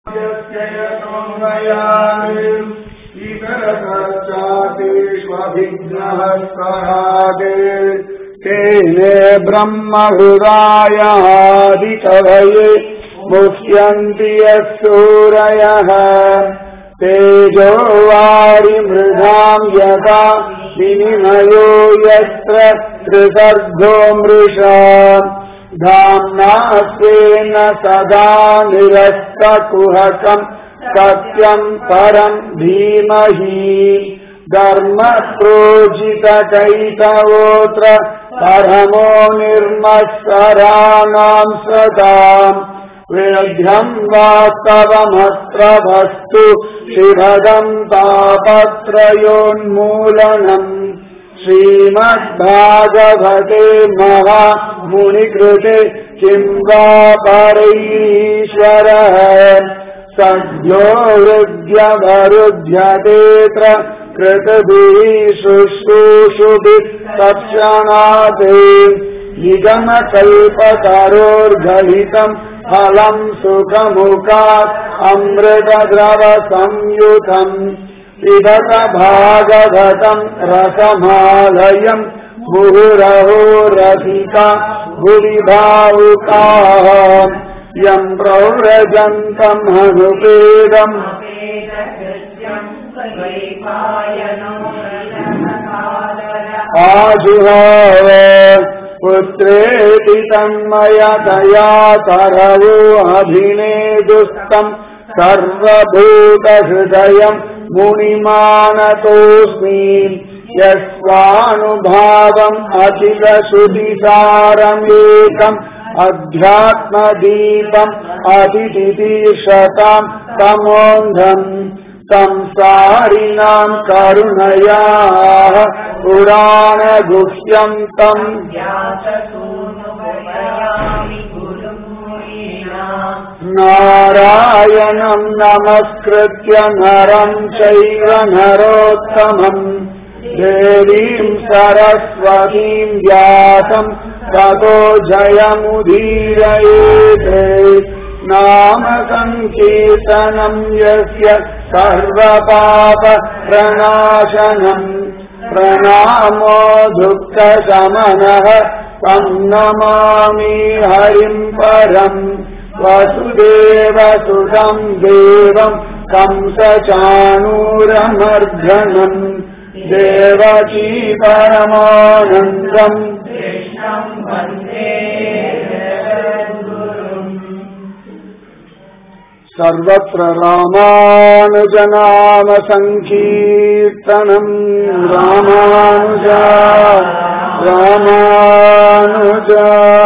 इतरतश्चातीष्वभिघ्नः स्वरागे तेने ब्रह्महृदायादिकवये मुह्यन्ति यः सूरयः तेजो वारिमृधाम् यथा विनिमयो यत्र त्रिसर्गो मृषा धाम्ना स्वेन सदा निरस्तकुहकम् सत्यम् परम् धीमहि धर्मप्रोजितकैतवोऽत्र परमो निर्मत्सराणाम् सदाम् वेद्यम् वास्तवमत्र वस्तु शिवदम् तापत्रयोन्मूलनम् श्रीमद्भागवते महामुनिकृते किम् वा परैश्वरः सद्यो हृद्यवरुध्यतेऽत्र कृतभिः शुश्रूषुभिः तत्क्षणात् निगमकल्पतरोर्गलितम् फलम् सुखमुखात् अमृतद्रवसंयुतम् पिबत भागवतम् रसमालयम् मुहुरहो रसिका भुवि भावुकाः यम् प्रव्रजन्तम् हनुपेदम् आजुहाव पुत्रेति तन्मयतया तरवो अभिनेदुस्तम् सर्वभूतहृदयम् मुनिमानतोऽस्मि यस्वानुभावम् अखिलश्रुतिसारमेकम् अध्यात्मदीपम् अतिथितीर्षताम् तमोन्धम् संसारिणाम् करुणयाः पुराणगुह्यम् तम् नारायणम् नमस्कृत्य नरम् चैव नरोत्तमम् देवीम् सरस्वतीम् व्यासम् ततो जयमुदीरयेत् नाम सङ्कीर्तनम् यस्य सर्वपाप प्रणाशनम् प्रणामो दुःखशमनः तम् नमामि हरिम् परम् वसुदेवसुतम् देवम् कंसचाणूरमर्धनम् देवकी परमानन्दम् सर्वत्र रामानुजनाम सङ्कीर्तनम् रामानुजा रामानुजा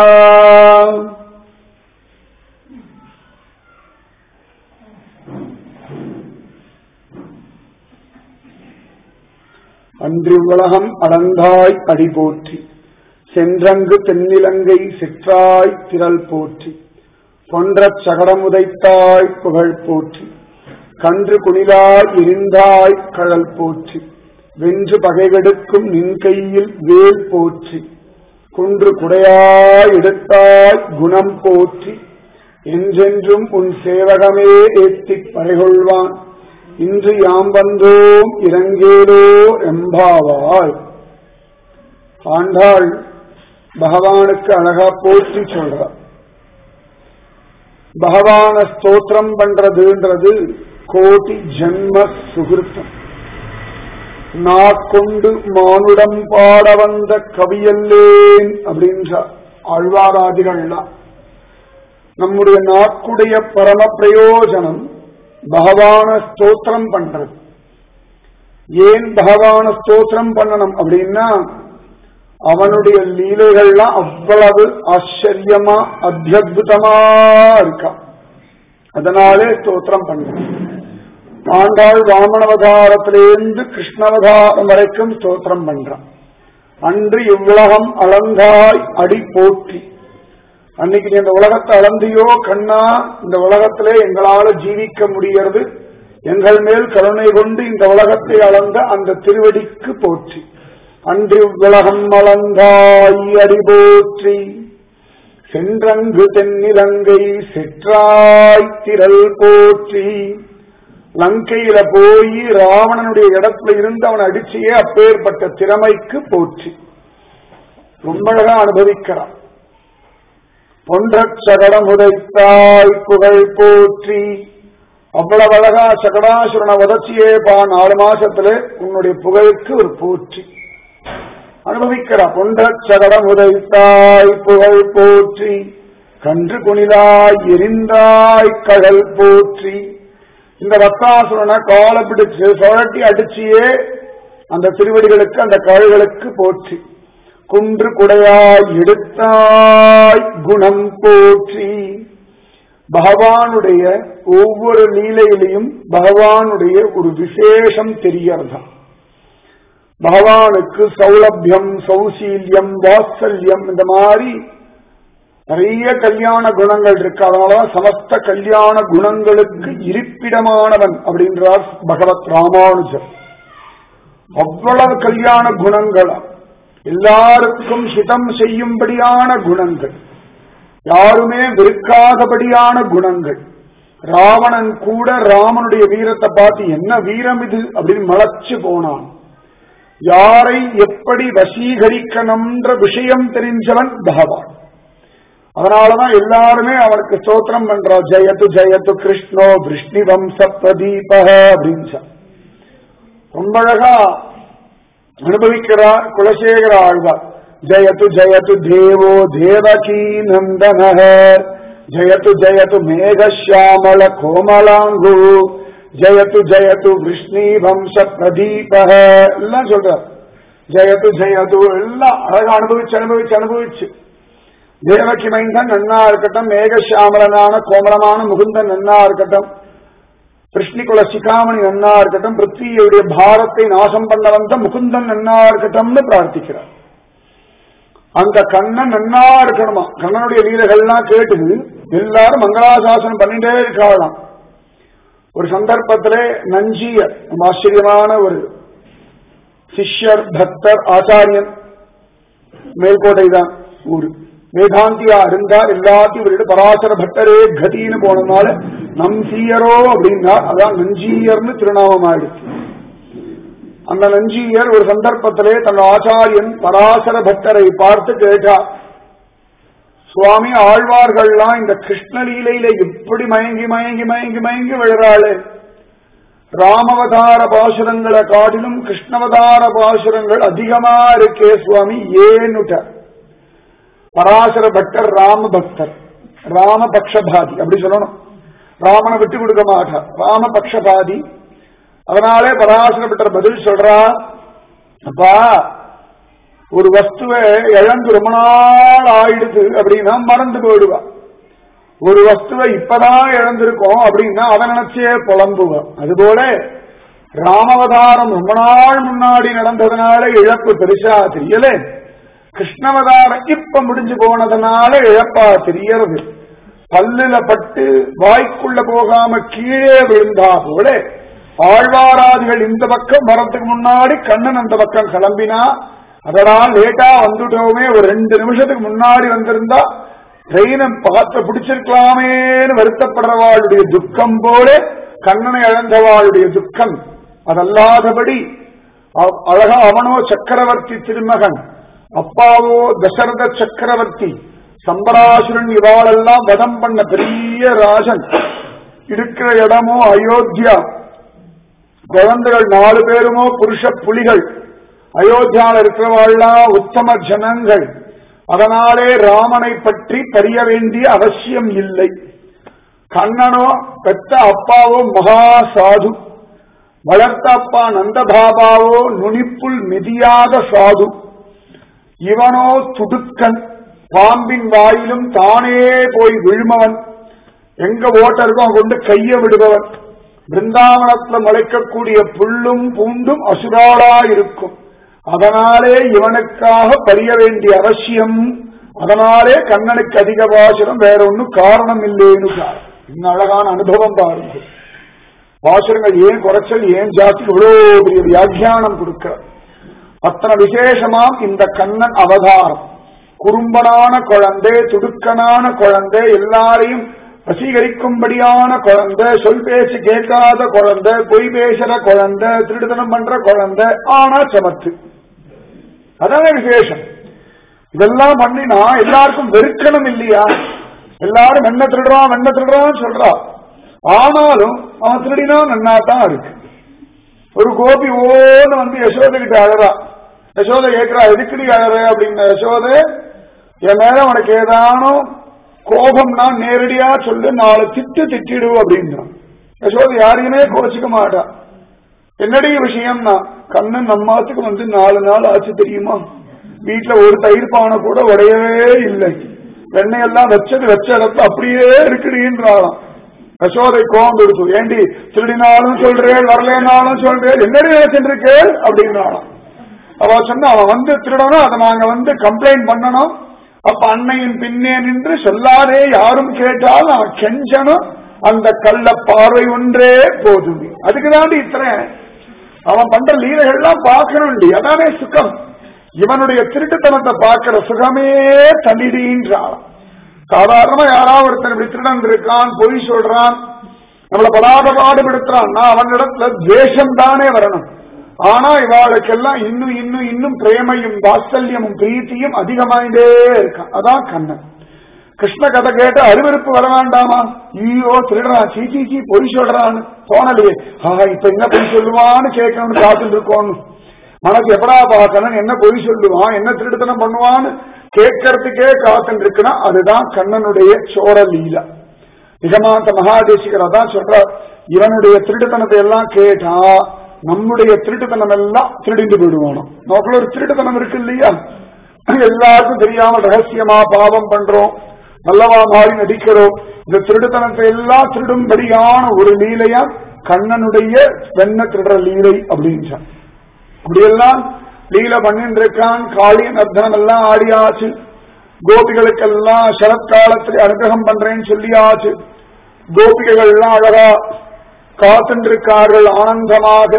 அன்று உலகம் அளந்தாய் அடி போற்றி சென்றங்கு தென்னிலங்கை சிற்றாய் திரள் போற்றி பொன்றச் சகடமுதைத்தாய் புகழ் போற்றி கன்று குணிலாய் இருந்தாய் கழல் போற்றி வென்று பகைகெடுக்கும் நின் கையில் வேல் போற்றி குன்று குடையாய் எடுத்தாய் குணம் போற்றி என்றென்றும் உன் சேவகமே ஏத்திப் பறைகொள்வான் இன்று யாம் வந்தோம் இறங்கேலோ எம்பாவாய் ஆண்டாள் பகவானுக்கு அழகா போற்றி சொல்றார் பகவான ஸ்தோத்திரம் பண்றதுன்றது கோடி ஜென்ம சுகிருத்தம் நாக்கொண்டு மானுடம் பாட வந்த கவியல்லேன் அப்படின்ற ஆழ்வாராதிகள்லாம் நம்முடைய நாக்குடைய பரம பிரயோஜனம் பகவான ஸ்தோத்திரம் பண்றது ஏன் பகவான ஸ்தோத்திரம் பண்ணணும் அப்படின்னா அவனுடைய லீலைகள்லாம் அவ்வளவு ஆச்சரியமா அத்தியுதமா இருக்கா அதனாலே ஸ்தோத்திரம் பண்ணணும் ஆண்டாள் வாமனவதாரத்திலேருந்து கிருஷ்ணவதாரம் வரைக்கும் ஸ்தோத்திரம் பண்றான் அன்று இவ்வுலகம் அளந்தாய் அடி போற்றி அன்னைக்கு நீ இந்த உலகத்தை அளந்தியோ கண்ணா இந்த உலகத்திலே எங்களால ஜீவிக்க முடியறது எங்கள் மேல் கருணை கொண்டு இந்த உலகத்தை அளந்த அந்த திருவடிக்கு போற்றி அன்று உலகம் அளந்தாய் அடி போற்றி சென்றங்கு தென்னிலங்கை செற்றாய் திரள் போற்றி லங்கையில போய் ராவணனுடைய இடத்துல இருந்து அவன் அடிச்சியே அப்பேற்பட்ட திறமைக்கு போற்றி ரொம்ப அழகா அனுபவிக்கிறான் பொன்றச் சகடம் உதைத்தாய் புகழ் போற்றி அவ்வளவு அழகா சகடாசுரனை உதச்சியே பா நாலு மாசத்துல உன்னுடைய புகழுக்கு ஒரு போற்றி அனுபவிக்கிறா பொன்றச் சகடம் உதைத்தாய் புகழ் போற்றி கன்று குணிலாய் எரிந்தாய் கடல் போற்றி இந்த வக்காசுரனை கால பிடிச்சு சுழட்டி அடிச்சியே அந்த திருவடிகளுக்கு அந்த கழுகளுக்கு போற்றி குன்று குடையாய் எடுத்தாய் குணம் போற்றி பகவானுடைய ஒவ்வொரு லீலையிலையும் பகவானுடைய ஒரு விசேஷம் தெரியறதான் பகவானுக்கு சௌலபியம் சௌசீல்யம் வாத்சல்யம் இந்த மாதிரி நிறைய கல்யாண குணங்கள் இருக்கு அதனாலதான் சமஸ்த கல்யாண குணங்களுக்கு இருப்பிடமானவன் அப்படின்றார் பகவத் ராமானுஜர் அவ்வளவு கல்யாண குணங்களா எல்லாருக்கும் ஹிதம் செய்யும்படியான குணங்கள் யாருமே வெறுக்காதபடியான குணங்கள் ராவணன் கூட ராமனுடைய வீரத்தை பார்த்து என்ன வீரம் இது அப்படின்னு மலைச்சு போனான் யாரை எப்படி வசீகரிக்கணும்ன்ற விஷயம் தெரிஞ்சவன் பகவான் அதனாலதான் எல்லாருமே அவனுக்கு ஸ்தோத்திரம் பண்றா ஜெயத்து ஜெயத்து கிருஷ்ணோ விஷ்ணி வம்ச பிரதீப அப்படின்னு ரொம்ப அழகா அனுபவிக்கிறார் குலசேகர ஆழ்வார் ஜயத்து ஜயத்து தேவோ தேவகீ நந்தன ஜயத்து ஜயத்து மேகஷியாமல கோமலாங்கு ஜயத்து ஜயத்து விஷ்ணி வம்ச பிரதீப எல்லாம் சொல்றார் ஜயத்து ஜயத்து எல்லாம் அழகா அனுபவிச்சு அனுபவிச்சு அனுபவிச்சு தேவகி மைந்தன் நன்னா இருக்கட்டும் மேகஷியாமலனான கோமலமான முகுந்தன் நன்னா இருக்கட்டும் கிருஷ்ணிகுல சிகாமணி நன்னா இருக்கட்டும் பிருத்தியுடைய பாரத்தை நாசம் பண்ண வந்த முகுந்தன் நன்னா இருக்கட்டும்னு பிரார்த்திக்கிறார் அந்த கண்ணன் நன்னா இருக்கணுமா கண்ணனுடைய லீலைகள்லாம் கேட்டு எல்லாரும் மங்களாசாசனம் பண்ணிட்டே இருக்கலாம் ஒரு சந்தர்ப்பத்திலே நஞ்சியர் ரொம்ப ஆச்சரியமான ஒரு சிஷ்யர் பக்தர் ஆச்சாரியன் மேல்கோட்டை தான் ஊரு வேதாந்தியா இருந்தார் எல்லாத்தையும் இவரிடம் பராசர பட்டரே கதின்னு போனதுனால நம்சீயரோ அப்படின்னா அதான் நஞ்சீயர்னு திருநாமம் ஆயிடுச்சு அந்த நஞ்சீயர் ஒரு சந்தர்ப்பத்திலே தன் ஆச்சாரியன் பராசர பட்டரை பார்த்து கேட்டார் சுவாமி ஆழ்வார்கள்லாம் இந்த கிருஷ்ணலீலையில எப்படி மயங்கி மயங்கி மயங்கி மயங்கி விழுறாளே ராமவதார பாசுரங்களை காட்டிலும் கிருஷ்ணவதார பாசுரங்கள் அதிகமா இருக்கே சுவாமி ஏன்னுட்டார் பராசர பக்தர் ராம பக்தர் ராம பக்ஷபாதி அப்படி சொல்லணும் ராமனை விட்டு கொடுக்க மாட்டார் ராம பக்ஷபாதி அதனாலே பராசர பக்தர் பதில் சொல்றா அப்பா ஒரு வஸ்துவை இழந்து ரொம்ப நாள் ஆயிடுது அப்படின்னா மறந்து போயிடுவா ஒரு வஸ்துவை இப்பதான் இழந்திருக்கோம் அப்படின்னா அதை நினைச்சே புலம்புவா அதுபோல ராமவதாரம் ரொம்ப நாள் முன்னாடி நடந்ததுனால இழப்பு பெருசா தெரியலே கிருஷ்ணவதாரம் இப்ப முடிஞ்சு போனதுனால இழப்பா தெரியறது பல்லுல பட்டு வாய்க்குள்ள போகாம கீழே விழுந்தா போல ஆழ்வாராதிகள் இந்த பக்கம் வரத்துக்கு முன்னாடி கண்ணன் அந்த பக்கம் கிளம்பினா அதனால் லேட்டா வந்துட்டோமே ஒரு ரெண்டு நிமிஷத்துக்கு முன்னாடி வந்திருந்தா ட்ரெயினை பார்த்து பிடிச்சிருக்கலாமேன்னு வருத்தப்படுறவாளுடைய துக்கம் போல கண்ணனை இழந்தவாளுடைய துக்கம் அதல்லாதபடி அழகா அவனோ சக்கரவர்த்தி திருமகன் அப்பாவோ தசரத சக்கரவர்த்தி சம்பராசுரன் இவாளெல்லாம் வதம் பண்ண பெரிய ராஜன் இருக்கிற இடமோ அயோத்தியா குழந்தைகள் நாலு பேருமோ புருஷ புலிகள் அயோத்தியாவில் இருக்கிறவாள்லாம் உத்தம ஜனங்கள் அதனாலே ராமனை பற்றி தெரிய வேண்டிய அவசியம் இல்லை கண்ணனோ பெத்த அப்பாவோ மகா சாது வளர்த்த அப்பா நந்தபாபாவோ நுனிப்புள் மிதியாத சாது இவனோ துடுக்கன் பாம்பின் வாயிலும் தானே போய் விழுமவன் எங்க ஓட்ட இருக்கோ கொண்டு கைய விடுபவன் பிருந்தாவனத்துல முளைக்கக்கூடிய புல்லும் பூண்டும் அசுராளா இருக்கும் அதனாலே இவனுக்காக பரிய வேண்டிய அவசியம் அதனாலே கண்ணனுக்கு அதிக பாசுரம் வேற ஒன்னும் காரணம் இல்லைன்னு இன்னும் அழகான அனுபவம் பாருங்க பாசுரங்கள் ஏன் குறைச்சல் ஏன் ஜாஸ்தி இவ்வளவு பெரிய வியாக்கியானம் கொடுக்க அத்தனை விசேஷமாம் இந்த கண்ணன் அவதாரம் குறும்பனான குழந்தை துடுக்கனான குழந்தை எல்லாரையும் வசீகரிக்கும்படியான குழந்தை சொல் பேச்சு கேட்காத குழந்தை பொய் பேசுற குழந்தை திருடுதனம் பண்ற குழந்தை ஆனா சமத்து அதான விசேஷம் இதெல்லாம் பண்ணினா எல்லாருக்கும் வெறுக்கணும் இல்லையா எல்லாரும் என்ன திருடுறான் என்ன திருடுறான்னு சொல்றா ஆனாலும் அவன் திருடினா நன்னா தான் இருக்கு ஒரு கோபி ஓன்னு வந்து யசோதை கிட்ட அழறா யசோதை கேட்கிறா எதுக்குடி அழற அப்படின்னு யசோதை என் மேல உனக்கு ஏதானும் கோபம்னா நேரடியா சொல்லு நாலு திட்டு திட்டிடு அப்படின்றான் யசோதை யாரையுமே கோச்சிக்க மாட்டா என்னடி விஷயம்னா கண்ணன் நம்மாத்துக்கு வந்து நாலு நாள் ஆச்சு தெரியுமா வீட்டுல ஒரு தயிர் பானை கூட உடையவே இல்லை வெண்ணையெல்லாம் வச்சது வச்ச இடத்துல அப்படியே இருக்குடின்றாளாம் யசோதை கோவம் கொடுத்து ஏண்டி திருடினாலும் சொல்றேன் வரலனாலும் சொல்றேன் என்னடி நினைச்சிட்டு அப்படின்றாளாம் அவ சொன்ன அவன் வந்து திருடணும் அதை நாங்க வந்து கம்ப்ளைண்ட் பண்ணணும் அப்ப அன்னையின் பின்னே நின்று சொல்லாதே யாரும் கேட்டால் அவன் கெஞ்சணும் அந்த கள்ள பார்வை ஒன்றே போதும் அதுக்குதாண்டி இத்தனை அவன் பண்ற லீலைகள்லாம் பார்க்கணும்டி அதானே சுகம் இவனுடைய திருட்டுத்தனத்தை பார்க்கிற சுகமே தள்ளிடுன்றான் சாதாரணமா யாராவது ஒருத்தன் இப்படி திருடன் இருக்கான் பொய் சொல்றான் நம்மள படாத பாடுபடுத்துறான்னா அவனிடத்துல துவேஷம் தானே வரணும் ஆனா இவாளுக்கெல்லாம் இன்னும் இன்னும் இன்னும் பிரேமையும் வாத்சல்யமும் பிரீத்தியும் அதிகமாயிட்டே இருக்கான் அதான் கண்ணன் கிருஷ்ண கதை கேட்டு அருவருப்பு வர வேண்டாமா ஐயோ திருடுறான் சீ சீ சீ பொய் சொல்றான்னு தோணலையே ஆஹா இப்ப என்ன பொய் சொல்லுவான்னு கேட்கணும்னு காத்துட்டு இருக்கோன்னு மனசு எப்படா பார்க்கணும் என்ன பொய் சொல்லுவான் என்ன திருடுத்தனம் பண்ணுவான்னு கேட்கறதுக்கே காத்துட்டு இருக்குன்னா அதுதான் கண்ணனுடைய சோர லீலா நிகமாந்த மகாதேசிகர் அதான் சொல்றார் இவனுடைய திருட்டுத்தனத்தை எல்லாம் கேட்டா நம்முடைய திருட்டுத்தனம் எல்லாம் திருடிந்து போயிடுவானோ நமக்குள்ள ஒரு திருட்டுத்தனம் இருக்கு இல்லையா எல்லாருக்கும் தெரியாமல் ரகசியமா பாவம் பண்றோம் நல்லவா மாறி நடிக்கிறோம் இந்த திருடுத்தனத்தை எல்லாம் திருடும்படியான ஒரு லீலையா கண்ணனுடைய வெண்ண திருடுற லீலை அப்படின்றான் அப்படியெல்லாம் லீல பண்ணிட்டு இருக்கான் காளி நர்த்தனம் எல்லாம் ஆடியாச்சு கோபிகளுக்கெல்லாம் சரத்காலத்தில் அனுகிரகம் பண்றேன்னு சொல்லியாச்சு கோபிகைகள் எல்லாம் அழகா காத்துருக்கார்கள் ஆனந்தமாக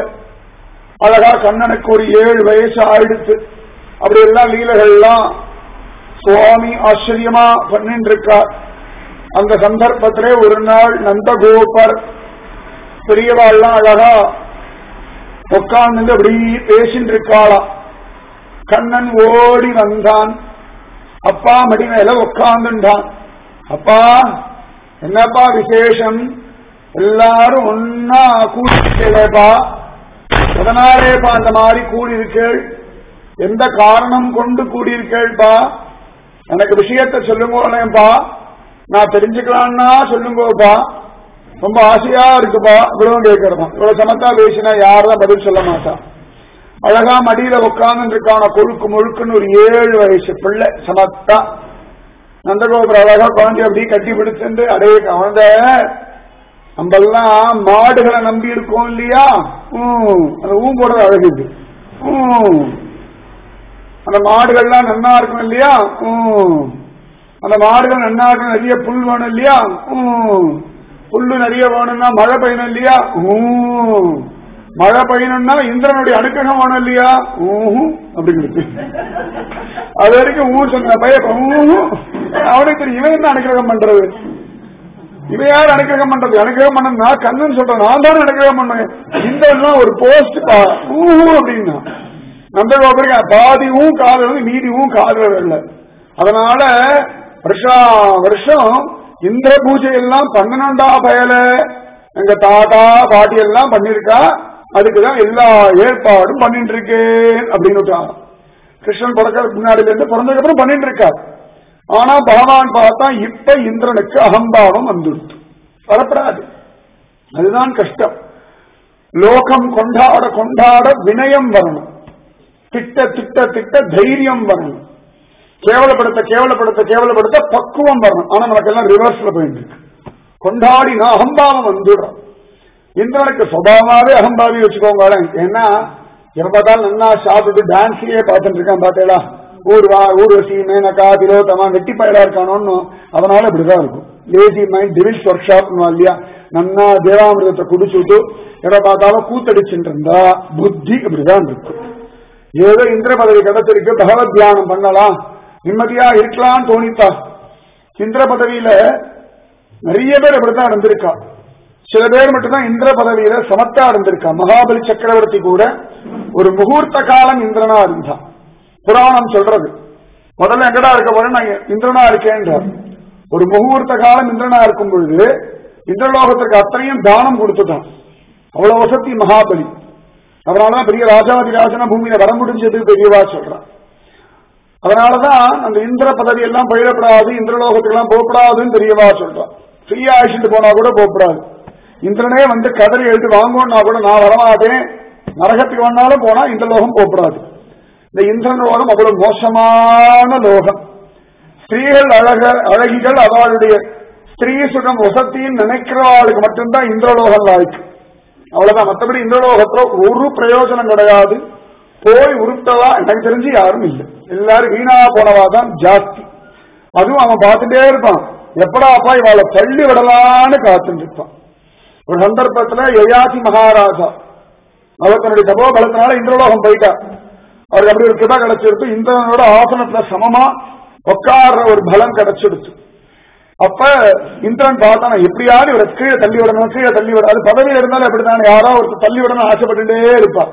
அழகா கண்ணனுக்கு ஒரு ஏழு வயசு ஆயிடுத்து அப்படி எல்லாம் லீலைகள்லாம் சுவாமி ஆச்சரியமா பண்ணிட்டு இருக்கார் அந்த சந்தர்ப்பத்திலே ஒரு நாள் நந்தகோபர் பெரியவாள்லாம் அழகா உட்கார்ந்து அப்படி பேசிட்டு இருக்காளாம் கண்ணன் ஓடி வந்தான் அப்பா மடி மேல உட்கார்ந்துட்டான் அப்பா என்னப்பா விசேஷம் எல்லாரும் ஒன்னா கூடியிருக்கேப்பா அதனாலேப்பா அந்த மாதிரி கூடியிருக்கேள் எந்த காரணம் கொண்டு கூடியிருக்கேள்ப்பா எனக்கு விஷயத்த சொல்லுங்கப்பா நான் தெரிஞ்சுக்கலான்னா சொல்லுங்கப்பா ரொம்ப ஆசையா இருக்குப்பா இவ்வளவு கேட்கறதா இவ்வளவு சமத்தா பேசினா யாரும் பதில் சொல்ல மாட்டா அழகா மடியில உட்கார்ந்து இருக்கான கொழுக்கு முழுக்குன்னு ஒரு ஏழு வயசு பிள்ளை சமத்தா நந்தகோபுர அழகா குழந்தை அப்படி கட்டி பிடிச்சிருந்து அடைய குழந்தை நம்மெல்லாம் மாடுகளை நம்பி இருக்கோம் இல்லையா உம் அந்த ஊம் போடுறது அழகு இது உம் அந்த மாடுகள்லாம் நன்னா இருக்கும் இல்லையா உம் அந்த மாடுகள் நன்னா இருக்கும் நிறைய புல் வேணும் இல்லையா உம் புல்லு நிறைய வேணும்னா மழை பெய்யணும் இல்லையா ஊம் மழை பெய்யணும்னா இந்திரனுடைய அனுக்கிரகம் வேணும் இல்லையா ஊஹும் அப்படிங்கிறது அது வரைக்கும் ஊ சொன்ன பையன் ஊஹும் அவனுக்கு தெரியும் இவன் என்ன அனுக்கிரகம் பண்றது இவன் யார் அனுக்கிரகம் பண்றது அனுக்கிரகம் பண்ணா கண்ணன் சொல்றேன் நான் தான் அனுக்கிரகம் பண்ணுவேன் இந்திரன் ஒரு போஸ்ட் ஊஹு அப்படின்னா நந்தகோபுரிக்கு பாதி ஊம் காதல் வந்து மீதி ஊம் காதல் இல்லை அதனால வருஷா வருஷம் இந்திர பூஜை எல்லாம் பண்ணணும்டா பயல எங்க தாத்தா பாட்டி எல்லாம் பண்ணிருக்கா அதுக்குதான் எல்லா ஏற்பாடும் பண்ணிட்டு இருக்கேன் அப்படின்னு கிருஷ்ணன் பிறக்க முன்னாடில இருந்து பிறந்ததுக்கு அப்புறம் பண்ணிட்டு இருக்கார் ஆனா பகவான் பார்த்தா இப்ப இந்திரனுக்கு அகம்பாவம் வந்துடுத்து வரப்படாது அதுதான் கஷ்டம் லோகம் கொண்டாட கொண்டாட வினயம் வரணும் திட்ட திட்ட திட்ட தைரியம் வரணும் கேவலப்படுத்த கேவலப்படுத்த கேவலப்படுத்த பக்குவம் வரணும் ஆனா நமக்கு எல்லாம் ரிவர்ஸ்ல போயிட்டு இருக்கு கொண்டாடினா அகம்பாவம் வந்துடும் இந்திரனுக்கு சுபாவமாவே அகம்பாவி வச்சுக்கோங்களேன் ஏன்னா எப்ப பார்த்தாலும் நன்னா சாப்பிட்டு டான்ஸையே பார்த்துட்டு இருக்கான் பார்த்தேடா ஊர்வா ஊர்வசி மேனகா திலோத்தமா வெட்டி பயலா இருக்கானோன்னு அதனால இப்படிதான் இருக்கும் lazy mind devil's workshop இல்லையா நன்னா தேவாமிரதத்தை குடிச்சுட்டு எப்ப பார்த்தாலும் கூத்தடிச்சுட்டு இருந்தா புத்தி இப்படிதான் இருக்கும் ஏதோ இந்திர பதவி கிடைச்சிருக்கு பகவத் தியானம் பண்ணலாம் நிம்மதியா இருக்கலாம்னு தோணித்தா இந்திர பதவியில நிறைய பேர் அப்படித்தான் இருந்திருக்கா சில பேர் மட்டும்தான் இந்திர பதவியில சமத்தா இருந்திருக்கா மகாபலி சக்கரவர்த்தி கூட ஒரு முகூர்த்த காலம் இந்திரனா இருந்தான் புராணம் சொல்றது முதல்ல எங்கடா இருக்க போறேன் நான் இந்திரனா இருக்கேன்றார் ஒரு முகூர்த்த காலம் இந்திரனா இருக்கும் பொழுது இந்திரலோகத்திற்கு அத்தனையும் தானம் கொடுத்துட்டான் அவ்வளவு வசதி மகாபலி அதனாலதான் பெரிய ராஜாதிராஜன பூமியில வர முடிஞ்சது பெரியவா சொல்றான் அதனாலதான் அந்த இந்திர பதவி எல்லாம் பயிரப்படாது இந்திரலோகத்துக்கு எல்லாம் போகப்படாதுன்னு பெரியவா சொல்றான் ஃப்ரீயா அழிச்சுட்டு போனா கூட போகப்படாது இந்திரனே வந்து கதறி எழுதி வாங்கணும்னா கூட நான் வரமாட்டேன் நரகத்துக்கு வந்தாலும் போனா இந்த லோகம் போகப்படாது இந்த இந்திரன் லோகம் அவ்வளவு மோசமான லோகம் ஸ்திரீகள் அழக அழகிகள் அவளுடைய ஸ்திரீ சுகம் வசத்தின்னு நினைக்கிறவாளுக்கு மட்டும்தான் இந்திரலோகம் லாய்க்கு அவ்வளவுதான் மற்றபடி இந்திரலோகத்துல ஒரு பிரயோஜனம் கிடையாது போய் உருட்டவா எனக்கு தெரிஞ்சு யாரும் இல்லை எல்லாரும் வீணா போனவா தான் ஜாஸ்தி அதுவும் அவன் பார்த்துட்டே இருப்பான் எப்படா அப்பா இவாளை தள்ளி விடலான்னு காத்துட்டு இருப்பான் ஒரு சந்தர்ப்பத்துல யயாசி மகாராஜா அவர் தன்னுடைய தபோ பலத்தினால இந்திரலோகம் போயிட்டா அவருக்கு அப்படி ஒரு கிருபா கிடைச்சிருக்கு இந்திரனோட ஆசனத்துல சமமா உட்கார்ற ஒரு பலம் கிடைச்சிடுச்சு அப்ப இந்திரன் பார்த்தான எப்படியாவது இவரை கீழே தள்ளி விடணும் கீழே தள்ளி விட அது பதவியில் இருந்தாலும் எப்படித்தானே யாரோ ஒருத்தர் தள்ளி விடணும் ஆசைப்பட்டுட்டே இருப்பா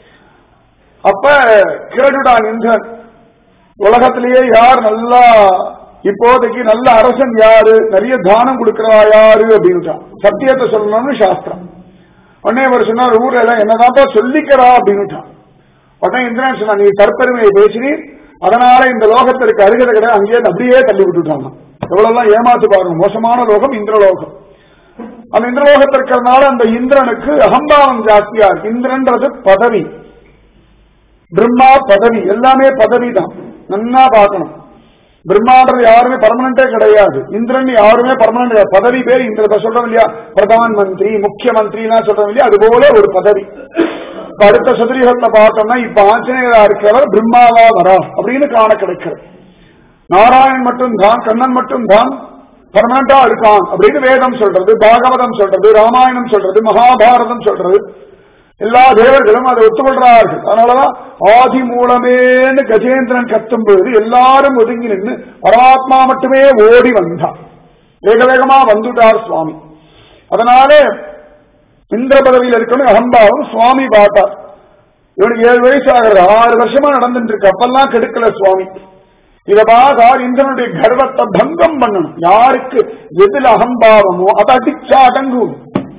அப்ப கிரடுடான் இந்திரன் உலகத்திலேயே யார் நல்லா இப்போதைக்கு நல்ல அரசன் யாரு நிறைய தானம் கொடுக்கிறவா யாரு அப்படின்ட்டான் சத்தியத்தை சொல்லணும்னு சாஸ்திரம் உடனே அவர் சொன்னார் ஊர்ல எல்லாம் என்னதான்ப்பா சொல்லிக்கிறா அப்படின்னுட்டான் உடனே இந்திரன் சொன்னா நீ தற்பெருமையை பேசினீர் அதனால இந்த லோகத்திற்கு அருகதை கிடையாது அங்கேயே அப்படியே தள்ளி விட்டுட்டாங்க எவ்வளவு ஏமாத்து பாருங்க மோசமான லோகம் இந்திரலோகம் அந்த இந்திரலோகத்தில் இருக்கிறதுனால அந்த இந்திரனுக்கு அகம்பாவம் ஜாஸ்தியா இருக்கு இந்திரன்றது பதவி பிரம்மா பதவி எல்லாமே பதவி தான் நன்னா பார்க்கணும் பிரம்மான்றது யாருமே பர்மனண்டே கிடையாது இந்திரன் யாருமே பர்மனன்ட் கிடையாது பதவி பேர் இந்திர சொல்றோம் இல்லையா பிரதான் மந்திரி முக்கியமந்திரி எல்லாம் சொல்றோம் இல்லையா அது போல ஒரு பதவி இப்ப அடுத்த சதுரீகத்துல பார்த்தோம்னா இப்ப ஆஞ்சநேயரா இருக்கிறவர் பிரம்மாவா வரா அப்படின்னு காண கிடைக்கிறது நாராயணன் மட்டும் தான் கண்ணன் மட்டும் தான் பர்மனண்டா இருக்கான் அப்படின்னு வேதம் சொல்றது பாகவதம் சொல்றது ராமாயணம் சொல்றது மகாபாரதம் சொல்றது எல்லா தேவர்களும் அதை ஒத்துக்கொள்றார்கள் அதனாலதான் ஆதி மூலமேன்னு கஜேந்திரன் கத்தும் பொழுது எல்லாரும் ஒதுங்கி நின்று பரமாத்மா மட்டுமே ஓடி வந்தார் வேக வேகமா வந்துட்டார் சுவாமி அதனால இந்திர பதவியில் இருக்கணும் அகம்பாவும் சுவாமி பார்த்தார் இவனுக்கு ஏழு வயசு ஆகிறது ஆறு வருஷமா நடந்துட்டு இருக்கு அப்பெல்லாம் கெடுக்கல சுவாமி இத பார்த்தார் இந்திரனுடைய கர்வத்தை பங்கம் பண்ணணும் யாருக்கு எதுல அகம்பாவமோ அதை அடிச்சா அடங்கும்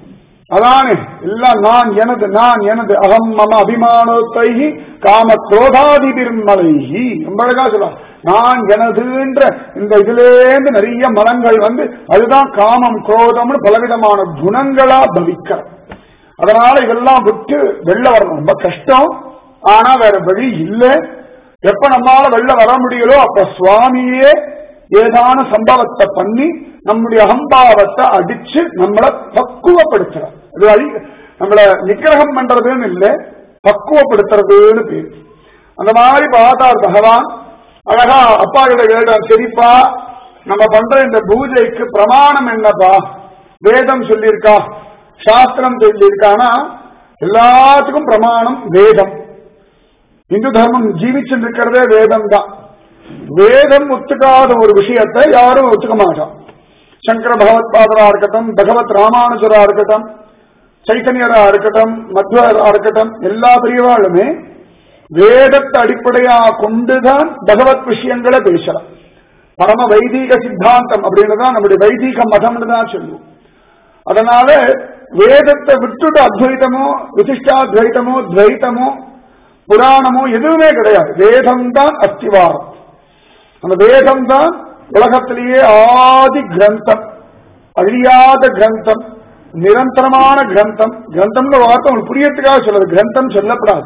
அதானே எல்லாம் நான் எனது நான் எனது அகம் மம அபிமானத்தைகி காம குரோதாதிபிர்மலைகி ரொம்ப அழகா சொல்லலாம் நான் எனதுன்ற இந்த இதுலேருந்து நிறைய மலங்கள் வந்து அதுதான் காமம் குரோதம்னு பலவிதமான குணங்களா பவிக்கிற அதனால இதெல்லாம் விட்டு வெளில வரணும் ரொம்ப கஷ்டம் ஆனா வேற வழி இல்லை எப்ப நம்மால வெளில வர முடியலோ அப்ப சுவாமியே ஏதான சம்பவத்தை பண்ணி நம்முடைய அகம்பாவத்தை அடிச்சு நம்மளை பக்குவப்படுத்துறார் அது அழி நம்மள நிக்கிரகம் பண்றதுன்னு இல்லை பக்குவப்படுத்துறதுன்னு பேர் அந்த மாதிரி பார்த்தார் பகவான் அழகா அப்பா கிட்ட கேட்டார் சரிப்பா நம்ம பண்ற இந்த பூஜைக்கு பிரமாணம் என்னப்பா வேதம் சொல்லியிருக்கா சாஸ்திரம் சொல்லியிருக்கானா எல்லாத்துக்கும் பிரமாணம் வேதம் இந்து தர்மம் ஜீவிச்சுட்டு இருக்கிறதே வேதம் தான் வேதம் ஒத்துக்காத ஒரு விஷயத்தை யாரும் ஒத்துக்க மாட்டான் சங்கர பகவத்பாதரா இருக்கட்டும் பகவத் ராமானுஜரா இருக்கட்டும் சைத்தன்யரா இருக்கட்டும் மத்வரா இருக்கட்டும் எல்லா பிரிவாளுமே வேதத்தை அடிப்படையா கொண்டுதான் பகவத் விஷயங்களை பேசலாம் பரம வைதீக சித்தாந்தம் அப்படின்னு தான் நம்முடைய வைதீக மதம்னு தான் சொல்லுவோம் அதனால வேதத்தை விட்டுட்டு அத்வைதமோ விசிஷ்டாத்வைதமோ துவைத்தமோ புராணமோ எதுவுமே கிடையாது வேதம் தான் அஸ்திவாரம் அந்த வேதம் தான் உலகத்திலேயே ஆதி கிரந்தம் அழியாத கிரந்தம் நிரந்தரமான கிரந்தம் கிரந்தம்னு வார்த்தை உங்களுக்கு புரியத்துக்காக சொல்றது கிரந்தம் சொல்லப்படாது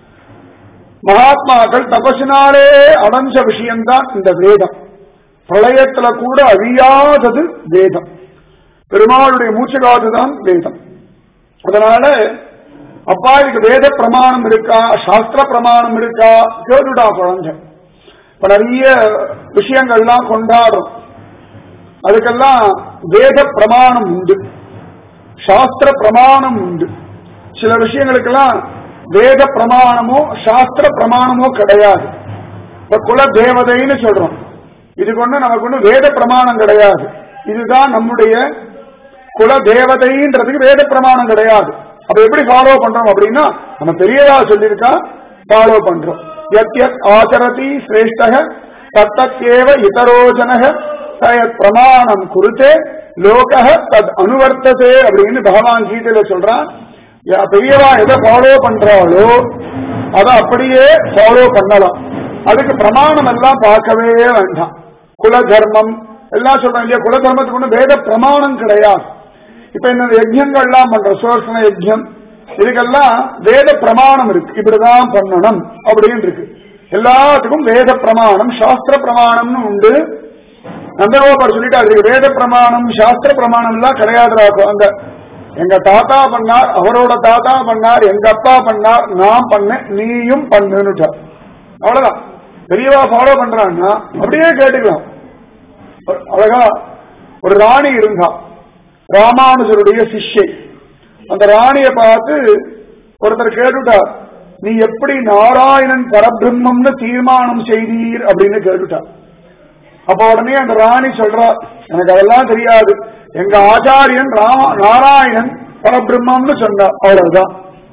மகாத்மாக்கள் தபசினாலே அடைஞ்ச விஷயம்தான் இந்த வேதம் பிரளயத்துல கூட அழியாதது வேதம் பெருமாளுடைய மூச்சு தான் வேதம் அதனால அப்பா இதுக்கு வேத பிரமாணம் இருக்கா சாஸ்திர பிரமாணம் இருக்கா கேடுடா குழந்தை இப்ப நிறைய விஷயங்கள்லாம் கொண்டாடுறோம் அதுக்கெல்லாம் வேத பிரமாணம் உண்டு சாஸ்திர பிரமாணம் உண்டு சில விஷயங்களுக்கெல்லாம் வேத பிரமாணமோ சாஸ்திர பிரமாணமோ கிடையாது இப்ப குல தேவதைன்னு சொல்றோம் இதுக்கு ஒண்ணு நமக்கு ஒண்ணு வேத பிரமாணம் கிடையாது இதுதான் நம்முடைய குல தேவதைன்றதுக்கு வேத பிரமாணம் கிடையாது அப்ப எப்படி ஃபாலோ பண்றோம் அப்படின்னா நம்ம பெரியதா சொல்லியிருக்கா ஃபாலோ பண்றோம் யத் யத் ஆச்சரதி சிரேஷ்டக தத்தேவ இதரோஜனக சயத் பிரமாணம் குருத்தே லோகஹ தத் அனுவர்த்ததே அப்படின்னு பகவான் கீதையில சொல்றான் யா- பெரியவா எதை ஃபாலோ பண்றாளோ அதை அப்படியே ஃபாலோ பண்ணலாம் அதுக்கு பிரமாணம் எல்லாம் பார்க்கவே வேண்டாம் குல தர்மம் எல்லாம் சொல்றோம் இல்லையா குல தர்மத்துக்கு ஒன்றும் வேத பிரமாணம் கிடையாது இப்ப இந்த யஜ்யங்கள்லாம் பண்ற சுவர்சன யஜ்யம் இதுக்கெல்லாம் வேத பிரமாணம் இருக்கு இப்படிதான் பண்ணணும் அப்படின்னு இருக்கு எல்லாத்துக்கும் வேத பிரமாணம் சாஸ்திர பிரமாணம்னு உண்டு நந்தகோபர் சொல்லிட்டாரு "இது வேத பிரமாணம் சாஸ்திர பிரமாணம் எல்லாம் கிடையாதுடா அங்க எங்க தாத்தா பண்ணார் அவரோட தாத்தா பண்ணார் எங்க அப்பா பண்ணார் நான் பண்ணேன் நீயும் பண்ணுன்னுட்டார் அவ்வளவுதான் பெரியவா ஃபாலோ பண்றான்னா அப்படியே கேட்டுக்கலாம் ஒரு அழகா ஒரு ராணி இருந்தா ராமானுஜருடைய சிஷ்யை அந்த ராணியை பார்த்து ஒருத்தர் கேட்டுட்டார் நீ எப்படி நாராயணன் பரபிரம்மம்னு தீர்மானம் செய்தீர் அப்படின்னு கேட்டுட்டார் அப்ப உடனே அந்த ராணி சொல்றா எனக்கு அதெல்லாம் தெரியாது எங்க ஆச்சாரியன் ராம நாராயணன் பரபிரம்மம்னு சொன்னார் அவ்வளவுதான்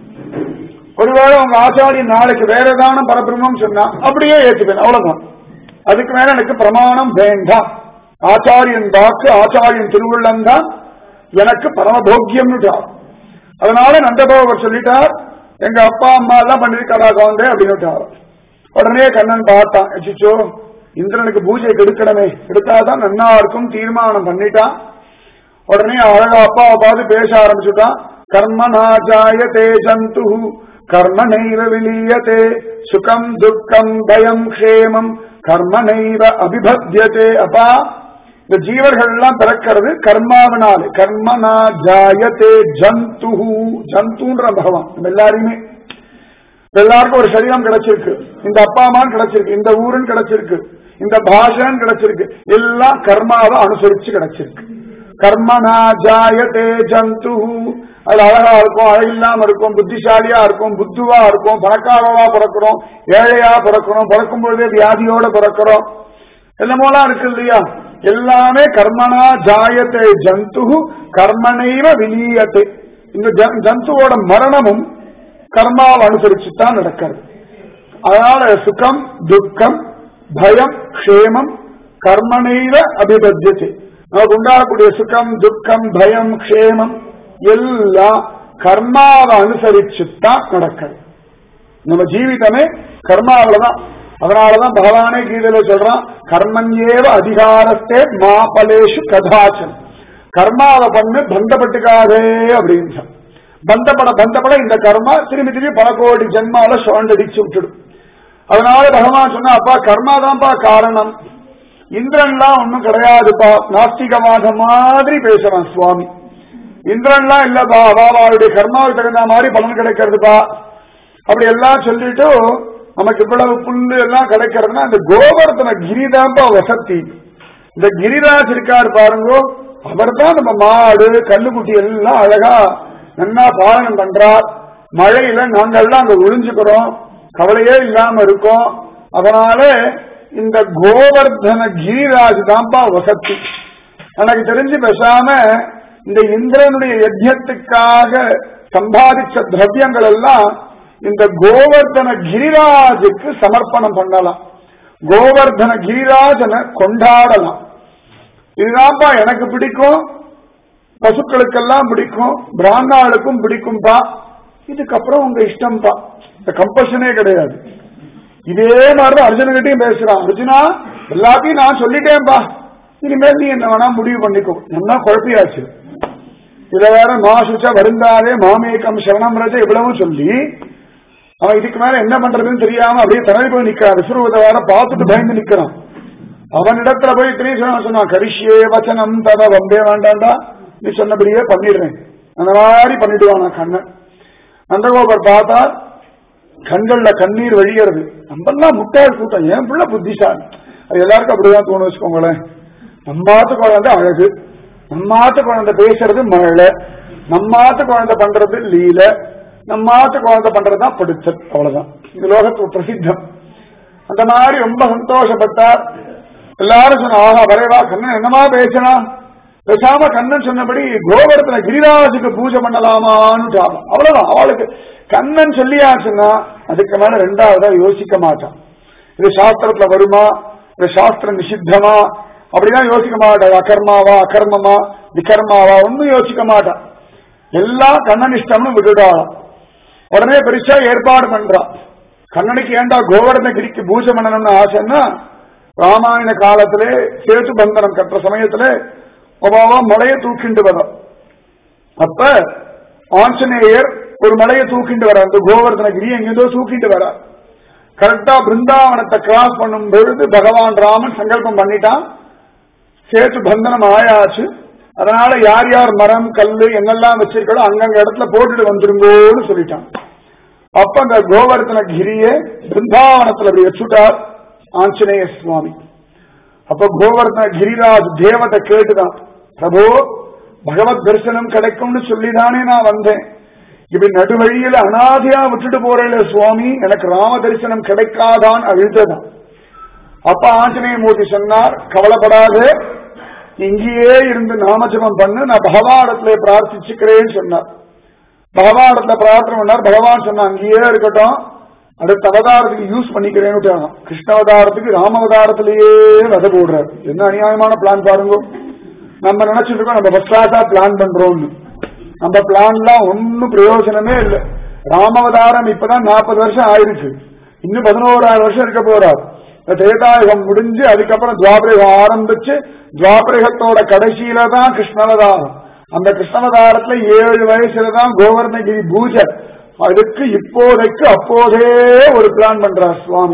ஒருவேளை உங்க ஆச்சாரியன் நாளைக்கு வேற ஏதான பரபிரம்மம் சொன்னா அப்படியே ஏத்துப்பேன் அவ்வளவுதான் அதுக்கு மேல எனக்கு பிரமாணம் வேண்டாம் ஆச்சாரியன் வாக்கு ஆச்சாரியன் திருவுள்ளம் தான் எனக்கு பரமபோக்கியம்னு அதனால நந்தபாபர் சொல்லிட்டார் எங்க அப்பா அம்மா எல்லாம் பண்ணிருக்காடா குழந்தை அப்படின்னு உடனே கண்ணன் பார்த்தான் அச்சிச்சோ இந்திரனுக்கு பூஜை கெடுக்கணுமே எடுத்தாதான் நன்னா இருக்கும் தீர்மானம் பண்ணிட்டான் உடனே அழகா அப்பாவை பார்த்து பேச ஆரம்பிச்சுட்டான் கர்மனா ஜாயதே ஜந்து கர்மனைவ விலீயதே சுகம் துக்கம் பயம் க்ஷேமம் கர்மனைவ அபிபத்தியதே அப்பா இந்த ஜீவர்கள் எல்லாம் பிறக்கிறது கர்மாவனாலே கர்மனா ஜாயதே ஜந்து ஜந்துன்ற பகவான் நம்ம எல்லாரையுமே எல்லாருக்கும் ஒரு சரீரம் கிடைச்சிருக்கு இந்த அப்பா அம்மான்னு கிடைச்சிருக்கு இந்த ஊருன்னு கிடைச்சிருக்கு இந்த பாஷன்னு கிடைச்சிருக்கு எல்லாம் கர்மாவை அனுசரிச்சு கிடைச்சிருக்கு கர்மனா ஜாயதே ஜந்து அது அழகா இருக்கும் அழகில்லாம இருக்கும் புத்திசாலியா இருக்கும் புத்துவா இருக்கும் பணக்காரவா பிறக்கிறோம் ஏழையா பிறக்கிறோம் பிறக்கும் பொழுதே வியாதியோட பிறக்கிறோம் என்னமோலாம் இருக்கு இல்லையா எல்லாமே கர்மனா ஜாயத்தே ஜந்து கர்மனைவ விலீயத்தை இந்த ஜ- ஜந்துவோட மரணமும் கர்மாவை அனுசரிச்சு தான் நடக்கிறது அதனால சுகம் துக்கம் பயம் க்ஷேமம் கர்மனைவ அபிபத்தியத்தை நமக்கு உண்டாகக்கூடிய சுகம் துக்கம் பயம் க்ஷேமம் எல்லாம் கர்மாவை அனுசரிச்சு தான் நடக்கிறது நம்ம ஜீவிதமே கர்மாவில தான் அதனாலதான் பகவானே கீதையில சொல்றான் கர்மன்யேவ அதிகாரத்தே மாபலேஷு கதாச்சன் கர்மாவை பண்ணு பந்தப்பட்டுக்காதே அப்படின்னு பந்தப்பட பந்தப்பட இந்த கர்மா திரும்பி திரும்பி பல கோடி ஜென்மால சுழண்டடிச்சு விட்டுடும் அதனால பகவான் சொன்னா அப்பா கர்மா தான்ப்பா காரணம் இந்திரன்லாம் ஒண்ணும் கிடையாதுப்பா நாஸ்திகவாத மாதிரி பேசுறான் சுவாமி இந்திரன்லாம் இல்லப்பா அவாவாளுடைய கர்மாவுக்கு தகுந்த மாதிரி பலன் கிடைக்கிறதுப்பா அப்படி எல்லாம் சொல்லிட்டு நமக்கு இவ்வளவு புல்லு எல்லாம் கிடைக்கிறதுனா இந்த கோவர்த்தன கிரிதாம்பா வசதி இந்த கிரிராஜ் இருக்காரு பாருங்க அவர் தான் நம்ம மாடு கல்லுக்குட்டி எல்லாம் அழகா நன்னா பாலனம் பண்றார் மழையில நாங்கெல்லாம் அங்க ஒளிஞ்சுக்கிறோம் கவலையே இல்லாம இருக்கோம் அதனால இந்த கோவர்தன கிரிராஜ் தான்பா வசதி எனக்கு தெரிஞ்சு பேசாம இந்த இந்திரனுடைய யஜ்யத்துக்காக சம்பாதிச்ச திரவியங்கள் எல்லாம் இந்த கோவர்தன கிரிராஜுக்கு சமர்ப்பணம் பண்ணலாம் கோவர்தன கிரிராஜனை கொண்டாடலாம் இதுதான்ப்பா எனக்கு பிடிக்கும் பசுக்களுக்கெல்லாம் பிடிக்கும் பிராமணாளுக்கும் பிடிக்கும்பா இதுக்கப்புறம் உங்க இஷ்டம்ப்பா இந்த கம்பல்ஷனே கிடையாது இதே மாதிரிதான் அர்ஜுனகிட்டையும் பேசுறான் அர்ஜுனா எல்லாத்தையும் நான் சொல்லிட்டேன்பா இனிமேல் நீ என்ன வேணா முடிவு பண்ணிக்கோ நல்லா குழப்பியாச்சு இத வேற மாசுச்சா வருந்தாதே மாமேக்கம் சரணம் ரஜ இவ்வளவும் சொல்லி அவன் இதுக்கு மேல என்ன பண்றதுன்னு தெரியாம அப்படியே தனி போய் நிக்கிறான் விஸ்வரூபத்தை வேற பார்த்துட்டு பயந்து நிக்கிறான் அவனிடத்துல போய் இத்தனையும் சொன்னா சொன்னான் கரிஷ்யே வச்சனம் தத வம்பே வேண்டாண்டா நீ சொன்னபடியே பண்ணிடுறேன் அந்த மாதிரி பண்ணிடுவான் நான் கண்ணன் நந்தகோபர் பார்த்தா கண்கள்ல கண்ணீர் வழிகிறது நம்மெல்லாம் முட்டாள் கூட்டம் ஏன் புள்ள புத்திசாலி அது எல்லாருக்கும் அப்படிதான் தோணும் வச்சுக்கோங்களேன் நம்மாத்து குழந்தை அழகு நம்மாத்து குழந்தை பேசுறது மழை நம்மாத்து குழந்தை பண்றது லீல நம்மாத்து குழந்தை பண்றதுதான் படிச்சல் அவ்வளவுதான் இது லோகத்து பிரசித்தம் அந்த மாதிரி ரொம்ப சந்தோஷப்பட்டார் எல்லாரும் சொன்ன ஆஹா வரைவா கண்ணன் என்னமா பேசினா பேசாம கண்ணன் சொன்னபடி கோபுரத்துல கிரிராஜுக்கு பூஜை பண்ணலாமான்னு அவ்வளவுதான் அவளுக்கு கண்ணன் சொல்லியாச்சுன்னா அதுக்கு மேல ரெண்டாவதா யோசிக்க மாட்டான் இது சாஸ்திரத்துல வருமா இது சாஸ்திரம் நிஷித்தமா அப்படிதான் யோசிக்க மாட்டான் அகர்மாவா அகர்மமா விகர்மாவா ஒன்னும் யோசிக்க மாட்டான் எல்லாம் கண்ணன் இஷ்டம்னு விட்டுட்டாளாம் உடனே பெருசா ஏற்பாடு பண்றான் கண்ணனுக்கு ஏண்டா கோவர்தனகிரிக்கு பூஜை பண்ணணும்னு ஆசைன்னா ராமாயண காலத்திலே சேது பந்தனம் கட்டுற சமயத்துல ஒபாவா மலையை தூக்கிண்டு வரும் அப்ப ஆஞ்சநேயர் ஒரு மலையை தூக்கிண்டு வர அந்த கோவர்தனகிரி எங்கேதோ தூக்கிட்டு வர கரெக்டா பிருந்தாவனத்தை கிராஸ் பண்ணும் பொழுது பகவான் ராமன் சங்கல்பம் பண்ணிட்டான் சேத்து பந்தனம் ஆயாச்சு அதனால யார் யார் மரம் கல்லு என்னெல்லாம் வச்சிருக்கோ அங்கங்க இடத்துல போட்டுட்டு வந்துருங்கோன்னு சொல்லிட்டான் அப்ப அந்த கோவர்தன கிரியை பிருந்தாவனத்துல அப்படி வச்சுட்டார் ஆஞ்சநேய சுவாமி அப்ப கோவர்தன கிரிராஜ் தேவதை கேட்டுதான் பிரபு பகவத் தரிசனம் கிடைக்கும்னு சொல்லிதானே நான் வந்தேன் இப்படி நடுவழியில அனாதையா விட்டுட்டு போறேன் சுவாமி எனக்கு ராம தரிசனம் கிடைக்காதான் அழுததான் அப்ப ஆஞ்சநேய மூர்த்தி சொன்னார் கவலைப்படாதே இங்கேயே இருந்து நாமஜபம் பண்ணு நான் பகவானிடத்துல பிரார்த்திச்சுக்கிறேன்னு சொன்னார் பகவானிடத்துல பிரார்த்தனை பண்ணார் பகவான் சொன்னா அங்கேயே இருக்கட்டும் அடுத்த அவதாரத்துக்கு யூஸ் பண்ணிக்கிறேன்னு கிருஷ்ணாவதாரத்துக்கு ராமவதாரத்திலேயே வத போடுறாரு என்ன அநியாயமான பிளான் பாருங்க நம்ம நினைச்சிட்டு இருக்கோம் நம்ம ஃபர்ஸ்ட் கிளாஸா பிளான் பண்றோம்னு நம்ம பிளான்லாம் ஒன்னும் பிரயோஜனமே இல்லை ராமவதாரம் இப்பதான் நாற்பது வருஷம் ஆயிருக்கு இன்னும் பதினோராயிரம் வருஷம் இருக்க போறார் தேதாயுகம் முடிஞ்சு அதுக்கப்புறம் துவாபரகம் ஆரம்பிச்சு துவாபரகத்தோட கடைசியில தான் கிருஷ்ணவதாரம் அந்த கிருஷ்ணவதாரத்துல ஏழு வயசுல தான் கோவர்ணகிரி பூஜை அதுக்கு இப்போதைக்கு அப்போதே ஒரு பிளான் பண்றார் சுவாமி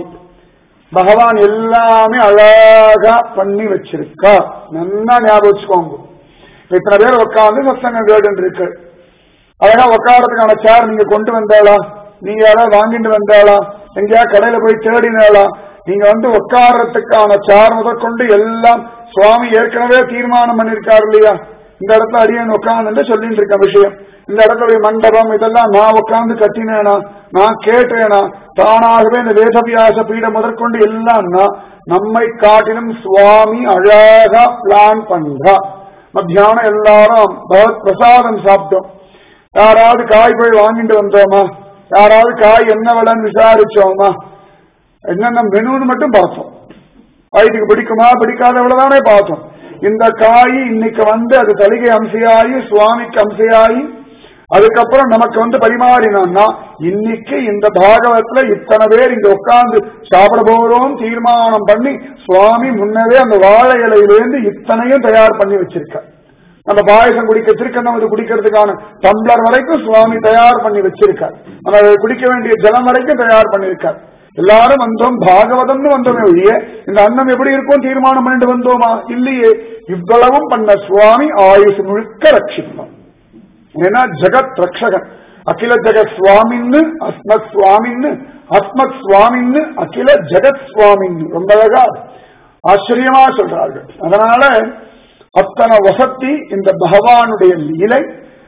பகவான் எல்லாமே அழகா பண்ணி வச்சிருக்கா நல்லா ஞாபகம் வச்சுக்கோங்க இத்தனை பேர் உட்காந்து சத்சங்கம் கேட்டு இருக்கு அழகா உட்காரத்துக்கான சேர் நீங்க கொண்டு வந்தாளா நீங்க யாராவது வாங்கிட்டு வந்தாளா எங்கேயா கடையில போய் தேடினாளா நீங்க வந்து உட்காரத்துக்கான சேர் முதற்கொண்டு எல்லாம் சுவாமி ஏற்கனவே தீர்மானம் பண்ணிருக்காரு இல்லையா இந்த இடத்துல அடியன் உட்காந்து சொல்லிட்டு இருக்க விஷயம் இந்த இடத்துல மண்டபம் இதெல்லாம் நான் உட்கார்ந்து கட்டினேனா நான் கேட்டேனா தானாகவே இந்த வேதவியாச பீடம் முதற்கொண்டு எல்லாம் நம்மை காட்டிலும் சுவாமி அழகா பிளான் பண்றா மத்தியானம் எல்லாரும் பகவத் பிரசாதம் சாப்பிட்டோம் யாராவது காய் போய் வாங்கிட்டு வந்தோமா யாராவது காய் என்ன விலைன்னு விசாரிச்சோமா என்னென்ன மெனுன்னு மட்டும் பார்த்தோம் வயிற்றுக்கு பிடிக்குமா பிடிக்காத விடதானே பார்த்தோம் இந்த காய் இன்னைக்கு வந்து அது தலிகை அம்சையாயி சுவாமிக்கு அம்சையாயி அதுக்கப்புறம் நமக்கு வந்து பரிமாறினோம்னா இன்னைக்கு இந்த பாகவத்துல இத்தனை பேர் இங்க உட்கார்ந்து சாப்பிட போறோம் தீர்மானம் பண்ணி சுவாமி முன்னவே அந்த வாழை இலையிலேருந்து இத்தனையும் தயார் பண்ணி வச்சிருக்க நம்ம பாயசம் குடிக்க திருக்கண்ணம் இது குடிக்கிறதுக்கான டம்ளர் வரைக்கும் சுவாமி தயார் பண்ணி வச்சிருக்கார் நம்ம குடிக்க வேண்டிய ஜலம் வரைக்கும் தயார் பண்ணிருக்கார் எல்லாரும் வந்தோம் பாகவதம்னு வந்தோமே ஒழிய இந்த அன்னம் எப்படி இருக்கும் தீர்மானம் பண்ணிட்டு வந்தோமா இல்லையே இவ்வளவும் பண்ண சுவாமி ஆயுஷ் முழுக்க ரட்சிப்பான் ஏன்னா ஜெகத் ரக்ஷகன் அகில ஜெகத் சுவாமின்னு அஸ்மத் சுவாமின்னு அஸ்மத் சுவாமின்னு அகில ஜெகத் சுவாமின்னு ரொம்ப அழகா ஆச்சரியமா சொல்றார்கள் அதனால அத்தனை வசத்தி இந்த பகவானுடைய லீலை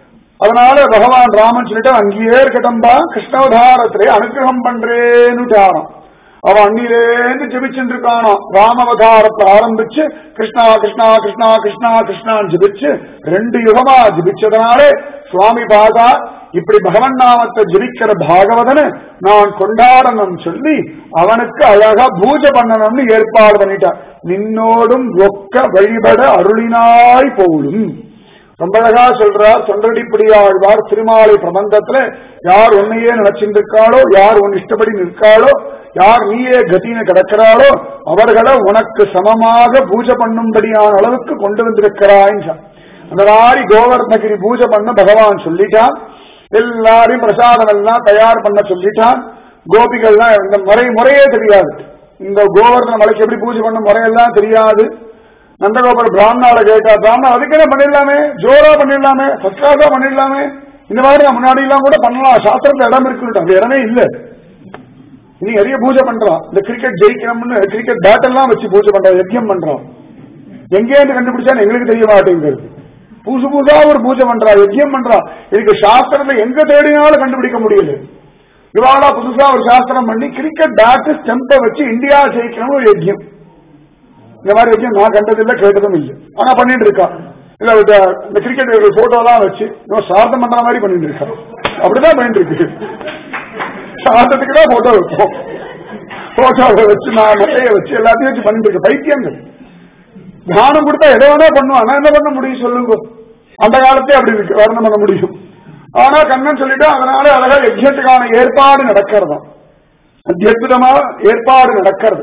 அதனால பகவான் ராமன் சொல்லிட்டு அங்கேயே இருக்கட்டம்பா கிருஷ்ணவதாரத்திலே அனுகிரகம் பண்றேன்னுட்டாராம் அவன் அன்னிலேருந்து ஜபிச்சுட்டு இருக்கானோ ராமவதாரத்தை ஆரம்பிச்சு கிருஷ்ணா கிருஷ்ணா கிருஷ்ணா கிருஷ்ணா கிருஷ்ணான்னு ஜபிச்சு ரெண்டு யுகமா ஜபிச்சதுனாலே சுவாமி பாதா இப்படி பகவன் நாமத்தை ஜபிக்கிற பாகவதனை நான் கொண்டாடணும் சொல்லி அவனுக்கு அழகா பூஜை பண்ணணும்னு ஏற்பாடு பண்ணிட்டான் நின்னோடும் ஒக்க வழிபட அருளினாய் போலும் ரொம்ப அழகா சொல்றார் தொண்டடிப்படியாழ்வார் திருமாலை பிரபந்தத்துல யார் உன்னையே நினைச்சிருக்காளோ யார் உன் இஷ்டப்படி நிற்காளோ யார் நீயே கத்தின கிடக்கிறாளோ அவர்களை உனக்கு சமமாக பூஜை பண்ணும்படியான அளவுக்கு கொண்டு வந்திருக்கிறாய் அந்த மாதிரி கோவர்ணகிரி பூஜை பண்ண பகவான் சொல்லிட்டான் எல்லாரையும் பிரசாதம் எல்லாம் தயார் பண்ண சொல்லிட்டான் கோபிகள்லாம் இந்த முறை முறையே தெரியாது இந்த கோவர்தன மலைக்கு எப்படி பூஜை பண்ண முறையெல்லாம் தெரியாது நந்தகோபால் பிராமணால கேட்டா பிராமணா அதுக்கு என்ன பண்ணிடலாமே ஜோரா பண்ணிடலாமே ஃபர்ஸ்ட் கிளாஸா பண்ணிடலாமே இந்த மாதிரி நான் முன்னாடி எல்லாம் கூட பண்ணலாம் சாஸ்திரத்துல இடம் இருக்குன்னு அது இடமே இல்ல இனி நிறைய பூஜை பண்றான் இந்த கிரிக்கெட் ஜெயிக்கணும்னு கிரிக்கெட் பேட் எல்லாம் வச்சு பூஜை பண்றான் யஜ்யம் பண்றான் எங்கேருந்து கண்டுபிடிச்சான்னு எங்களுக்கு தெரிய மாட்டேங்கிறது புதுசு புதுசா ஒரு பூஜை பண்றா யஜ்யம் பண்றா இதுக்கு சாஸ்திரத்துல எங்க தேடினாலும் கண்டுபிடிக்க முடியல இவாளா புதுசா ஒரு சாஸ்திரம் பண்ணி கிரிக்கெட் பேட்டு ஸ்டெம்பை வச்சு இந்தியா ஜெயிக்கணும் ஒரு யஜ்யம் இந்த மாதிரி யஜ்யம் நான் கண்டதில்லை கேட்டதும் இல்லை ஆனா பண்ணிட்டு இருக்கா இல்ல இந்த இந்த கிரிக்கெட் போட்டோலாம் வச்சு இன்னும் சார்த்தம் பண்ற மாதிரி பண்ணிட்டு இருக்கா அப்படிதான் பண்ணிட்டு இருக்கு சார்த்தத்துக்கு தான் போட்டோ வைப்போம் போட்டோவை வச்சு நான் மட்டையை வச்சு எல்லாத்தையும் வச்சு பண்ணிட்டு இருக்க பைத்தியங்கள் தியானம் கொடுத்தா எதை வேணா பண்ணுவான் நான் என்ன பண்ண முடியும் சொல்லுங்க அந்த காலத்தே அப்படி இருக்கு வர்ணம் பண்ண முடியும் ஆனா கண்ணன் சொல்லிட்டு அதனால அழகா யஜ்யத்துக்கான ஏற்பாடு நடக்கிறதா அத்தியுதமா ஏற்பாடு நடக்கிறது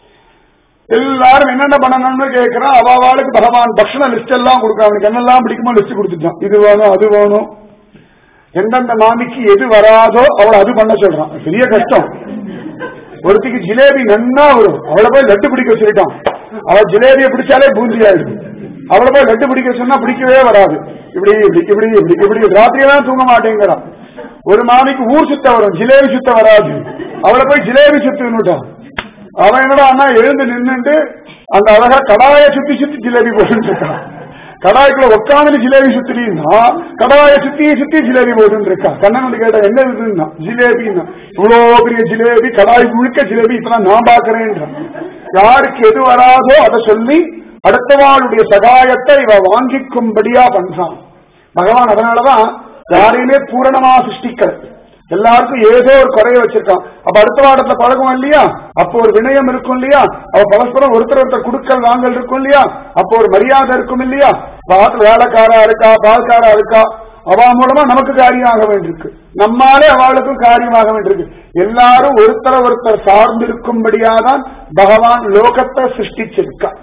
எல்லாரும் என்னென்ன பண்ணணும்னு கேட்கிறான் அவாளுக்கு பகவான் பக்ஷண லிஸ்ட் எல்லாம் கொடுக்க அவனுக்கு என்னெல்லாம் பிடிக்குமோ லிஸ்ட் கொடுத்துட்டான் இது வேணும் அது வேணும் எந்தெந்த மாமிக்கு எது வராதோ அவளை அது பண்ண சொல்றான் பெரிய கஷ்டம் ஒருத்திக்கு ஜிலேபி நன்னா வரும் அவளை போய் லட்டு பிடிக்க சொல்லிட்டான் அவ ஜிலேபியை பிடிச்சாலே பூந்தி ஆயிடுது அவளை போய் லட்டு பிடிக்க சொன்னா பிடிக்கவே வராது இப்படி இப்படி இப்படி இப்படி இப்படி ராத்திரியெல்லாம் தூங்க மாட்டேங்கிறான் ஒரு மாமிக்கு ஊர் சுத்த வரும் ஜிலேபி சுத்த வராது அவளை போய் ஜிலேபி சுத்துன்னுட்டான் அவன் என்னடா அண்ணா எழுந்து நின்னுட்டு அந்த அழகா கடாயை சுத்தி சுத்தி ஜிலேபி போட்டுட்டு இருக்கான் கடாய்க்குள்ள உட்காந்து ஜிலேபி சுத்தினா கடாயை சுத்தி சுத்தி ஜிலேபி போட்டு இருக்கா கண்ணன் வந்து கேட்டா என்ன இதுன்னா ஜிலேபின்னா இவ்வளவு பெரிய ஜிலேபி கடாய் முழுக்க ஜிலேபி இப்பதான் நான் பாக்குறேன்றான் யாருக்கு எது வராதோ அதை சொல்லி அடுத்தவாளுடைய சகாயத்தை இவ வாங்கிக்கும்படியா பண்றான் பகவான் அதனாலதான் யாரையுமே பூரணமா சிருஷ்டிக்கல எல்லாருக்கும் ஏதோ ஒரு குறைய வச்சிருக்கான் அப்ப அடுத்த வாரத்துல பழகும் இல்லையா அப்போ ஒரு வினயம் இருக்கும் இல்லையா அவ பரஸ்பரம் ஒருத்தர் ஒருத்தர் குடுக்கல் வாங்கல் இருக்கும் இல்லையா அப்போ ஒரு மரியாதை இருக்கும் இல்லையா பாத்து வேலைக்காரா இருக்கா பால்காரா இருக்கா அவ மூலமா நமக்கு காரியம் ஆக வேண்டியிருக்கு நம்மாலே அவளுக்கும் காரியமாக வேண்டியிருக்கு எல்லாரும் ஒருத்தர ஒருத்தர் சார்ந்திருக்கும்படியாதான் பகவான் லோகத்தை சிருஷ்டிச்சிருக்கா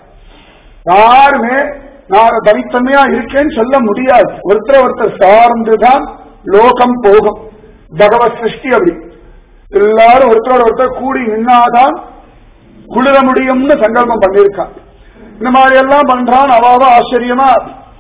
யாருமே நான் தனித்தன்மையா இருக்கேன்னு சொல்ல முடியாது ஒருத்தர் ஒருத்தர் சார்ந்துதான் லோகம் போகும் பகவத் சிருஷ்டி அப்படி எல்லாரும் ஒருத்தரோட ஒருத்தர் கூடி நின்னாதான் குளிர முடியும்னு சங்கல்பம் பண்ணியிருக்கான் இந்த மாதிரி எல்லாம் பண்றான் அவாவ ஆச்சரியமா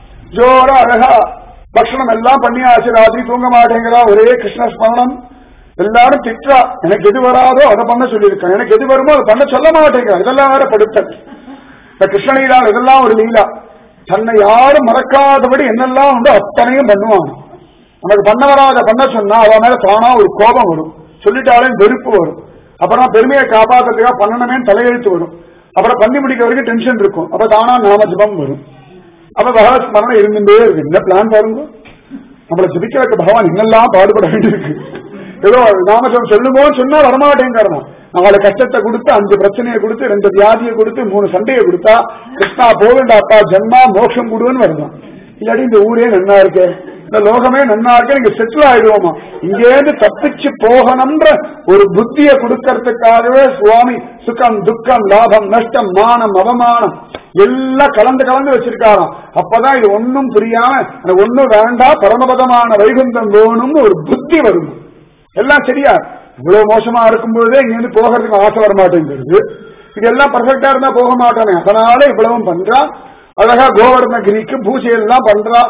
ஜோரா அழகா பக்ஷணம் எல்லாம் பண்ணி ஆச்சு ராத்திரி தூங்க மாட்டேங்கிறா ஒரே கிருஷ்ண ஸ்மரணம் எல்லாரும் திட்டா எனக்கு எது வராதோ அதை பண்ண சொல்லியிருக்கேன் எனக்கு எது வருமோ அதை பண்ண சொல்ல மாட்டேங்கிறா இதெல்லாம் வேற படுத்தல் இந்த கிருஷ்ண லீலா இதெல்லாம் ஒரு லீலா தன்னை யாரும் மறக்காதபடி என்னெல்லாம் உண்டோ அத்தனையும் பண்ணுவான் நமக்கு பண்ண வராத பண்ண சொன்னா அவன் மேல தானா ஒரு கோபம் வரும் சொல்லிட்டாலே வெறுப்பு வரும் அப்புறம் பெருமையை காப்பாத்துறதுக்காக பண்ணணுமே தலையெழுத்து வரும் அப்புறம் பண்ணி முடிக்க வரைக்கும் டென்ஷன் இருக்கும் அப்ப தானா நாம ஜபம் வரும் அப்ப பகவத் ஸ்மரணம் இருந்துட்டே இருக்கு என்ன பிளான் பாருங்க நம்மளை ஜபிக்க வைக்க பகவான் என்னெல்லாம் பாடுபட வேண்டியிருக்கு ஏதோ நாமஜபம் சொல்லுமோன்னு சொன்னா வரமாட்டேங்கிறோம் அவளை கஷ்டத்தை கொடுத்து அஞ்சு பிரச்சனையை கொடுத்து ரெண்டு வியாதியை கொடுத்து மூணு சண்டையை கொடுத்தா கிருஷ்ணா போகண்டாப்பா ஜன்மா மோட்சம் கொடுன்னு வருதான் இல்லாட்டி இந்த ஊரே நன்னா இருக்கு இந்த லோகமே நன்னா இருக்கு நீங்க செட்டில் ஆயிடுவோமா இங்கேருந்து தப்பிச்சு போகணும்ன்ற ஒரு புத்தியை கொடுக்கறதுக்காகவே சுவாமி சுகம் துக்கம் லாபம் நஷ்டம் மானம் அவமானம் எல்லாம் கலந்து கலந்து வச்சிருக்காராம் அப்பதான் இது ஒன்னும் புரியாம எனக்கு ஒண்ணும் வேண்டாம் பரமபதமான வைகுந்தம் வேணும்னு ஒரு புத்தி வரும் எல்லாம் சரியா இவ்வளவு மோசமா இருக்கும்போதே இங்க இருந்து போகிறதுக்கு ஆசை வர மாட்டேங்கிறது இதெல்லாம் பர்ஃபெக்டா இருந்தா போக மாட்டானே அதனால இவ்வளவும் பண்றா அழகா கோவர்ணகிரிக்கு பூஜை எல்லாம் பண்றா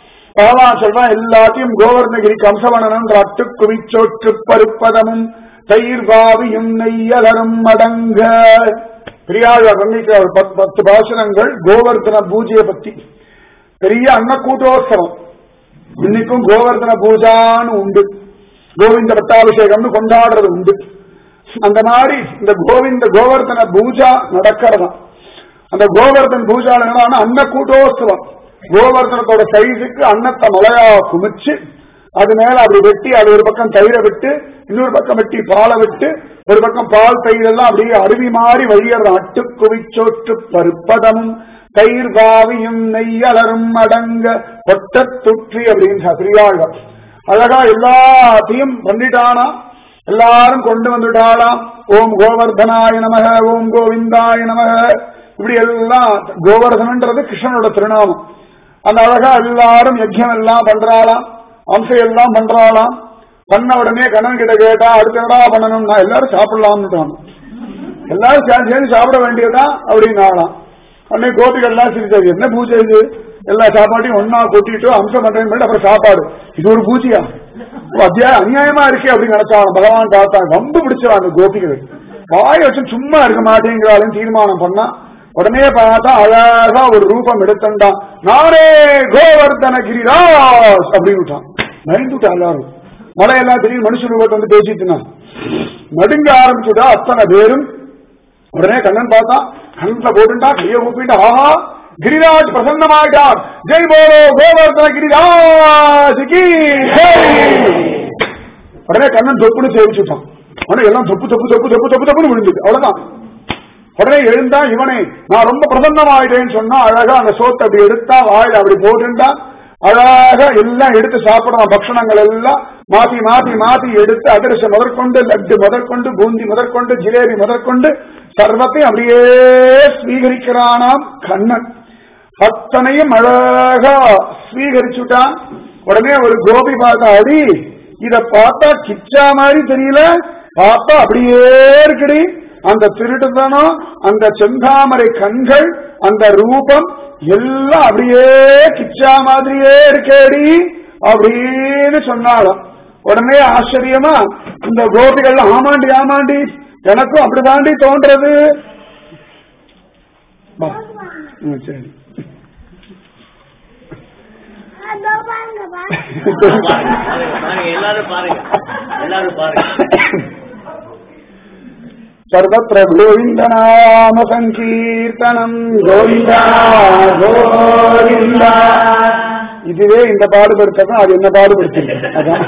பகவான் சொல்றான் எல்லாத்தையும் கோவர்ணகிரிக்கு அம்சவனனம் அட்டு குவிச்சோற்று பருப்பதமும் தயிர் பாவியும் நெய்யலரும் அடங்க பெரியாழ்வார் வர்ணிக்கிற ஒரு பத்து பத்து பாசனங்கள் கோவர்தன பூஜையை பத்தி பெரிய அன்னக்கூட்டோத்சவம் இன்னைக்கும் கோவர்தன பூஜான்னு உண்டு கோவிந்த பட்டாபிஷேகம்னு கொண்டாடுறது உண்டு அந்த மாதிரி இந்த கோவிந்த கோவர்தன பூஜா நடக்கிறதா அந்த கோவர்தன் பூஜால என்ன அன்ன கூட்டோத்சவம் கோவர்தனத்தோட சைஸுக்கு அன்னத்தை மலையா குமிச்சு அது மேல அப்படி வெட்டி அது ஒரு பக்கம் தயிரை விட்டு இன்னொரு பக்கம் வெட்டி பாலை விட்டு ஒரு பக்கம் பால் தயிர் எல்லாம் அப்படியே அருவி மாறி வழியற அட்டு குவிச்சோற்று பருப்பதமும் தயிர் பாவியும் நெய்யலரும் அடங்க கொட்ட துற்றி அப்படின்னு பிரியாழ்வார் அழகா எல்லாத்தையும் பண்ணிட்டானா எல்லாரும் கொண்டு வந்துட்டாளாம் ஓம் கோவர்தனாய நமக ஓம் கோவிந்தாய நமக இப்படி எல்லாம் கோவர்தனன்றது கிருஷ்ணனோட திருநாமம் அந்த அழகா எல்லாரும் யஜ்யம் எல்லாம் பண்றாளாம் அம்சம் எல்லாம் பண்றாளாம் பண்ண உடனே கண்ணன் கிட்ட கேட்டா அடுத்த என்னடா பண்ணணும்னா எல்லாரும் சாப்பிடலாம்னுட்டாங்க எல்லாரும் சேர்ந்து சேர்ந்து சாப்பிட வேண்டியதுதான் அப்படின்னாலாம் உடனே கோபிகள் எல்லாம் சிரிச்சாரு என்ன பூஜை இது எல்லா சாப்பாட்டையும் ஒன்னா கொட்டிட்டு அம்சம் பண்றேன்னு அப்புறம் சாப்பாடு இது ஒரு பூஜையா அத்தியாயம் அநியாயமா இருக்கே அப்படின்னு நினைச்சாங்க பகவான் பார்த்தா வம்பு பிடிச்சாங்க கோபிகள் வாய வச்சு சும்மா இருக்க மாட்டேங்கிறாளுன்னு தீர்மானம் பண்ணா உடனே பார்த்தா அழகா ஒரு ரூபம் எடுத்துட்டான் நானே கோவர்தன கிரிராஜ் அப்படின்னு விட்டான் பயந்துட்டான் எல்லாரும் மலையெல்லாம் திடீர்னு மனுஷ ரூபத்தை வந்து பேசிட்டு இருந்தான் நடுங்க ஆரம்பிச்சுட்டா அத்தனை பேரும் உடனே கண்ணன் பார்த்தா கண்ணத்துல போட்டுட்டா கைய ஊப்பிட்டா ஆஹா கிரிராஜ் பிரசன்னமாயிட்டார் ஜெய் போலோ கோவர்தன கிரிராஜ் கி ஜெய். உடனே கண்ணன் தொப்புன்னு சேவிச்சுட்டான் உடனே எல்லாம் தொப்பு தொப்பு தொப்பு தொப்பு தொப்பு தொப்புன்னு விழுந்துட்டு அவ்வளவுதான் உடனே எழுந்தா இவனே நான் ரொம்ப பிரசன்னமாயிட்டேன்னு சொன்னா அழகா அந்த சோத்தை அப்படி எடுத்தா வாயில அப்படி போட்டுட்டா அழகா எல்லாம் எடுத்து சாப்பிடலாம் பக்ஷணங்கள் எல்லாம் மாத்தி மாத்தி மாத்தி எடுத்து அதிரசம் முதற்கொண்டு லட்டு முதற்கொண்டு பூந்தி முதற்கொண்டு ஜிலேபி முதற்கொண்டு சர்வத்தையும் அப்படியே ஸ்வீகரிக்கிறானாம் கண்ணன் அத்தனையும் அழகா ஸ்வீகரிச்சுட்டான் உடனே ஒரு கோபி பார்த்தா அடி இத பார்த்தா கிச்சா மாதிரி தெரியல பார்த்தா அப்படியே இருக்குடி அந்த திருட்டுத்தனம் அந்த செந்தாமரை கண்கள் அந்த ரூபம் எல்லாம் அப்படியே கிச்சா மாதிரியே இருக்கேடி அப்படின்னு சொன்னாலும் உடனே ஆச்சரியமா இந்த கோபிகள் ஆமாண்டி ஆமாண்டி எனக்கும் அப்படிதாண்டி தோன்றது வா. ம், சரி அதோ பாருங்க பாருங்க பாருங்க, பாருங்க, எல்லாரும் பாருங்க எல்லாரும் பாருங்க सर्वत्र गोविन्दनाम சங்கீர்த்தனம் கோவிந்தா கோவிந்தா இதுவே இந்த பாடுபடுத்தணும் அது என்ன பாடுபடுத்தல அதான்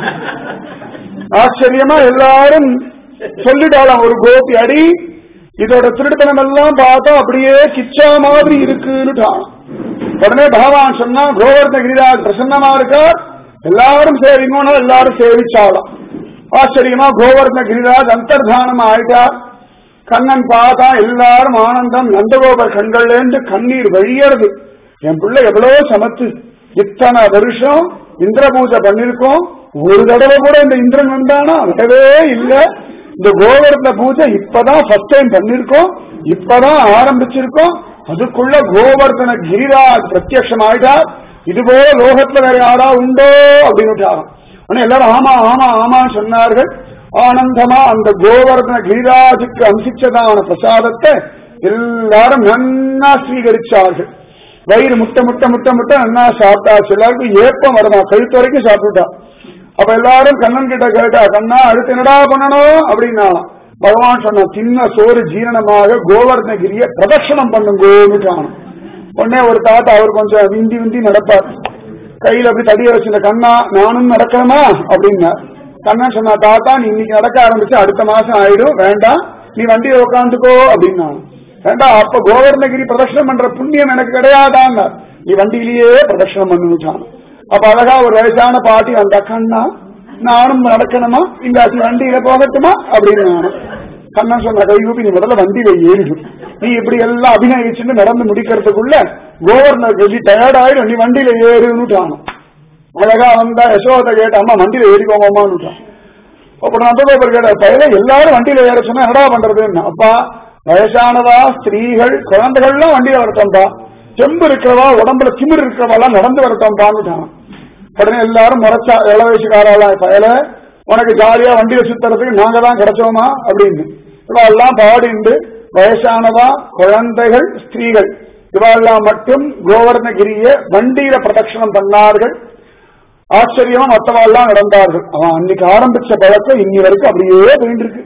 ஆச்சரியமா எல்லாரும் சொல்லிட்டாலாம் ஒரு கோபி அடி இதோட திருடுத்தனம் எல்லாம் பார்த்தா அப்படியே கிச்சா மாதிரி இருக்குன்னுட்டான் உடனே பகவான் சொன்னா கோவர்த கிரிராஜ் பிரசன்னமா இருக்கார் எல்லாரும் சேவிங்கன்னு எல்லாரும் சேவிச்சாலாம் ஆச்சரியமா கோவர்த கிரிராஜ் அந்தர்தானம் ஆயிட்டார் கண்ணன் பார்த்தா எல்லாரும் ஆனந்தம் நந்தகோபர் கண்கள்ல இருந்து கண்ணீர் வழியறது என் பிள்ளை எவ்வளவு சமத்து இத்தனை வருஷம் இந்திர பூஜை பண்ணிருக்கோம் ஒரு தடவை கூட இந்த இந்திரன் வந்தானா வரவே இல்ல இந்த கோவர்த பூஜை இப்பதான் ஃபர்ஸ்ட் டைம் பண்ணிருக்கோம் இப்பதான் ஆரம்பிச்சிருக்கோம் அதுக்குள்ள கோவர்தன கிரிராஜ் பிரத்யக்ஷம் ஆயிட்டார் இது போல லோகத்துல வேற யாரா உண்டோ அப்படின்னு ஆனா எல்லாரும் ஆமா ஆமா ஆமான்னு சொன்னார்கள் ஆனந்தமா அந்த கோவர்தன கிரிராஜுக்கு அம்சிச்சதான பிரசாதத்தை எல்லாரும் நன்னா ஸ்வீகரிச்சார்கள் வயிறு முட்டை முட்டை முட்டை முட்டை நன்னா சாப்பிட்டாச்சு எல்லாருக்கும் ஏப்பம் வருமா கழுத்து வரைக்கும் சாப்பிட்டுட்டா அப்ப எல்லாரும் கண்ணன் கிட்ட கேட்டா கண்ணா அடுத்து என்னடா பண்ணணும் அப்படின்னாலாம் பகவான் சொன்ன சின்ன சோறு ஜீரணமாக கோவர்தனகிரிய பிரதட்சணம் பண்ணுங்கோன்னு உடனே ஒரு தாத்தா அவர் கொஞ்சம் விந்தி விந்தி நடப்பார் கையில அப்படி தடிய வச்சிருந்த கண்ணா நானும் நடக்கணுமா அப்படின்னா கண்ணன் சொன்னா தாத்தா நீ இன்னைக்கு நடக்க ஆரம்பிச்சு அடுத்த மாசம் ஆயிடும் வேண்டாம் நீ வண்டியை உட்காந்துக்கோ அப்படின்னா வேண்டாம் அப்ப கோவர்ணகிரி பிரதட்சணம் பண்ற புண்ணியம் எனக்கு கிடையாதான் நீ வண்டியிலேயே பிரதட்சணம் பண்ணுச்சான் அப்ப அழகா ஒரு வயசான பாட்டி வந்தா கண்ணா நானும் நடக்கணுமா இல்லாட்டி வண்டியில போகட்டுமா அப்படின்னு நானும் கண்ணன் சொன்ன கைகூப்பி நீ முதல்ல வண்டியில ஏறிடும் நீ இப்படி எல்லாம் அபிநயிச்சுட்டு நடந்து முடிக்கிறதுக்குள்ள கவர்னர் கட்டி டயர்ட் ஆயிடும் நீ வண்டியில ஏறுன்னுட்டான் அழகா வந்தா யசோதை கேட்ட அம்மா வண்டியில ஏறிக்கோங்கம்மான்னுட்டான் அப்புறம் நந்தகோபர் கேட்ட பயில எல்லாரும் வண்டியில ஏற சொன்னா என்னடா பண்றதுன்னு அப்பா வயசானவா ஸ்திரீகள் குழந்தைகள்லாம் வண்டியில வரட்டோம்பா செம்பு இருக்கிறவா உடம்புல திமிர் இருக்கிறவெல்லாம் நடந்து வரட்டோம்பான்னுட்டான் உடனே எல்லாரும் முறைச்சா இள வயசுக்காராளா பயல உனக்கு ஜாலியா வண்டியில சுத்துறதுக்கு நாங்க தான் கிடைச்சோமா அப்படின்னு இவெல்லாம் பாடிண்டு வயசானவா குழந்தைகள் ஸ்திரீகள் இவெல்லாம் மட்டும் கோவர்ணகிரிய வண்டியில பிரதட்சணம் பண்ணார்கள் ஆச்சரியமா மற்றவெல்லாம் நடந்தார்கள் அவன் அன்னைக்கு ஆரம்பிச்ச பழக்கம் இன்னி வரைக்கும் அப்படியே போயிட்டு இருக்கு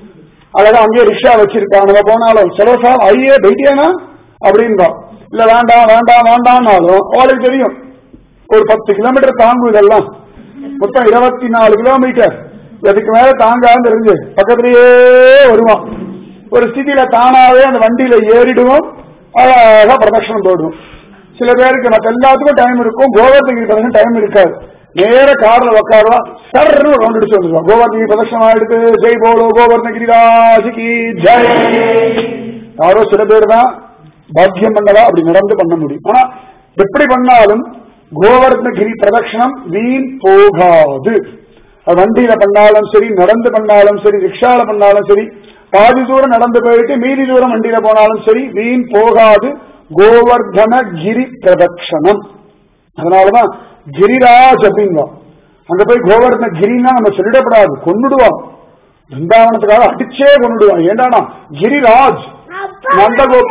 அழகா அங்கேயே ரிக்ஷா வச்சிருக்கான் நம்ம போனாலும் செலோசா ஐயே போயிட்டேனா அப்படின்பா இல்ல வேண்டாம் வேண்டாம் வேண்டாம்னாலும் அவளுக்கு தெரியும் ஒரு பத்து கிலோமீட்டர் தாங்கும் இதெல்லாம் மொத்தம் இருபத்தி நாலு கிலோமீட்டர் அதுக்கு மேல தாங்கான்னு தெரிஞ்சு பக்கத்திலேயே வருவான் ஒரு ஸ்திதியில தானாவே அந்த வண்டியில ஏறிடுவோம் அழகா பிரதட்சணம் போடுவோம் சில பேருக்கு மற்ற எல்லாத்துக்கும் டைம் இருக்கும் கோவர்தகிரி பிரதட்சணம் டைம் இருக்காது நேர கார்ல உட்காரலாம் சர்னு ரவுண்ட் அடிச்சு வந்துருவான் கோவர்தகிரி பிரதட்சணம் ஆயிடுத்து ஜெய் போலோ கோவர்தகிரி ராசிக்கு ஜெய் யாரோ சில பேர் தான் பாக்கியம் பண்ணதா அப்படி நடந்து பண்ண முடியும் ஆனா எப்படி பண்ணாலும் கோவர்தனகிரி பிரதட்சணம் வீண் போகாது அது வண்டியில பண்ணாலும் சரி நடந்து பண்ணாலும் சரி ரிக்ஷால பண்ணாலும் சரி பாதி தூரம் நடந்து போயிட்டு மீதி தூரம் வண்டியில போனாலும் சரி வீண் போகாது கோவர்தன கிரி பிரதட்சணம் அதனாலதான் கிரிராஜ் அப்படிங்க அங்க போய் கோவர்தன கிரின்னா நம்ம சொல்லிடப்படாது கொன்னுடுவான் பிருந்தாவனத்துக்காக அடிச்சே கொன்னுடுவான் ஏண்டானா கிரிராஜ் நந்தகோப்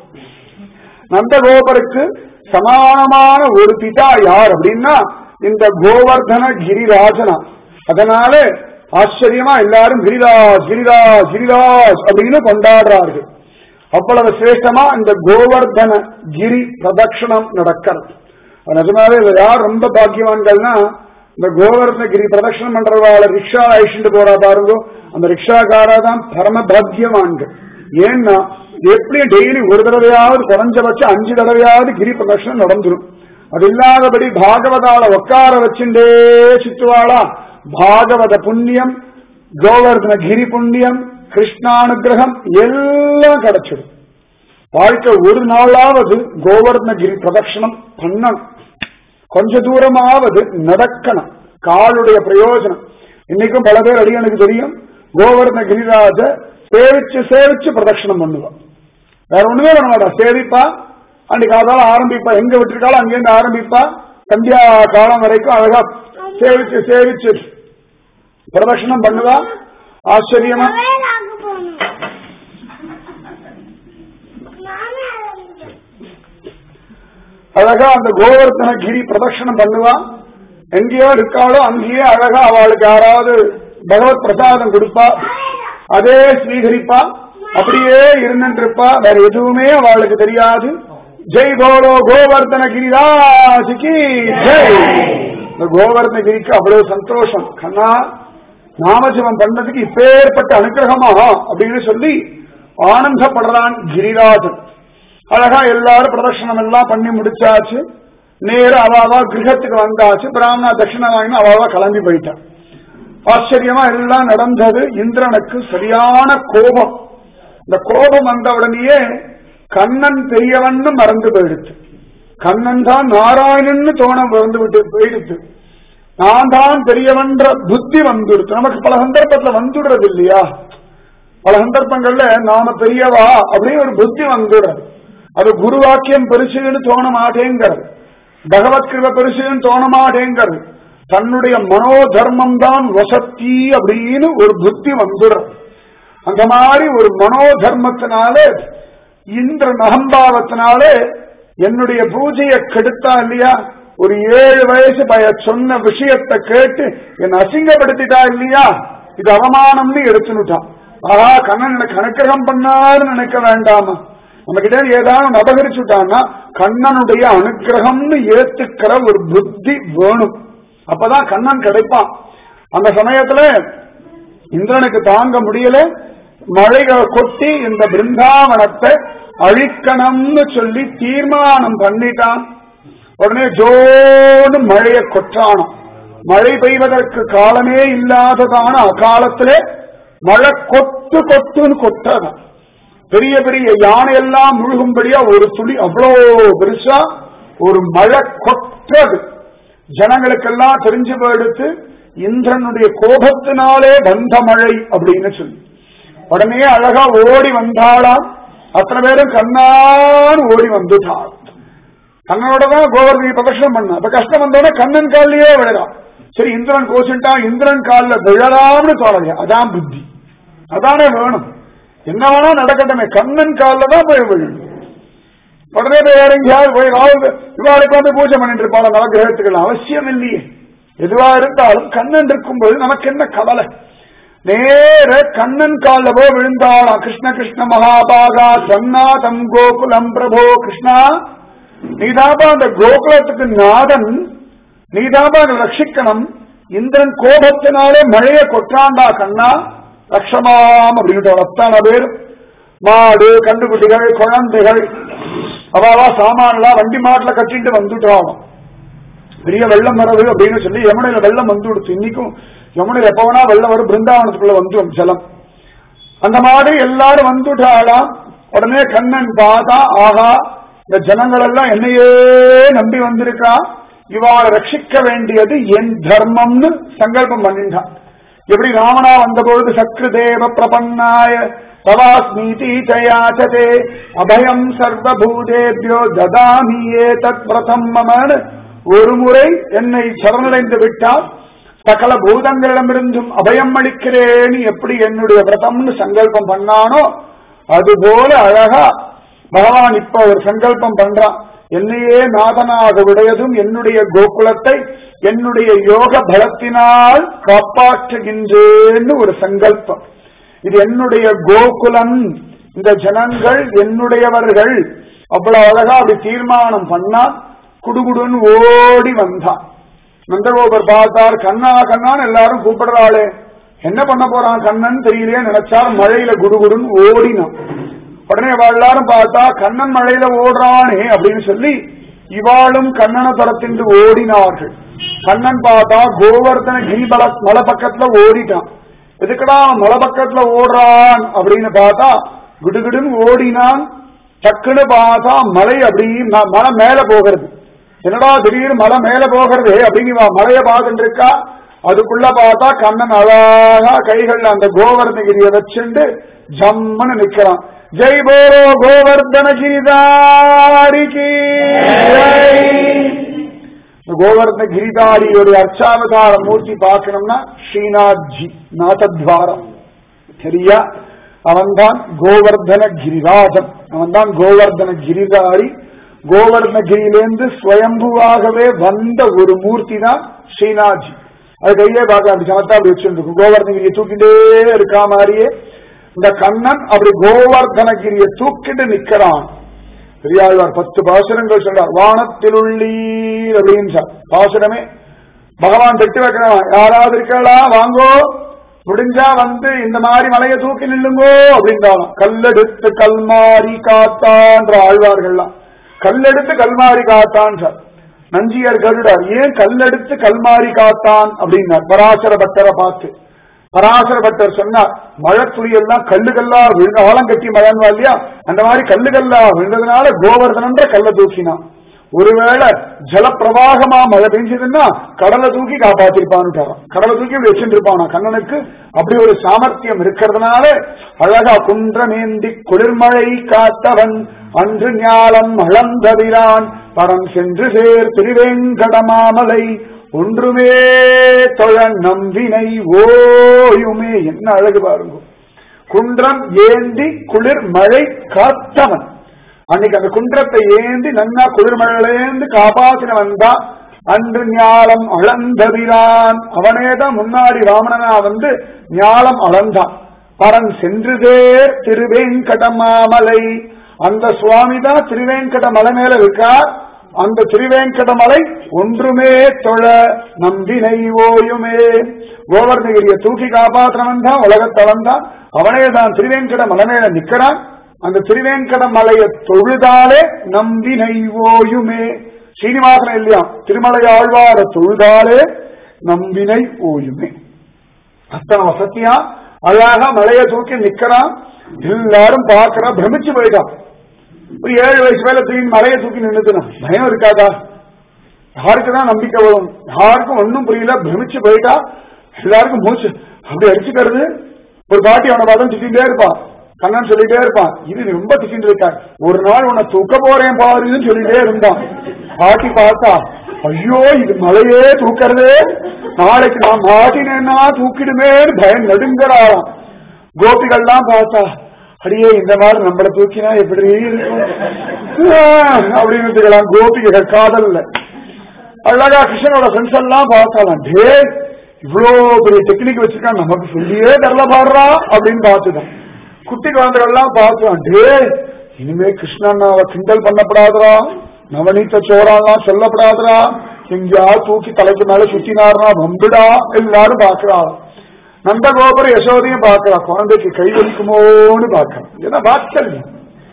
நந்தகோபருக்கு சமானமான ஒரு பிதா யார் அப்படின்னா இந்த கோவர்தன கிரிராஜனா அதனால ஆச்சரியமா எல்லாரும் கிரிராஜ் கிரிராஜ் கிரிராஜ் அப்படின்னு கொண்டாடுறார்கள் அவ்வளவு சிரேஷ்டமா இந்த கோவர்தன கிரி பிரதட்சணம் நடக்கிறது அது நிஜமாவே இதுல யார் ரொம்ப பாக்கியவான்கள்னா இந்த கோவர்தன கிரி பிரதட்சணம் பண்றவாள ரிக்ஷா அழிச்சுட்டு போறா பாருங்க அந்த ரிக்ஷாக்காரா தான் பரம பாக்கியவான்கள் ஏன்னா எப்படியும் டெய்லி ஒரு தடவையாவது குறைஞ்சபட்சம் அஞ்சு தடவையாவது கிரி பிரதட்சணம் நடந்துரும் அது இல்லாதபடி பாகவதால உட்கார வச்சுட்டே சுத்துவாளா பாகவத புண்ணியம் கோவர்தன கிரி புண்ணியம் கிருஷ்ணானுகிரகம் எல்லாம் கிடைச்சிடும் வாழ்க்கை ஒரு நாளாவது கோவர்தனகிரி பிரதட்சணம் பண்ணணும் கொஞ்ச தூரமாவது நடக்கணும் காலுடைய பிரயோஜனம் இன்னைக்கும் பல பேர் அடியனுக்கு தெரியும் கோவர்தன கிரிராஜ சேவிச்சு சேவிச்சு பிரதட்சணம் பண்ணுவான் வேற ஒண்ணுமே பண்ண மாட்டா சேவிப்பா அன்னைக்கு காதால ஆரம்பிப்பா எங்க விட்டுருக்காலும் அங்கேருந்து ஆரம்பிப்பா சந்தியா காலம் வரைக்கும் அழகா சேவிச்சு சேவிச்சு பிரதட்சணம் பண்ணுவா ஆச்சரியமா கோயிலாக்கு போகணும் நானே அழகா அந்த கோவர்த்தன கிரி பிரதட்சணம் பண்ணுவா எங்கேயோ இருக்காளோ அங்கேயே அழகா அவளுக்கு யாராவது பகவத் பிரசாதம் கொடுப்பா அதே ஸ்வீகரிப்பா அப்படியே இருந்துட்டு இருப்பா வேற எதுவுமே அவளுக்கு தெரியாது ஜெய் போலோ கோவர்த்தன கிரிராஜுக்கு ஜெய் இந்த கோவர்த்தன கிரிக்கு அவ்வளவு சந்தோஷம் கண்ணா நாமஜபம் பண்ணதுக்கு இப்பேற்பட்ட அனுகிரகமா அப்படின்னு சொல்லி ஆனந்தப்படுறான் கிரிராஜன் அழகா எல்லாரும் பிரதட்சணம் எல்லாம் பண்ணி முடிச்சாச்சு நேர அவாவா கிரகத்துக்கு வந்தாச்சு பிராமணா தட்சிண வாங்கினா அவாவா கிளம்பி போயிட்டான் ஆச்சரியமா எல்லாம் நடந்தது இந்திரனுக்கு சரியான கோபம் இந்த கோபம் வந்த உடனேயே கண்ணன் பெரியவன்னு மறந்து போயிடுச்சு கண்ணன் தான் நாராயணன்னு தோண மறந்து விட்டு போயிடுச்சு நான் தான் பெரியவன்ற புத்தி வந்துடுச்சு நமக்கு பல சந்தர்ப்பத்துல வந்துடுறது இல்லையா பல சந்தர்ப்பங்கள்ல நாம பெரியவா அப்படின்னு ஒரு புத்தி வந்துடுறது அது குரு வாக்கியம் பெருசுன்னு தோண மாட்டேங்கிறது பகவத் கிருப பெருசுன்னு தோண மாட்டேங்கிறது தன்னுடைய மனோதர்மம் தான் வசத்தி அப்படின்னு ஒரு புத்தி வந்துடுறது அந்த மாதிரி ஒரு மனோதர்மத்தினால இந்திரன் அகம்பாவத்தினால என்னுடைய பூஜையை கெடுத்தா இல்லையா ஒரு ஏழு வயசு பய சொன்ன விஷயத்தை கேட்டு என்னை அசிங்கப்படுத்திட்டா இல்லையா இது அவமானம்னு எடுத்துனுட்டான் ஆஹா கண்ணன் எனக்கு அனுக்கிரகம் பண்ணாருன்னு நினைக்க வேண்டாமா நம்ம கிட்ட ஏதாவது ஒண்ணு அபகரிச்சுட்டான்னா கண்ணனுடைய அனுக்கிரகம்னு ஏத்துக்கிற ஒரு புத்தி வேணும் அப்பதான் கண்ணன் கிடைப்பான் அந்த சமயத்துல இந்திரனுக்கு தாங்க முடியல மழைகளை கொட்டி இந்த பிருந்தாவனத்தை அழிக்கணும்னு சொல்லி தீர்மானம் பண்ணிட்டான் உடனே ஜோன்னு மழையை கொற்றானாம் மழை பெய்வதற்கு காலமே இல்லாததான அகாலத்திலே மழை கொத்து கொத்துன்னு கொட்டதான் பெரிய பெரிய யானை எல்லாம் முழுகும்படியா ஒரு துளி அவ்வளோ பெருசா ஒரு மழை கொட்டது ஜனங்களுக்கெல்லாம் தெரிஞ்சு போயிடுத்து இந்திரனுடைய கோபத்தினாலே வந்த மழை அப்படின்னு சொல்லி உடனே அழகா ஓடி வந்தாளாம் அத்தனை பேரும் கண்ணான்னு ஓடி வந்துட்டாள் கண்ணனோட தான் கோவர்தனை பிரதர்ஷனம் பண்ண அப்ப கஷ்டம் வந்தோடனே கண்ணன் காலிலேயே விழறான் சரி இந்திரன் கோச்சுட்டான் இந்திரன் காலில் விழறாம்னு தோணலையா அதான் புத்தி அதானே வேணும் என்ன வேணா நடக்கட்டுமே கண்ணன் காலில் தான் போய் விழணும் உடனே போய் வேற எங்கேயாவது போய் ராகு இவாளுக்கு வந்து பூஜை பண்ணிட்டு இருப்பாள் நவகிரகத்துக்கு அவசியம் இல்லையே எதுவா இருந்தாலும் கண்ணன் இருக்கும்போது நமக்கு என்ன கவலை நேர கண்ணன் கால போ விழுந்தாளாம் கிருஷ்ண கிருஷ்ண மகாபாகா சன்னாதம் கோகுலம் பிரபோ கிருஷ்ணா நீதாபா அந்த கோகுலத்துக்கு நாதன் நீதாபா அதை ரட்சிக்கணும் இந்திரன் கோபத்தினாலே மழைய கொற்றாண்டா கண்ணா ரக்ஷமாம் அப்படின்ட்டு அத்தனை பேர் மாடு கண்டுகுட்டிகள் குழந்தைகள் அவாவா சாமான்லாம் வண்டி மாட்டுல கட்டிட்டு வந்துட்டாலும் பெரிய வெள்ளம் வரவு அப்படின்னு சொல்லி யமுனையில வெள்ளம் வந்து கொடுத்து இன்னைக்கும் யமுனையில எப்ப வேணா வெள்ளம் வரும் பிருந்தாவனத்துக்குள்ள வந்துடும் ஜலம் அந்த மாதிரி எல்லாரும் வந்துட்டாளாம் உடனே கண்ணன் பார்த்தா ஆஹா இந்த ஜனங்கள் எல்லாம் என்னையே நம்பி வந்திருக்கா இவாளை ரட்சிக்க வேண்டியது என் தர்மம்னு சங்கல்பம் பண்ணிட்டான் எப்படி ராவணா வந்தபொழுது சக்ருதேவ பிரபன்னாய தவாஸ்மீதி ஜயாச்சதே அபயம் சர்வபூதேபியோ ததாமி ஏதத் பிரதம் மமன்னு ஒரு முறை என்னை சரணடைந்து விட்டால் சகல பூதங்களிடமிருந்தும் அபயம் அளிக்கிறேன்னு எப்படி என்னுடைய விரதம்னு சங்கல்பம் பண்ணானோ அதுபோல அழகா பகவான் இப்ப ஒரு சங்கல்பம் பண்றான் என்னையே நாதனாக விடையதும் என்னுடைய கோகுலத்தை என்னுடைய யோக பலத்தினால் காப்பாற்றுகின்றேன்னு ஒரு சங்கல்பம் இது என்னுடைய கோகுலம் இந்த ஜனங்கள் என்னுடையவர்கள் அவ்வளவு அழகா அப்படி தீர்மானம் பண்ணா குடுகுடுன்னு ஓடி வந்தான் நந்தகோபர் பார்த்தார் கண்ணா கண்ணான்னு எல்லாரும் கூப்பிடுறாளே என்ன பண்ண போறான் கண்ணன் தெரியலையே நினைச்சார் மழையில குடுகுடுன்னு ஓடினான் உடனே அவ எல்லாரும் பார்த்தா கண்ணன் மழையில ஓடுறானே அப்படின்னு சொல்லி இவாளும் கண்ணனை துரத்தின்று ஓடினார்கள் கண்ணன் பார்த்தா கோவர்தன கிரிபல மலை பக்கத்துல ஓடிட்டான் எதுக்குடா மலை பக்கத்துல ஓடுறான் அப்படின்னு பார்த்தா குடுகுடுன்னு ஓடினான் டக்குன்னு பார்த்தா மலை அப்படி ம- மலை மேல போகிறது என்னடா திடீர்னு மலை மேல போகிறது அப்படின்னு இவ மலைய பார்த்துட்டு இருக்கா அதுக்குள்ள பார்த்தா கண்ணன் அழகா கைகள்ல அந்த கோவர்தனகிரியை வச்சுண்டு ஜம்முன்னு நிக்கிறான் ஜெய் போரோ கோவர்தன கிரிதாரிக்கு இந்த கோவர்தன கிரிதாரியோட அர்ச்சாவதார மூர்த்தி பார்க்கணும்னா ஸ்ரீநாத்ஜி நாதத்வாரம் சரியா அவன்தான் கோவர்தன கிரிராஜன் அவன்தான் கோவர்தன கிரிதாரி கோவர்தனகிரியிலேருந்து ஸ்வயம்புவாகவே வந்த ஒரு மூர்த்தி தான் ஸ்ரீநாத்ஜி அது கையே பார்க்க அப்படி சமத்தா அப்படி வச்சுருக்கும் கோவர்தனகிரியை தூக்கிட்டே இருக்கா மாதிரியே இந்த கண்ணன் அப்படி கோவர்தனகிரியை தூக்கிட்டு நிக்கிறான் பெரியாழ்வார் பத்து பாசுரங்கள் சொல்றார் வானத்தில் உள்ளீர் அப்படின்னு சொல். பாசுரமே பகவான் தட்டி வைக்கணும் யாராவது இருக்கா வாங்கோ முடிஞ்சா வந்து இந்த மாதிரி மலையை தூக்கி நில்லுங்கோ அப்படின்றாலும் கல்லெடுத்து கல்மாரி காத்தான்ற ஆழ்வார்கள்லாம் கல்லெடுத்து கல்மாரி காத்தான் சார் நஞ்சியார் கருடார் ஏன் கல்லெடுத்து கல்மாரி காத்தான் அப்படின்னார் பராசர பட்டரை பார்த்து பராசர பட்டர் சொன்னார் மழை துளியெல்லாம் கல்லு கல்லா விழுந்த ஆலங்கட்டி மழைன்வா இல்லையா அந்த மாதிரி கல்லு கல்லா விழுந்ததுனால கோவர்தனன்ற கல்ல தூக்கினான் ஒருவேளை ஜலப்பிரவாகமா மழை பெஞ்சதுன்னா கடலை தூக்கி காப்பாத்திருப்பான்னு கடலை தூக்கி இப்படி வச்சுட்டு இருப்பானா கண்ணனுக்கு அப்படி ஒரு சாமர்த்தியம் இருக்கிறதுனால அழகா குன்றமேந்தி குளிர்மழை காத்தவன் அன்று ஞாலம் அளந்தவிரான் பரம் சென்று சேர் திருவேங்கடமாமலை ஒன்றுமே தொழ நம்பினை ஓயுமே என்ன அழகு பாருங்க குன்றம் ஏந்தி குளிர் மழை காத்தவன் அன்னைக்கு அந்த குன்றத்தை ஏந்தி நன்னா குளிர்மழையிலேந்து காப்பாத்தினவன் தான் அன்று ஞாலம் அளந்தவிரான் அவனேதான் முன்னாடி ராமணனா வந்து ஞாலம் அளந்தான் பரன் சென்றுதேர் திருவேங்கடமாமலை அந்த சுவாமி தான் திருவேங்கட மலை மேல இருக்கார் அந்த திருவேங்கட மலை ஒன்றுமே தொழ நம்பினை ஓயுமே கோவர்ணகிரியை தூக்கி காப்பாத்தினவன் தான் உலகத்தவன் தான் அவனே தான் திருவேங்கட மலை மேல நிக்கிறான் அந்த திருவேங்கட மலையை தொழுதாலே நம்பினை ஓயுமே சீனிவாசனம் இல்லையா திருமலை ஆழ்வார தொழுதாலே நம்பினை ஓயுமே அத்தனை வசதியா அழகா மலையை தூக்கி நிக்கிறான் எல்லாரும் பார்க்கறா பிரமிச்சு போயிட்டான் ஒரு ஏழு வயசு மேல தூக்கி மலையை தூக்கி நின்றுதுனா பயம் இருக்காதா யாருக்குதான் நம்பிக்கை வரும் யாருக்கும் ஒன்னும் புரியல பிரமிச்சு போயிட்டா எல்லாருக்கும் மூச்சு அப்படி அடிச்சுக்கிறது ஒரு பாட்டி அவனை பார்த்தா திட்டிகிட்டே இருப்பான் கண்ணன் சொல்லிட்டே இருப்பான் இது நீ ரொம்ப திட்டிட்டு இருக்க ஒரு நாள் உன்னை தூக்க போறேன் பாருன்னு சொல்லிட்டே இருந்தான் பாட்டி பார்த்தா ஐயோ இது மலையே தூக்கறதே நாளைக்கு நான் மாட்டினேன்னா தூக்கிடுமேன்னு பயம் நடுங்கறாராம் கோபிகள்லாம் பார்த்தா அடியே இந்த மாதிரி நம்மள தூக்கினா எப்படி இருக்கும் ஆஹ், அப்படின்னு வச்சுக்கலாம் கோபிகைகள் காதல்ல அழகா கிருஷ்ணனோட ஃப்ரெண்ட்ஸ் எல்லாம் பார்த்தாலாம் டே இவ்வளோ பெரிய டெக்னிக் வச்சிருக்கான் நமக்கு சொல்லியே தரல பாடுறா அப்படின்னு பார்த்துதான் குட்டி குழந்தைகள் எல்லாம் பார்த்தான் டே இனிமே கிருஷ்ணனாவை கிண்டல் பண்ணப்படாதரா நவநீத சோறாலாம் சொல்லப்படாதரா எங்கேயா தூக்கி தலைக்கு மேல சுத்தினார்னா வம்பிடா எல்லாரும் பாக்குறா நந்தகோபுர யசோதையும் பார்க்கிறா குழந்தைக்கு கை வலிக்குமோன்னு பார்க்கறான் ஏன்னா வாத்சல்யம்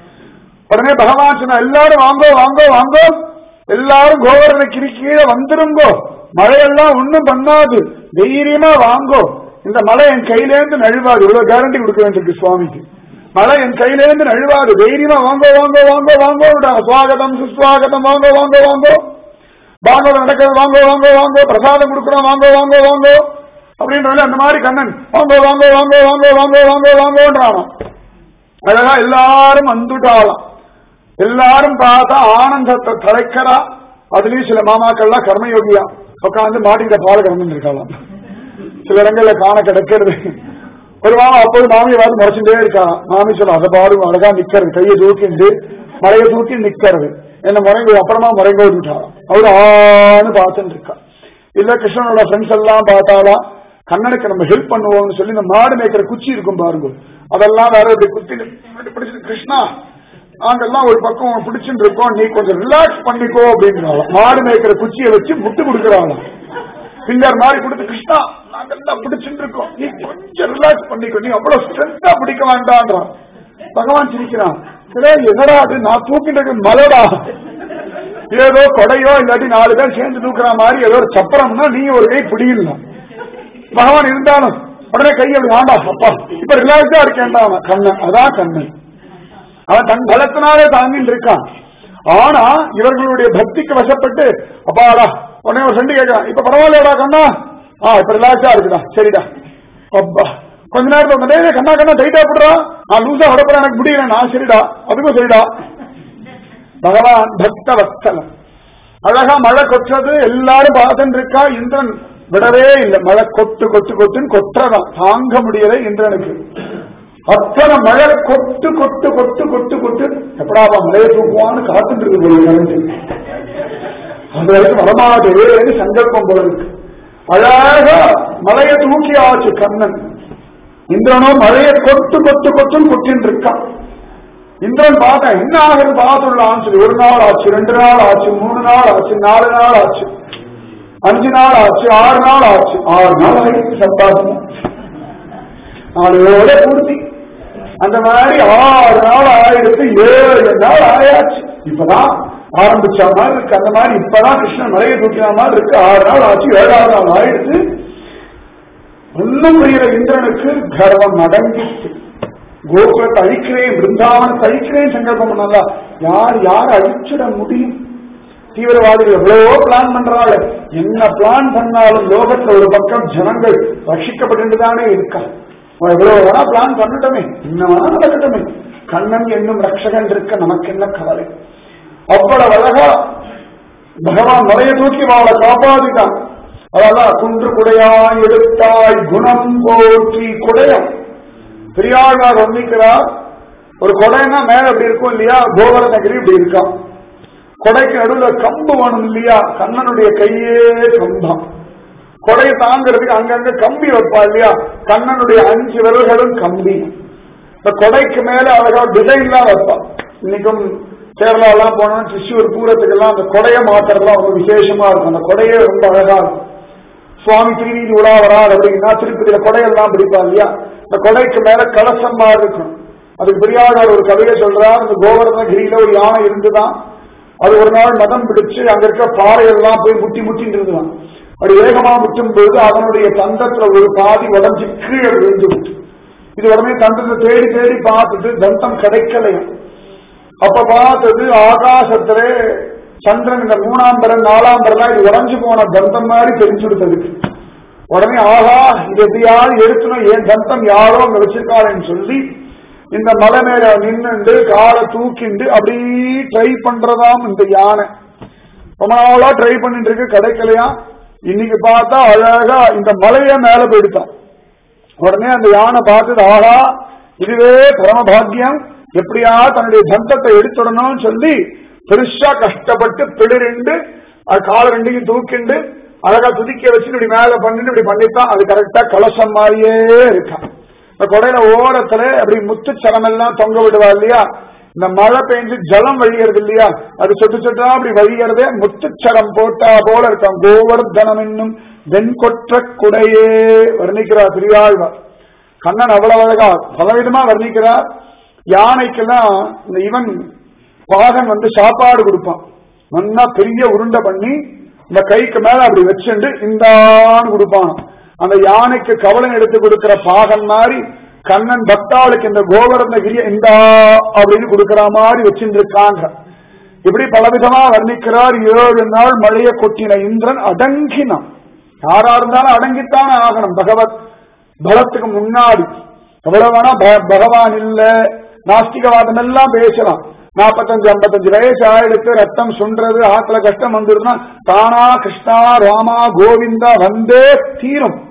உடனே பகவான் சொன்னா எல்லாரும் வாங்கோ வாங்கோ வாங்கோ எல்லாரும் கோவர்தனகிரி கீழே வந்துருங்கோ மழையெல்லாம் ஒண்ணும் பண்ணாது தைரியமா வாங்கோ இந்த மழை என் கையிலேருந்து நழுவாது இவ்வளவு கேரண்டி கொடுக்க வேண்டியிருக்கு சுவாமிக்கு மழை என் கையிலேருந்து நழுவாது தைரியமா வாங்கோ வாங்கோ வாங்கோ வாங்கோ சுவாகதம் சுஸ்வாகதம் வாங்கோ வாங்கோ வாங்கோ பாகவதம் நடக்கிறது வாங்கோ வாங்கோ வாங்கோ பிரசாதம் கொடுக்குறோம் வாங்கோ வாங்கோ வாங்கோ அப்படின்றது அந்த மாதிரி கண்ணன் வாங்கோ வாங்கோ வாங்கோ வாங்கோ வாங்கோ வாங்கோ வாங்கோன்றானாம் அழகா எல்லாரும் வந்துட்டாளாம் எல்லாரும் பார்த்தா ஆனந்தத்தை தலைக்கிறா அதுலயும் சில மாமாக்கள்லாம் கர்மயோகியா உட்காந்து மாட்டிக்கிட்ட பால கறந்து இருக்கலாம் சில இடங்கள்ல காண கிடக்கிறது ஒரு மாமா அப்போது மாமியை பார்த்து முறைச்சுட்டே இருக்காராம் மாமி சொல்ல அதை பாரு அழகா நிக்கிறது கையை தூக்கிண்டு மலையை தூக்கி நிக்கிறது என்ன முறைங்க அப்புறமா முறைங்க விட்டாராம் அவரு ஆன்னு பார்த்துட்டு இருக்கா இல்ல கிருஷ்ணனோட ஃப்ரெண்ட்ஸ் எல்லாம் பார்த்தாலா கண்ணனுக்கு நம்ம ஹெல்ப் பண்ணுவோம்னு சொல்லி இந்த மாடு மேய்க்கிற குச்சி இருக்கும் பாருங்க அதெல்லாம் வேற இப்படி குத்தி இப்படி பிடிச்சிட்டு கிருஷ்ணா நாங்கெல்லாம் ஒரு பக்கம் பிடிச்சிட்டு இருக்கோம் நீ கொஞ்சம் ரிலாக்ஸ் பண்ணிக்கோ அப்படிங்கிறாங்க மாடு மேய்க்கிற குச்சியை வச்சு முட்டு கொடுக்குறாங்க பின்னர் மாதிரி கொடுத்து கிருஷ்ணா நாங்கெல்லாம் பிடிச்சிட்டு இருக்கோம் நீ கொஞ்சம் ரிலாக்ஸ் பண்ணிக்கோ நீ அவ்வளவு ஸ்ட்ரென்த்தா பிடிக்க வேண்டான்றான் பகவான் சிரிக்கிறான் "டேய், என்னடா அது நான் தூக்கிட்டு மலடா ஏதோ கொடையோ இல்லாட்டி நாலு பேர் சேர்ந்து தூக்குற மாதிரி ஏதோ ஒரு சப்பரம்னா நீ ஒரு கை பிடிக்கலாம் பகவான் இருந்தாலும் உடனே கையை அப்படி ஆண்டா அப்பா இப்ப ரிலாக்ஸா இருக்கேன்டா அவன் கண்ணன் அதான் கண்ணன் அவன் தன் பலத்தினாலே தாங்கிட்டு இருக்கான் ஆனா இவர்களுடைய பக்திக்கு வசப்பட்டு அப்பாடா உடனே ஒரு ஃப்ரெண்டு கேட்கறான் இப்ப பரவாயில்லடா கண்ணா ஆ இப்ப ரிலாக்ஸா இருக்குடா சரிடா அப்பா கொஞ்ச நேரத்துல வந்து, "டேய், கண்ணா கண்ணா டைட்டா போடுறா நான் லூசா உடப்பட எனக்கு முடியல நான் சரிடா அதுக்கும் சரிடா பகவான் பக்த வத்சலம் அழகா மழை கொட்டுறது எல்லாரும் பார்த்துட்டு இருக்கா இந்திரன் விடவே இல்லை மழை கொட்டு கொட்டு கொட்டுன்னு கொட்டுறதான் தாங்க முடியல இந்திரனுக்கு அத்தனை மழை கொட்டு கொட்டு கொட்டு கொட்டு கொட்டு எப்படா அவன் மழையை தூக்குவான்னு காத்துட்டு இருக்கு போல கரண்ட் அது வரைக்கும் வரமாட்டேன்னு சங்கல்பம் போல இருக்கு அழகா மலையை தூக்கி ஆச்சு கண்ணன் இந்திரனும் மழையை கொட்டு கொட்டு கொட்டுன்னு கொட்டின்னு இருக்கான் இந்திரன் பார்த்தா என்ன ஆகுது பார்த்துடலாம்னு சொல்லி ஒரு நாள் ஆச்சு ரெண்டு நாள் ஆச்சு மூணு நாள் ஆச்சு நாலு நாள் ஆச்சு அஞ்சு நாள் ஆச்சு ஆறு நாள் ஆச்சு ஆறு நாள் ஆயிடுச்சு சம்பாதம் நாளையோட பூர்த்தி அந்த மாதிரி ஆறு நாள் ஆயிடுத்து ஏழு நாள் ஆயாச்சு இப்பதான் ஆரம்பிச்ச மாதிரி இருக்கு அந்த மாதிரி இப்பதான் கிருஷ்ணன் மலையை தூக்கின மாதிரி இருக்கு ஆறு நாள் ஆச்சு ஏழாவது நாள் ஆயிடுச்சு ஒன்னும் புரியல இந்திரனுக்கு கர்வம் அடங்கிச்சு கோகுலத்தை அழிக்கிறேன் பிருந்தாவனத்தை அழிக்கிறேன் சங்கல்பம் பண்ணதா யார் யார் அழிச்சிட முடியும் தீவிரவாதிகள் எவ்வளவோ பிளான் பண்றாள் என்ன பிளான் பண்ணாலும் லோகத்துல ஒரு பக்கம் ஜனங்கள் ரட்சிக்கப்பட்டு தானே இருக்கா அவன் எவ்வளவு வேணா பிளான் பண்ணட்டமே என்ன வேணா நடக்கட்டுமே கண்ணன் என்னும் ரட்சகன் இருக்க நமக்கு என்ன கவலை அவ்வளவு அழகா பகவான் நிறைய தூக்கி அவளை காப்பாதிட்டான் அதெல்லாம் குன்று குடையாய் எடுத்தாய் குணம் போற்றி குடையம் பெரியாழ்வார் வர்ணிக்கிறார் ஒரு கொடைன்னா மேல அப்படி இருக்கும் இல்லையா கோவர்ணகிரி இப்படி இருக்கான் கொடைக்கு நடுவுல கம்பு வேணும் இல்லையா கண்ணனுடைய கையே கம்பம் கொடையை தாங்கிறதுக்கு அங்கங்க கம்பி வைப்பா இல்லையா கண்ணனுடைய அஞ்சு விரல்களும் கம்பி இந்த கொடைக்கு மேல அழகா டிசைன்லாம் வைப்பா இன்னைக்கும் கேரளா எல்லாம் போனோம்னா திருச்சூர் பூரத்துக்கெல்லாம் அந்த கொடையை மாத்துறதுலாம் ரொம்ப விசேஷமா இருக்கும் அந்த கொடையே ரொம்ப அழகா இருக்கும் சுவாமி திருநீதி உலா வரார் அப்படின்னா திருப்பதியில கொடையெல்லாம் பிடிப்பா இல்லையா இந்த கொடைக்கு மேல கலசம் மாதிரி இருக்கும் அதுக்கு பெரியார் ஒரு கதையை சொல்றார் இந்த கோவர்தனகிரியில ஒரு யானை இருந்துதான் அது ஒரு நாள் மதம் பிடிச்சு அங்க இருக்க பாறையெல்லாம் போய் முட்டி முட்டின்னு இருந்துதான் அப்படி வேகமா முட்டும் போது அதனுடைய தந்தத்துல ஒரு பாதி உடஞ்சி கீழே விழுந்து விட்டு இது உடனே தந்தத்தை தேடி தேடி பார்த்துட்டு தந்தம் கிடைக்கலையும் அப்ப பார்த்தது ஆகாசத்துல சந்திரன் இந்த மூணாம் பரன் நாலாம் பரலாம் இது உடஞ்சு போன தந்தம் மாதிரி தெரிஞ்சு கொடுத்ததுக்கு உடனே ஆகா இது எப்படியாவது எடுக்கணும் ஏன் தந்தம் யாரோ அங்க வச்சிருக்காருன்னு சொல்லி இந்த மலை மேல நின்னுண்டு காலை தூக்கிண்டு அப்படி ட்ரை பண்றதாம் இந்த யானை ரொம்ப நாளா ட்ரை பண்ணிட்டு இருக்கு கிடைக்கலையா இன்னைக்கு பார்த்தா அழகா இந்த மலைய மேல போயிடுத்தான் உடனே அந்த யானை பார்த்தது ஆகா இதுவே பரமபாகியம் எப்படியா தன்னுடைய தந்தத்தை எடுத்துடணும்னு சொல்லி பெருசா கஷ்டப்பட்டு பிளிரிண்டு அது கால ரெண்டையும் தூக்கிண்டு அழகா துதிக்க வச்சு இப்படி மேல பண்ணிட்டு இப்படி பண்ணித்தான் அது கரெக்டா கலசம் மாதிரியே இருக்கான் இந்த கொடையில ஓரத்துல அப்படி முத்துச்சரம் எல்லாம் தொங்க விடுவா இல்லையா இந்த மழை பெஞ்சு ஜலம் வழிகிறது இல்லையா அது சொட்டு சொட்டா அப்படி வழிகிறதே முத்துச்சரம் போட்டா போல இருக்கான் கோவர்தனம் என்னும் வெண்கொற்ற குடையே வர்ணிக்கிறார் திருவாழ்வார் கண்ணன் அவ்வளவு அழகா பலவிதமா வர்ணிக்கிறார் யானைக்கெல்லாம் இந்த இவன் பாகன் வந்து சாப்பாடு கொடுப்பான் நல்லா பெரிய உருண்டை பண்ணி இந்த கைக்கு மேல அப்படி வச்சுண்டு இந்தான்னு கொடுப்பான் அந்த யானைக்கு கவலை எடுத்து கொடுக்கிற பாகன் மாதிரி கண்ணன் பக்தாளுக்கு இந்த கோவர்தனகிரிய இந்தா அப்படின்னு கொடுக்கிற மாதிரி வச்சுட்டு இருக்காங்க இப்படி பலவிதமா வர்ணிக்கிறார் ஏழு நாள் மழைய கொட்டின இந்திரன் அடங்கினான் யாரா இருந்தாலும் அடங்கித்தானே ஆகணும் பகவத் பலத்துக்கு முன்னாடி எவ்வளவு வேணா ப- பகவான் இல்ல நாஸ்திகவாதம் எல்லாம் பேசலாம் நாற்பத்தஞ்சு ஐம்பத்தஞ்சு வயசு ஆயிடுத்து ரத்தம் சுன்றது ஆத்துல கஷ்டம் வந்துருன்னா தானா கிருஷ்ணா ராமா கோவிந்தா வந்தே தீரும்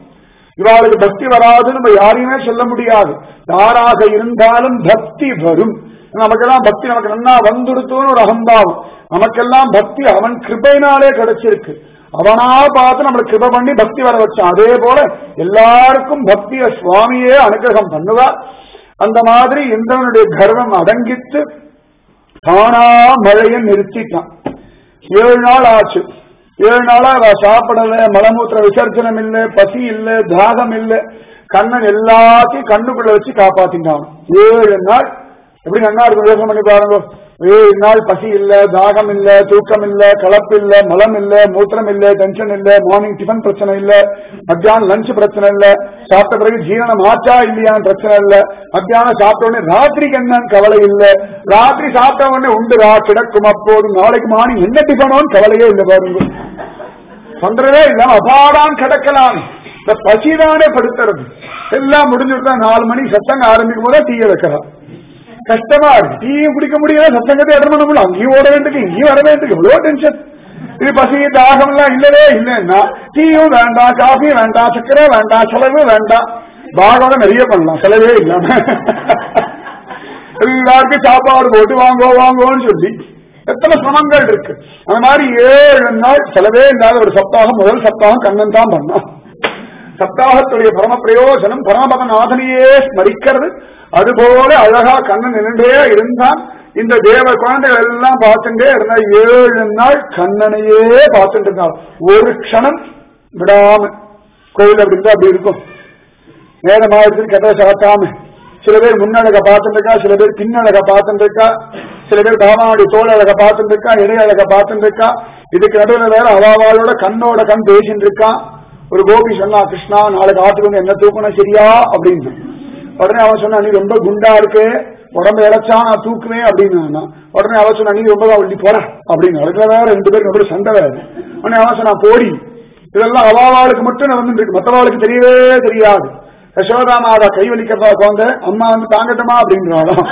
இவாளுக்கு பக்தி வராதுன்னு நம்ம யாரையுமே சொல்ல முடியாது யாராக இருந்தாலும் பக்தி வரும் நமக்கெல்லாம் பக்தி நமக்கு நன்னா வந்துடுத்தோன்னு ஒரு அகம்பாவம் நமக்கெல்லாம் பக்தி அவன் கிருபையினாலே கிடைச்சிருக்கு அவனா பார்த்து நம்மளை கிருபை பண்ணி பக்தி வர வச்சான் அதே போல எல்லாருக்கும் பக்திய சுவாமியே அனுகிரகம் பண்ணுவார் அந்த மாதிரி இந்திரனுடைய கர்வம் அடங்கித்து தானா மழையை நிறுத்திட்டான் ஏழு நாள் ஆச்சு ஏழு நாளா அவ சாப்பிடல மலமூத்திர விசர்ஜனம் இல்ல பசி இல்ல தாகம் இல்ல கண்ணன் எல்லாத்தையும் கண்ணுக்குள்ள வச்சு காப்பாத்திட்டான் ஏழு நாள் எப்படி நன்னா இருக்கும் யோசனை பண்ணி பாருங்க ஏழு நாள் பசி இல்ல தாகம் இல்ல தூக்கம் இல்ல கலப்பு இல்ல மலம் இல்ல மூத்திரம் இல்ல டென்ஷன் இல்ல மார்னிங் டிஃபன் பிரச்சனை இல்ல மத்தியானம் லஞ்ச் பிரச்சனை இல்ல சாப்பிட்ட பிறகு ஜீரணம் ஆச்சா இல்லையான்னு பிரச்சனை இல்ல மத்தியானம் சாப்பிட்ட உடனே ராத்திரிக்கு என்னன்னு கவலை இல்ல ராத்திரி சாப்பிட்ட உடனே உண்டுரா கிடக்கும் அப்போது நாளைக்கு மார்னிங் என்ன டிஃபனோன்னு கவலையே இல்லை பாருங்க பண்றதே இல்லாம அபாடான் கிடக்கலாம் இந்த பசிதானே படுத்துறது எல்லாம் முடிஞ்சுட்டா நாலு மணி சத்தங்க ஆரம்பிக்கும் போதே டீயை வைக்கிறான் கஷ்டமா இருக்கு டீயும் குடிக்க முடியாது சத்தங்கத்தை அட்டன் பண்ண முடியல அங்கேயும் ஓட வேண்டியது இங்கேயும் வர வேண்டியது எவ்வளவு டென்ஷன் இது பசி தாகம் எல்லாம் இல்லவே இல்லைன்னா டீயும் வேண்டாம் காஃபியும் வேண்டாம் சக்கரை வேண்டாம் செலவு வேண்டாம் பாகம் நிறைய பண்ணலாம் செலவே இல்லாம எல்லாருக்கும் சாப்பாடு போட்டு வாங்கோ வாங்கோன்னு சொல்லி எத்தனை சிரமங்கள் இருக்கு அந்த மாதிரி ஏழு நாள் செலவே இல்லாத ஒரு சப்தாகம் முதல் சப்தாகம் கண்ணன் தான் பண்ணான் சப்தாகத்துடைய பரம பிரயோஜனம் பரமபதநாதனையே ஸ்மரிக்கிறது அதுபோல அழகா கண்ணன் நின்றே இருந்தான் இந்த தேவ குழந்தைகள் எல்லாம் பார்த்துட்டே இருந்தா ஏழு நாள் கண்ணனையே பார்த்துட்டு இருந்தாள் ஒரு க்ஷணம் விடாம கோயில் அப்படி இருந்தா அப்படி இருக்கும் நேரம் ஆயிடுச்சு கெட்ட சாத்தாம சில பேர் முன்னழக பார்த்துட்டு இருக்கா சில பேர் பின்னழக பார்த்துட்டு இருக்கா சில பேர் பாமாவுடைய தோல் அழக பார்த்துட்டு இருக்கா இடை அழக பார்த்துட்டு இருக்கா இதுக்கு நடுவில் வேற அவாவாளோட கண்ணோட கண் பேசிட்டு இருக்கான் ஒரு கோபி சொன்னா கிருஷ்ணா நாளைக்கு ஆத்துக்கு வந்து என்ன தூக்கணும் சரியா அப்படின்னு உடனே அவன் சொன்னா நீ ரொம்ப குண்டா இருக்கு உடம்பு இழைச்சா நான் தூக்குவேன் அப்படின்னு உடனே அவன் சொன்னா நீ ரொம்ப ஒல்லி போற அப்படின்னு அதுல வேற ரெண்டு பேருக்கு ரொம்ப சண்டை வேற உடனே அவன் சொன்னா போடி இதெல்லாம் அவாவாளுக்கு மட்டும் நடந்துட்டு இருக்கு மற்றவாளுக்கு தெரியவே தெரியாது யசோதா மாதா கை வலிக்கிறதா குழந்தை அம்மா வந்து தாங்கட்டுமா அப்படின்றாலும்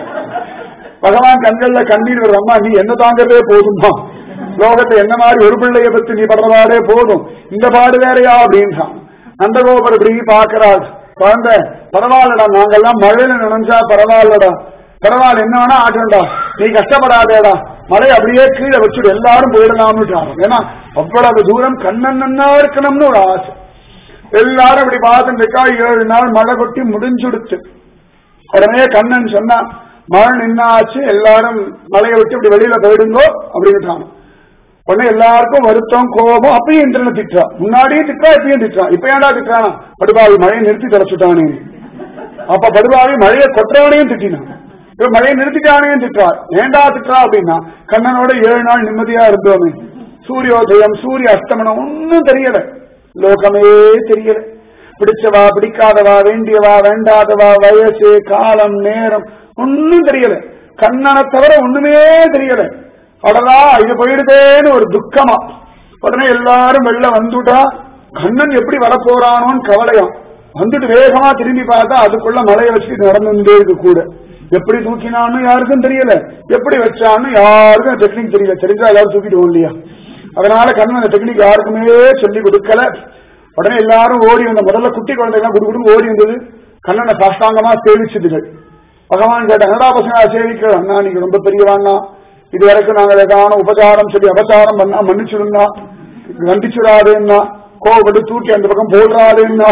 பகவான் கண்கள்ல கண்ணீர் வருது அம்மா நீ என்ன தாங்கறதே போதுமா லோகத்தை என்ன மாதிரி ஒரு பிள்ளைய பத்தி நீ படுறவாடே போதும் இந்த பாடு வேறையா அப்படின்றான் நந்தகோபர் இப்படி பாக்குறாள் குழந்தை பரவாயில்லடா நாங்கெல்லாம் மழையில நினைஞ்சா பரவாயில்லடா பரவாயில்ல என்ன வேணா ஆட்டுண்டா நீ கஷ்டப்படாதேடா மழை அப்படியே கீழே வச்சுடு எல்லாரும் போயிடலாம்னுட்டாங்க ஏன்னா அவ்வளவு தூரம் கண்ணன் நன்னா இருக்கணும்னு ஒரு ஆசை எல்லாரும் இப்படி பார்த்துட்டு இருக்கா ஏழு நாள் மழை கொட்டி முடிஞ்சுடுச்சு உடனே கண்ணன் சொன்னா மழை நின்னாச்சு எல்லாரும் மலையை விட்டு இப்படி வெளியில போயிடுங்கோ அப்படின்ட்டாங்க உடனே எல்லாருக்கும் வருத்தம் கோபம் அப்பயும் இந்திரனை திட்டுறா முன்னாடியே திட்டா இப்பயும் திட்டுறான் இப்ப ஏன்டா திட்டுறானா படுபாவி மழையை நிறுத்தி தொலைச்சுட்டானே அப்ப படுபாவி மழையை கொட்டுறவனையும் திட்டினான் இப்ப மழையை நிறுத்திட்டானையும் திட்டுறா ஏண்டா திட்டுறா அப்படின்னா கண்ணனோட ஏழு நாள் நிம்மதியா இருந்தோமே சூரியோதயம் சூரிய அஸ்தமனம் ஒன்னும் தெரியல லோகமே தெரியல பிடிச்சவா பிடிக்காதவா வேண்டியவா வேண்டாதவா வயசு காலம் நேரம் ஒன்னும் தெரியல கண்ணனை தவிர ஒண்ணுமே தெரியல அடடா இது போயிடுதேன்னு ஒரு துக்கமா உடனே எல்லாரும் வெளில வந்துட்டா கண்ணன் எப்படி வரப்போறானோன்னு கவலையாம் வந்துட்டு வேகமா திரும்பி பார்த்தா அதுக்குள்ள மலையை வச்சு நடந்துட்டே இருக்கு கூட எப்படி தூக்கினான்னு யாருக்கும் தெரியல எப்படி வச்சான்னு யாருக்கும் டெக்னிக் தெரியல தெரிஞ்சா எல்லாரும் தூக்கிடுவோம் இல்லையா அதனால கண்ணன் அந்த டெக்னிக் யாருக்குமே சொல்லி கொடுக்கல உடனே எல்லாரும் ஓடி வந்த முதல்ல குட்டி குழந்தைகள் குடு குடு ஓடி வந்தது கண்ணனை சாஷ்டாங்கமா சேவிச்சதுகள் பகவான் கேட்ட என்னடா பசங்க சேவிக்கிற அண்ணா நீங்க ரொம்ப பெரியவாண்ணா இது வரைக்கும் நாங்கள் ஏதான உபச்சாரம் சொல்லி அபச்சாரம் பண்ணா மன்னிச்சுடுன்னா கண்டிச்சுடாதுன்னா கோவப்பட்டு தூக்கி அந்த பக்கம் போடுறாதுன்னா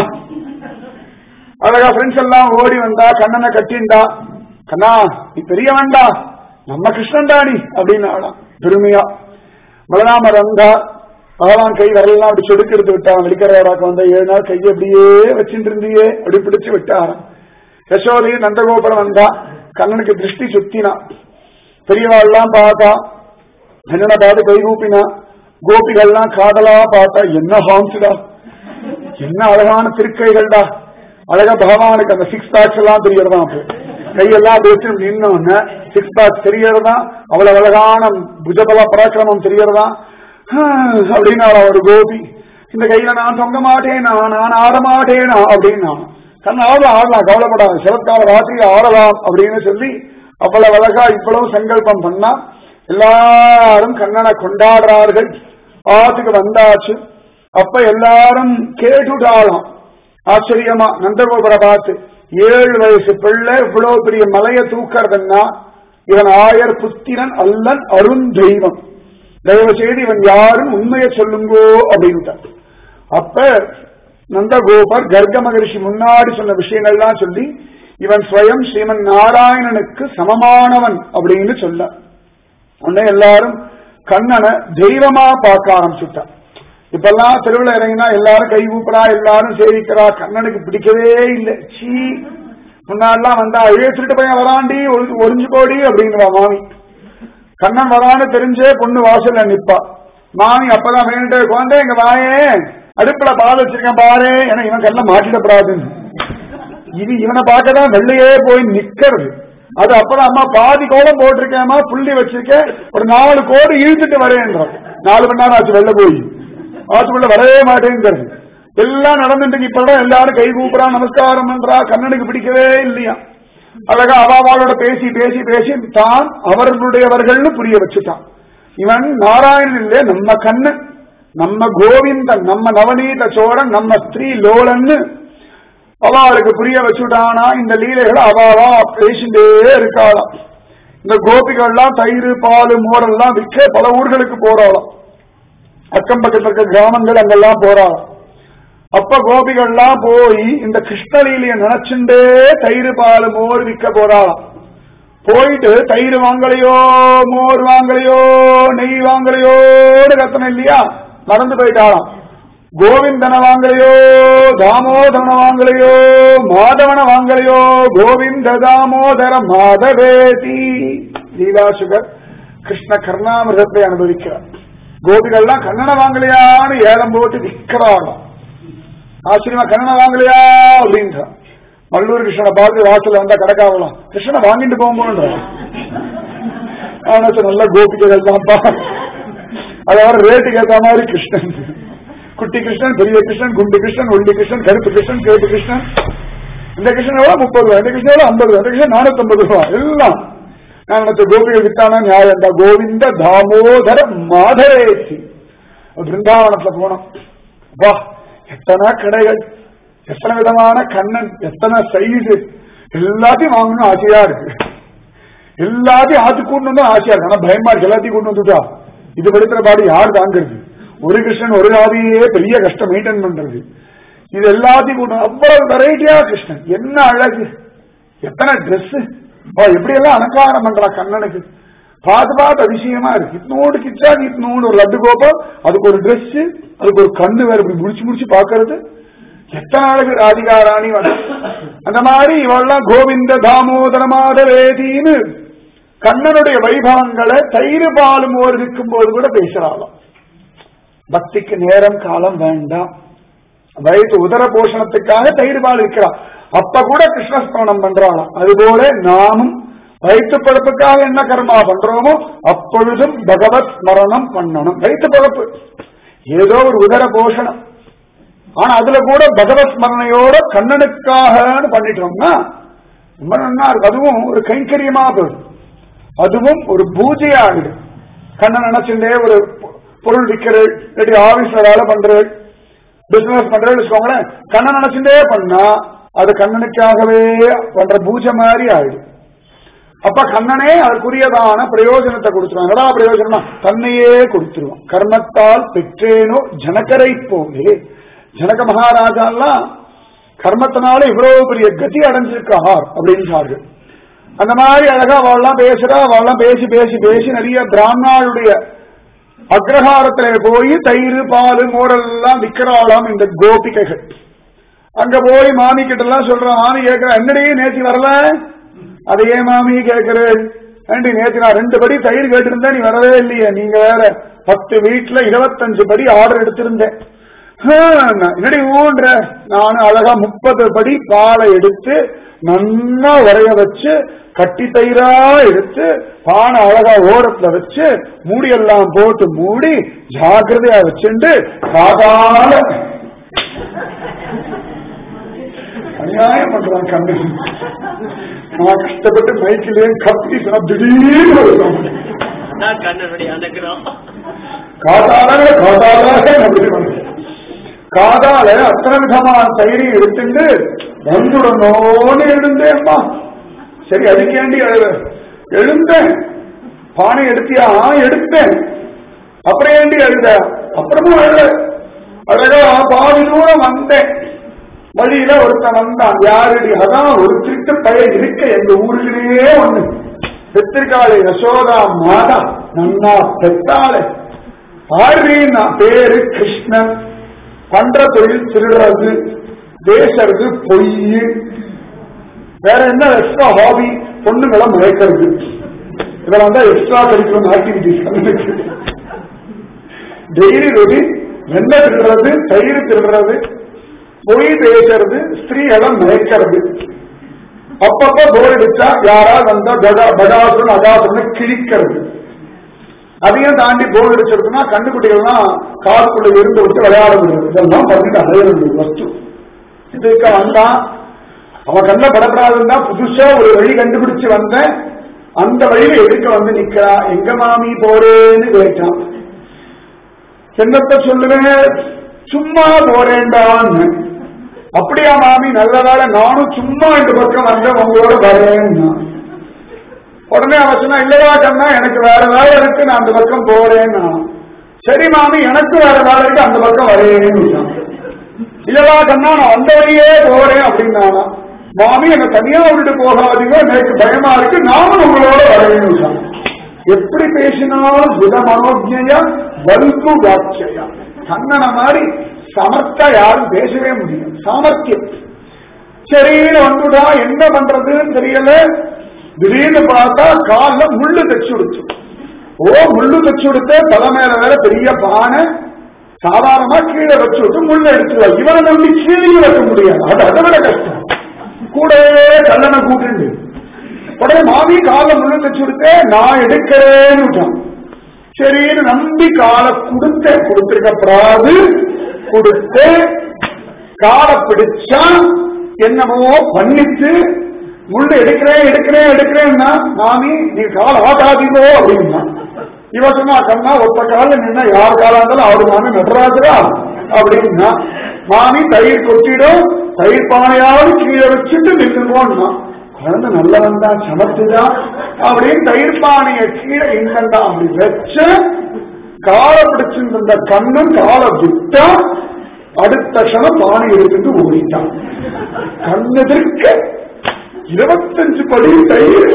அழகா ஃப்ரெண்ட்ஸ் எல்லாம் ஓடி வந்தா கண்ணனை கட்டிண்டா கண்ணா நீ பெரிய வேண்டா நம்ம கிருஷ்ணன்டா நீ அப்படின்னு பெருமையா பலராமர் வந்தா பகவான் கை வரலாம் அப்படி சொடுக்கு எடுத்து விட்டான் வெளிக்கரையாராக்க வந்த ஏழு நாள் கையை அப்படியே வச்சுட்டு இருந்தியே அப்படி பிடிச்சு விட்டாராம் யசோதையும் நந்தகோபுரம் வந்தா கண்ணனுக்கு திருஷ்டி சுத்தினா பெரியவாள்லாம் பார்த்தா கண்ணனை பார்த்து கை கூப்பினா கோபிகள்லாம் காதலா பார்த்தா என்ன ஹாம்ஸ்டா என்ன அழகான திருக்கைகள்டா அழகா பகவானுக்கு அந்த சிக்ஸ் பேக்ஸ் எல்லாம் தெரியறதா அப்போ கையெல்லாம் பேசி நின்னோன்னு சிக்ஸ் பேக்ஸ் தெரியறதா அவ்வளவு அழகான புஜபல பராக்கிரமம் தெரியறதா அப்படின்னு ஒரு கோபி இந்த கையில நான் தொங்க மாட்டேனா நான் ஆட மாட்டேனா அப்படின்னா கண்ணாவது ஆடலாம் கவலைப்படாது சிவக்கால ராத்திரி ஆடலாம் அப்படின்னு சொல்லி அவ்வளவு அழகா இவ்வளவு சங்கல்பம் பண்ணா எல்லாரும் கண்ணனை கொண்டாடுறார்கள் ஆத்துக்கு வந்தாச்சு அப்ப எல்லாரும் கேட்டுட்டாளாம் ஆச்சரியமா நந்தகோபுரை பார்த்து ஏழு வயசு பிள்ளை இவ்வளவு பெரிய மலையை தூக்கிறதுன்னா இவன் ஆயர் புத்திரன் அல்லன் அருந்தெய்வம் தயவு செய்து இவன் யாரும் உண்மையை சொல்லுங்கோ அப்படின்ட்டார் அப்ப நந்தகோபர் கர்க்க மகரிஷி முன்னாடி சொன்ன விஷயங்கள்லாம் சொல்லி இவன் ஸ்வயம் ஸ்ரீமன் நாராயணனுக்கு சமமானவன் அப்படின்னு சொல்ல உடனே எல்லாரும் கண்ணனை தெய்வமா பார்க்க ஆரம்பிச்சுட்டான் இப்பெல்லாம் திருவிழா இறங்கினா எல்லாரும் கை ஊப்புறா எல்லாரும் சேவிக்கிறா கண்ணனுக்கு பிடிக்கவே இல்லை சீ முன்னாடிலாம் வந்தா இழுத்துட்டு பையன் வராண்டி ஒளி- ஒளிஞ்சு போடி அப்படிங்குவா மாமி கண்ணன் வரான்னு தெரிஞ்சே பொண்ணு வாசல்ல நிப்பா மாமி அப்பதான் வேணுட்டு குழந்தை இங்க வாயே அடுப்புல பால் வச்சிருக்கேன் பாரு ஏன்னா இவன் கண்ண மாட்டிடப்படாதுன்னு இது இவனை பார்க்கதான் வெள்ளையே போய் நிக்கிறது அது அப்பதான் அம்மா பாதி கோலம் போட்டிருக்கேம்மா புள்ளி வச்சிருக்கேன் ஒரு நாலு கோடு இழுத்துட்டு வரேன்றான் நாலு மணி நேரம் ஆச்சு வெள்ள போய் ஆத்துக்குள்ள வரவே மாட்டேங்கிறது எல்லாம் நடந்துட்டு இப்பதான் எல்லாரும் கை கூப்புறா நமஸ்காரம் பண்றா கண்ணனுக்கு பிடிக்கவே இல்லையா அழகா அவாவாளோட பேசி பேசி பேசி தான் அவர்களுடையவர்கள்னு புரிய வச்சுட்டான் இவன் நாராயணன் இல்ல நம்ம கண்ணன் நம்ம கோவிந்தன் நம்ம நவநீத சோழன் நம்ம ஸ்ரீ லோலன்னு அவளுக்கு புரிய வச்சுட்டானா இந்த லீலைகளை அவாவா பேசிட்டே இருக்காளாம் இந்த கோபிகள்லாம் தயிர் பால் மோரெல்லாம் விற்க பல ஊர்களுக்கு போறாளாம் அக்கம் பக்கத்துல இருக்க கிராமங்கள் அங்கெல்லாம் போறாளாம் அப்ப கோபிகள்லாம் போய் இந்த கிருஷ்ணலீலைய நினைச்சுண்டே தயிர் பால் மோர் விற்க போறாளாம் போயிட்டு தயிர் வாங்கலையோ மோர் வாங்கலையோ நெய் வாங்கலையோன்னு கத்தனை இல்லையா மறந்து போயிட்டாளாம் கோவிந்தனை வாங்கலையோ தாமோதரனை வாங்கலையோ மாதவனை வாங்கலையோ கோவிந்த தாமோதர மாதவேதி லீலா சுகர் கிருஷ்ண கர்ணாமிரத்தை அனுபவிக்கிறார் கோபிகள்லாம் கண்ணனை வாங்கலையான்னு ஏலம் போட்டு விற்கிறாராம் ஆச்சரியமா கண்ணனை வாங்கலையா அப்படின்றான் மல்லூர் கிருஷ்ணனை பார்த்து வாசல்ல வந்தா கிடக்காவலாம் கிருஷ்ணனை வாங்கிட்டு போகும்போன்றான் ஆனா சார் நல்ல கோபிகைகள் தான்ப்பா அதாவது ரேட்டுக்கு ஏத்த மாதிரி கிருஷ்ணன் குட்டி கிருஷ்ணன் பெரிய கிருஷ்ணன் குண்டு கிருஷ்ணன் ஒல்லி கிருஷ்ணன் கருப்பு கிருஷ்ணன் கேப்பு கிருஷ்ணன் இந்த கிருஷ்ணன் எவ்வளவு முப்பது ரூபாய் இந்த கிருஷ்ணன் எவ்வளவு ஐம்பது ரூபாய் இந்த கிருஷ்ணன் நானூத்தி ஐம்பது ரூபாய் எல்லாம் நான் நினைச்ச கோபிகை வித்தானா நியாயம் தான் கோவிந்த தாமோதர மாதரேசி பிருந்தாவனத்துல போனோம் வா எத்தனை கடைகள் எத்தனை விதமான கண்ணன் எத்தனை சைஸ் எல்லாத்தையும் வாங்கணும் ஆசையா இருக்கு எல்லாத்தையும் ஆத்து கூட்டு வந்து ஆசையா இருக்கு ஆனா பயமா இருக்கு எல்லாத்தையும் கூட்டு வந்துட்டா இது படுத்துற பாடு யார் தாங்கிறது ஒரு கிருஷ்ணன் ஒரு ராதியே பெரிய கஷ்டம் மெயின்டைன் பண்றது இது எல்லாத்தையும் கூட்டு அவ்வளவு வெரைட்டியா கிருஷ்ணன் என்ன அழகு எத்தனை ட்ரெஸ் எப்படி எல்லாம் அலங்காரம் பண்றா கண்ணனுக்கு பார்த்து பார்த்து அதிசயமா இருக்கு இத்தனோடு கிச்சா இத்தனோடு ஒரு லட்டு கோபம் அதுக்கு ஒரு Dress அதுக்கு ஒரு கண்ணு வேற இப்படி முடிச்சு முடிச்சு பாக்குறது எத்தனை அழகு ராதிகாராணி வந்து அந்த மாதிரி இவெல்லாம் கோவிந்த தாமோதர மாதவேதின்னு கண்ணனுடைய வைபவங்களை தயிர் பாலும் ஓர் இருக்கும் போது கூட பேசுறாளாம் பக்திக்கு நேரம் காலம் வேண்டாம் வயிற்று உதர போஷணத்துக்காக தயிர் பால் இருக்கிறான் அப்ப கூட கிருஷ்ணஸ்மரணம் பண்றாளாம் அதுபோல நாமும் வயிற்று பழப்புக்காக என்ன கர்மா பண்றோமோ அப்பொழுதும் பகவத் ஸ்மரணம் பண்ணணும் வயிற்று பழப்பு ஏதோ ஒரு உதர போஷணம் ஆனா அதுல கூட பகவத் ஸ்மரணையோட கண்ணனுக்காகன்னு பண்ணிட்டோம்னா ரொம்ப நன்னா இருக்கு அதுவும் ஒரு கைங்கரியமா போயிடும் அதுவும் ஒரு பூஜையா ஆகுது கண்ணன் நினைச்சுட்டே ஒரு பொ- பொருள் விற்கிறது இல்லாட்டி ஆபீஸ்ல வேலை பண்றது பிசினஸ் பண்றது வச்சுக்கோங்களேன் கண்ணன் நினைச்சுட்டே பண்ணா அது கண்ணனுக்காகவே பண்ற பூஜை மாதிரி ஆயிடும் அப்ப கண்ணனே அதற்குரியதான பிரயோஜனத்தை கொடுத்துருவான் என்னடா பிரயோஜனம்னா தன்னையே கொடுத்துருவான் கர்மத்தால் பெற்றேனோ ஜனகரை போலே ஜனக மகாராஜாலாம் கர்மத்தினால இவ்வளவு பெரிய கதி அடைஞ்சிருக்கார் அப்படின்றார்கள் அந்த மாதிரி அழகா அவள்லாம் பேசுறா அவள்லாம் பேசி பேசி பேசி நிறைய பிராமணாளுடைய அக்ரஹாரத்திலே போய் தயிர் பால் மோரெல்லாம் விற்கிறாளாம் இந்த கோபிகைகள் அங்க போய் மாமி கிட்ட எல்லாம் சொல்றான் மாமி கேட்கிற என்னடி நேத்தி வரல அதையே மாமி கேட்கிறேன் ஏண்டி நேத்து நான் ரெண்டு படி தயிர் கேட்டிருந்தேன் நீ வரவே இல்லையே நீங்க வேற பத்து வீட்டுல இருபத்தஞ்சு படி ஆர்டர் எடுத்திருந்தேன் ஹம், என்னடி ஊன்ற நானும் அழகா முப்பது படி பாலை எடுத்து நன்னா உரைய வச்சு கட்டி தயிரா எடுத்து பானை அழகா ஓரத்துல வச்சு மூடி எல்லாம் போட்டு மூடி ஜாக்கிரதையா வச்சுண்டு காதால அநியாயம் பண்றான் கண்ணு நான் கஷ்டப்பட்டு மைக்கிலே கத்தி சொன்னா திடீர்னு ஒரு sound. அதான் கண்ணனுடைய அனுகிரகம் காதால காதால அப்படி வந்து. காதால அத்தனை விதமான தயிரை எடுத்துட்டு வந்துடணும்னு எழுந்தேம்மா சரி அதுக்கேண்டி அழுவ எழுந்தேன் பானை எடுத்தியா ஆ, எடுத்தேன் அப்புறம் ஏண்டி அழுத அப்புறமும் அழுத அழகா பாதி தூரம் வந்தேன் வழியில ஒருத்தன் வந்தான் யாரடி அதான் ஒரு திருட்டு பையன் இருக்க எங்க ஊருக்குள்ளேயே ஒண்ணு பெத்திருக்காளே யசோதா மாதா நன்னா பெத்தாளே ஆர்வீனா பேரு கிருஷ்ணன் பண்ற தொழில் திருடுறது பேசுறது பொய் வேற என்ன எக்ஸ்ட்ரா ஹாபி பொண்ணுங்களை மயக்கிறது இதெல்லாம் தான் எக்ஸ்ட்ரா கரிக்குலம் ஆக்டிவிட்டிஸ் டெய்லி ரொட்டி வெண்ணெய் திருடுறது தயிர் திருடுறது பொய் பேசுறது ஸ்திரீகளை மயக்கிறது அப்பப்ப போர் அடிச்சா யாராவது வந்தா கடா படாசுரன் அகாசுரன் கிழிக்கிறது அதையும் தாண்டி போர் அடிச்சிருக்குன்னா கண்ணுக்குட்டிகள்லாம் காருக்குள்ள இருந்து விட்டு விளையாட முடியாது இதெல்லாம் பண்ணிட்டு அடைய வேண்டிய வஸ்து இதுக்கு வந்தான் அவன் கண்ணில் படப்படாதுன்னா புதுசா ஒரு வழி கண்டுபிடிச்சு வந்தேன் அந்த வழியில எதுக்கு வந்து நிக்கிறா எங்க மாமி போறேன்னு கேட்டான் என்னத்த சொல்லுவேன் சும்மா போறேன்டான்னு அப்படியா மாமி நல்ல வேலை நானும் சும்மா இந்த பக்கம் வந்தேன் உங்களோட வரேன்னா உடனே அவ சொன்னா இல்லடா கண்ணா எனக்கு வேற வேலை இருக்கு நான் அந்த பக்கம் போறேன்னா சரி மாமி எனக்கு வேற வேலை இருக்கு அந்த பக்கம் வரேன்னு சொன்னான். இல்லடா கண்ணா நான் வந்த வழியே போறேன் அப்படின்னானா மாமி என்ன தனியா விட்டுட்டு போகாதீங்க எனக்கு பயமா இருக்கு நானும் உங்களோட வரேன்னு சொன்னான். எப்படி பேசினாலும் வித மனோஜ்யா வல்பு வாக்கியா கண்ணனை மாதிரி சமர்த்தா யாரும் பேசவே முடியும் சாமர்த்தியம் சரின்னு வந்துடா என்ன பண்றதுன்னு தெரியல திடீர்னு பார்த்தா கால்ல முள்ளு தச்சு விடுச்சு ஓ முள்ளு தச்சு விடுத்து தலை மேல வேற பெரிய பானை சாதாரணமா கீழே வச்சு விட்டு முள்ளு எடுத்துருவா இவனை நம்பி கீழே வைக்க முடியாது அது அதை விட கஷ்டம் கூடவே கல்லனை கூட்டுண்டு உடனே மாமி காலை முள்ளு தச்சு விடுத்து நான் எடுக்கிறேன்னு விட்டான் சரின்னு நம்பி காலை கொடுத்த கொடுத்திருக்கப்படாது கொடுத்து காலை பிடிச்சா என்னமோ பண்ணிட்டு முள்ள எடுக்கிறேன் எடுக்கிறேன் எடுக்கிறேன்னா மாமி நீ காலை ஆட்டாதீங்கோ அப்படின்னா இவ சொன்னா கண்ணா ஒத்த கால நின்னா யார் காலா இருந்தாலும் அவரு மாமி நடராஜரா அப்படின்னா மாமி தயிர் கொட்டிடும் தயிர் பானையாவது கீழே வச்சுட்டு நின்றுவோம்னா குழந்தை நல்லவன் தான் சமத்துதான் அப்படின்னு தயிர் பானைய கீழே இங்கண்டா அப்படி வச்சு காலை பிடிச்சிருந்த கண்ணன் காலை விட்டா அடுத்த க்ஷணம் பானை எடுத்துட்டு ஓடிட்டான் கண்ணெதிர்க்க இருபத்தஞ்சு படி தயிர்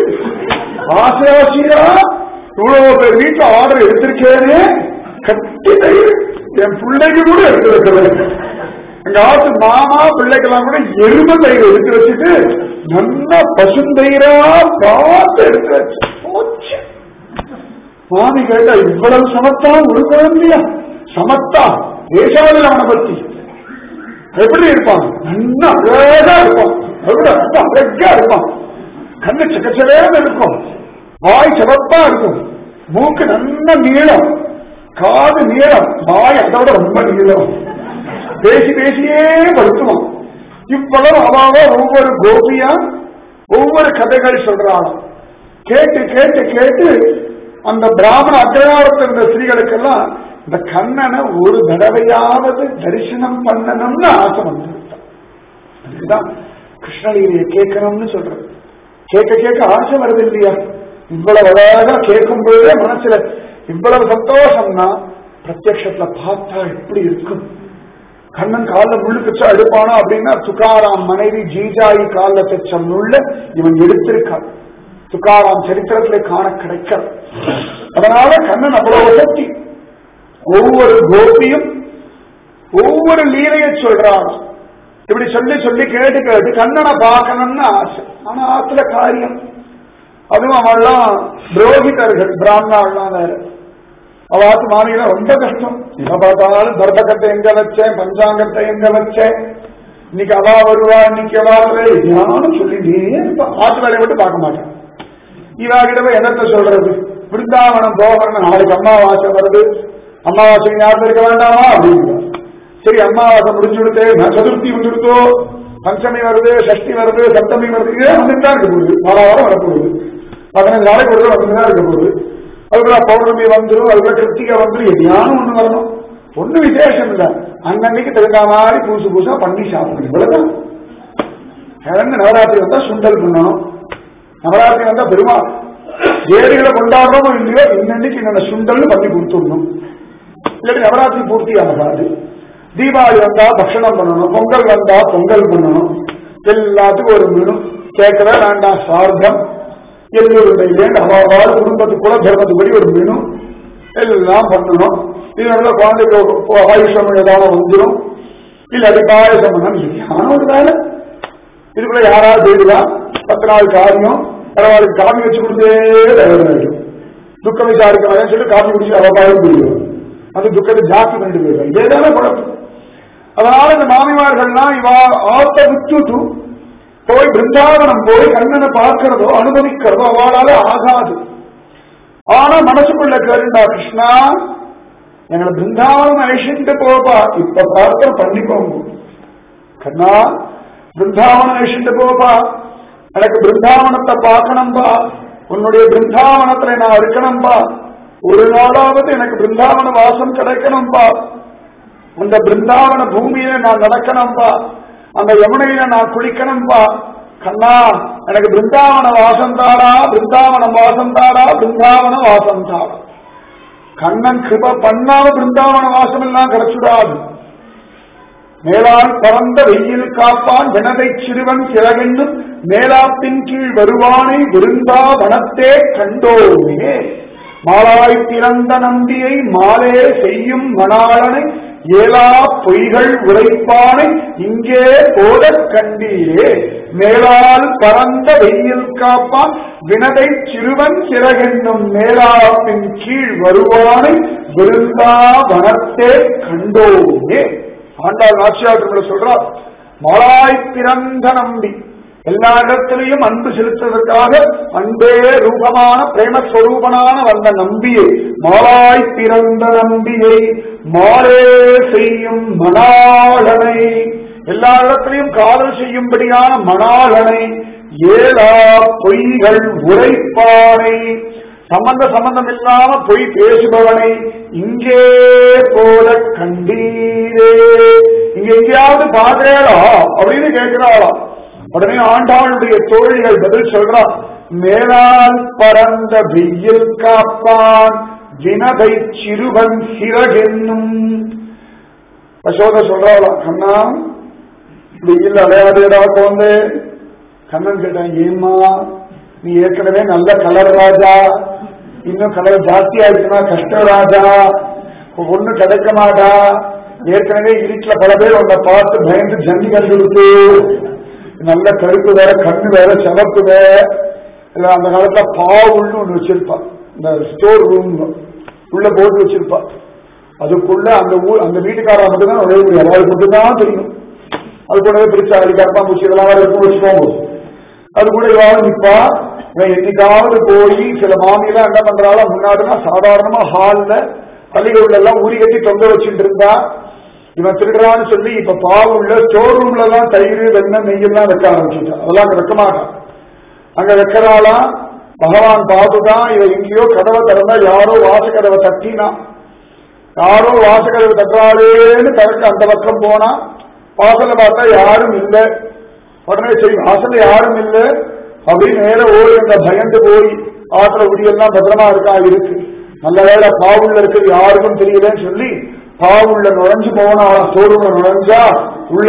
ஆசை ஆசையா இவ்வளவு பேர் வீட்டுல ஆர்டர் எடுத்திருக்கேனே கட்டி தயிர் என் பிள்ளைக்கு கூட எடுத்து வைக்கிறேன் எங்க ஆத்து மாமா பிள்ளைக்கெல்லாம் கூட எரும தயிர் எடுத்து வச்சுட்டு நல்லா பசுந்தயிரா பார்த்து எடுத்து வச்சு போச்சு மாமி கேட்டா இவ்வளவு சமத்தா ஒரு குழந்தையா சமத்தா தேசாவில் அவனை பத்தி எப்படி இருப்பான் நல்லா அழகா இருப்பான் அழகா ரொம்ப அழகா இருப்பான் கண்ணு சக்கச்சவேன்னு இருக்கும் வாய் சிவப்பா இருக்கும் மூக்கு நல்ல நீளம் காது நீளம் வாய் அதோட ரொம்ப நீளம் பேசி பேசியே படுத்துவான் இவ்வளவு அவாவ ஒவ்வொரு கோபியா ஒவ்வொரு கதைகள் சொல்றாங்க கேட்டு கேட்டு கேட்டு அந்த பிராமண அக்ரகாரத்தில் இருந்த ஸ்திரீகளுக்கெல்லாம் இந்த கண்ணனை ஒரு தடவையாவது தரிசனம் பண்ணணும்னு ஆசை வந்துருத்தான் அதுதான் கிருஷ்ணலீலையை கேட்கணும்னு சொல்றது கேட்க கேட்க ஆசை வருது இல்லையா இவ்வளவு அழகா கேட்கும் பொழுதே மனசுல இவ்வளவு சந்தோஷம்னா பிரத்யக்ஷத்துல பார்த்தா எப்படி இருக்கும் கண்ணன் காலில் முள்ளு தச்சா எடுப்பானா அப்படின்னா துக்காராம் மனைவி ஜீஜாயி காலில் தச்ச முள்ள இவன் எடுத்திருக்கான் துக்காராம் சரித்திரத்திலே காண கிடைக்கல அதனால கண்ணன் அவ்வளவு சக்தி ஒவ்வொரு கோபியும் ஒவ்வொரு லீலையை சொல்றான் இப்படி சொல்லி சொல்லி கேட்டு கேட்டு கண்ணனை பார்க்கணும்னு ஆசை ஆனா ஆத்துல காரியம் அதுவும் அவெல்லாம் புரோகிதர்கள் பிராமணாலாம் வேற அவாத்து மாநிலம் ரொம்ப கஷ்டம் இப்ப பார்த்தாலும் தர்பகத்தை எங்க வச்சேன் பஞ்சாங்கத்தை எங்க வச்சேன் இன்னைக்கு அவா வருவா இன்னைக்கு அவா வருவா யாரும் சொல்லிட்டே இருப்பான். ஆத்து வேலையை மட்டும் பார்க்க மாட்டேன் இவா கிட்ட போய் என்னத்த சொல்றது பிருந்தாவனம் போகணும் நாளைக்கு அமாவாசை வருது அமாவாசை ஞாபகம் இருக்க வேண்டாமா அப்படிங்கிற சரி அமாவாசை முடிஞ்சு விடுத்து நான் சதுர்த்தி வந்துடுத்தோ பஞ்சமி வருது சஷ்டி வருது சப்தமி வருது இதே வந்துட்டு தான் இருக்க போகுது வாரம் வாரம் வரப்போகுது பதினஞ்சு நாளைக்கு ஒரு வந்துட்டு தான் இருக்க போகுது அதுக்குள்ள பௌர்ணமி வந்துடும் அதுக்குள்ள கிருத்திகை வந்துடும் எதையானும் ஒண்ணு வரணும் ஒண்ணு விசேஷம் இல்ல அன்னன்னைக்கு தகுந்த மாதிரி புதுசு புதுசா பண்ணி சாப்பிடணும் இவ்வளவுதான் கிழங்கு நவராத்திரி வந்தா சுண்டல் பண்ணணும் நவராத்திரி வந்தா பெருமாள் ஏரிகளை கொண்டாடுறோமோ இல்லையோ இன்னன்னைக்கு என்னென்ன சுண்டல் பண்ணி கொடுத்துடணும் இல்லாட்டி நவராத்திரி பூர்த்தி ஆகாது தீபாவளி வந்தா பக்ஷணம் பண்ணணும் பொங்கல் வந்தா பொங்கல் பண்ணணும் எல்லாத்துக்கும் ஒரு மெனு கேட்கவே வேண்டாம் சார்த்தம் எல்லோருடைய அவாவாறு குடும்பத்துக்குள்ள தர்மத்துப்படி ஒரு மெனு எல்லாம் பண்ணணும் இதனால குழந்தைக்கு ஒரு ஆயுஷம் ஏதாவது வந்துடும் இல்லாட்டி பாயசம் பண்ணணும் சரியான ஒரு வேலை இதுக்குள்ள யாராவது போயிடுவா பத்து நாள் காரியம் பரவாயில்ல காபி வச்சு கொடுத்தே தயாராகிடும் துக்கம் விசாரிக்க சொல்லி காபி குடிச்சு அவ பாயம் போயிடுவோம் அது துக்கத்தை ஜாஸ்தி பண்ணிட்டு போயிடுவாங்க இதேதானே குழப்பம் அதனால இந்த மாமிமார்கள்லாம் இவா ஆத்த விட்டுட்டு போய் பிருந்தாவனம் போய் கண்ணனை பார்க்கிறதோ அனுபவிக்கிறதோ அவளால ஆகாது ஆனா மனசுக்குள்ள கேளுண்டா கிருஷ்ணா எங்களை பிருந்தாவனம் அழிச்சுட்டு போப்பா இப்ப பிரார்த்தனை பண்ணிக்கோங்க கண்ணா பிருந்தாவனம் அழிச்சுட்டு போப்பா எனக்கு பிருந்தாவனத்தை பார்க்கணும்பா உன்னுடைய பிருந்தாவனத்துல நான் இருக்கணும்பா ஒரு நாளாவது எனக்கு பிருந்தாவன வாசம் கிடைக்கணும்பா அந்த பிருந்தாவன பூமியில நான் நடக்கணும்பா அந்த யமுனையில நான் குளிக்கணும்பா கண்ணா எனக்கு பிருந்தாவன வாசம் தாடா பிருந்தாவன வாசம் தாடா பிருந்தாவன வாசம் தாடா கண்ணன் கிருப பண்ணாம பிருந்தாவன வாசம் எல்லாம் கிடைச்சுடாது மேலால் பறந்த வெயில் காப்பான் வினதை சிறுவன் சிறகென்னும் மேலாப்பின் கீழ் வருவானை விருந்தா வனத்தே கண்டோமே மாலாய் பிறந்த நம்பியை மாலே செய்யும் மணாளனை ஏலா பொய்கள் உரைப்பானை இங்கே போதக் கண்டீரே மேலால் பறந்த வெயில் காப்பான் வினதை சிறுவன் சிறகென்னும் மேலாப்பின் கீழ் வருவானை விருந்தா வனத்தே கண்டோமே ஆண்டாள் நாச்சியார் சொல்றார் மாலாய் பிறந்த நம்பி எல்லா இடத்திலையும் அன்பு செலுத்துவதற்காக அன்பே ரூபமான பிரேமஸ்வரூபனான வந்த நம்பியை மாலாய் பிறந்த நம்பியை மாலே செய்யும் மணாளனை எல்லா இடத்திலையும் காதல் செய்யும்படியான மணாளனை ஏழா பொய்கள் உரைப்பானை சம்பந்த சம்பந்தம் இல்லாம பொய் பேசுபவனை இங்கே போல கண்டீரே இங்க எங்கேயாவது பாக்குறேடா அப்படின்னு கேட்கிறாளா உடனே ஆண்டாளுடைய தோழிகள் பதில் சொல்றா மேலால் பறந்த வெயில் காப்பான் வினதை சிறுவன் சிறகென்னும் யசோத சொல்றாளா கண்ணா வெயில் அலையாதேடா குழந்தை கண்ணன் கேட்டான் ஏம்மா நீ ஏற்கனவே நல்ல கலர் ராஜா இன்னும் கலர் ஜாஸ்தி ஆயிடுச்சுன்னா கஷ்டம் ராஜா ஒண்ணு கிடைக்க மாட்டா ஏற்கனவே இருட்டுல பல பேர் உன்னை பார்த்து பயந்து ஜன்னி கண்டு கொடுத்து நல்ல கருப்பு வேற கண்ணு வேற சிவப்பு வேற இல்ல அந்த காலத்துல பாவுள்னு ஒண்ணு வச்சிருப்பா இந்த ஸ்டோர் ரூம் உள்ள போட்டு வச்சிருப்பா அதுக்குள்ள அந்த ஊர் அந்த வீட்டுக்காரா மட்டும்தான் நுழைய முடியும் அவருக்கு மட்டும்தான் தெரியும் அது கூடவே பிரிச்சா அது கரப்பாம்பூச்சி இதெல்லாம் வேற இருக்கும் வச்சுக்கோங்க அது கூட இவாவது நிப்பா இவன் என்னைக்காவது போய் சில மாமியெல்லாம் என்ன பண்றாளோ முன்னாடினா சாதாரணமா ஹால்ல பள்ளிகள் எல்லாம் ஊறி கட்டி தொங்க வச்சுட்டு இருந்தா இவன் திருடுறான்னு சொல்லி இப்ப பாவம் உள்ள ஸ்டோர் ரூம்ல எல்லாம் தயிர் வெண்ணெய் நெய்யெல்லாம் வைக்க ஆரம்பிச்சுட்டான் அதெல்லாம் அங்க வைக்க மாட்டான் அங்க வைக்கிறாளாம் பகவான் பார்த்துதான் இவன் எங்கேயோ கதவை திறந்தா யாரோ வாசக்கதவை தட்டினா யாரோ வாசக்கதவை தட்டுறாளேன்னு திறக்க அந்த பக்கம் போனா வாசல்ல பார்த்தா யாரும் இல்லை உடனே சரி வாசல்ல யாரும் இல்லை அப்படின்னு நேர ஓடி அந்த பயந்து போய் ஆத்திர குடியெல்லாம் பத்திரமா இருக்கா இருக்கு நல்ல வேலை பாவுள்ள இருக்கிறது யாருக்கும் தெரியலன்னு சொல்லி பாவுள்ள நுழைஞ்சு போனா சோறுல நுழைஞ்சா உள்ள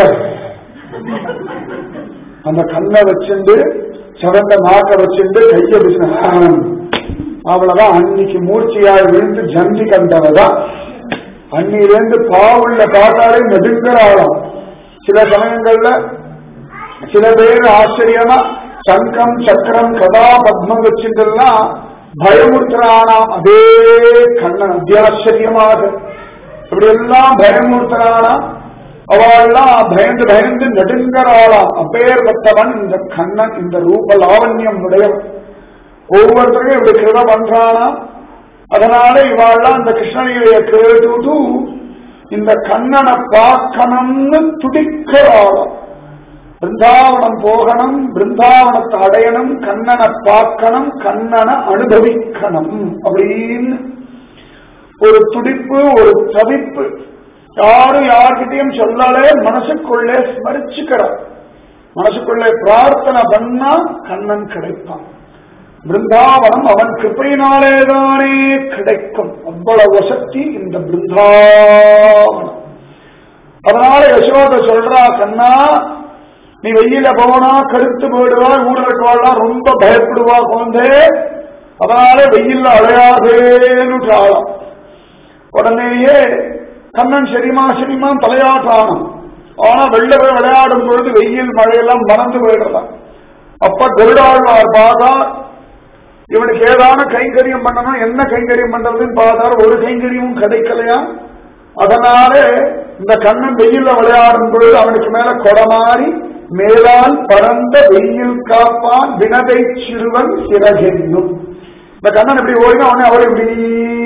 அந்த கண்ணை வச்சுண்டு சிறந்த நாக்க வச்சுண்டு கைய பிடிச்சு அவ்வளவுதான் அன்னைக்கு மூர்ச்சியாய் விழுந்து ஜந்தி கண்டவதான் அன்னிலிருந்து பாவுள்ள பார்த்தாலே நெடுங்கிற ஆளாம் சில சமயங்கள்ல சில பேர் ஆச்சரியமா சங்கம் சக்கரம் கதா பத்மம் வச்சுட்டுலாம் பயமுறுத்துறானாம் அதே கண்ணன் அத்தியாச்சரியமாக இப்படி எல்லாம் பயமுறுத்துறானா அவெல்லாம் பயந்து பயந்து நெடுங்கறாளாம் அப்பேற்பட்டவன் இந்த கண்ணன் இந்த ரூப லாவண்யம் உடையவன் ஒவ்வொருத்தரையும் இப்படி கிருத பண்றானா அதனால இவாள்லாம் இந்த கிருஷ்ணனைய கேட்டுட்டு இந்த கண்ணனை பார்க்கணும்னு துடிக்கிறாளாம் பிருந்தாவனம் போகணும் பிருந்தாவனத்தை அடையணும் கண்ணனை பார்க்கணும் கண்ணனை அனுபவிக்கணும் அப்படின்னு ஒரு துடிப்பு ஒரு தவிப்பு யாரும் யார்கிட்டயும் சொல்லலே மனசுக்குள்ளே ஸ்மரிச்சுக்கிறார் மனசுக்குள்ளே பிரார்த்தனை பண்ணா கண்ணன் கிடைப்பான் பிருந்தாவனம் அவன் கிருப்பையினாலேதானே கிடைக்கும் அவ்வளவு வசதி இந்த பிருந்தாவனம் அதனால யசோத சொல்றா கண்ணா நீ வெயில போனா கருத்து போயிடுவா ஊர்ல இருக்கவாள்லாம் ரொம்ப பயப்படுவா குழந்தை அதனால வெயில்ல அழையாதேன்னு ஆளாம் உடனேயே கண்ணன் சரிமா சரிமா தலையாட்டானம் ஆனா வெள்ள போய் விளையாடும் பொழுது வெயில் மழையெல்லாம் மறந்து போயிடலாம் அப்ப கருடாழ்வார் பார்த்தா இவனுக்கு ஏதான கைங்கரியம் பண்ணணும் என்ன கைங்கரியம் பண்றதுன்னு பார்த்தாரு ஒரு கைங்கரியமும் கிடைக்கலையா அதனால இந்த கண்ணன் வெயில்ல விளையாடும் பொழுது அவனுக்கு மேல கொடமாறி மேலால் பறந்த வெயில் காப்பான் வினதை சிறுவன் சிறகென்னும் இந்த கண்ணன் இப்படி ஓடினா அவனே அவர் இப்படி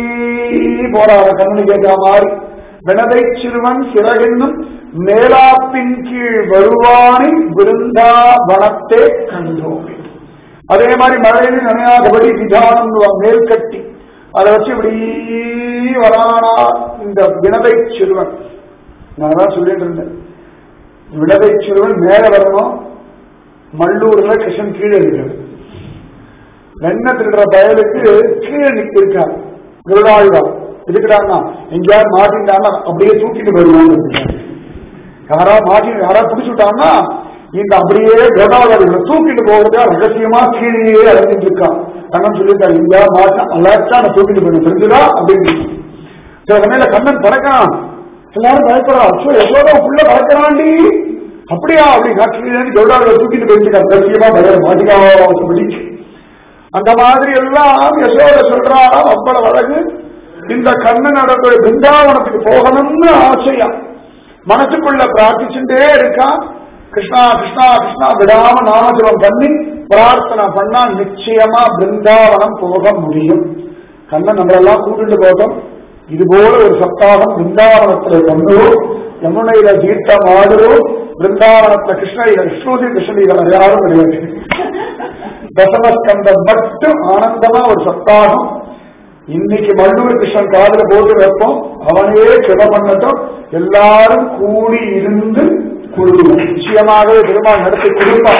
போறாரு கண்ணனுக்கு கேட்கிற மாதிரி வினதை சிறுவன் சிறகென்னும் மேலாப்பின் கீழ் வருவானை விருந்தாவனத்தே கண்டோமே அதே மாதிரி மழையில் நனையாதபடி விதானம் மேல் கட்டி அதை வச்சு இப்படி வரானா இந்த வினதை சிறுவன் நான் தான் சொல்லிட்டு இருந்தேன் வினதை சிறுவன் மேல வரணும் மல்லூர்ல கிருஷ்ணன் கீழே இருக்கிறது வெண்ண திருடுற பயலுக்கு கீழே நிக்க இருக்காரு குருடாழ்வார் இருக்கிறான்னா எங்கேயாவது மாட்டிட்டான்னா அப்படியே தூக்கிட்டு வருவாங்க யாரா மாட்டி யாரா பிடிச்சு விட்டாங்கன்னா இந்த அப்படியே கருடாழ்வார் தூக்கிட்டு போகிறதா ரகசியமா கீழே இறங்கிட்டு இருக்கான் கண்ணன் சொல்லியிருக்காரு எங்கேயாவது மாட்டா அலர்ட்டா நான் தூக்கிட்டு போயிடும் தெரிஞ்சுதா அப்படின்னு சில சமயம் கண்ணன் பறக்கிறான் எல்லாரும் பயப்படுறா அச்சோ யசோதா புள்ள பறக்கிறான்டி அப்படியா அப்படின்னா கீழே கருடாழ்வார் தூக்கிட்டு போயிருக்காரு ரகசியமா பயம் மாட்டிக்காவது அந்த மாதிரி எல்லாம் யசோத சொல்றா அவ்வளவு அழகு இந்த கண்ணனோட பிருந்தாவனத்துக்கு போகணும்னு ஆசையா மனசுக்குள்ள பிரார்த்திச்சுட்டே இருக்கா கிருஷ்ணா கிருஷ்ணா கிருஷ்ணா விடாம நாமஜபம் பண்ணி பிரார்த்தனை பண்ணா நிச்சயமா பிருந்தாவனம் போக முடியும் கண்ணன் நம்மளெல்லாம் கூட்டிட்டு போட்டோம் இது போல ஒரு சப்தாகம் பிருந்தாவனத்துல பண்ணுவோம் யமுனையில தீர்த்தம் ஆடுவோம் பிருந்தாவனத்துல கிருஷ்ணகிரி விஷ்ணுதி கிருஷ்ணகிரி யாரும் கிடையாது தசமஸ்கந்தம் மட்டும் ஆனந்தமா ஒரு சப்தாகம் இன்னைக்கு மல்லூர் கிருஷ்ணன் காதல போட்டு வைப்போம் அவனே கிருப பண்ணட்டும் எல்லாரும் கூடி இருந்து குழுவும் நிச்சயமாகவே பெருமாள் நடத்தி கொடுப்பான்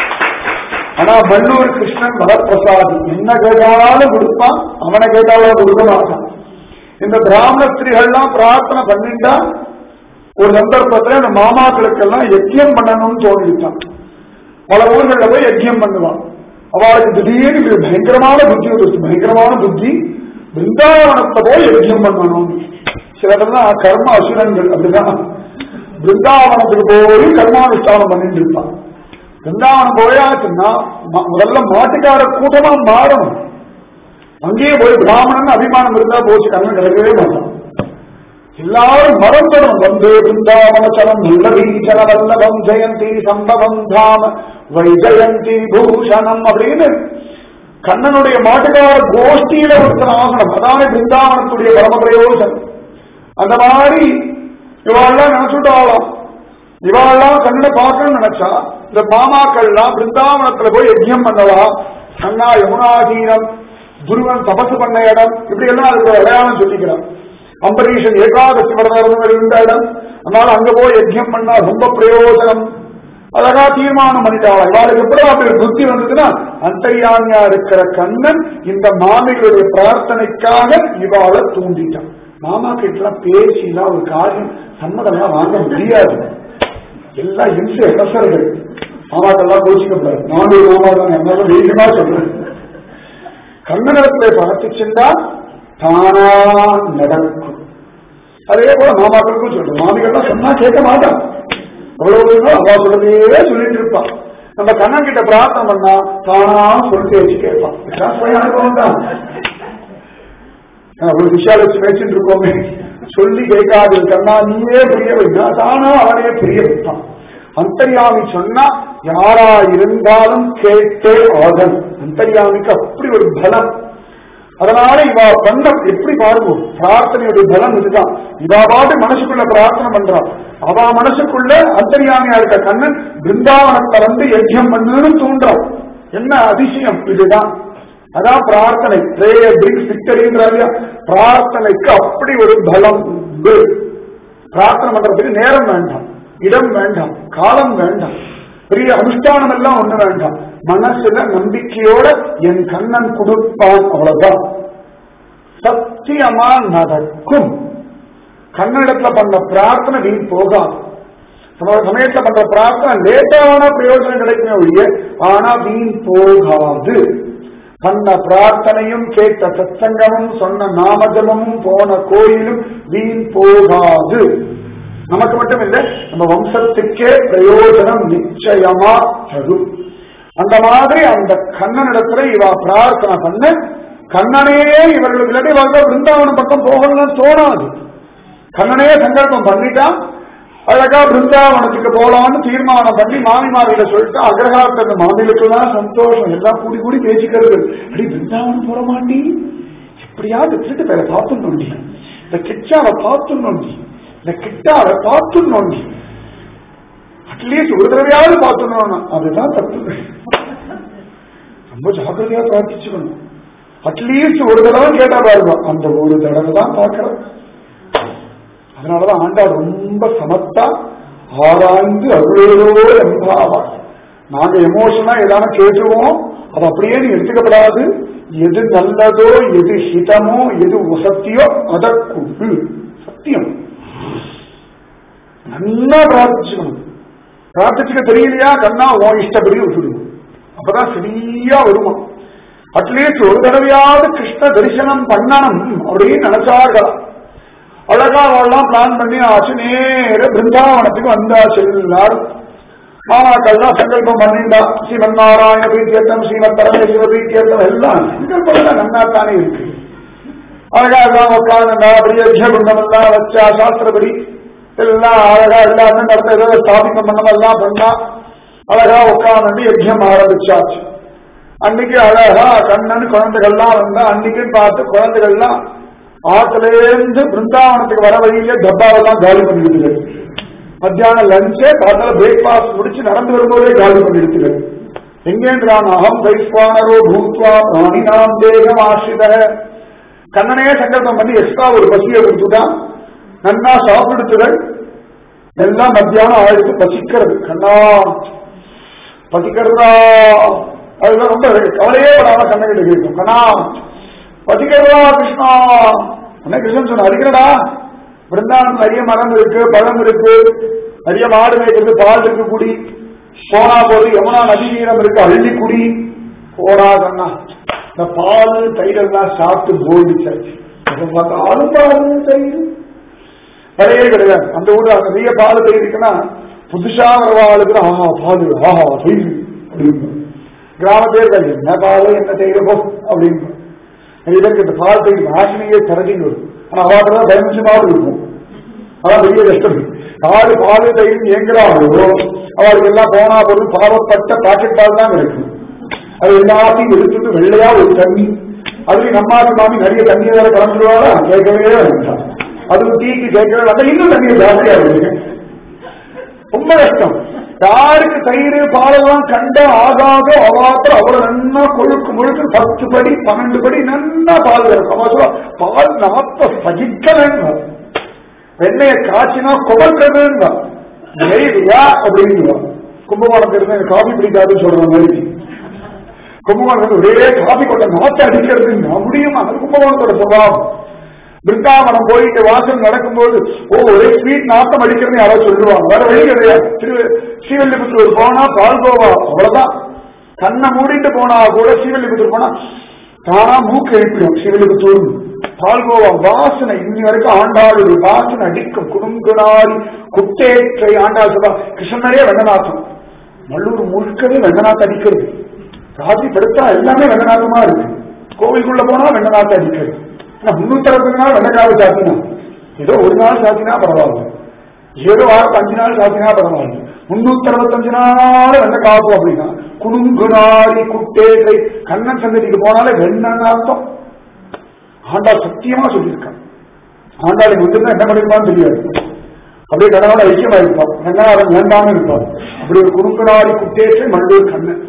ஆனா மல்லூர் கிருஷ்ணன் மகப்பிரசாதி என்ன கேட்டாலும் கொடுப்பான் அவனை கேட்டாலும் கொடுக்க மாட்டான் இந்த பிராமண ஸ்திரீகள்லாம் பிரார்த்தனை பண்ணிட்டா ஒரு சந்தர்ப்பத்துல இந்த மாமாக்களுக்கெல்லாம் யஜ்யம் பண்ணணும்னு தோணிட்டான் பல ஊர்கள்ல போய் யஜ்யம் பண்ணுவான் அவளுக்கு திடீர்னு இது பயங்கரமான புத்தி வந்துருச்சு பயங்கரமான புத்தி பிருந்தாவனத்தை போய் யஜ்யம் பண்ணணும் சிலதெல்லாம் கர்ம அசுரங்கள் அப்படிதான் பிருந்தாவனத்துக்கு போய் கர்மானுஷ்டானம் பண்ணிட்டு இருப்பான் பிருந்தாவனம் போயாச்சுன்னா ம- முதல்ல மாட்டுக்கார கூட்டமா மாறணும் அங்கேயே போய் பிராமணன் அபிமானம் இருந்தா போச்சு கர்மம் கிடைக்கவே மாட்டான் எல்லாரும் மறந்துடும் வந்தே பிருந்தாவனச்சலம் நல்லபீச்சன வல்லபம் ஜெயந்தி சம்பவம் தாம வைஜயந்தி பூஷணம் அப்படின்னு கண்ணனுடைய மாட்டுக்கார கோஷ்டியில ஒருத்தன் ஆகணும் அதான பிருந்தாவனத்துடைய பரம பிரயோஜனம் அந்த மாதிரி இவாள்லாம் நினைச்சுட்டாளாம் இவாள்லாம் கண்ணனை பார்க்கணும்னு நினைச்சா இந்த மாமாக்கள்லாம் பிருந்தாவனத்துல போய் யஜ்யம் பண்ணலாம் கண்ணா யமுனாதீனம் துருவன் தபசு பண்ண இடம் இப்படி எல்லாம் அதுக்கு அடையாளம் சொல்லிக்கிறான் அம்பரீஷன் ஏகாதசி விரதம் இருந்த இடம் அதனால அங்க போய் யஜ்யம் பண்ணா ரொம்ப பிரயோஜனம் அழகா தீர்மானம் பண்ணிட்டாளா இவாளுக்கு எப்படி அப்படி புத்தி வந்ததுன்னா அந்தரியாமியா இருக்கிற கண்ணன் இந்த மாமிகளுடைய பிரார்த்தனைக்காக இவாளை தூண்டிட்டான் மாமா கிட்ட பேசினா ஒரு காரியம் சம்மதம்லாம் வாங்க முடியாது எல்லாம் இன்சு எகசர்கள் மாமாக்கெல்லாம் கோச்சிக்கப்படாது நானும் மாமா தான் என்னால வேகமா சொல்றேன் கண்ணனிடத்துல பிரார்த்திச்சுண்டா தானா நடக்கும் அதே போல மாமாக்களுக்கும் சொல்றோம் மாமிகள்லாம் சொன்னா கேட்க மாட்டான் அவ்வளவு தூரம் அவா சொல்றதையே சொல்லிட்டு இருப்பான் நம்ம கண்ணன் கிட்ட பிரார்த்தனை பண்ணா தானா சொல்லிட்டு வச்சு கேட்பான் இதான் போய் அனுபவம் தான் அவ்வளவு விஷால வச்சு பேசிட்டு இருக்கோமே சொல்லி கேட்காது கண்ணா நீயே புரிய வைனா தானா அவனே புரிய வைப்பான் அந்தர்யாமி சொன்னா யாரா இருந்தாலும் கேட்டே ஆகணும் அந்தர்யாமிக்கு அப்படி ஒரு பலம் அதனால இவா பண்ண எப்படி பாருங்க பிரார்த்தனையுடைய பலம் இதுதான் இவா பாட்டு மனசுக்குள்ள பிரார்த்தனை பண்றான் அவ மனசுக்குள்ள அந்தர்யாமியா இருக்க கண்ணன் பிருந்தாவனத்தை வந்து யஜ்யம் பண்ணுன்னு தூண்டுறான் என்ன அதிசயம் இதுதான் அதான் பிரார்த்தனை பிரேயர் பிரிங்ஸ் விக்டரின்றாங்க பிரார்த்தனைக்கு அப்படி ஒரு பலம் உண்டு பிரார்த்தனை பண்றதுக்கு நேரம் வேண்டாம் இடம் வேண்டாம் காலம் வேண்டாம் பெரிய அனுஷ்டானம் எல்லாம் ஒண்ணு வேண்டாம் மனசுல நம்பிக்கையோட என் கண்ணன் கொடுப்பான் அவ்வளவுதான் சத்தியமா நடக்கும் கன்னடத்துல பண்ண பிரார்த்தனை வீண் போகாது நம்ம சமயத்துல பண்ற பிரார்த்தனை லேட்டா வேணா பிரயோஜனம் கிடைக்குமே ஒழிய ஆனா வீண் போகாது பண்ண பிரார்த்தனையும் கேட்ட சத்சங்கமும் சொன்ன நாமஜபமும் போன கோயிலும் வீண் போகாது நமக்கு மட்டும் இல்ல நம்ம வம்சத்துக்கே பிரயோஜனம் நிச்சயமா தரும் அந்த மாதிரி அந்த கண்ணனிடத்துல இவ பிரார்த்தனை பண்ண கண்ணனே இவர்களுக்கு இல்லாட்டி இவங்க பிருந்தாவனம் பக்கம் போகணும்னு தோணாது கண்ணனே சங்கல்பம் பண்ணிட்டான் அழகா பிருந்தாவனத்துக்கு போலான்னு தீர்மானம் பண்ணி மாமிமாரில சொல்லிட்டு அக்ரஹாரத்து அந்த மாமிகளுக்குலாம் சந்தோஷம் எல்லாம் கூடி கூடி பேசிக்கிறது அடி பிருந்தாவனம் போற மாண்டி எப்படியாவது திருட்டு பேரை பார்த்து நோண்டி இந்த கிச்சாவை பார்த்து நோண்டி இந்த கிட்டாவை பார்த்து நோண்டி அட்லீஸ்ட் ஒரு தடவையாவது பார்த்துடணும் அதுதான் தப்பு ரொம்ப ஜாக்கிரதையா பிரார்த்திச்சுக்கணும் அட்லீஸ்ட் ஒரு தடவை கேட்டா பாருங்க அந்த ஒரு தடவை தான் பார்க்கிறோம் அதனாலதான் ஆண்டாள் ரொம்ப சமத்தா ஆராய்ந்து அருளோ எம்பாவார் நாங்க எமோஷனா ஏதாவது கேட்டுருவோம் அது அப்படியே நீ எடுத்துக்கப்படாது எது நல்லதோ எது ஹிதமோ எது வசத்தியோ அதற்கு சத்தியம் நல்லா பிரார்த்திச்சுக்கணும் பிரார்த்திச்சுக்க தெரியலையா கண்ணா உன் இஷ்டப்படி விட்டுடுவோம் அப்பதான் சரியா வருமா அட்லீஸ்ட் ஒரு தடவையாவது கிருஷ்ண தரிசனம் பண்ணணும் அப்படின்னு நினைச்சார்கள் அழகா அவெல்லாம் பிளான் பண்ணி ஆச்சு நேர பிருந்தாவனத்துக்கு வந்தாச்சு எல்லாரும் மாமாக்கள்லாம் சங்கல்பம் பண்ணிண்டா ஸ்ரீமன் நாராயண பிரீத்தியர்த்தம் ஸ்ரீமத் பரமேஸ்வர பிரீத்தியர்த்தம் எல்லாம் சங்கல்பம் நன்னா தானே இருக்கு அழகா எல்லாம் உட்கார்ந்தா பெரிய குண்டம் எல்லாம் வச்சா சாஸ்திரப்படி எல்லாம் அழகா எல்லாமே நடத்த ஏதோ ஸ்தாபிதம் பண்ணம் எல்லாம் பண்ணா அழகா உட்கார்ந்து யஜ்யம் ஆரம்பிச்சாச்சு அன்னைக்கு அழகா கண்ணன் குழந்தைகள்லாம் வந்தா அன்னைக்கு பார்த்து குழந்தைகள்லாம் ஆத்துல இருந்து பிருந்தாவனத்துக்கு வர வழியில டப்பாவெல்லாம் காலி பண்ணிடுது மத்தியானம் லஞ்சே காத்தால பிரேக்பாஸ்ட் முடிச்சு நடந்து வரும்போதே காலி பண்ணிடுது எங்கேன்றான் அகம் வைஸ்வானரோ பூத்வா பிராணினாம் தேகம் ஆசிரித கண்ணனே சங்கல்பம் பண்ணி எக்ஸ்ட்ரா ஒரு பசியை கொடுத்துட்டான் நன்னா சாப்பிடுத்துகள் எல்லாம் மத்தியானம் ஆயிடுத்து பசிக்கிறது கண்ணா பசிக்கிறதா அதுதான் ரொம்ப கவலையே படாம கண்ணகிட்ட கேட்கும் கண்ணா பசிக்கிறதா கிருஷ்ணா என்ன கிருஷ்ணன் சொன்ன அடிக்கிறடா பிருந்தாவனம் நிறைய மரம் இருக்கு பழம் இருக்கு நிறைய மாடு மேய்க்கிறது பால் இருக்கு குடி போனா போது யமுனா நதி நீரம் இருக்கு அள்ளி குடி போடா கண்ணா இந்த பால் தயிர் எல்லாம் சாப்பிட்டு போயிடுச்சாச்சு பார்த்தாலும் பால் தயிர் கிடையவே கிடையாது அந்த ஊர்ல நிறைய பால் தயிர் இருக்குன்னா புதுசா வரவாளுக்கு ஆஹா பால் ஆஹா தயிர் அப்படின்னு கிராமத்தே இருக்காது என்ன பால் என்ன தயிர் போ அப்படின்னு நிறைய பேருக்கு இந்த பால் தயிர் வாசனையே திரட்டின்னு வரும் ஆனா அவாட்டு தான் பயமிச்சமாவது இருக்கும் அதான் பெரிய கஷ்டம் யாரு பால் தயிர் எங்கிறாங்களோ அவளுக்கு எல்லாம் போனா பொருள் பாவப்பட்ட பாக்கெட் பால் தான் கிடைக்கும் அது எல்லாத்தையும் எடுத்துட்டு வெள்ளையா ஒரு தண்ணி அதுலயும் நம்மாட்டு மாமி நிறைய தண்ணியை வேற கலந்துருவாங்க கேட்கவே வேண்டாம் அதுவும் டீக்கு கேட்கவே வேண்டாம் இன்னும் தண்ணியை ஜாஸ்தியா இருக்கு ரொம்ப கஷ்டம் யாருக்கு தயிர் பாலெல்லாம் கண்ட ஆகாத அவாத்திரம் அவ்வளவு நன்னா கொழுக்கு முழுக்கு பத்து படி பன்னெண்டு படி நன்னா பால் இருக்கும் அவன் சொல்லுவா, பால் நாத்த சகிக்கலங்க வெண்ணைய காய்ச்சினா குமர்றதுங்க நெய்யா அப்படின்னு கும்பகோணம் இருந்து எனக்கு காபி பிடிக்காதுன்னு சொல்ற மாதிரி கும்பகோணம் ஒரே காபி கொண்ட நாத்த அடிக்கிறதுங்க முடியுமா அது கும்பகோணத்தோட சுபாவம் பிருந்தாவனம் போயிட்டு வாசல் நடக்கும்போது ஓ ஒரே ஸ்வீட் நாட்டம் அடிக்கிறதுன்னு யாரோ சொல்லுவாங்க வேற வழி கிடையாது திரு ஸ்ரீவல்லிபுத்தூர் போனா பால்கோவா அவ்வளவுதான் கண்ணை மூடிட்டு போனா கூட ஸ்ரீவல்லிபுத்தூர் போனா தானா மூக்கு எழுப்பிடும் ஸ்ரீவல்லிபுத்தூர் பால்கோவா வாசனை இன்னி வரைக்கும் ஆண்டாளுடைய வாசனை அடிக்கும் குடுங்குனாரி குட்டேற்றை ஆண்டாள் சபா கிருஷ்ணனே வெங்கநாதம் நல்லூர் முழுக்கவே வெங்கநாத் அடிக்கிறது ராத்திரி படுத்தா எல்லாமே வெங்கநாதமா இருக்கு கோவிலுக்குள்ள போனா வெங்கநாத் அடிக்கிறது ஆனா முன்னூத்தி அறுபது நாள் வெள்ளக்காவு சாத்தினா ஏதோ ஒரு நாள் சாத்தினா பரவாயில்ல ஏதோ வாரத்து அஞ்சு நாள் சாத்தினா பரவாயில்ல முன்னூத்தி அறுபத்தஞ்சு நாள் வெள்ள காப்பு அப்படின்னா குடுங்குனாரி குட்டேகை கண்ணன் சந்ததிக்கு போனாலே வெண்ணன் அர்த்தம் ஆண்டாள் சத்தியமா சொல்லியிருக்கான் ஆண்டாளுக்கு வந்து என்ன பண்ணிருப்பான்னு தெரியாது அப்படியே கடனோட ஐக்கியமா இருப்பான் ரங்கநாதன் வேண்டாம்னு இருப்பான் அப்படி ஒரு குறுங்குனாரி குட்டேற்றை மண்டூர் கண்ணன்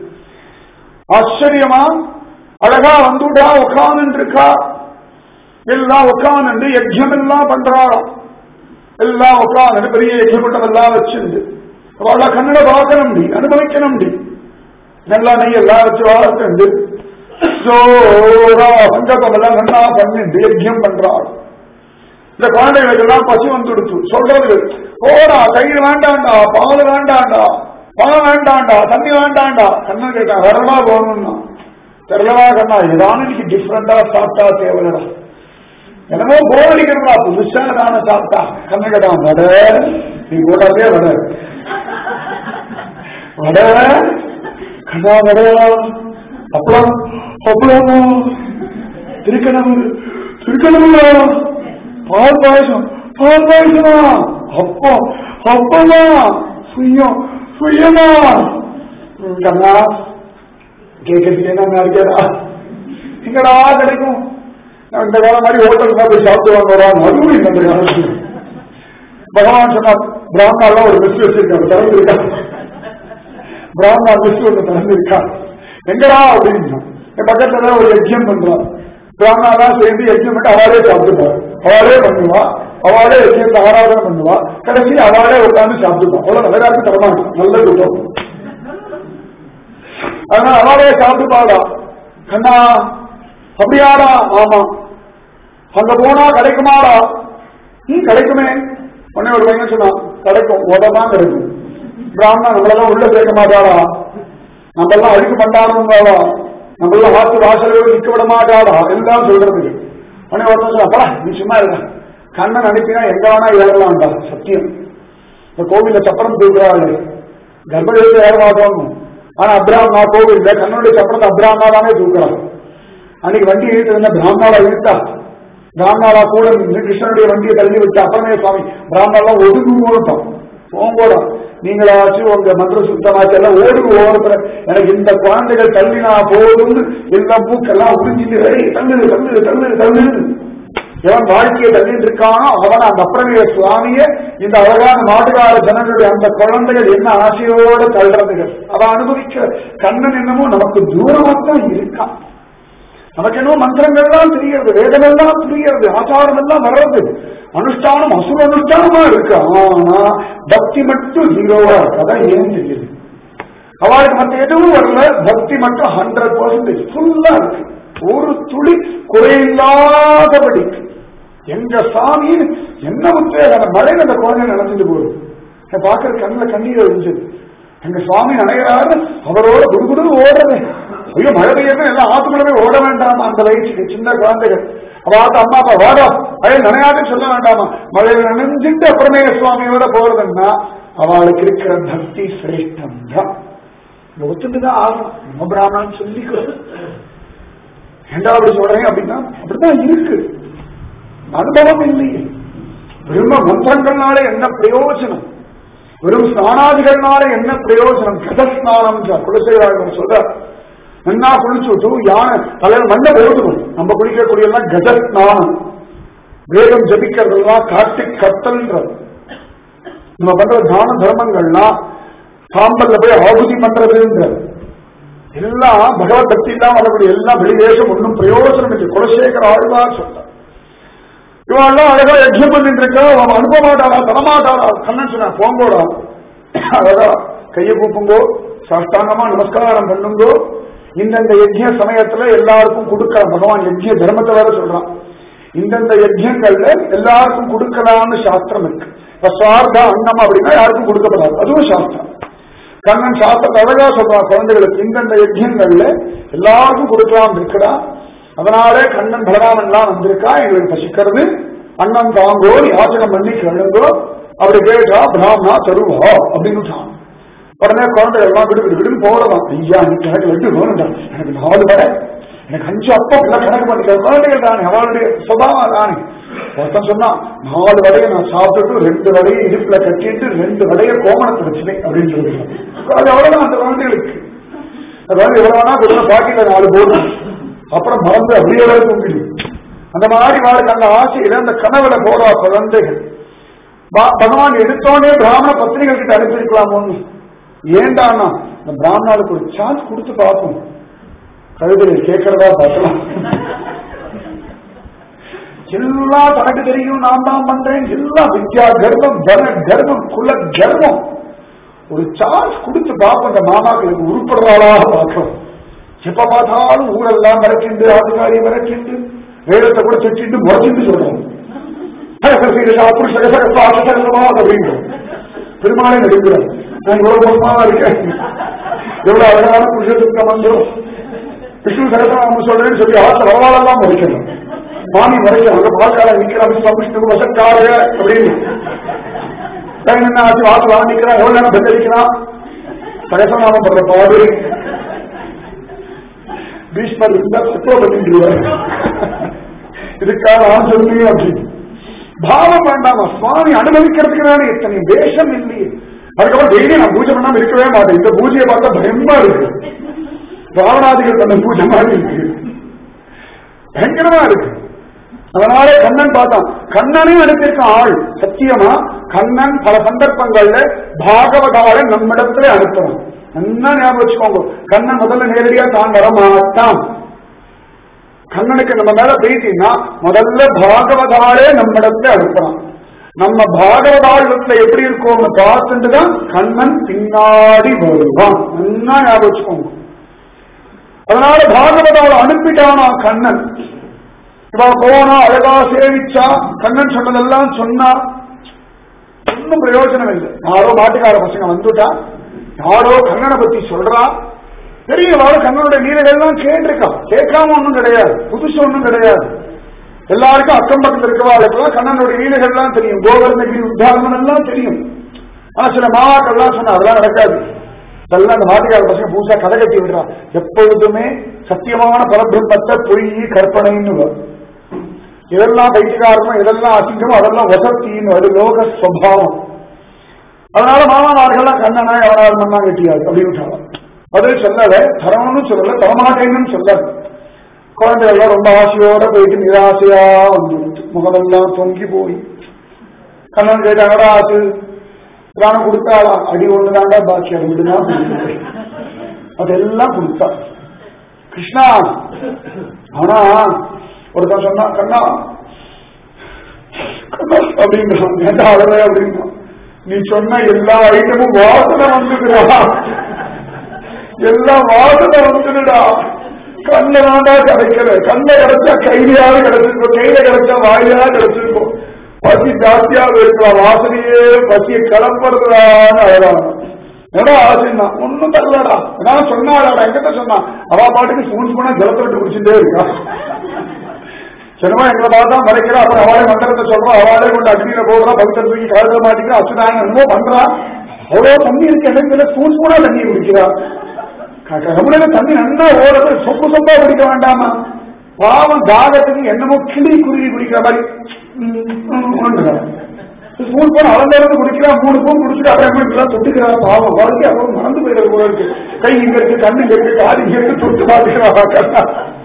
ஆச்சரியமா அழகா வந்துட்டா உட்கார்ந்து இருக்கா எல்லாம் உட்கார்ந்து யஜ்யம் எல்லாம் பண்றாராம் எல்லாம் உட்காந்து பெரிய எக்யூப்மெண்ட் எல்லாம் வச்சிருந்து அவள கண்ணட பார்க்கணும் அனுபவிக்கணும் நல்லா நெய் எல்லாம் வச்சு வளர்த்து ஜோரா சங்கல்பம் எல்லாம் நல்லா பண்ணிட்டு யஜ்யம் பண்றாள் இந்த குழந்தைகளுக்கு எல்லாம் பசி வந்துடுச்சு சொல்றது போடா தயிர் வேண்டாண்டா பால் வேண்டாண்டா பழம் வேண்டாண்டா தண்ணி வேண்டாண்டா கண்ணன் கேட்டான் வரமா போகணும்னா தெரியலவா கண்ணா ஏதாவது இன்னைக்கு டிஃப்ரெண்டா சாப்பிட்டா தேவையா என்னமோ போர் அடிக்கிறா புதுசா தானே சாப்பிட்டா கண்ணு கேட்டான் வட நீ கூடாதே வட வட கண்ணா வடையா அப்பளம் அப்பளம் திருக்கணம் திருக்கணம்ல பால் பாயசம் பால் பாயசமா அப்பம் அப்பமா சுயம் சுயமா கண்ணா கேட்கறதுக்கு என்ன இருக்கா எங்கடா கிடைக்கும் நான் இந்த காலம் மாதிரி ஹோட்டல் போய் சாப்பிட்டு வாங்குறான் அதுவும் இல்லை இந்த காலத்துல பகவான் சொன்னார் பிராமணாலாம் ஒரு மெஸ் வச்சிருக்காங்க திறந்திருக்காங்க பிராமணா மெஸ் ஒன்று திறந்திருக்காங்க எங்கடா அப்படின்னு என் பக்கத்துல ஒரு யஜ்யம் பண்றான் பிராமணாலாம் சேர்ந்து யஜ்யம் பண்ணி அவளே சாப்பிட்டுப்பார் அவளே பண்ணுவா அவளே யஜ்யத்தை ஆராதனை பண்ணுவா கடைசி அவளே உட்காந்து சாப்பிட்டுப்பா அவ்வளவு நல்ல யாருக்கும் தரமாட்டான் நல்ல கூட்டம் அதனால அவளே சாப்பிட்டுப்பாடா கண்ணா அப்படியாடா ஆமா அங்க போனா கிடைக்குமாடா ம் கிடைக்குமே உடனே ஒரு பையன் சொன்னான் கிடைக்கும் உடதான் கிடைக்கும் பிராமணா நம்மளெல்லாம் உள்ள சேர்க்க மாட்டாடா நம்மெல்லாம் அழுக்கு பண்ணாடுங்களா நம்மளாம் வாசல் வாசல்கள் நிக்க விட மாட்டாடா எல்லாம் சொல்றது உடனே ஒருத்தன் சொன்னா அப்பா நீ சும்மா இருக்க கண்ணன் அனுப்பினா எங்க வேணா ஏறலாம்டா சத்தியம் இந்த கோவில்ல சப்பரம் தூக்குறாரு கர்ப்பதேசம் ஏற மாட்டோம் ஆனா அப்ராம் நான் கோவில்ல கண்ணனுடைய சப்பரத்தை அப்ராமா தானே தூக்குறான் அன்னைக்கு வண்டி இழுத்து இருந்த பிராமணாலா இழுத்தா பிராமணாலா கூட நின்று கிருஷ்ணனுடைய வண்டியை தள்ளி விட்டு அப்புறமே சுவாமி பிராமணாலாம் ஒதுங்கு ஓட்டம் போங்கோடா நீங்களாச்சும் உங்க மந்திர சுத்தமாச்சு எல்லாம் ஓடுங்க ஓரத்துல எனக்கு இந்த குழந்தைகள் தள்ளினா போதும்னு எல்லா பூக்கெல்லாம் உறிஞ்சிட்டு "ஏய், தள்ளுது தள்ளுது தள்ளுது தள்ளுது எவன் வாழ்க்கையை தள்ளிட்டு இருக்கானோ அவன் அந்த அப்புறமே சுவாமிய இந்த அழகான நாட்டுகார ஜனங்களுடைய அந்த குழந்தைகள் என்ன ஆசையோட தள்ளுறதுகள் அவன் அனுபவிக்க கண்ணன் என்னமோ நமக்கு தூரமாத்தான் இருக்கான் நமக்கு என்னவோ மந்திரங்கள்லாம் தெரிகிறது வேதமெல்லாம் புரிகிறது ஆச்சாரம் எல்லாம் வர்றது அனுஷ்டானம் அசுர அனுஷ்டானமா இருக்கு ஆனா பக்தி மட்டும் ஜீரோவா இருக்கதான் ஏன் தெரியுது அவளுக்கு மத்த எதுவும் வரல பக்தி மட்டும் ஹண்ட்ரட் பர்சன்டேஜ் ஃபுல்லா இருக்கு ஒரு துளி குறையில்லாதபடி எங்க சாமி என்ன உத்தேகம் மழையில அந்த குழந்தை நடந்துட்டு போகுது நான் பாக்குற கண்ணுல கண்ணீர் இருந்துச்சு எங்க சுவாமி நினைக்கிறாரு அவரோட குடுகுடு ஓடுறது ஐயோ மழை பெய்யறது எல்லாம் ஆத்துக்குள்ளவே ஓட வேண்டாமா அந்த வயசுக்கு சின்ன குழந்தைகள் அவாத்த அம்மா அப்பா வாடா மழை நனையாதுன்னு சொல்ல வேண்டாமா மழையில நனைஞ்சிட்டு அப்புறமே சுவாமியோட போறதுன்னா அவளுக்கு இருக்கிற பக்தி சிரேஷ்டம் தான் ஒத்துட்டுதான் ஆகும் நம்ம பிராமணன் சொல்லிக்கிறது ஏண்டா அப்படி சொல்றேன் அப்படின்னா அப்படித்தான் இருக்கு அனுபவம் இல்லையே வெறும மந்திரங்கள்னால என்ன பிரயோஜனம் வெறும் ஸ்நானாதிகள்னால என்ன பிரயோஜனம் கதஸ்நானம் குலசேகரன் சொல்ற நன்னா குளிச்சு விட்டு யானை தலையில மண்ணை போடுவோம் நம்ம குளிக்கக்கூடிய எல்லாம் கஜஸ்நானம் வேகம் ஜபிக்கிறதெல்லாம் காட்டு கத்தல்ன்றது நம்ம பண்ற தான தர்மங்கள்லாம் சாம்பல்ல போய் ஆகுதி பண்றதுன்றது எல்லாம் பகவத் பக்தி இல்லாம வரக்கூடிய எல்லாம் வெளிவேஷம் ஒன்றும் பிரயோஜனம் இல்லை குலசேகர ஆழ்வார் சொல்றார் இவெல்லாம் அழகா யஜ்யம் பண்ணிட்டு இருக்கா அவன் அனுப்ப மாட்டாளா தரமாட்டாளா கண்ணன் சொன்ன போங்கோடா அழகா கையை கூப்புங்கோ சாஷ்டாங்கமா நமஸ்காரம் பண்ணுங்கோ இந்தந்த யஜ்ய சமயத்துல எல்லாருக்கும் கொடுக்கலாம் பகவான் யஜ்ய தர்மத்தை வேற சொல்றான் இந்தந்த யஜ்யங்கள்ல எல்லாருக்கும் கொடுக்கலாம்னு சாஸ்திரம் இருக்கு இப்ப சுவார்த்தா அன்னம் அப்படின்னா யாருக்கும் கொடுக்கப்படாது அதுவும் சாஸ்திரம் கண்ணன் சாஸ்திரத்தை அழகா சொல்றான் குழந்தைகளுக்கு இந்தந்த யஜ்யங்கள்ல எல்லாருக்கும் கொடுக்கலாம் இருக்கிறா அதனாலே கண்ணன் பலராமன் எல்லாம் வந்திருக்கா எங்களுக்கு பசிக்கிறது அண்ணன் தாங்கோ யாச்சகம் பண்ணி கிளம்போ அப்படி கேட்டா பிராமணா தருவா அப்படின்னு உடனே குழந்தை எல்லாம் விடு விடு விடுன்னு போறதான் ஐயா இன்னைக்கு எனக்கு லட்டு வேணும்டா எனக்கு நாலு வடை எனக்கு அஞ்சு அப்பம் எல்லாம் கணக்கு பண்ணிக்கிற குழந்தைகள் தானே அவளுடைய சுபாவம் தானே ஒருத்தன் சொன்னா நாலு வடையை நான் சாப்பிட்டுட்டு ரெண்டு வடையை இடுப்புல கட்டிட்டு ரெண்டு வடையை கோமணத்தை வச்சுட்டேன் அப்படின்னு சொல்லுவேன் அது அவ்வளவுதான் அந்த குழந்தைகளுக்கு அதாவது எவ்வளவு வேணா கொடுத்த பாக்கெட்ல நாலு போடும் அப்புறம் மறந்து அப்படியே வேற தூங்கிடு அந்த மாதிரி வாழ்க்கை அந்த ஆசையில அந்த கனவுல போடா குழந்தைகள் பா- பகவான் எடுத்தோடனே பிராமண பத்திரிகள் கிட்ட அனுப்பியிருக்கலாமோன்னு ஏண்டான்னா இந்த பிராமணாளுக்கு ஒரு சான்ஸ் கொடுத்து பார்ப்போம் கழுதையை கேட்கறதா பார்க்கலாம் எல்லாம் தனக்கு தெரியும் நான் தான் பண்றேன் எல்லாம் வித்யா கர்வம் தன கர்வம் குல கர்வம் ஒரு சான்ஸ் கொடுத்து பார்ப்போம் இந்த மாமாக்களுக்கு உருப்படுறாளாக பார்க்கிறோம் எப்ப பார்த்தாலும் ஊரெல்லாம் மறைச்சிண்டு ஆதிகாரி மறைச்சிண்டு வேதத்தை கூட திட்டிட்டு முறைச்சிட்டு சொல்றோம் அப்படின்னு பெருமாளே நடிக்கிறார் நான் இவ்வளவு மோசமாக இருக்கேன் எவ்வளவு அழகான புருஷத்துக்கு வந்துடும் விஷ்ணு சகசநாமம் சொல்றேன்னு சொல்லி ஆசை வரவாளெல்லாம் மறைக்கணும் மாமி மறைக்கிறாங்க பால்கால நிக்கிறான் விஷ்ணு விஷ்ணு வசக்கார அப்படின்னு டைம் என்ன ஆச்சு வாசல் வாங்கிக்கிறான் எவ்வளவு நேரம் பெந்தரிக்கிறான் சகசநாமம் பண்ற பாடு பீஷ்மர் இருந்தா சத்துவ பண்ணிடுவார் இதுக்காக நான் சொல்லுங்க அப்படின்னு பாவம் வேண்டாமா சுவாமி அனுபவிக்கிறதுக்கு தானே இத்தனை வேஷம் இல்லையே அதுக்கப்புறம் டெய்லி நான் பூஜை பண்ணாம இருக்கவே மாட்டேன் இந்த பூஜையை பார்த்தா பயமா இருக்கு ராவணாதிகள் பண்ண பூஜை மாதிரி இருக்கு பயங்கரமா இருக்கு அதனால கண்ணன் பார்த்தான் கண்ணனே அனுப்பியிருக்க ஆள் சத்தியமா கண்ணன் பல சந்தர்ப்பங்கள்ல பாகவதால நம்மிடத்துல அனுப்புறான் நல்லா ஞாபகம் வச்சுக்கோங்க கண்ணன் முதல்ல நேரடியா தான் வரமாட்டான் கண்ணனுக்கு நம்ம மேல பிரீத்தினா முதல்ல பாகவதாலே நம்மிடத்துல அனுப்புறான் நம்ம பாகவதாளத்துல எப்படி இருக்கோம்னு பார்த்துட்டு தான் கண்ணன் பின்னாடி வருவான் நல்லா ஞாபகம் வச்சுக்கோங்க அதனால பாகவதாவை அனுப்பிட்டானா கண்ணன் இவ போனா அழகா சேவிச்சா கண்ணன் சொன்னதெல்லாம் சொன்னா ஒன்னும் பிரயோஜனம் இல்லை யாரோ மாட்டுக்கார பசங்க வந்துட்டா யாரோ கண்ணனை பத்தி சொல்றா பெரியவாறு கண்ணனுடைய லீலைகள்லாம் கேட்டிருக்கா கேட்காம ஒண்ணும் கிடையாது புதுசு ஒண்ணும் கிடையாது எல்லாருக்கும் அக்கம் பக்கத்தில் இருக்கிறவாளுக்கெல்லாம் கண்ணனுடைய லீலைகள்லாம் தெரியும் கோவர்ணகிரி உத்தாரணம் எல்லாம் தெரியும் ஆனா சில மாவாக்கள்லாம் சொன்னா அதெல்லாம் நடக்காது இதெல்லாம் அந்த மாட்டுக்கார பசங்க புதுசா கதை கட்டி விடுறான் எப்பொழுதுமே சத்தியமான பரபிரம்மத்தை பொய் கற்பனைன்னு வரும். இதெல்லாம் பைத்தியகாரமோ இதெல்லாம் அசிங்கமோ அதெல்லாம் வசத்தின்னு அது லோக ஸ்வபாவம் அதனால மாமாமார்கள்லாம் கண்ணனா எவனாவது மண்ணா கட்டியாது அப்படின்னு விட்டாங்க அது சொல்லல தரணும்னு சொல்லல தரமாட்டேன்னு சொல்லல குழந்தைகள்லாம் ரொம்ப ஆசையோட போயிட்டு நிராசையா வந்து முகமெல்லாம் தொங்கி போய் கண்ணன் கேட்டாங்கடா அது பிராணம் கொடுத்தாளா அடி ஒண்ணு தாண்டா பாக்கி அது விடுதான் அதெல்லாம் கொடுத்தா கிருஷ்ணா ஆனா ஒருத்தன் சொன்னா கண்ணா கண்ணா அப்படின்றான் ஏன்டா அழவே அப்படின்னா நீ சொன்ன எல்லா ஐட்டமும் வாசனை வந்துடுறா எல்லாம் வாசனை வந்துடுடா கண்ணை தாண்டா கிடைக்கல கண்ணை கிடைச்சா கையிலையாவது கிடைச்சிருக்கோம் கையில கிடைச்சா வாயிலாவது கிடைச்சிருக்கோம் பசி ஜாஸ்தியாக இருக்கலாம் வாசனையே பசியை கிளம்புறதுலான்னு அழகாங்க என்னடா ஆசைன்னா ஒண்ணும் தரலடா நான் சொன்னாடா எங்கிட்ட சொன்னான் அவ பாட்டுக்கு சூழ்ச்சி போனா ஜலத்தை விட்டு குடிச்சுட்டே இருக்கா சினிமா எங்களை பார்த்தா மறைக்கிறா அப்புறம் அவளே மந்திரத்தை சொல்றோம் அவளே கொண்டு அக்னியில போடுறா பக்தர் தூக்கி கழுத மாட்டிக்கிறா அச்சுதாங்க என்னமோ பண்றா அவ்வளவு தண்ணி இருக்கு எனக்கு ஸ்பூன் ஸ்பூனா தண்ணி குடிக்கிறா நம்மளே தண்ணி நல்லா ஓடுறது சொப்பு சொப்பா குடிக்க வேண்டாமா பாவம் தாகத்துக்கு என்னமோ கிளி குருவி குடிக்கிற மாதிரி ஸ்பூன் போன அளந்தளவு குடிக்கிறா மூணு பூன் குடிச்சிட்டு அப்புறம் எல்லாம் தொட்டுக்கிறா பாவம் வாழ்க்கை அப்புறம் மறந்து போயிடுறது போல இருக்கு கை இங்க இருக்கு கண்ணு இங்க இருக்கு காது இங்க இருக்கு தொட்டு பாத்துக்கிறா கண்ணா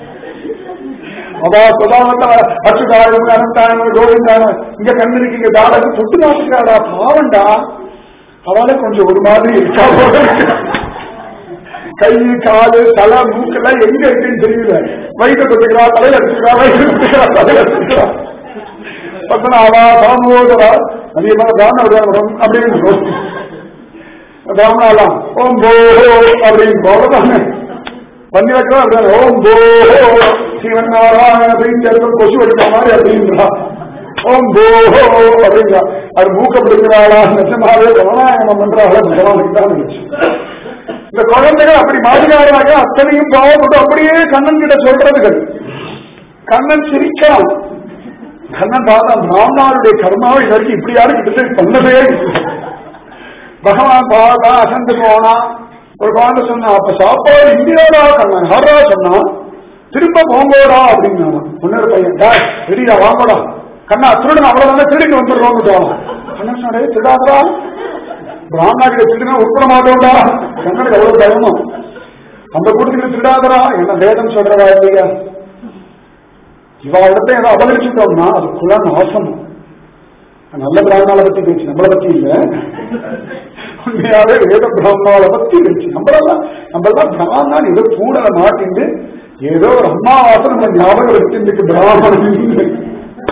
அவா சுதாவத்த அச்சுதாயம் அனந்தாயம் கோவிந்தாயம் இங்க கண்ணு இருக்கு இங்க தாடகு தொட்டு பாத்துக்கிறாடா பாவண்டா அவளே கொஞ்சம் ஒரு மாதிரி இருக்கா போல இருக்கு கை காலு தலை மூக்கெல்லாம் எங்க இருக்குன்னு தெரியல வயிற்று தொட்டுக்கிறா தலையில அடிச்சுக்கிறா வயிற்று தொட்டுக்கிறா தலையில அடிச்சுக்கிறா பத்மநாபா தாமோதரா அதிகமாக பிராமணம் அப்படின்னு பிராமணாலாம் ஓம் போ அப்படின்னு போறதானே பண்ணி வைக்கிறோம் அப்படின்னா ஓம் போ சிவன் நாராயண அப்படின்னு கொசு அடிக்கிற மாதிரி அப்படின்றா ஓம் போ அப்படிங்களா அது மூக்கப்படுகிறாளா நிஜமாவே கவனாயனம் பண்றாளா பகவானுக்கு தான் இருந்துச்சு இந்த குழந்தைகள் அப்படி மாதிரியாக அத்தனையும் பாவப்பட்டு அப்படியே கண்ணன் கிட்ட சொல்றதுகள் கண்ணன் சிரிக்கலாம் கண்ணன் பார்த்தா பிராமணாருடைய கர்மாவை இது வரைக்கும் இப்படி யாரும் கிட்ட பண்ணதே இல்லை. பகவான் பார்த்தா அசந்து போனா ஒரு குழந்தை சொன்னா அப்ப சாப்பாடு இந்தியாடா கண்ணன் ஹரா சொன்னா திரும்ப போங்கோடா அப்படின்னா முன்னொரு பையன் டா ரெடிடா வாங்கடா கண்ணா திருடன் அவ்வளவுதான் திருடிட்டு வந்துடுறோம் கண்ணன் சொன்னே திருடாதரா பிராமணா கிட்ட திருடினா உட்பட மாட்டோம்டா கண்ணனுக்கு எவ்வளவு பயமா அந்த கூட்டத்துக்கு திருடாதரா என்ன வேதம் சொல்றதா இல்லையா இவாளிடத்தை ஏதோ அபகரிச்சுட்டோம்னா அதுக்குள்ள நாசம் நல்ல பிராமணால பத்தி பேச்சு நம்மளை பத்தி இல்ல உண்மையாவே வேத பிராமணால பத்தி பேச்சு நம்மளெல்லாம் நம்மளெல்லாம் பிராமணான் ஏதோ கூடல மாட்டிண்டு ஏதோ ஒரு அம்மாவாசம் நம்ம ஞாபகம் வச்சிருக்கு பிராமணன்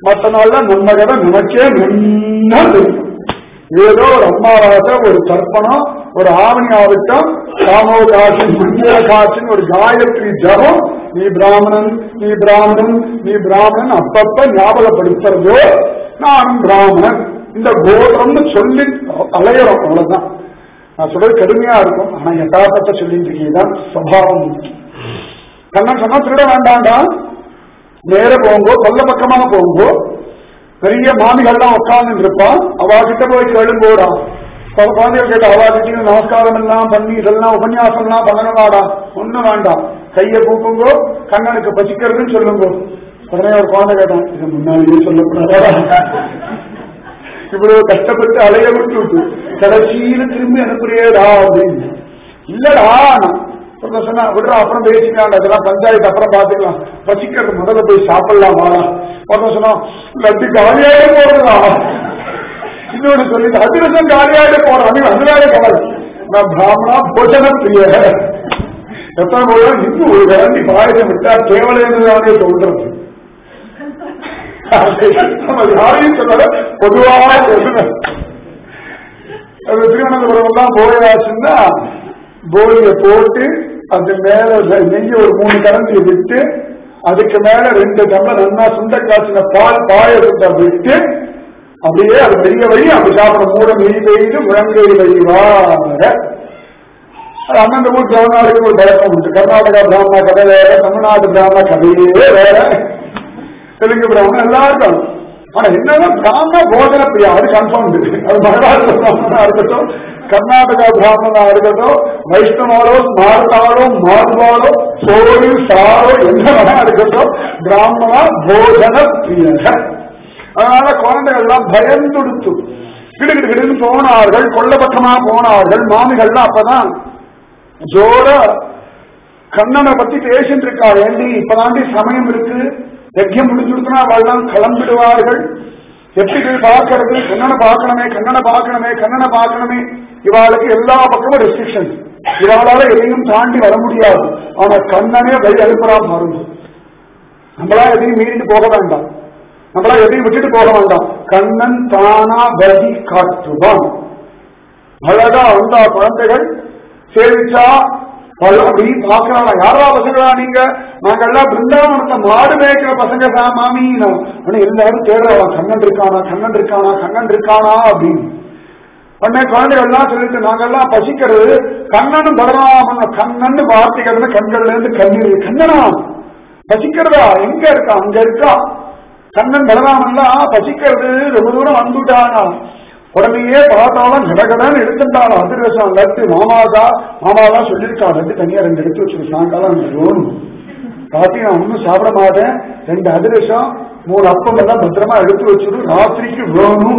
மற்ற நாள்ல நம்ம கதை நமக்கே நன்னா தெரியும் ஏதோ ஒரு அம்மாவாசை ஒரு தர்ப்பணம் ஒரு ஆவணி ஆவட்டம் காமோ காட்சி மஞ்சள காட்சின்னு ஒரு காயத்ரி ஜபம் நீ பிராமணன் நீ பிராமணன் நீ பிராமணன் அப்பப்ப ஞாபகப்படுத்துறதோ நானும் பிராமணன் இந்த கோபுரம்னு சொல்லி அலையிறோம் அவ்வளவுதான் நான் சொல்றது கடுமையா இருக்கும் ஆனா யதார்த்தத்தை சொல்லிட்டு இருக்கீங்க சுவாவம் கண்ணன் சொன்னா திருட வேண்டாம்டா நேர போங்கோ கொல்ல பக்கமாக போங்கோ பெரிய மாமிகள்லாம் உட்கார்ந்து இருப்பான் அவா கிட்ட போய் கேளுங்கோடா பல குழந்தைகள் கேட்ட அவா கிட்ட நமஸ்காரம் எல்லாம் பண்ணி இதெல்லாம் உபன்யாசம் எல்லாம் பண்ணணுமாடா ஒண்ணும் வேண்டாம் கையை கூப்புங்கோ கண்ணனுக்கு பசிக்கிறதுன்னு சொல்லுங்கோ உடனே ஒரு குழந்தை கேட்டான் இது முன்னாடியே சொல்லக்கூடாதா இவ்வளவு கஷ்டப்பட்டு அலைய விட்டு விட்டு கடைசியில திரும்பி அனுப்புறியேடா அப்படின்னு இல்லடா நான் சொல்ல சொன்னா விடுறா அப்புறம் பேசிக்கலாம் அதெல்லாம் பஞ்சாயத்து அப்புறம் பாத்துக்கலாம் பசிக்கிறது முதல்ல போய் சாப்பிடலாம் வாடா ஒருத்தன் சொன்னா லட்டு காலியாயே போடுறா இன்னொன்னு சொல்லி அதிரசம் காலியாயே போறான் நீ அதனாலே கவலை நான் பிராமணா போஜன பிரிய எத்தனை போல இன்னும் ஒரு விரண்டி பாயசம் விட்டா கேவலைன்னு சொல்றது நம்ம யாரையும் சொல்லல பொதுவாக சொல்லுவேன் அது திருவனந்தபுரம் எல்லாம் போயாச்சுன்னா போலிய போட்டு அது மேல நெய்ய ஒரு மூணு கரண்டி விட்டு அதுக்கு மேல ரெண்டு டம்ளர் நல்லா சுண்ட காய்ச்சின பால் பாயசத்தை விட்டு அப்படியே அது பெரிய வழி அப்படி சாப்பிட மூட நெய் பெய்து முழங்கை வழிவாக அது அந்தந்த ஊர் பிராமணாருக்கு ஒரு பழக்கம் உண்டு கர்நாடகா பிராமணா கதை வேற தமிழ்நாடு பிராமணா கதையே வேற தெலுங்கு பிராமணன் எல்லாருக்கும் ஆனா என்னதான் பிராமண போஜன பிரியா அது கன்ஃபார்ம் அது மகாராஷ்டிர பிராமணனா இருக்கட்டும் கர்நாடகா பிராமணனா இருக்கட்டும் வைஷ்ணவாலோ ஸ்மார்த்தாலோ மாதுவாலோ சோறு சாரோ என்னவா இருக்கட்டும் பிராமணா போஜன பிரியக அதனால குழந்தைகள் எல்லாம் பயந்துடுத்து கிடுகிடு கிடுன்னு போனார்கள் கொல்லபக்கமா போனார்கள் மாமிகள்லாம் அப்பதான் ஜோர கண்ணனை பத்தி பேசிட்டு இருக்கா ஏண்டி இப்பதாண்டி சமயம் இருக்கு யஜ்யம் முடிஞ்சுடுத்துனா அவள்லாம் கிளம்பிடுவார்கள் எப்படி போய் பார்க்கறது கண்ணனை பார்க்கணுமே கண்ணனை பார்க்கணுமே கண்ணனை பார்க்கணுமே இவாளுக்கு எல்லா பக்கமும் ரெஸ்ட்ரிக்ஷன் இவாளால எதையும் தாண்டி வர முடியாது ஆனா கண்ணனே வழி அனுப்புறா பாருங்க நம்மளா எதையும் மீறிட்டு போக வேண்டாம் நம்மளா எதையும் விட்டுட்டு போக வேண்டாம் கண்ணன் தானா வழி காட்டுவான் அழகா வந்தா குழந்தைகள் சேவிச்சா அப்படி பாக்குறாங்க யாரா பசங்களா நீங்க நாங்கெல்லாம் பிருந்தாவனத்தை மாடு மேய்க்கிற பசங்க தான் மாமி ஆனா எல்லாரும் தேடுறாங்க கண்ணன் இருக்கானா கண்ணன் இருக்கானா கண்ணன் இருக்கானா அப்படின்னு உடனே குழந்தைகள் எல்லாம் சொல்லிட்டு நாங்கெல்லாம் பசிக்கிறது கண்ணனும் பலராமன் கண்ணன் வார்த்தைகள் கண்கள்ல இருந்து கண்ணீர் கண்ணனா பசிக்கிறதா எங்க இருக்கா அங்க இருக்கா கண்ணன் பலராமன்லாம் பசிக்கிறது ரொம்ப தூரம் வந்துட்டானா உடனேயே பார்த்தாலும் கடகடன்னு எடுத்துட்டாலும் அதிர்வசம் லட்டு மாமாதா மாமாதான் சொல்லியிருக்கா லட்டு தனியா ரெண்டு எடுத்து வச்சிரு சாயங்காலம் எனக்கு வேணும் ராத்திரி நான் ஒன்றும் சாப்பிட மாட்டேன் ரெண்டு அதிரசம் மூணு அப்பம் எல்லாம் பத்திரமா எடுத்து வச்சிரு ராத்திரிக்கு வேணும்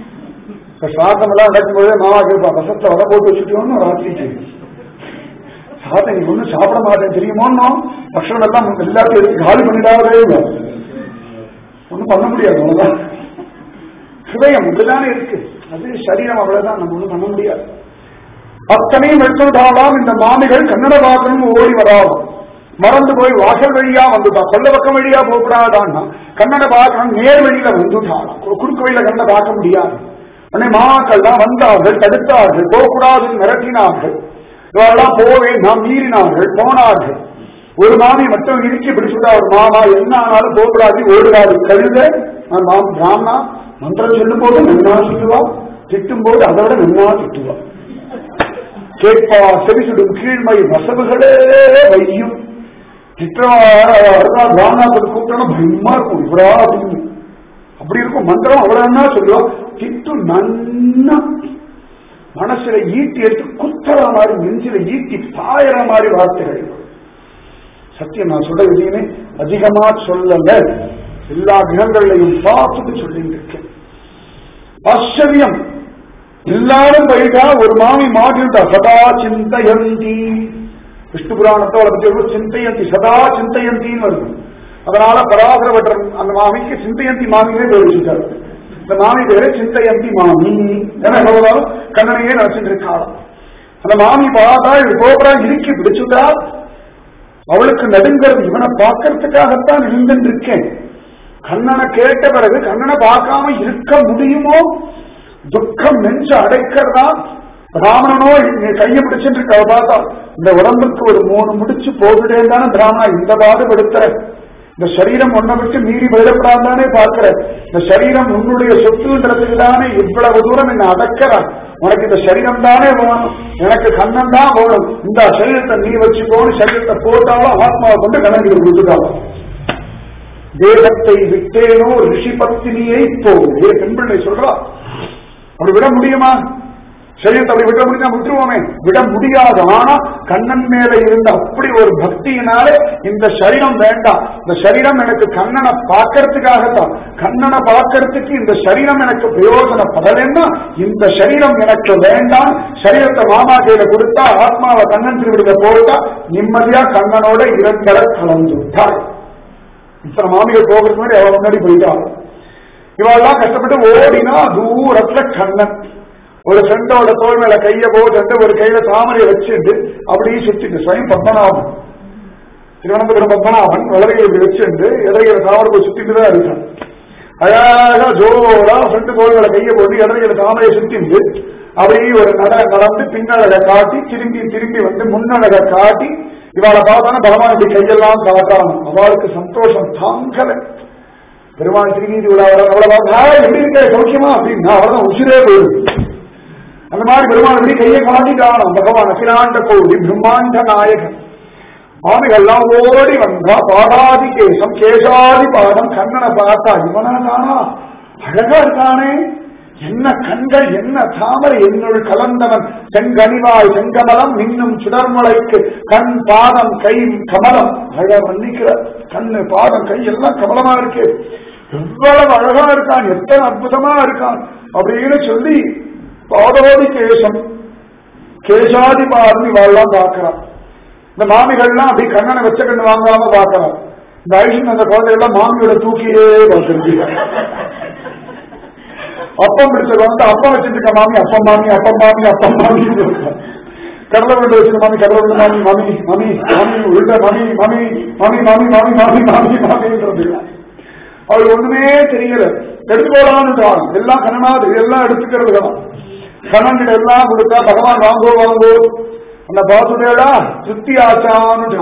இப்ப சாதம் எல்லாம் நடக்கும்போதே மாமா கேட்பா பசத்துல வர போட்டு வச்சுட்டோம்னு ராத்திரிக்கு சாதம் நீ ஒன்றும் சாப்பிட மாட்டேன் தெரியுமோன்னு பக்ஷணம் எல்லாம் எல்லாத்தையும் எடுத்து காலி பண்ணிடாதே ஒன்றும் பண்ண முடியாது அவ்வளவுதான் ஹிருதயம் இப்படிதானே இருக்கு அது சரீரம் அவ்வளவுதான் நம்ம ஒண்ணும் பண்ண முடியாது அத்தனையும் எடுத்துட்டாலாம் இந்த மாமிகள் கன்னட பார்க்கணும் ஓடி வராது மறந்து போய் வாசல் வழியா வந்துட்டா கொல்ல பக்கம் வழியா போகக்கூடாதான்னா கன்னட பார்க்கணும் நேர் வழியில வந்துட்டாளாம் குறுக்கு வழியில கண்ண பார்க்க முடியாது உடனே மாமாக்கள் தான் வந்தார்கள் தடுத்தார்கள் போகக்கூடாதுன்னு மிரட்டினார்கள் இவரெல்லாம் போவே நாம் மீறினார்கள் போனார்கள் ஒரு மாமி மட்டும் இறுக்கி பிடிச்சுட்டா ஒரு மாமா என்ன ஆனாலும் போகக்கூடாது ஓடுறாரு கழுத நான் பிராமணா மந்திரம் சொல்லும் போது நன்னா சொல்லுவா திட்டும் போது அதை விட நன்னா திட்டுவா கேட்பா செவிசுடும் கீழ்மை வசவுகளே வையும் திட்டம் பிராமணாத்துக்கு கூப்பிட்டோம் பயமா இருக்கும் இவ்வளோ அப்படின்னு அப்படி இருக்கும் மந்திரம் அவ்வளவுன்னா சொல்லுவா திட்டு நன்னா மனசுல ஈட்டி எடுத்து குத்துற மாதிரி நெஞ்சில ஈட்டி பாயற மாதிரி வார்த்தைகள் சத்தியம் நான் சொல்ற எதையுமே அதிகமா சொல்லல எல்லா கிரகங்களையும் பார்த்துட்டு சொல்லிட்டு இருக்கேன் ஆச்சரியம் எல்லாரும் போயிட்டா ஒரு மாமி மாட்டிருந்தா சதா சிந்தையந்தி விஷ்ணு புராணத்தோட பத்தி ஒரு சிந்தையந்தி சதா சிந்தையந்தின்னு வருது அதனால பராசரவட்டர் அந்த மாமிக்கு சிந்தையந்தி மாமியே தெரிவிச்சுட்டாரு இந்த மாமி பேரு சிந்தையந்தி மாமி என்ன சொல்றாலும் கண்ணனையே நினைச்சிட்டு இருக்காளாம் அந்த மாமி பார்த்தா இது கோபரா இறுக்கி பிடிச்சுட்டா அவளுக்கு நடுங்கிறது இவனை பார்க்கறதுக்காகத்தான் இருந்துட்டு இருக்கேன் கண்ணனை கேட்ட பிறகு கண்ணனை பார்க்காம இருக்க முடியுமோ துக்கம் நெஞ்சு அடைக்கிறதா பிராமணனோ இங்க கையை பிடிச்சிட்டு இருக்க பார்த்தா இந்த உடம்புக்கு ஒரு மூணு முடிச்சு போகுதேன்னு தானே பிராமணா இந்த பாடுபடுத்துற இந்த சரீரம் ஒன்ன விட்டு மீறி விடப்படாதானே பார்க்கிற இந்த சரீரம் உன்னுடைய சொத்துன்றதுக்கு தானே இவ்வளவு தூரம் என்ன அடக்கிற உனக்கு இந்த சரீரம் தானே வேணும் எனக்கு கண்ணன் தான் வேணும் இந்த சரீரத்தை நீ வச்சுக்கோன்னு சரீரத்தை போட்டாலும் ஆத்மாவை கொண்டு கணக்கு கொடுத்துட்டாலும் தேகத்தை விட்டேனோ ரிஷி பத்தினியை போகுது பெண் பிள்ளை சொல்றா அப்படி விட முடியுமா சரீரத்தை அப்படி விட முடிஞ்சா விட்டுருவோமே விட முடியாது ஆனா கண்ணன் மேல இருந்த அப்படி ஒரு பக்தியினால இந்த சரீரம் வேண்டாம் இந்த சரீரம் எனக்கு கண்ணனை பார்க்கறதுக்காகத்தான் கண்ணனை பார்க்கறதுக்கு இந்த சரீரம் எனக்கு பிரயோஜனப்படலைன்னா இந்த சரீரம் எனக்கு வேண்டாம் சரீரத்தை மாமா கையில கொடுத்தா ஆத்மாவை கண்ணன் திருவிடியில போட்டா நிம்மதியா கண்ணனோட இரண்டரை கலந்து விட்டாள் இத்தனை மாமிகள் போகிறதுக்கு முன்னாடி அவள் முன்னாடி போயிட்டாள் இவாள்லாம் கஷ்டப்பட்டு ஓடினா தூரத்துல கண்ணன் ஒரு ஃப்ரெண்டோட தோல் மேல கைய போட்டு ஒரு கையில தாமரையை வச்சுட்டு அப்படியே சுத்திட்டு ஸ்வயம் பத்மநாபன் திருவனந்தபுரம் பத்மநாபன் வலகையை இப்படி வச்சுட்டு இடகையில தாமரை போய் சுத்திட்டு தான் இருக்கான் அழகா ஜோரா ஃப்ரெண்டு தோல் மேல கைய போட்டு இடகையில தாமரையை சுத்திட்டு அப்படியே ஒரு நட நடந்து பின்னழகை காட்டி திரும்பி திரும்பி வந்து முன்னழகை காட்டி இவாளை பார்த்தானா பகவான் இப்படி கையெல்லாம் காட்டான் அவளுக்கு சந்தோஷம் தாங்கல பெருமாள் திருநீதி விழா வர அவளை பார்த்தா எப்படி இருக்க சௌக்கியமா அப்படின்னா அவர்தான் உசிரே போயிடும் அந்த மாதிரி பெருமாள் எப்படி கையை காட்டிட்டான் பகவான் அகிலாண்ட கோடி பிரம்மாண்ட நாயகன் சுவாமிகள்லாம் ஓடி வந்தா பாடாதி கேசம் கேசாதி பாதம் கண்ணனை பார்த்தா இவனா தானா அழகா இருக்கானே என்ன கண்கள் என்ன தாமரை என்னுள் கலந்தவன் செங்கனிவாய் செங்கமலம் இன்னும் சுடர்முளைக்கு கண் பாதம் கை கமலம் அழகா வர்ணிக்கிற கண்ணு பாதம் கை எல்லாம் கமலமா இருக்கு எவ்வளவு அழகா இருக்கான் எத்தனை அற்புதமா இருக்கான் அப்படின்னு சொல்லி பாதோதி கேசம் கேசாதி பாதம் இவாள்லாம் பார்க்கிறான் இந்த மாமிகள்லாம் அப்படி கண்ணனை வச்ச கண்ணு வாங்காம பார்க்கலாம் இந்த ஐஷன் அந்த குழந்தைகள்லாம் மாமியோட தூக்கியே பார்த்துருக்கு அப்பம் பிடிச்சது வந்து அப்பம் வச்சிருக்க மாமி அப்பம் மாமி அப்பம் மாமி அப்பம் மாமி கடலை உருண்டை வச்சிருக்க மாமி கடலை உருண்டை மாமி மாமி மாமி மாமி உருண்டை மாமி மாமி மாமி மாமி மாமி மாமி மாமி மாமின்றது அவளுக்கு ஒண்ணுமே தெரியல எடுத்து போலான்னு எல்லாம் கண்ணனாது எல்லாம் எடுத்துக்கிறது தான் கண்ணன் எல்லாம் கொடுத்தா பகவான் வாங்கோ வாங்கோ அந்த பாசுடேடா திருப்தி ஆச்சான்னு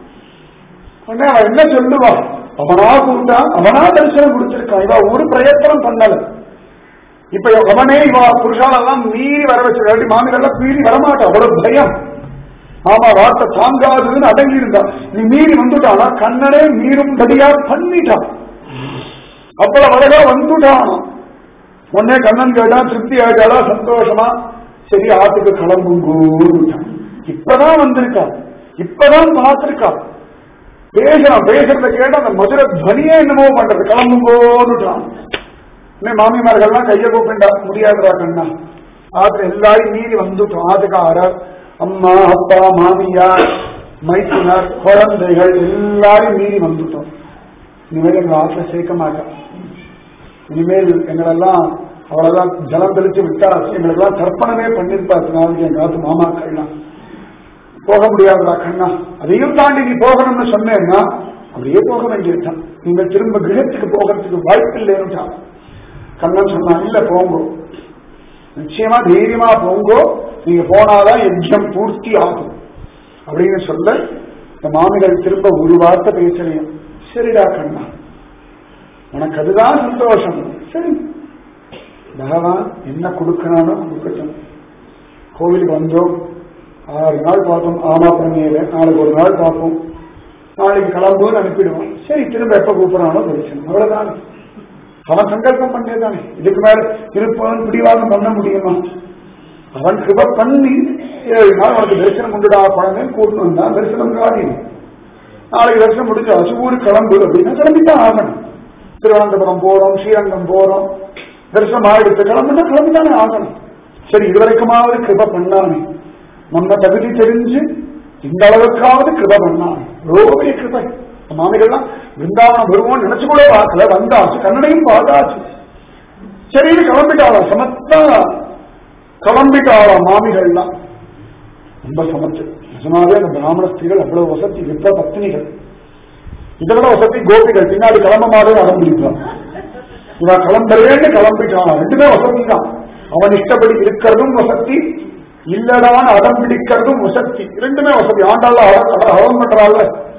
உடனே அவன் என்ன சொல்லுவா அவனா கூட்டான் அவனா தரிசனம் கொடுத்திருக்கான் இவ ஒரு பிரயத்தனம் பண்ணல இப்ப அவனே இவ புருஷாலெல்லாம் மீறி வர வச்சிருக்காட்டி மாமிகள்லாம் மீறி வரமாட்டா அவ்வளவு பயம் ஆமா வார்த்தை தாங்காதுன்னு அடங்கி இருந்தா நீ மீறி வந்துட்டானா கண்ணனே மீறும்படியா பண்ணிட்டான் அவ்வளவு அழகா வந்துட்டான் உடனே கண்ணன் கேட்டா திருப்தி ஆயிட்டாளா சந்தோஷமா சரி ஆத்துக்கு கிளம்புங்கூட்டான் இப்பதான் வந்திருக்கா இப்பதான் பார்த்திருக்கா பேசுறான் பேசுறத கேட்டா அந்த மதுரை துவனியே என்னமோ பண்றது கிளம்புங்கோன்னுட்டான் இன்னும் மாமிமார்கள்லாம் கைய கூப்பிண்டா முடியாதுடா கண்ணா ஆத்துல எல்லாரும் மீறி வந்துட்டோம் ஆத்துக்காரர் அம்மா அப்பா மாமியார் மைத்துனர் குழந்தைகள் எல்லாரும் மீறி வந்துட்டோம் இனிமேல் எங்க ஆத்துல சேர்க்க மாட்டேன் இனிமேல் எங்களெல்லாம் அவ்வளவுதான் ஜலம் தெளிச்சு விட்டா எங்களுக்கெல்லாம் தர்ப்பணமே பண்ணிருப்பா நாளைக்கு எங்க ஆத்து மாமாக்கள்லாம் போக முடியாதுடா கண்ணா அதையும் தாண்டி நீ போகணும்னு சொன்னேன்னா அப்படியே போக வேண்டியிருக்கான் நீங்க திரும்ப கிரகத்துக்கு போகிறதுக்கு வாய்ப்பு இல்லைன்னுட்டான் கண்ணன் சொன்னான் இல்ல போங்கோ நிச்சயமா தைரியமா போங்கோ நீங்க போனாதான் யஜ்யம் பூர்த்தி ஆகும் அப்படின்னு சொல்ல இந்த மாமிகள் திரும்ப ஒரு வார்த்தை பேசலையும் சரிடா கண்ணா உனக்கு அதுதான் சந்தோஷம் சரி பகவான் என்ன கொடுக்கறானோ கொடுக்கட்டும் கோவிலுக்கு வந்தோம் ஆறு நாள் பார்த்தோம் ஆமா பண்ணியல நாளைக்கு ஒரு நாள் பார்ப்போம் நாளைக்கு கிளம்புன்னு அனுப்பிடுவான் சரி திரும்ப எப்ப கூப்பிடறானோ தரிசனம் அவ்வளவுதான் அவன் சங்கல்பம் பண்ணேதானே இதுக்கு மேல இருப்பான் பிடிவாதம் பண்ண முடியுமா அவன் கிருப பண்ணி ஏழு நாள் உனக்கு தரிசனம் உண்டுடா குழந்தை கூட்டு வந்தா தரிசனம் காணி நாளைக்கு தரிசனம் முடிஞ்சாச்சு ஊருக்கு கிளம்பு அப்படின்னா கிளம்பித்தான் ஆகணும் திருவனந்தபுரம் போறோம் ஸ்ரீரங்கம் போறோம் தரிசனம் ஆயிடுத்து கிளம்புனா கிளம்பித்தானே ஆகணும் சரி இதுவரைக்குமாவது கிருப பண்ணானே நம்ம தகுதி தெரிஞ்சு இந்த அளவுக்காவது கிருப பண்ணானே ரோகிய கிருபை மாமிகள்லாம் பிருந்தாவனம் வருவோம் நினைச்சு கூட பார்க்கல வந்தாச்சு கன்னடையும் பார்த்தாச்சு சரின்னு கிளம்பிட்டாளா சமத்தா கிளம்பிட்டாளா மாமிகள்லாம் ரொம்ப சமத்து நிஜமாவே அந்த பிராமண ஸ்திரீகள் அவ்வளவு வசதி வித்த பத்தினிகள் இதை விட வசதி கோபிகள் பின்னாடி கிளம்ப மாதிரி அடம் பிடிப்பான் இவன் கிளம்புறேன்னு கிளம்பிட்டான் ரெண்டுமே வசதி தான் அவன் இஷ்டப்படி இருக்கிறதும் வசதி இல்லடான்னு அடம் பிடிக்கிறதும் வசதி ரெண்டுமே வசதி ஆண்டாள் அடம் பண்றாள்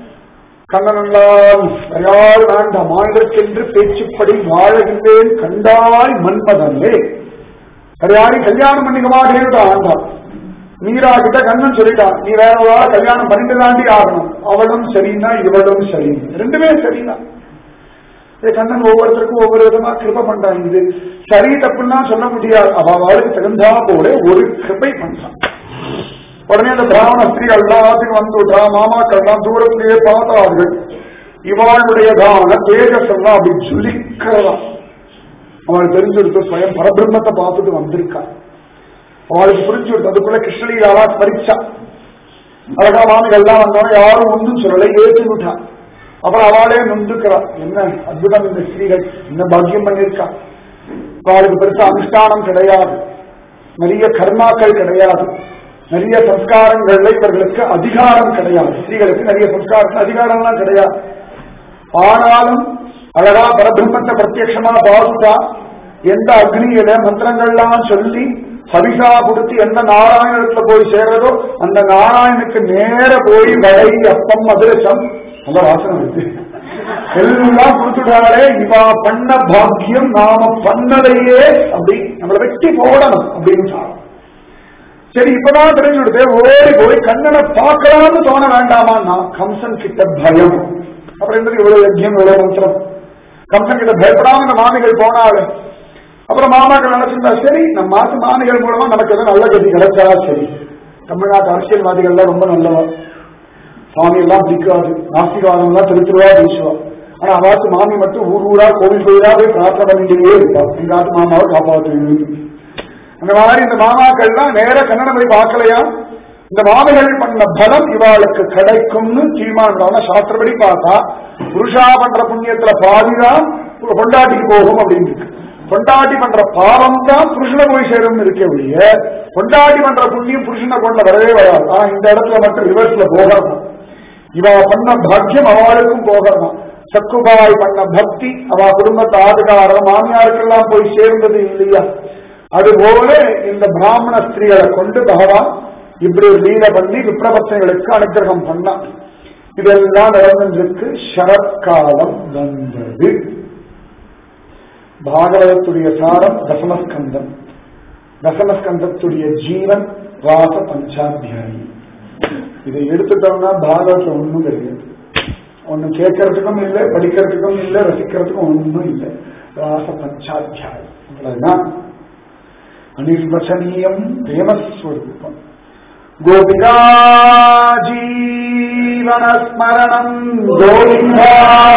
கண்ணனெல்லாம் யார் வேண்டாம் ஆண்டற்கென்று பேச்சுப்படி வாழகின்றேன் கண்டாய் மன்மதனே யாரையும் கல்யாணம் பண்ணிக்க மாட்டேன்னு ஆண்டாள் மீரா கிட்ட கண்ணன் சொல்லிட்டான் நீ வேற ஒரு ஆளை கல்யாணம் பண்ணிட்டு தாண்டி ஆகணும் அவளும் சரின்னா இவளும் சரி ரெண்டுமே சரிதான் ஏ கண்ணன் ஒவ்வொருத்தருக்கும் ஒவ்வொரு விதமா கிருப பண்றான் இது சரி தப்புன்னா சொல்ல முடியாது அவ வாழ்க்கை தகுந்தா போல ஒரு கிருபை பண்றான் உடனே அந்த பிராமண ஸ்திரீகள் எல்லாத்துக்கும் வந்து விட்டா மாமாக்கள்லாம் தூரத்திலேயே பார்த்தார்கள் இவாளுடையதான தேஜஸ் எல்லாம் அப்படி ஜொலிக்கிறதா அவளுக்கு தெரிஞ்சுடுத்து ஸ்வயம் பரபிரம்மத்தை பார்த்துட்டு வந்திருக்கா அவளுக்கு புரிஞ்சு விடுத்து அதுக்குள்ள கிருஷ்ணலீலாவா ஸ்மரிச்சா அழகா மாமிகள் எல்லாம் வந்தவங்க யாரும் ஒன்றும் சொல்லலை ஏற்றி விட்டான் அப்புறம் அவளே நொந்துக்கிறா என்ன அற்புதம் இந்த ஸ்திரீகள் என்ன பாக்கியம் பண்ணியிருக்கா அவளுக்கு பெருசா அனுஷ்டானம் கிடையாது நிறைய கர்மாக்கள் கிடையாது நிறைய சம்ஸ்காரங்கள்ல இவர்களுக்கு அதிகாரம் கிடையாது ஸ்திரீகளுக்கு நிறைய சம்ஸ்காரத்துல அதிகாரம்லாம் கிடையாது ஆனாலும் அழகா பரபிரம்மத்தை பிரத்யட்சமா பார்த்துட்டா எந்த அக்னியில மந்திரங்கள்லாம் சொல்லி ஹரிசா கொடுத்து எந்த நாராயணத்துல போய் சேர்றதோ அந்த நாராயணுக்கு நேர போய் வரை அப்பம் அதிரசம் நல்ல வாசனை இருக்கு எல்லாம் கொடுத்துட்டாலே இவா பண்ண பாக்கியம் நாம பண்ணதையே அப்படி நம்மளை வெட்டி போடணும் அப்படின்னு சொன்னாங்க சரி இப்பதான் தெரிஞ்சு விடுது ஓடி போய் கண்ணனை பார்க்கலாம்னு தோண வேண்டாமா நான் கம்சன் கிட்ட பயம் அப்புறம் என்னது இவ்வளவு யஜ்யம் இவ்வளவு மந்திரம் கம்சன் கிட்ட பயப்படாம இந்த மாமிகள் போனாலே அப்புறம் மாமாக்கள் நினைச்சிருந்தா சரி நம்ம மாத்து மாமிகள் மூலமா நமக்கு எதாவது நல்ல கதி கிடைச்சா சரி தமிழ்நாட்டு அரசியல்வாதிகள்லாம் ரொம்ப நல்லவா சுவாமி எல்லாம் பிடிக்காது நாஸ்திகவாதம் எல்லாம் திருத்திருவா பேசுவா ஆனா அவாத்து மாமி மட்டும் ஊர் ஊரா கோவில் கோயிலா போய் பிரார்த்தனை பண்ணிட்டே இருப்பா எங்க ஆத்து மாமாவை காப்பாற்றுவீங்க அந்த மாதிரி இந்த மாமாக்கள்லாம் நேர கண்ணனை போய் பார்க்கலையா இந்த மாமிகள் பண்ண பலம் இவாளுக்கு கிடைக்கும்னு தீர்மானம் சாஸ்திரப்படி பார்த்தா புருஷா பண்ற புண்ணியத்துல பாதிதான் பொண்டாட்டிக்கு போகும் அப்படின்னு இருக்கு பொண்டாட்டி பண்ற பாவம் தான் புருஷனை போய் சேரும் இருக்க ஒழிய பொண்டாட்டி பண்ற புண்ணியம் புருஷனை கொண்ட வரவே வராது ஆனா இந்த இடத்துல மட்டும் ரிவர்ஸ்ல போகணும் இவ பண்ண பாக்கியம் அவளுக்கும் போகணும் சக்குபாய் பண்ண பக்தி அவ குடும்பத்தை ஆதுகார மாமியாருக்கெல்லாம் போய் சேர்ந்தது இல்லையா அதுபோல இந்த பிராமண ஸ்திரீகளை கொண்டு பகவான் இப்படி ஒரு லீல பண்ணி விப்ரபட்சங்களுக்கு அனுகிரகம் பண்ணான் இதெல்லாம் நடந்திருக்கு சரத்காலம் வந்தது பாகவதத்துடைய சாரம் தசமஸ்கந்தம் தசமஸ்கந்தத்துடைய ஜீவன் ராச பஞ்சாத்தியாயி இதை எடுத்துட்டோம்னா பாகவத்துல ஒண்ணும் தெரியாது ஒண்ணு கேட்கறதுக்கும் இல்லை படிக்கிறதுக்கும் இல்லை ரசிக்கிறதுக்கும் ஒண்ணும் இல்லை ராச பஞ்சாத்தியாயம் அவ்வளவுதான் அனிர்வசனீயம் பிரேமஸ்வரூபம் கோபிகா ஜீவனஸ்மரணம் கோவிந்தா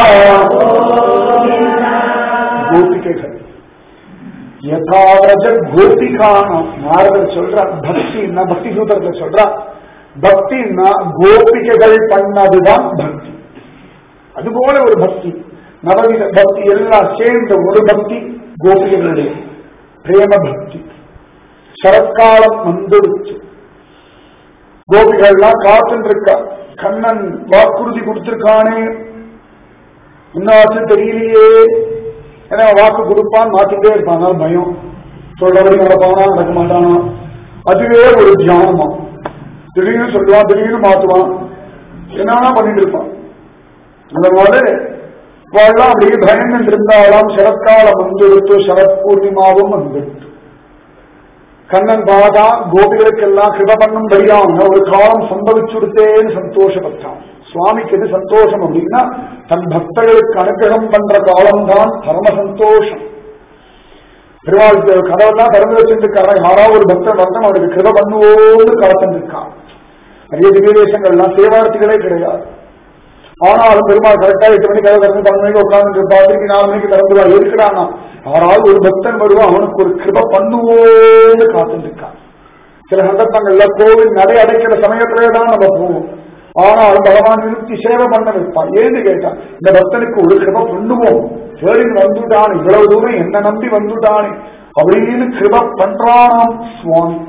கோபிகைகள் யதாவஜ கோபிகானம் நாரதர் சொல்றா பக்தின்னா பக்தி சூத்திரத்தை சொல்றா பக்தின்னா கோபிகைகள் பண்ணதுதான் பக்தி அதுபோல ஒரு பக்தி நவவித பக்தி எல்லாம் சேர்ந்த ஒரு பக்தி கோபிகைகளுடைய பிரேம பக்தி சரத்காலம் வந்துடுச்சு கோபிகள்லாம் காத்துட்டு இருக்கா கண்ணன் வாக்குறுதி கொடுத்திருக்கானே என்னாச்சு தெரியலையே ஏன்னா வாக்கு கொடுப்பான் மாத்திட்டே இருப்பான் அதனால பயம் சொல்றபடி நடப்பானா நடக்க மாட்டானா அதுவே ஒரு தியானமா திடீர்னு சொல்லுவான் திடீர்னு மாத்துவான் என்னன்னா பண்ணிட்டு இருப்பான் அந்த மாதிரி வாழலாம் அப்படியே பயந்து இருந்தாலாம் சரத்காலம் வந்துடுத்து சரத் பூர்ணிமாவும் வந்துடுத்து கண்ணன் பாதா கோபிகளுக்கெல்லாம் கிருப பண்ணும்படியான ஒரு காலம் சம்பவிச்சுடுத்தேன்னு சந்தோஷப்பட்டான் சுவாமிக்கு எது சந்தோஷம் அப்படின்னா தன் பக்தர்களுக்கு அனுகிரகம் பண்ற காலம்தான் பரம சந்தோஷம் பெருமாள் கதவெல்லாம் திறந்து வச்சிருக்காரா யாராவது ஒரு பக்தர் வந்தம் அவருக்கு கிருப பண்ணுவோன்னு காத்திருக்கான் நிறைய திவ்யதேசங்கள்லாம் சேவார்த்திகளே கிடையாது ஆனாலும் பெருமாள் கரெக்டா எட்டு மணிக்கு கதை திறந்து பன்னெண்டு மணிக்கு உட்கார்ந்து திருப்பி நாலு மணிக்கு திறந்துருவா இருக்கிறானா யாராவது ஒரு பக்தன் வருவான் அவனுக்கு ஒரு கிருப பண்ணுவோன்னு காத்துருக்கான் சில சந்தர்ப்பங்கள்ல கோவில் நடை அடைக்கிற சமயத்திலே தான் நம்ம போவோம் ஆனாலும் பகவான் நிறுத்தி சேவை பண்ண வைப்பான் ஏன்னு கேட்டான் இந்த பக்தனுக்கு ஒரு கிருப பண்ணுவோம் சரி வந்துட்டான் இவ்வளவு தூரம் என்ன நம்பி வந்துட்டானே அப்படின்னு கிருப பண்றானாம் சுவாமி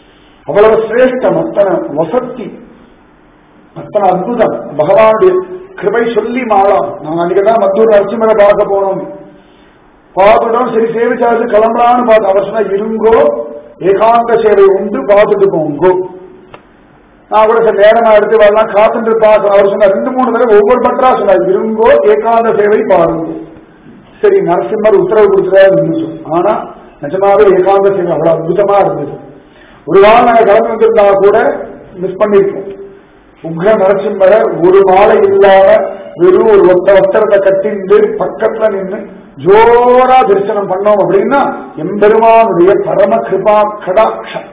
அவ்வளவு சிரேஷ்டம் அத்தனை வசத்தி அத்தனை அற்புதம் பகவானுடைய கிருபை சொல்லி மாலாம் நாங்க அன்னைக்கு தான் மத்தூர் நரசிம்மரை பார்க்க போனோம் பார்த்துட்டோம் சரி சேவிச்சாச்சு கிளம்பலான்னு பார்த்து அவர் சொன்னா இருங்கோ ஏகாந்த சேவை உண்டு பார்த்துட்டு போங்கோ நான் கூட சில நேரமா எடுத்து வரலாம் காத்துட்டு பார்க்க அவர் சொன்னா ரெண்டு மூணு தடவை ஒவ்வொரு பட்டரா சொன்னார் இருங்கோ ஏகாந்த சேவை பாருங்க சரி நரசிம்மர் உத்தரவு கொடுத்துறாரு நிமிஷம் ஆனா நிஜமாவே ஏகாந்த சேவை அவ்வளவு அற்புதமா இருந்தது ஒரு வாரம் நாங்க கிளம்பி வந்திருந்தா கூட மிஸ் பண்ணிருக்கோம் உக்ர நரசிம்மரை ஒரு மாலை இல்லாம வெறும் ஒரு ஒத்த வஸ்திரத்தை கட்டிண்டு பக்கத்துல நின்று ஜோரா தரிசனம் பண்ணோம் அப்படின்னா எம்பெருமானுடைய பரம கிருபா கடாட்சம்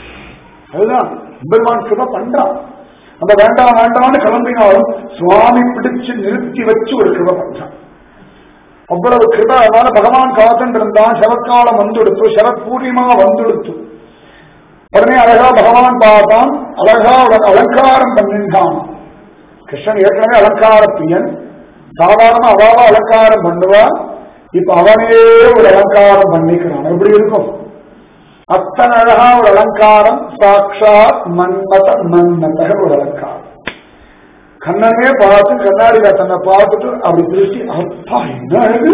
அதுதான் எம்பெருமான் கிருபா பண்றான் நம்ம வேண்டாம் வேண்டாம்னு கிளம்பினாலும் சுவாமி பிடிச்சு நிறுத்தி வச்சு ஒரு கிருப பண்றான் அவ்வளவு கிருப அதனால பகவான் காத்துட்டு இருந்தான் சரத்காலம் வந்துடுத்து சரத் பூர்ணிமா வந்துடுத்து உடனே அழகா பகவான் பார்த்தான் அழகா அவன் அலங்காரம் பண்ணிட்டான் கிருஷ்ணன் ஏற்கனவே அலங்கார பிரியன் சாதாரண அவாவ அலங்காரம் பண்ணுவா இப்ப அவனே ஒரு அலங்காரம் பண்ணிக்கிறான் எப்படி இருக்கும் அத்தனை அழகா ஒரு அலங்காரம் சாட்சாத் மன்மத மன்மத ஒரு அலங்காரம் கண்ணனே பார்த்து கண்ணாடியில தன்னை பார்த்துட்டு அப்படி திருஷ்டி அப்பா என்ன அழகு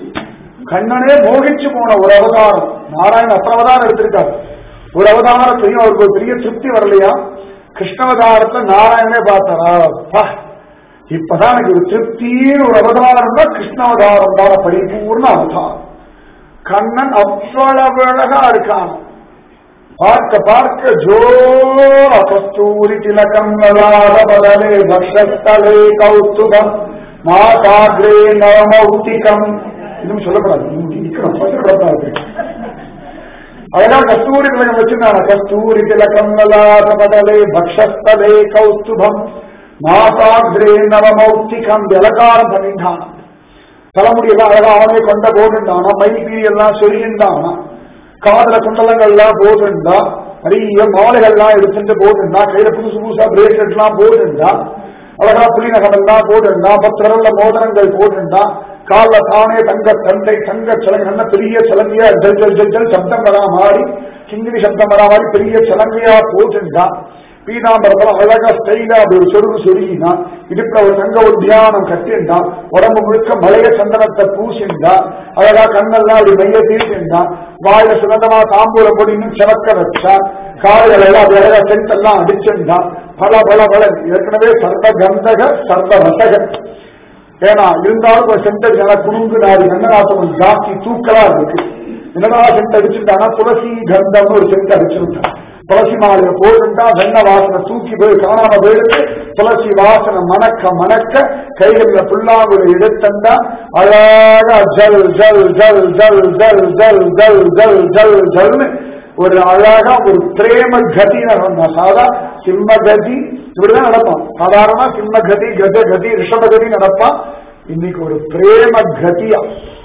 கண்ணனே மோகிச்சு போன ஒரு அவதாரம் நாராயண அத்தனை அவதாரம் எடுத்திருக்காரு ஒரு அவதாரத்தையும் அவருக்கு ஒரு பெரிய திருப்தி வரலையா கிருஷ்ணவதாரத்துல நாராயணனே பார்த்தாரா அப்பா இப்பதான் எனக்கு ஒரு திருப்தின்னு ஒரு அவதாரம் தான் கிருஷ்ணவதாரம் தான் பரிபூர்ண அவதாரம் கண்ணன் அவ்வளவு அழகா இருக்கான் பார்க்க பார்க்க ஜோர கஸ்தூரி திலகம் நலாத பதலே பக்ஷஸ்தலே கௌஸ்துபம் மாதாகிரே நவமௌத்திகம் இன்னும் சொல்லக்கூடாது நிக்கணும் சொல்லக்கூடாது அதெல்லாம் கஸ்தூரி திலகம் வச்சிருந்தாங்க கஸ்தூரி திலகம் நலாத பதலே பக்ஷஸ்தலே கௌஸ்துபம் மாதாகிரே நவமௌத்திகம் அலங்காரம் பண்ணிட்டான் தலைமுடியெல்லாம் அழகா அவனே கொண்ட போட்டுண்டானா மைபீ எல்லாம் சொல்லிண்டானா காதல குண்டலங்கள்லாம் போட்டுண்டா நிறைய மாலைகள்லாம் எடுத்துட்டு போட்டுண்டா கையில புதுசு புதுசா பிரேஸ்லெட் எல்லாம் போட்டுண்டா அழகா புலி நகமெல்லாம் போட்டுண்டா பத்திரல்ல மோதிரங்கள் போட்டுண்டா கால தானே தங்க தந்தை தங்க சலங்கை நல்ல பெரிய சலங்கையா ஜல் ஜல் ஜல் ஜல் சப்தம் வரா மாறி கிங்கிரி சப்தம் வரா மாதிரி பெரிய சலங்கையா போட்டுண்டா பீதாம்பரத்துல அழகா ஸ்டைலா அப்படி ஒரு சொருகு சொருகினா இடுப்புல ஒரு தங்க ஒரு தியானம் கட்டிண்டா உடம்பு முழுக்க மலைய சந்தனத்தை பூசிண்டா அழகா கண்ணெல்லாம் அப்படி மைய தீர்த்திண்டா வாயில சுகந்தமா தாம்பூல போட்டு இன்னும் சிவக்க வச்சா காலையில எல்லாம் அப்படி அழகா சென்ட் எல்லாம் அடிச்சுண்டா பல பல பல ஏற்கனவே சர்வ கந்தக சர்வ ரசக ஏன்னா இருந்தாலும் ஒரு சென்டர் நல்லா குணுங்கு நாடி கண்ணநாசம் ஜாஸ்தி தூக்கலா இருக்கு என்னதான் சென்ட் அடிச்சுட்டானா துளசி கந்தம்னு ஒரு சென்ட் அடிச்சுட்டான் துளசி மாலையை போட்டுட்டா வெண்ண வாசனை தூக்கி போய் காணாம போயிடுத்து துளசி வாசனை மணக்க மணக்க கைகளில புல்லாங்குழி எடுத்தண்டா அழகா ஜல் ஜல் ஜல் ஜல் ஜல் ஜல் ஜல் ஜல் ஜல் ஜல்னு ஒரு அழகா ஒரு பிரேம கதி நடந்தா சாதா சிம்ம கதி இப்படிதான் நடப்பான் சாதாரணமா சிம்ம கதி கஜ கதி ரிஷப கதி நடப்பான் இன்னைக்கு ஒரு பிரேம கதியா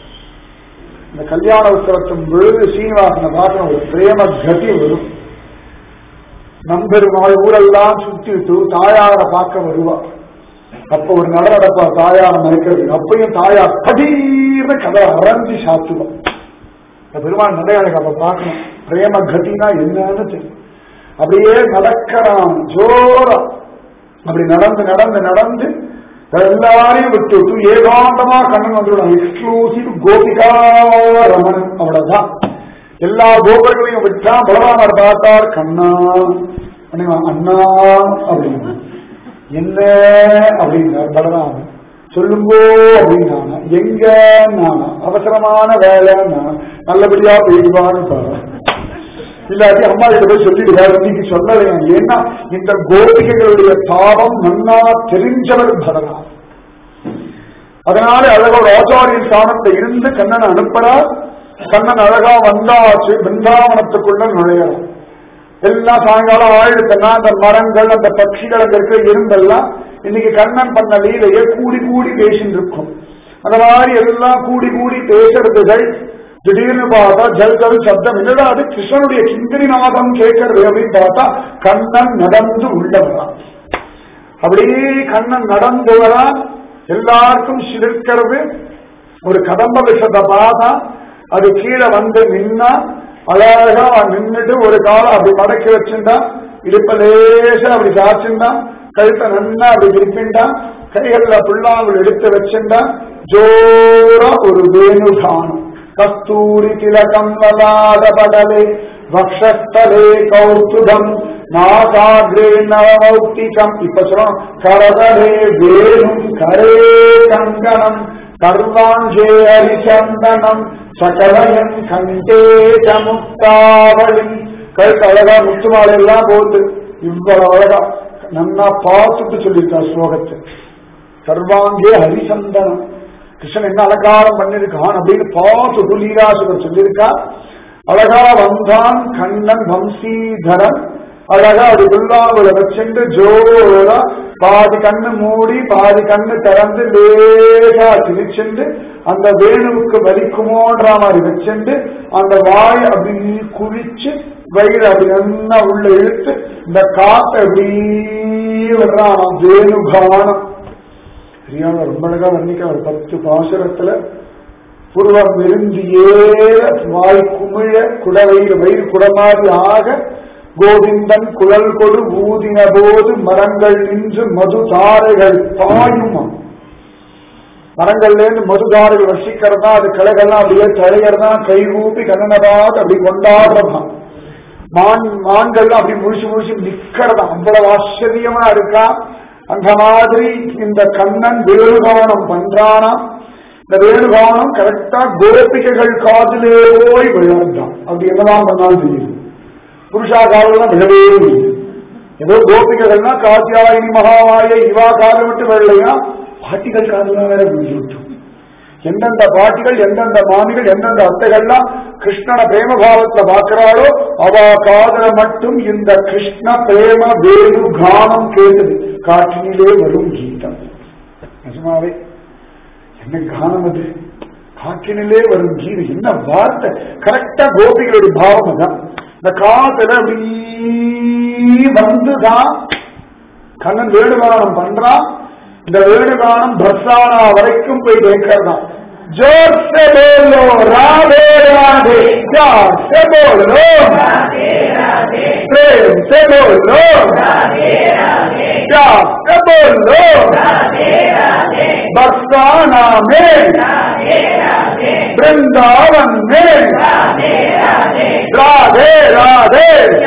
இந்த கல்யாண உற்சவத்தின் பொழுது சீனிவாசனை பார்க்கணும் ஒரு பிரேம கதி வரும் நம்பெருமாள் ஊரெல்லாம் சுத்திட்டு தாயார பார்க்க வருவா அப்ப ஒரு நட நடப்பா தாயார மறைக்கிறது அப்பயும் தாயார் கதீர்னு கதை அரைஞ்சி சாத்துவோம் இந்த பெருமாள் நடையாளுக்கு அப்ப பார்க்கணும் பிரேம கதினா என்னன்னு தெரியும் அப்படியே நடக்கிறான் ஜோரா அப்படி நடந்து நடந்து நடந்து எல்லாரையும் விட்டுட்டு ஏகாந்தமா கண்ணன் வந்துவிடும் எக்ஸ்க்ளூசிவ் கோபிகா ரமணன் அவ்வளவுதான் எல்லா கோபர்களையும் விட்டா பலராமர் பார்த்தார் கண்ணா அப்படின்னா, அண்ணா அப்படின்னு என்ன அப்படின்னார் பலராமன் சொல்லுங்கோ அப்படின்னானா எங்க நானா அவசரமான வேலை நல்லபடியா போயிடுவான்னு பாரு இல்லாட்டி அம்மா கிட்ட போய் சொல்லிடுவார் இன்னைக்கு சொல்லலையா ஏன்னா இந்த கோபிகைகளுடைய தாபம் நன்னா தெரிஞ்சவர் பலராமன் அதனால அழகா ஒரு ஆச்சாரியன் ஸ்தானத்தை இருந்து கண்ணனை அனுப்புறார் கண்ணன் அழகா வந்தாச்சு பிருந்தாவனத்துக்குள்ள நுழையலாம் எல்லாம் சாயங்காலம் ஆயிடுச்சுன்னா அந்த மரங்கள் அந்த பட்சிகள் அங்க இருக்கிற இரும்பெல்லாம் இன்னைக்கு கண்ணன் பண்ண லீலையை கூடி கூடி பேசிட்டு இருக்கும் அந்த மாதிரி எல்லாம் கூடி கூடி பேசுறதுகள் திடீர்னு பார்த்தா ஜல் ஜல் சப்தம் என்னடா அது கிருஷ்ணனுடைய கிங்கிரிநாதம் கேட்கறது அப்படின்னு பார்த்தா கண்ணன் நடந்து உள்ளவரான் அப்படியே கண்ணன் நடந்து வரா எல்லாருக்கும் சிலிர்க்கிறது ஒரு கதம்ப விஷத்தை பார்த்தா அது கீழே வந்து நின்னா அழகா அவன் நின்னுட்டு ஒரு காலம் அப்படி மடக்கி வச்சுட்டா இடுப்ப லேசா அப்படி சாச்சுண்டா கழுத்தை நன்னா அப்படி திருப்பிண்டா கைகள்ல புல்லாங்குழல் எடுத்து வச்சிருந்தா ஜோரா ஒரு வேணுகானம் கஸ்தூரி திலகம் லலாட படலே வக்ஷஸ்தலே கௌஸ்துபம் நாகாகிரே நவமௌக்திகம் இப்ப சொல்லணும் கரதலே வேணும் கரே கங்கணம் கர்வாஞ்சே ஹரிச்சந்தனம் சகலயம் கண்டே சமுக்தாவளி கழுத்து அழகா முத்துமாலை எல்லாம் போட்டு இவ்வளவு அழகா நன்னா பார்த்துட்டு சொல்லியிருக்கா ஸ்லோகத்தை சர்வாங்கே ஹரிசந்தனம் கிருஷ்ணன் என்ன அலங்காரம் பண்ணிருக்கான் அப்படின்னு பார்த்து லீலாசுவர் சொல்லியிருக்கா அழகா வந்தான் கண்ணன் வம்சீதரன் அழகா அது புல்லாங்குல வச்சுண்டு ஜோரா பாதி கண்ணு மூடி பாதி கண்ணு திறந்து லேசா சிரிச்சுண்டு அந்த வேணுவுக்கு வலிக்குமோன்ற மாதிரி வச்சுண்டு அந்த வாய் அப்படி குளிச்சு வயிறு அப்படி நல்லா உள்ள இழுத்து இந்த காத்தை அப்படி விடுறான் வேணுகானம் தெரியாம ரொம்ப அழகா வர்ணிக்க ஒரு பத்து பாசுரத்துல புருவம் விரும்பி ஏற வாய் குமிழ குடவயிறு வயிறு குடமாதி ஆக கோவிந்தன் குழல் கொடு ஊதின போது மரங்கள் நின்று மது தாரைகள் பாயுமா மரங்கள்ல இருந்து மதுதாரைகள் வசிக்கிறதா அது கிளைகள்லாம் அப்படியே தழையறதா கை ஊப்பி கண்ணனபாத் அப்படி கொண்டாடுறதா மான் மான்கள் அப்படி முழிச்சு முழிச்சு நிக்கிறதா அவ்வளவு ஆச்சரியமா இருக்கா அந்த மாதிரி இந்த கண்ணன் வேணுகவனம் பண்றானா இந்த வேணுகவனம் கரெக்டா கோபிகைகள் காதிலே போய் விழுந்தான் அப்படி என்னதான் பண்ணாலும் தெரியுது புருஷா காலம் விழவே இல்லை ஏதோ கோபிகைகள்னா காத்தியாயினி மகாமாயை இவா காலம் விட்டு வெள்ளையா பாட்டிகள் காதெல்லாம் வேற விழுந்து விட்டோம் எந்தெந்த பாட்டிகள் எந்தெந்த மாமிகள் எந்தெந்த அத்தைகள்லாம் கிருஷ்ணன பிரேம பாவத்துல பாக்குறாளோ அவ காதல மட்டும் இந்த கிருஷ்ண பிரேம வேணு கானம் கேட்டது காற்றினிலே வரும் கீதம் நிஜமாவே என்ன கானம் அது காற்றினிலே வரும் கீதம் என்ன வார்த்தை கரெக்டா கோபிகளுடைய பாவம் தான் இந்த காத்துல அப்படி வந்துதான் கண்ணன் வேணுகானம் பண்றான் இந்த வேணுகானம் பர்சானா வரைக்கும் போய் கேட்கறதான் जोर से बोलो राधे राधे प्यार से बोलो प्रेम से बोलो प्यार से बोलो बरसाना में वृंदावन में राधे राधे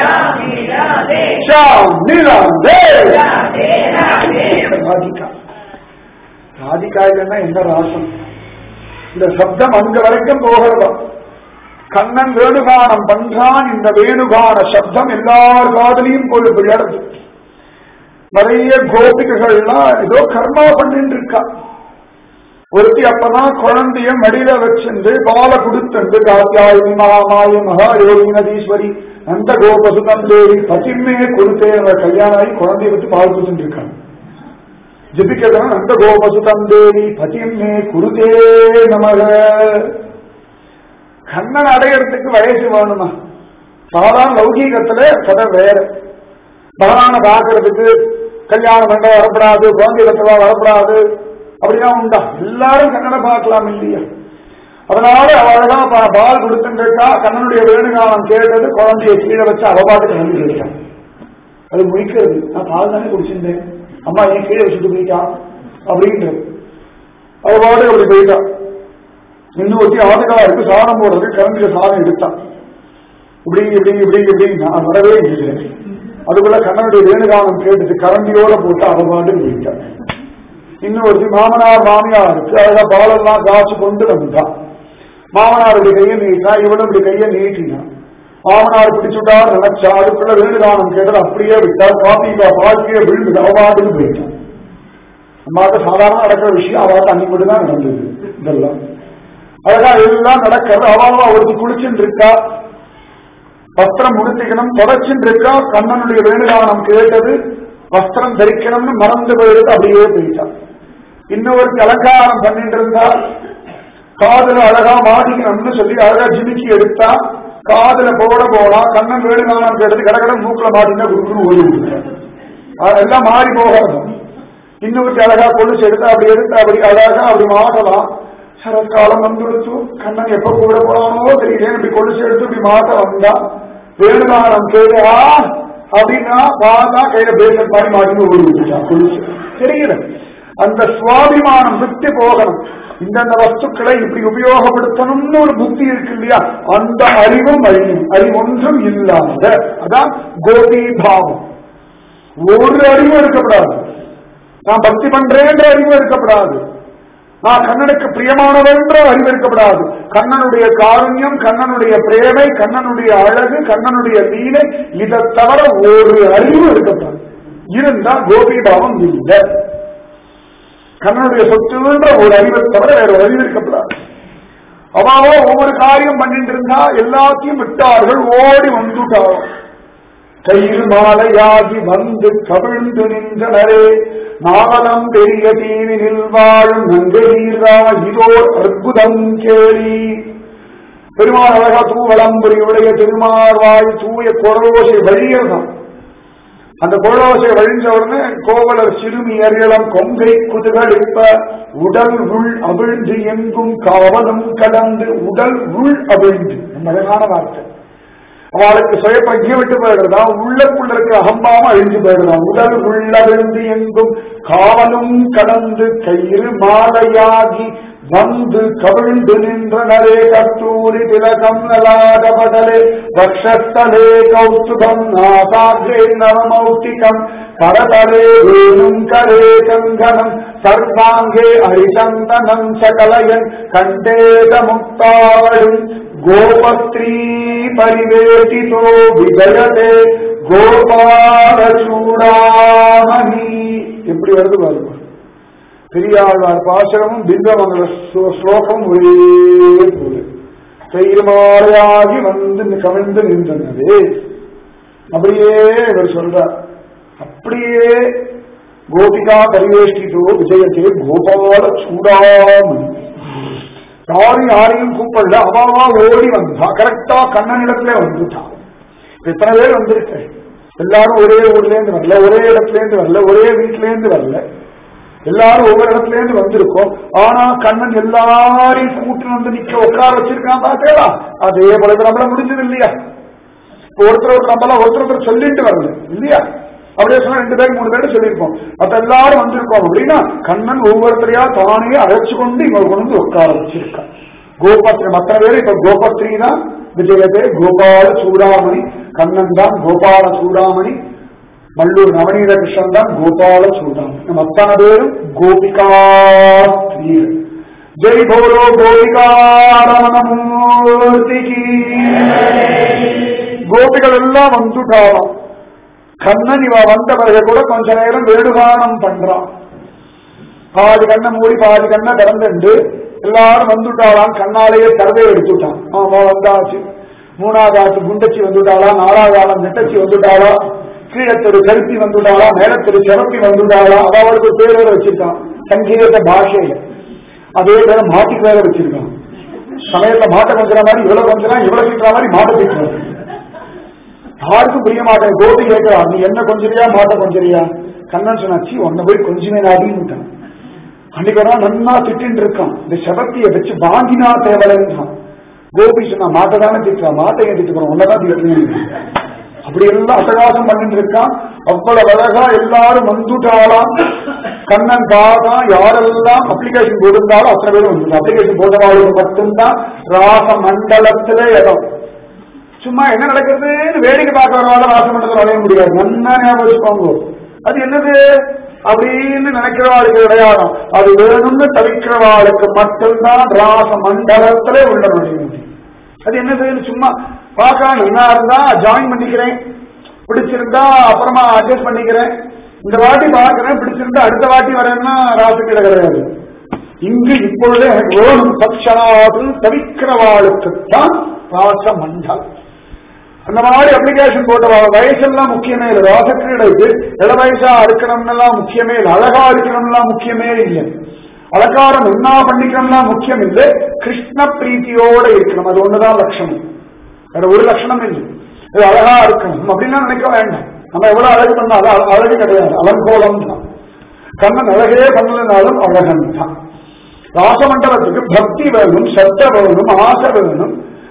श्याम नीलाधे ராதிகா ராதிகா இல்லைன்னா என்ன ராசம் இந்த சப்தம் அங்க வரைக்கும் போகிறதா கண்ணன் வேணுகானம் பண்றான் இந்த வேணுகான சப்தம் எல்லார் காதலையும் போய் விளையாடுது நிறைய கோபிகைகள்லாம் ஏதோ கர்மா பண்ணிட்டு இருக்கா ஒருத்தி அப்பதான் குழந்தைய மடியில வச்சிருந்து பால கொடுத்துண்டு காத்தியாயினி மகாமாய மகா யோகி நதீஸ்வரி நந்த கோபசுதம் தேவி பசிமே கொடுத்தே கல்யாணம் ஆகி குழந்தைய வச்சு பால் கொடுத்துட்டு இருக்காங்க ஜபிக்கிறதுனா நந்த கோபசுதம் தேவி பதியம்மே குருதே நமக கண்ணன் அடையறதுக்கு வயசு வேணுமா சாதாரண லௌகீகத்துல கதை வேற பகவான பாக்குறதுக்கு கல்யாணம் பண்ண வரப்படாது குழந்தை இடத்துல வரப்படாது அப்படிலாம் உண்டா எல்லாரும் கண்ணனை பார்க்கலாம் இல்லையா அதனால அழகா பா- பால் கொடுத்துருக்கா கண்ணனுடைய வேணுகாலம் கேட்டது குழந்தைய கீழே வச்சு அவ பாட்டுக்கு நம்பி கேட்டான் அது முடிக்கிறது நான் பால் தானே குடிச்சிருந்தேன் அம்மா ஏன் கீழே வச்சுட்டு போயிட்டா அப்படின்றது அவ பாட்டு அப்படி போயிட்டா இன்னும் ஒருத்தி ஆதுகளா இருக்கு சாதம் போடுறதுக்கு கரண்டில சாதம் எடுத்தான் இப்படி இப்படி இப்படி இப்படி நான் வரவே இல்லை அதுக்குள்ள கண்ணனுடைய வேணுகாலம் கேட்டுட்டு கரண்டியோட போட்டு அவ பாட்டு போயிட்டான் இன்னும் ஒருத்தி மாமனார் மாமியார் இருக்கு அழகா பாலெல்லாம் காசு கொண்டு வந்தான் மாமனார் இப்படி கையை நீட்டினா இவனும் இப்படி கையை நீட்டினான் மாமனார் பிடிச்சுட்டார் நினைச்சா அதுக்குள்ள வேணுகானம் கேட்டது அப்படியே விட்டார் காபி பால்கியே விழுந்து அவபாட்டுக்கு போயிட்டான் அம்மாவுக்கு சாதாரண நடக்கிற விஷயம் அவாக்கு அன்னைக்கு மட்டும் தான் நடந்தது இதெல்லாம் அழகா எல்லாம் நடக்கிறது அவாவா ஒருத்தி குளிச்சுட்டு இருக்கா வஸ்திரம் முடித்துக்கணும் தொடச்சுட்டு இருக்கா கண்ணனுடைய வேணுகானம் கேட்டது வஸ்திரம் தரிக்கணும்னு மறந்து போயிடுது அப்படியே போயிட்டான் இன்னொருத்தி அலங்காரம் பண்ணிட்டு இருந்தா காதுல அழகா மாட்டிக்கணும்னு சொல்லி அழகா ஜிமிக்கி எடுத்தா காதுல போட போனா கண்ணன் வேணுகானம் கேட்டது கடகட மூக்குல மாட்டினா குறுக்குன்னு ஓடி விட்டுட்டான் அதெல்லாம் மாறி போகாது இன்னொருத்தி அழகா கொலுசு எடுத்தா அப்படி எடுத்தா அப்படி அழகா அப்படி மாட்டலாம் சரத்காலம் வந்துடுச்சு கண்ணன் எப்ப கூட போறானோ தெரியல இப்படி கொலுசு எடுத்து இப்படி மாட்ட வந்தா வேணுகானம் கேடா அப்படின்னா பார்த்தா கையில பேசட் மாதிரி மாட்டின்னு ஓடி விட்டுட்டான் கொலுசு தெரியல அந்த சுவாபிமானம் விட்டு போகணும் இந்தந்த வஸ்துக்களை இப்படி உபயோகப்படுத்தணும்னு ஒரு புத்தி இருக்கு இல்லையா அந்த அறிவும் அழியும் அறிவு ஒன்றும் இல்லாத அதான் கோபி பாவம் ஒரு அறிவும் இருக்கப்படாது நான் பக்தி பண்றேன்ற அறிவு இருக்கப்படாது நான் கண்ணனுக்கு பிரியமானவன்ற அறிவு இருக்கப்படாது கண்ணனுடைய காருண்யம் கண்ணனுடைய பிரேமை கண்ணனுடைய அழகு கண்ணனுடைய லீலை இதை தவிர ஒரு அறிவு இருக்கப்படாது இருந்தா கோபி பாவம் இல்லை கண்ணனுடைய சொத்துன்ற ஒரு அறிவை தவிர வேற ஒரு அறிவு இருக்கப்படாது அவாவோ ஒவ்வொரு காரியம் பண்ணிட்டு இருந்தா எல்லாத்தையும் விட்டார்கள் ஓடி வந்துட்டார்கள் கையில் மாலையாகி வந்து கவிழ்ந்து நின்றனரே நாவலம் பெரிய தீவினில் வாழும் நங்கரீரா இதோ அற்புதம் கேளி பெருமாள் அழகா தூவளம்புரி உடைய திருமார்வாய் தூய குரலோசை வழியதான் அந்த குரலோசை வழிஞ்ச உடனே கோவலர் சிறுமி அறியலம் கொங்கை குதுகளிப்ப உடல் உள் அவிழ்ந்து எங்கும் காவலும் கடந்து உடல் உள் அவிழ்ந்து ரொம்ப அழகான வார்த்தை அவளுக்கு சுயப்பிரஜை விட்டு போயிடுறதா உள்ளக்குள்ள இருக்க அகம்பாம அழிஞ்சு போயிடுறான் உடல் உள்ளவிழ்ந்து எங்கும் காவலும் கடந்து கயிறு மாலையாகி வந்து கவிழ்ந்து நின்றனரே கத்தூரி திலகம் நலாடபடலே வக்ஷஸ்தலே கௌஸ்துபம் நாசாகிரே நவமௌக்திகம் கரதரே வேணும் கரே கங்கணம் சர்வாங்கே ஹரிசந்தனம் சகலயன் கண்டேத முக்தாவளும் கோபஸ்திரீ பரிவேஷிதோ விஜயதே கோபால சூடாமணி எப்படி வருது பாருங்க பெரியாழ்வார் பாசகமும் பிந்தமங்கல ஸ்லோகம் ஒரே போல கைமாறையாகி வந்து கவிழ்ந்து நின்றனரே அப்படியே இவர் சொல்றார் அப்படியே கோபிகா பரிவேஷ்டிதோ விஜயத்தே கோபால சூடாமணி யாரும் யாரையும் கூப்பிடல அவாவா ஓடி வந்தா கரெக்டா கண்ணனிடத்துல வந்துட்டான் எத்தனை பேர் வந்திருக்க எல்லாரும் ஒரே ஊர்ல இருந்து வரல ஒரே இடத்துல இருந்து வரல ஒரே வீட்டுல இருந்து வரல எல்லாரும் ஒவ்வொரு இடத்துல இருந்து வந்திருக்கோம் ஆனா கண்ணன் எல்லாரையும் கூட்டு வந்து நிக்க உட்கார வச்சிருக்கான் பாத்தேடா அதே போல இது நம்மள முடிஞ்சது இல்லையா இப்ப ஒருத்தர் ஒரு நம்மள ஒருத்தர் ஒருத்தர் சொல்லிட்டு வரல இல்லையா அப்படியே சொன்னா ரெண்டு பேரும் மூணு பேரும் சொல்லியிருப்போம் அப்ப எல்லாரும் வந்திருக்கோம் அப்படின்னா கண்ணன் ஒவ்வொருத்தரையா தானே அழைச்சு கொண்டு இங்க கொண்டு வந்து உட்கார வச்சிருக்கான் கோபத்ரி மற்ற பேர் இப்ப கோபத்ரி தான் விஜயதே கோபால சூடாமணி கண்ணன் தான் கோபால சூடாமணி மல்லூர் நவநீத கிருஷ்ணன் தான் கோபால சூடாமணி நம்ம அத்தனை பேரும் கோபிகா ஸ்திரீகள் ஜெய் போலோ கோபிகா ரமணமூர்த்திக்கு கோபிகள் எல்லாம் வந்துட்டாலாம் கண்ணன் இவ வந்த பிறகு கூட கொஞ்ச நேரம் வேடுகானம் பண்றான் பாதி கண்ணை மூடி பாதி கண்ணை திறந்துண்டு எல்லாரும் வந்துட்டாளாம் கண்ணாலேயே கருதை எடுத்துட்டான் ஆமா வந்தாச்சு மூணாவது ஆச்சு குண்டச்சி வந்துட்டாளா நாலாவது ஆளம் நெட்டச்சி வந்துட்டாளா கீழத்தொரு கருப்பி வந்துட்டாளா மேலத்தொரு சிறப்பி வந்துட்டாளா அவளுக்கு ஒரு பேர் வேற வச்சிருக்கான் சங்கீத பாஷையில அதே பேர மாட்டிக்கு வேற வச்சிருக்கான் சமயத்துல மாட்டை கொஞ்சற மாதிரி இவ்வளவு கொஞ்சம் இவ்வளவு திட்டுற மாதிரி மாட்டை திட்டுறான் யாருக்கும் புரிய மாட்டேன் கோபி கேட்கிறா நீ என்ன கொஞ்சரியா மாட்ட கொஞ்சரியா கண்ணன் சொன்னாச்சு உன்னை போய் கொஞ்சமே நாடின்னு அன்னைக்கு ஒரு நாள் நன்னா திட்டின்னு இருக்கான் இந்த செவத்திய வச்சு வாங்கினா தேவலைன்றான் கோபி சொன்னா மாட்டை தானே திட்டுறான் மாட்டை ஏன் திட்டுக்கிறோம் உன்னதான் திட்டுறேன் அப்படி எல்லாம் அட்டகாசம் பண்ணிட்டு இருக்கான் அவ்வளவு அழகா எல்லாரும் வந்துட்டாலாம் கண்ணன் பார்த்தா யாரெல்லாம் அப்ளிகேஷன் போட்டிருந்தாலும் அத்தனை பேரும் வந்து அப்ளிகேஷன் போட்டவாளுக்கு மட்டும்தான் ராச மண்டலத்திலே இடம் சும்மா என்ன நடக்குதுன்னு வேடிக்கை பார்க்க வரவாத ராசமண்டலம் வரைய முடியாது நன்னா ஞாபகம் வச்சுக்கோங்க அது என்னது அப்படின்னு நினைக்கிறவாளுக்கு கிடையாது அது வேணும்னு தவிக்கிறவாளுக்கு மட்டும்தான் ராச மண்டலத்திலே உள்ள நுழைய முடியும் அது என்னதுன்னு சும்மா பார்க்க நல்லா இருந்தா ஜாயின் பண்ணிக்கிறேன் பிடிச்சிருந்தா அப்புறமா அட்ஜஸ்ட் பண்ணிக்கிறேன் இந்த வாட்டி பார்க்கிறேன் பிடிச்சிருந்தா அடுத்த வாட்டி வரேன்னா ராசுக்கிட கிடையாது இங்கு இப்பொழுது எனக்கு வேணும் தட்சணாது தவிக்கிறவாளுக்குத்தான் ராச மண்டலம் அந்த மாதிரி அப்ளிகேஷன் போட்ட வயசெல்லாம் முக்கியமே இல்லை ராசக்கிரீடைக்கு இள வயசா இருக்கணும்னெல்லாம் முக்கியமே இல்லை அழகா இருக்கணும்லாம் முக்கியமே இல்லை அலங்காரம் என்ன பண்ணிக்கணும்லாம் முக்கியம் இல்லை கிருஷ்ண பிரீத்தியோட இருக்கணும் அது ஒண்ணுதான் லட்சணம் வேற ஒரு லட்சணம் இல்லை இது அழகா இருக்கணும் அப்படின்னா நினைக்க வேண்டாம் நம்ம எவ்வளவு அழகு பண்ணாலும் அழ- அழகு கிடையாது அலங்கோலம் தான் கண்ணன் அழகே பண்ணலனாலும் அழகன் தான் ராசமண்டலத்துக்கு பக்தி வேணும் சத்த வேணும் ஆசை வேணும்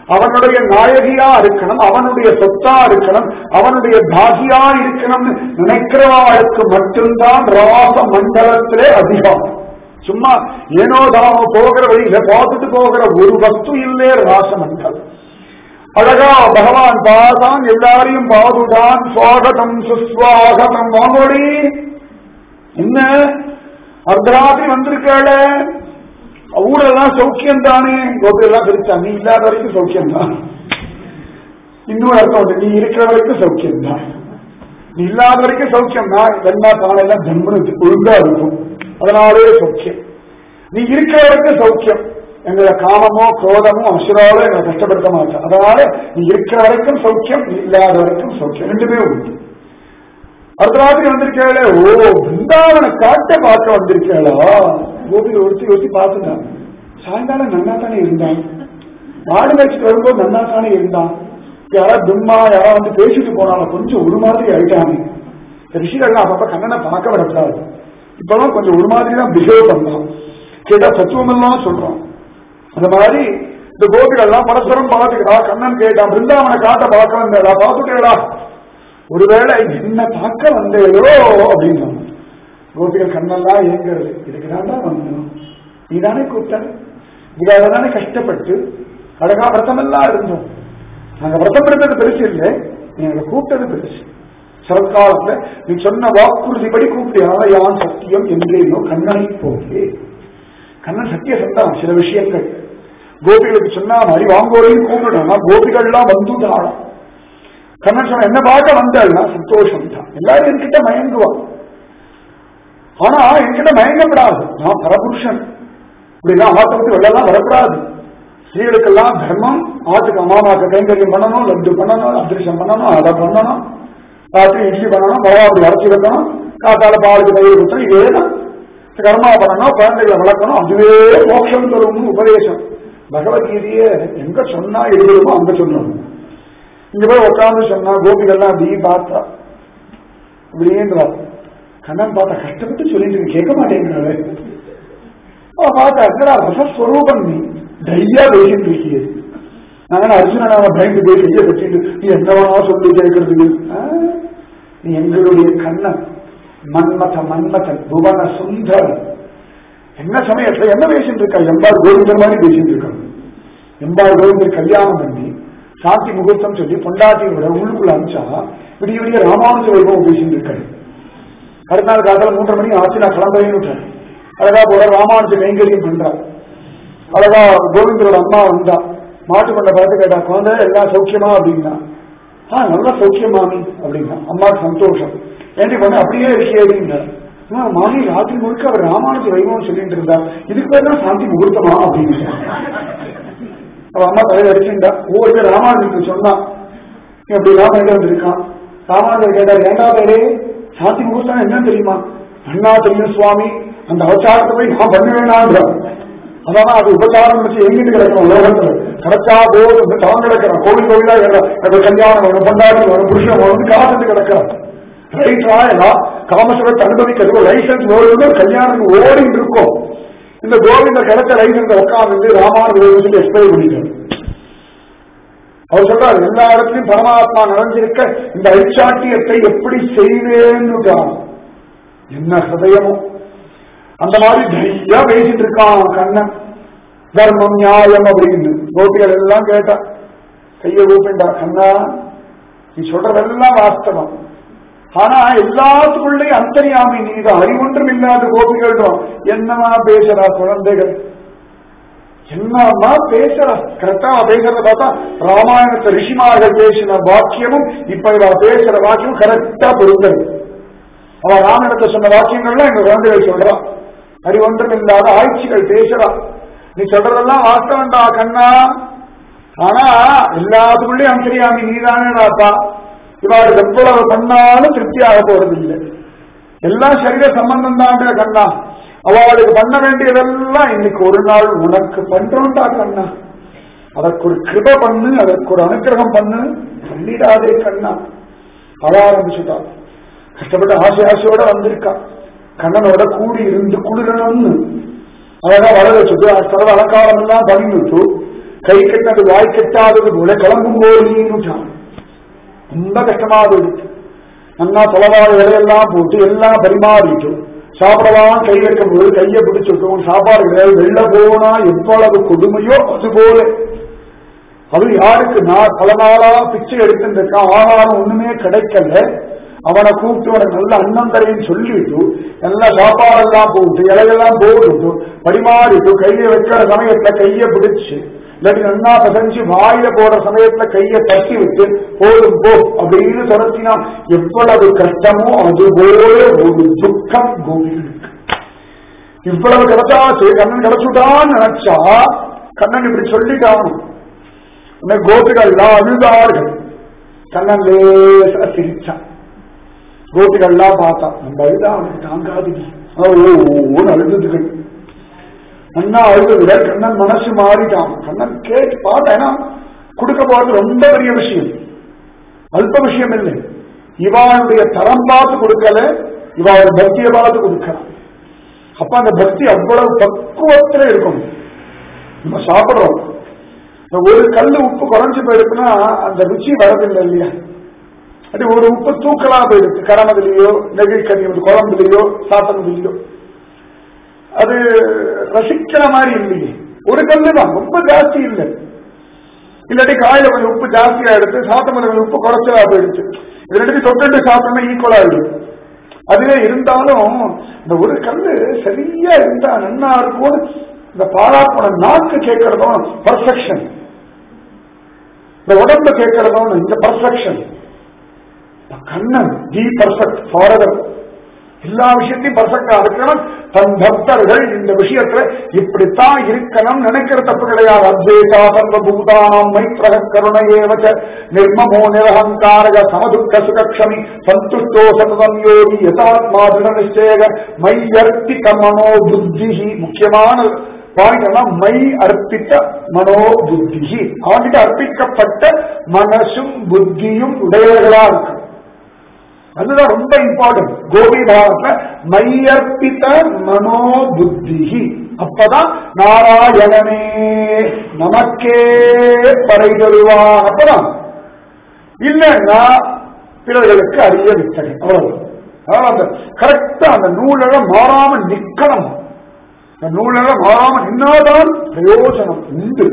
அவனுடைய நாயகியா இருக்கணும் அவனுடைய சொத்தா இருக்கணும் அவனுடைய தாகியா இருக்கணும்னு நினைக்கிறவாளுக்கு மட்டும்தான் ராச மண்டலத்திலே அதிகம் சும்மா ஏனோ தாமோ போகிற வழியில பார்த்துட்டு போகிற ஒரு வஸ்து இல்லே ராச மண்டலம் அழகா பகவான் பாதான் எல்லாரையும் பாதுடான் சுவாகதம் சுஸ்வாகதம் வாங்கோடி என்ன அர்த்தராத்திரி வந்திருக்காள ஊரெல்லாம் சௌக்கியம் தானே கோபியெல்லாம் பிரிச்சா நீ இல்லாத வரைக்கும் சௌக்கியம் தான் இன்னொரு அர்த்தம் உண்டு நீ இருக்கிற வரைக்கும் சௌக்கியம் தான் நீ இல்லாத வரைக்கும் சௌக்கியம் தான் எல்லா பானையெல்லாம் ஜம்முன்னு ஒழுங்கா இருக்கும் அதனாலே சௌக்கியம் நீ இருக்கிற வரைக்கும் சௌக்கியம் எங்களை காமமோ குரோதமோ அசுராவோ எங்களை கஷ்டப்படுத்த மாட்டேன் அதனால நீ இருக்கிற வரைக்கும் சௌக்கியம் நீ இல்லாத வரைக்கும் சௌக்கியம் ரெண்டுமே உண்டு அடுத்த ராத்திரி வந்திருக்கேளே ஓ பிருந்தாவன காட்ட பார்க்க வந்திருக்கேளா கோபி ஒருத்தி ஒருத்தி பார்த்துட்டான் சாயங்காலம் நன்னா தானே இருந்தான் மாடு மேய்ச்சிட்டு வரும்போது நன்னா தானே இருந்தான் யாராவது தும்மா யாராவது வந்து பேசிட்டு போனாலும் கொஞ்சம் ஒரு மாதிரி ஆயிட்டாங்க ரிஷிகள்லாம் அப்பப்ப கண்ணனை பார்க்க விடக்கூடாது இப்பெல்லாம் கொஞ்சம் ஒரு மாதிரி தான் பிஹேவ் பண்ணலாம் கேட்டா தத்துவம் எல்லாம் சொல்றோம் அந்த மாதிரி இந்த கோபிகள்லாம் பரஸ்பரம் பார்த்துக்கிறா கண்ணன் கேட்டான் பிருந்தாவனை காட்ட பார்க்க வந்தேடா பார்த்துட்டேடா ஒருவேளை என்ன பார்க்க வந்தேளோ அப்படின்னு கோபிகள் கண்ணெல்லாம் ஏங்கிறது இதுக்கு தாண்டா வந்தோம் நீ தானே கூப்பிட்ட இதுக்காக தானே கஷ்டப்பட்டு அழகா விரதமெல்லாம் இருந்தோம் நாங்க விரதம் இருந்தது பெருசு இல்லை நீ எங்களை கூப்பிட்டது பெருசு சரத்காலத்துல நீ சொன்ன வாக்குறுதிப்படி கூப்பிட்டியா யான் சத்தியம் என்றேனோ கண்ணனை போகே கண்ணன் சத்திய சந்தான் சில விஷயங்கள் கோபிகளுக்கு சொன்னா மாதிரி வாங்கோரையும் கூப்பிடணும்னா கோபிகள்லாம் வந்துட்டாளாம் கண்ணன் சொன்ன என்ன பார்க்க வந்தாள்னா சந்தோஷம் தான் எல்லாரும் என்கிட்ட மயங்குவான் ஆனா என்கிட்ட மயங்கப்படாது நான் பரபுருஷன் இப்படிலாம் ஆட்டை விட்டு வெளிலாம் வரக்கூடாது ஸ்திரீகளுக்கெல்லாம் தர்மம் ஆட்டுக்கு அம்மாமாக்கு கைங்கரியம் பண்ணணும் லட்டு பண்ணணும் அதிர்ஷம் பண்ணணும் அதை பண்ணணும் ராத்திரி இட்லி பண்ணணும் பரவாயில்ல அரைச்சி வைக்கணும் காத்தால பாலுக்கு தயிர் கொடுத்தணும் இதே தான் கர்மா பண்ணணும் குழந்தைகளை வளர்க்கணும் அதுவே மோட்சம் தரும்னு உபதேசம் பகவத்கீதையே எங்க சொன்னா எழுதுமோ அங்க சொல்லணும் இங்க போய் உட்காந்து சொன்னா கோபிகள்லாம் அப்படி பார்த்தா இப்படின்றா கண்ணன் பார்த்தா கஷ்டப்பட்டு சொல்லிட்டு இருக்கு, கேட்க மாட்டேங்கிறாரு அவ பார்த்தா என்னடா ரசஸ்வரூபம் நீ தையா பேசிட்டு இருக்கியே நான் அர்ஜுனன் அவன் பயந்து போய் கைய கட்டிட்டு நீ என்னவா சொல்லி கேட்கறதுக்கு ஆ? நீ எங்களுடைய கண்ணன் மன்மத மன்மதன் புவன சுந்தரன் என்ன சமயத்துல என்ன பேசிட்டு இருக்கா எம்பார் கோவிந்தர் மாதிரி பேசிட்டு இருக்கான் எம்பார் கோவிந்தர் கல்யாணம் பண்ணி சாந்தி முகூர்த்தம் சொல்லி பொண்டாட்டியோட உள்ளுக்குள்ள அனுப்பிச்சா விடிய விடிய ராமானுஜ வைபவம் பேசிட்டு இருக்காரு அடுத்த நாள் காலத்துல மூன்றரை மணி ஆச்சு நான் கிளம்புறேன்னு விட்டேன் அழகா போற ராமானுஜ கைங்கரியம் பண்றா அழகா கோவிந்தரோட அம்மா வந்தா மாட்டு கொண்ட பார்த்து கேட்டா குழந்தை எல்லாம் சௌக்கியமா அப்படின்னா ஆ நல்ல சௌக்கியமாமி அப்படின்னா அம்மாவுக்கு சந்தோஷம் ஏன்டி பண்ண அப்படியே இருக்கே அப்படின்னா "ஆ, மாமி ராத்திரி முழுக்க அவர் ராமானுஜ வைபவம் சொல்லிட்டு இருந்தா இதுக்கு பேர் தான் சாந்தி முகூர்த்தமா அப்படின்னு அவ அம்மா தலையில அடிச்சுட்டா ஒவ்வொரு பேர் ராமானுஜனுக்கு சொன்னான் நீ அப்படி எல்லாம் பண்ணிட்டு வந்திருக்கான் ராமானுஜர் கேட்டார் ஏண்டா பேரே சாந்தி முகூர்த்தம் என்னன்னு தெரியுமா அண்ணா தெரியும் சுவாமி அந்த அவசாரத்தை போய் நான் பண்ணுவேனான்றான் அதான் அது உபச்சாரம் வச்சு எங்கிட்டு கிடக்கணும் உலகத்துல கிடைச்சா போதும் தவம் கிடக்கிறான் கோவில் கோவிலா எனக்கு கல்யாணம் வரும் பொண்டாட்டி வரும் புருஷன் வரும் காத்துட்டு கிடக்கிறான் ரைட்டா எல்லாம் காமசுரத்தை அனுபவிக்கிறது லைசன்ஸ் ஓடுறது கல்யாணத்துக்கு ஓடிட்டு இருக்கும் இந்த கோவிந்த கிடைச்ச லைசன்ஸ் உட்கார்ந்து ராமானுஜர் சொல்லி எக்ஸ்பிளைன் பண்ணிட்டார் அவர் சொல்றாரு எல்லா இடத்துலயும் பரமாத்மா நிறைஞ்சிருக்க இந்த ஐச்சாட்டியத்தை எப்படி செய்வேன்னு என்ன ஹதயமோ அந்த மாதிரி தைரியா பேசிட்டு இருக்கான் கண்ணன் தர்மம் நியாயம் அப்படின்னு கோபிகள் எல்லாம் கேட்டா கைய கூப்பிண்டா கண்ணா நீ சொல்றதெல்லாம் வாஸ்தவம் ஆனா எல்லாத்துக்குள்ளேயும் அந்தரியாமி நீதான் அறிவொன்றும் இல்லாத கோபிகள் என்னமா பேசுறா குழந்தைகள் என்னமா பேசுறா கரெக்டா அவ பேசுறத பார்த்தா ராமாயணத்தை ரிஷிமார்கள் பேசின வாக்கியமும் இப்ப இவ பேசுற வாக்கியமும் கரெக்டா பொருந்தது அவ ராமாயணத்தை சொன்ன வாக்கியங்கள்லாம் எங்க குழந்தைகள் சொல்றான் அறிவொன்றும் இல்லாத ஆட்சிகள் பேசுறா நீ சொல்றதெல்லாம் வாஸ்தவன்டா கண்ணா ஆனா எல்லாத்துக்குள்ளேயும் அந்தரியாமி நீதானேடாப்பா இவாளுக்கு எவ்வளவு பண்ணாலும் திருப்தியாக போறது இல்லை எல்லாம் சரீர சம்பந்தம் தான் கண்ணா அவளுக்கு பண்ண வேண்டியதெல்லாம் இன்னைக்கு ஒரு நாள் உனக்கு பண்றோம்டா கண்ணா அதற்கு ஒரு கிருப பண்ணு அதற்கு ஒரு அனுக்கிரகம் பண்ணு பண்ணிடாதே கண்ணா அழ ஆரம்பிச்சுட்டா கஷ்டப்பட்டு ஆசை ஆசையோட வந்திருக்கா கண்ணனோட கூடி இருந்து குளிரணும்னு அழகா வளர வச்சுட்டு சர்வ அலங்காரம் எல்லாம் பண்ணிட்டு கை கெட்டது வாய் கெட்டாதது போல கிளம்பும் போலின்னு ரொம்ப கஷ்டமா போயிடுச்சு நல்லா தொலைவாழ இலையெல்லாம் போட்டு எல்லாம் பரிமாறிட்டு சாப்பிடலாம் கை வைக்கும் போது கையை பிடிச்சிட்டு உன் சாப்பாடு கிடையாது வெளில போனா எவ்வளவு கொடுமையோ அது போல அது யாருக்கு நான் பல நாளா பிச்சை எடுத்துட்டு இருக்கான் ஆனாலும் ஒண்ணுமே கிடைக்கல அவனை கூப்பிட்டு உனக்கு நல்ல அன்னம் தரேன்னு சொல்லிட்டு எல்லா சாப்பாடெல்லாம் போட்டு இலையெல்லாம் போட்டுட்டு பரிமாறிட்டு கையை வைக்கிற சமயத்துல கையை பிடிச்சு இல்லாட்டி நல்லா பசஞ்சு வாயில போடுற சமயத்துல கையை தட்டி விட்டு போதும் போ அப்படின்னு தொடர்ச்சினா எவ்வளவு கஷ்டமோ அது போல ஒரு துக்கம் கோவிலுக்கு இவ்வளவு கிடைச்சாச்சு கண்ணன் கிடைச்சுட்டான்னு நினைச்சா கண்ணன் இப்படி சொல்லிட்டான் உன்னை கோபிகள்லாம் அழுதார்கள் கண்ணன் லேசா சிரிச்சான் கோபிகள்லாம் பார்த்தா நம்ம அழுதா அவனுக்கு தாங்காது ஓன்னு அழுதுகள் அண்ணா அழுது விட கண்ணன் மனசு மாறிட்டான் கண்ணன் கேட்டு பார்த்தேன்னா கொடுக்க போறது ரொம்ப பெரிய விஷயம் அல்ப விஷயம் இல்லை இவாளுடைய தரம் பார்த்து கொடுக்கல இவாவோட பக்தியை பார்த்து கொடுக்கலாம் அப்ப அந்த பக்தி அவ்வளவு பக்குவத்துல இருக்கும் நம்ம சாப்பிடுறோம் இந்த ஒரு கல்லு உப்பு குறைஞ்சு போயிடுச்சுன்னா அந்த ருச்சி வரதில்லை இல்லையா அது ஒரு உப்பு தூக்கலா போயிடுச்சு கரமதுலயோ நெகிழ்கனி குழம்புலையோ சாப்பிடுறதுலையோ அது ரசிக்கிற மாதிரி இல்லையே ஒரு கல்லு தான் ரொம்ப ஜாஸ்தி இல்லை இல்லாட்டி காயில கொஞ்சம் உப்பு ஜாஸ்தியா எடுத்து சாப்பிட்ட கொஞ்சம் உப்பு குறைச்சலா போயிடுச்சு இது ரெண்டு தொட்டு சாப்பிட்டோம்னா ஈக்குவலா ஆயிடும் அதுவே இருந்தாலும் இந்த ஒரு கல்லு சரியா இருந்தா நன்னா இருக்கும் இந்த பாராப்பட நாக்கு கேட்கறதும் பர்ஃபெக்ஷன் இந்த உடம்பு கேட்கறதும் இந்த perfection Kannan the perfect forever எல்லா விஷயத்தையும் பர்ஃபெக்டா இருக்கணும் தன் பக்தர்கள் இந்த விஷயத்துல இப்படித்தான் இருக்கணும் நினைக்கிற தப்பு கிடையாது அத்வேதா சர்வபூதானாம் மைத்ரக கருணையேவச்ச நிர்மமோ நிரகங்காரக சமதுக்க சுகக்ஷமி சந்துஷ்டோ சததம் யோகி யதாத்மா திருட நிச்சயக மையர்த்திக மனோ புத்தி முக்கியமான பாயிண்ட் மை அர்ப்பித்த மனோ புத்தி அவன்கிட்ட அர்ப்பிக்கப்பட்ட மனசும் புத்தியும் உடையவர்களா இருக்கும் அதுதான் ரொம்ப இம்பார்ட்டன்ட் கோபி பாவத்துல மையர்ப்பித்த மனோ புத்தி அப்பதான் நாராயணனே நமக்கே படை தருவான் அப்பதான் இல்லைன்னா பிறர்களுக்கு அறிய வித்தகை அவ்வளவு அதாவது அந்த கரெக்டா அந்த நூலக மாறாம நிக்கணும் அந்த நூலக மாறாம நின்னாதான் பிரயோஜனம் உண்டு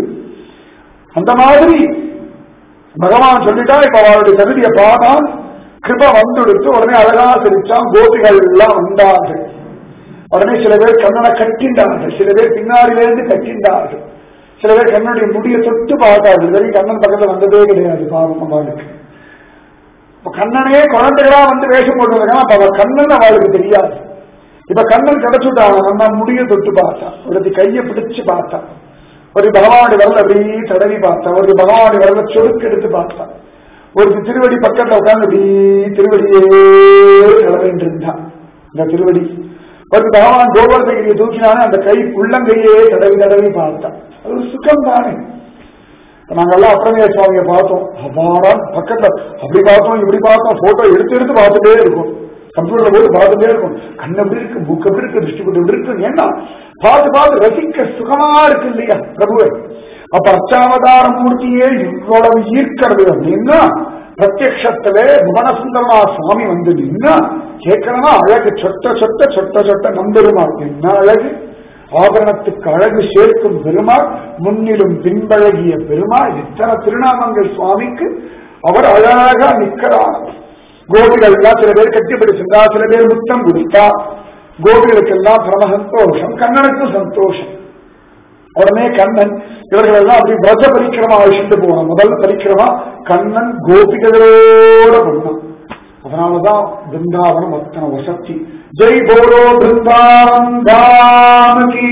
அந்த மாதிரி பகவான் சொல்லிட்டா இப்ப அவருடைய தகுதியை பார்த்தான் கிருப வந்துடுத்து உடனே அழகா சிரிச்சான் கோபிகள் எல்லாம் வந்தார்கள் உடனே சில பேர் கண்ணனை கட்டிண்டார்கள் சில பேர் பின்னாடியிலிருந்து கட்டிண்டார்கள் சில பேர் கண்ணனுடைய முடியை தொட்டு பார்த்தார்கள் சரி கண்ணன் பக்கத்துல வந்ததே கிடையாது பாவம் அவளுக்கு இப்ப கண்ணனே குழந்தைகளா வந்து வேஷம் போட்டு வந்தாங்க அப்ப அவ கண்ணன் அவளுக்கு தெரியாது இப்ப கண்ணன் கிடைச்சுட்டான் நம்ம முடிய தொட்டு பார்த்தான் ஒருத்தி கையை பிடிச்சு பார்த்தான் ஒரு பகவானுடைய வரல அப்படியே தடவி பார்த்தான் ஒரு பகவானுடைய வரல சொடுக்கு எடுத்து பார்த்தான் ஒரு திருவடி பக்கத்துல உட்கார்ந்து அப்படி திருவடியே தடவிட்டு இருந்தான் இந்த திருவடி ஒரு பகவான் கோவர்தகிரியை தூக்கினானே அந்த கை உள்ளங்கையே தடவி தடவி பார்த்தான் அது ஒரு சுகம் தானே நாங்கெல்லாம் அப்புறமே சுவாமியை பார்த்தோம் அவ்வாறா பக்கத்துல அப்படி பார்த்தோம் இப்படி பார்த்தோம் போட்டோ எடுத்து எடுத்து பார்த்துட்டே இருக்கும் கம்ப்யூட்டர்ல போட்டு பார்த்துட்டே இருக்கும் கண்ணு எப்படி இருக்கு புக் எப்படி இருக்கு திருஷ்டி எப்படி இருக்கு ஏன்னா பார்த்து பார்த்து ரசிக்க சுகமா இருக்கு இல்லையா பிரபுவை அப்ப அச்சாவதார மூர்த்தியே இவ்வளவு ஈர்க்கிறது அப்படின்னா பிரத்யக்ஷத்துல புவனசுந்தரமா சுவாமி வந்து நின்னா கேட்கறனா அழகு சொட்ட சொட்ட சொட்ட சொட்ட நம்பெருமாள் என்ன அழகு ஆபரணத்துக்கு அழகு சேர்க்கும் பெருமாள் முன்னிலும் பின்பழகிய பெருமாள் இத்தனை திருநாமங்கள் சுவாமிக்கு அவர் அழகா நிற்கிறார் கோபிகள் எல்லாம் சில பேர் கட்டிப்பிடிச்சிருந்தா சில பேர் முத்தம் கொடுத்தா கோபிகளுக்கெல்லாம் பரம சந்தோஷம் கண்ணனுக்கும் சந்தோஷம் உடனே கண்ணன் இவர்கள் எல்லாம் அப்படி விரத பரிக்கிரமா அழிச்சுட்டு போவான் முதல் பரிக்கிரமா கண்ணன் கோபிகளோட பண்ணான் அதனாலதான் பிருந்தாவனம் அத்தனை வசத்தி ஜெய் போலோ பிருந்தாவன் தாமகி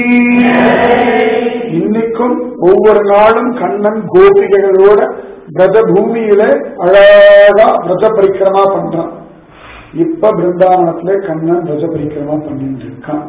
இன்னைக்கும் ஒவ்வொரு நாளும் கண்ணன் கோபிகைகளோட விரத பூமியில அழகா விரத பரிக்கிரமா பண்றான் இப்ப பிருந்தாவனத்துல கண்ணன் விரத பரிக்கிரமா பண்ணிட்டு இருக்கான்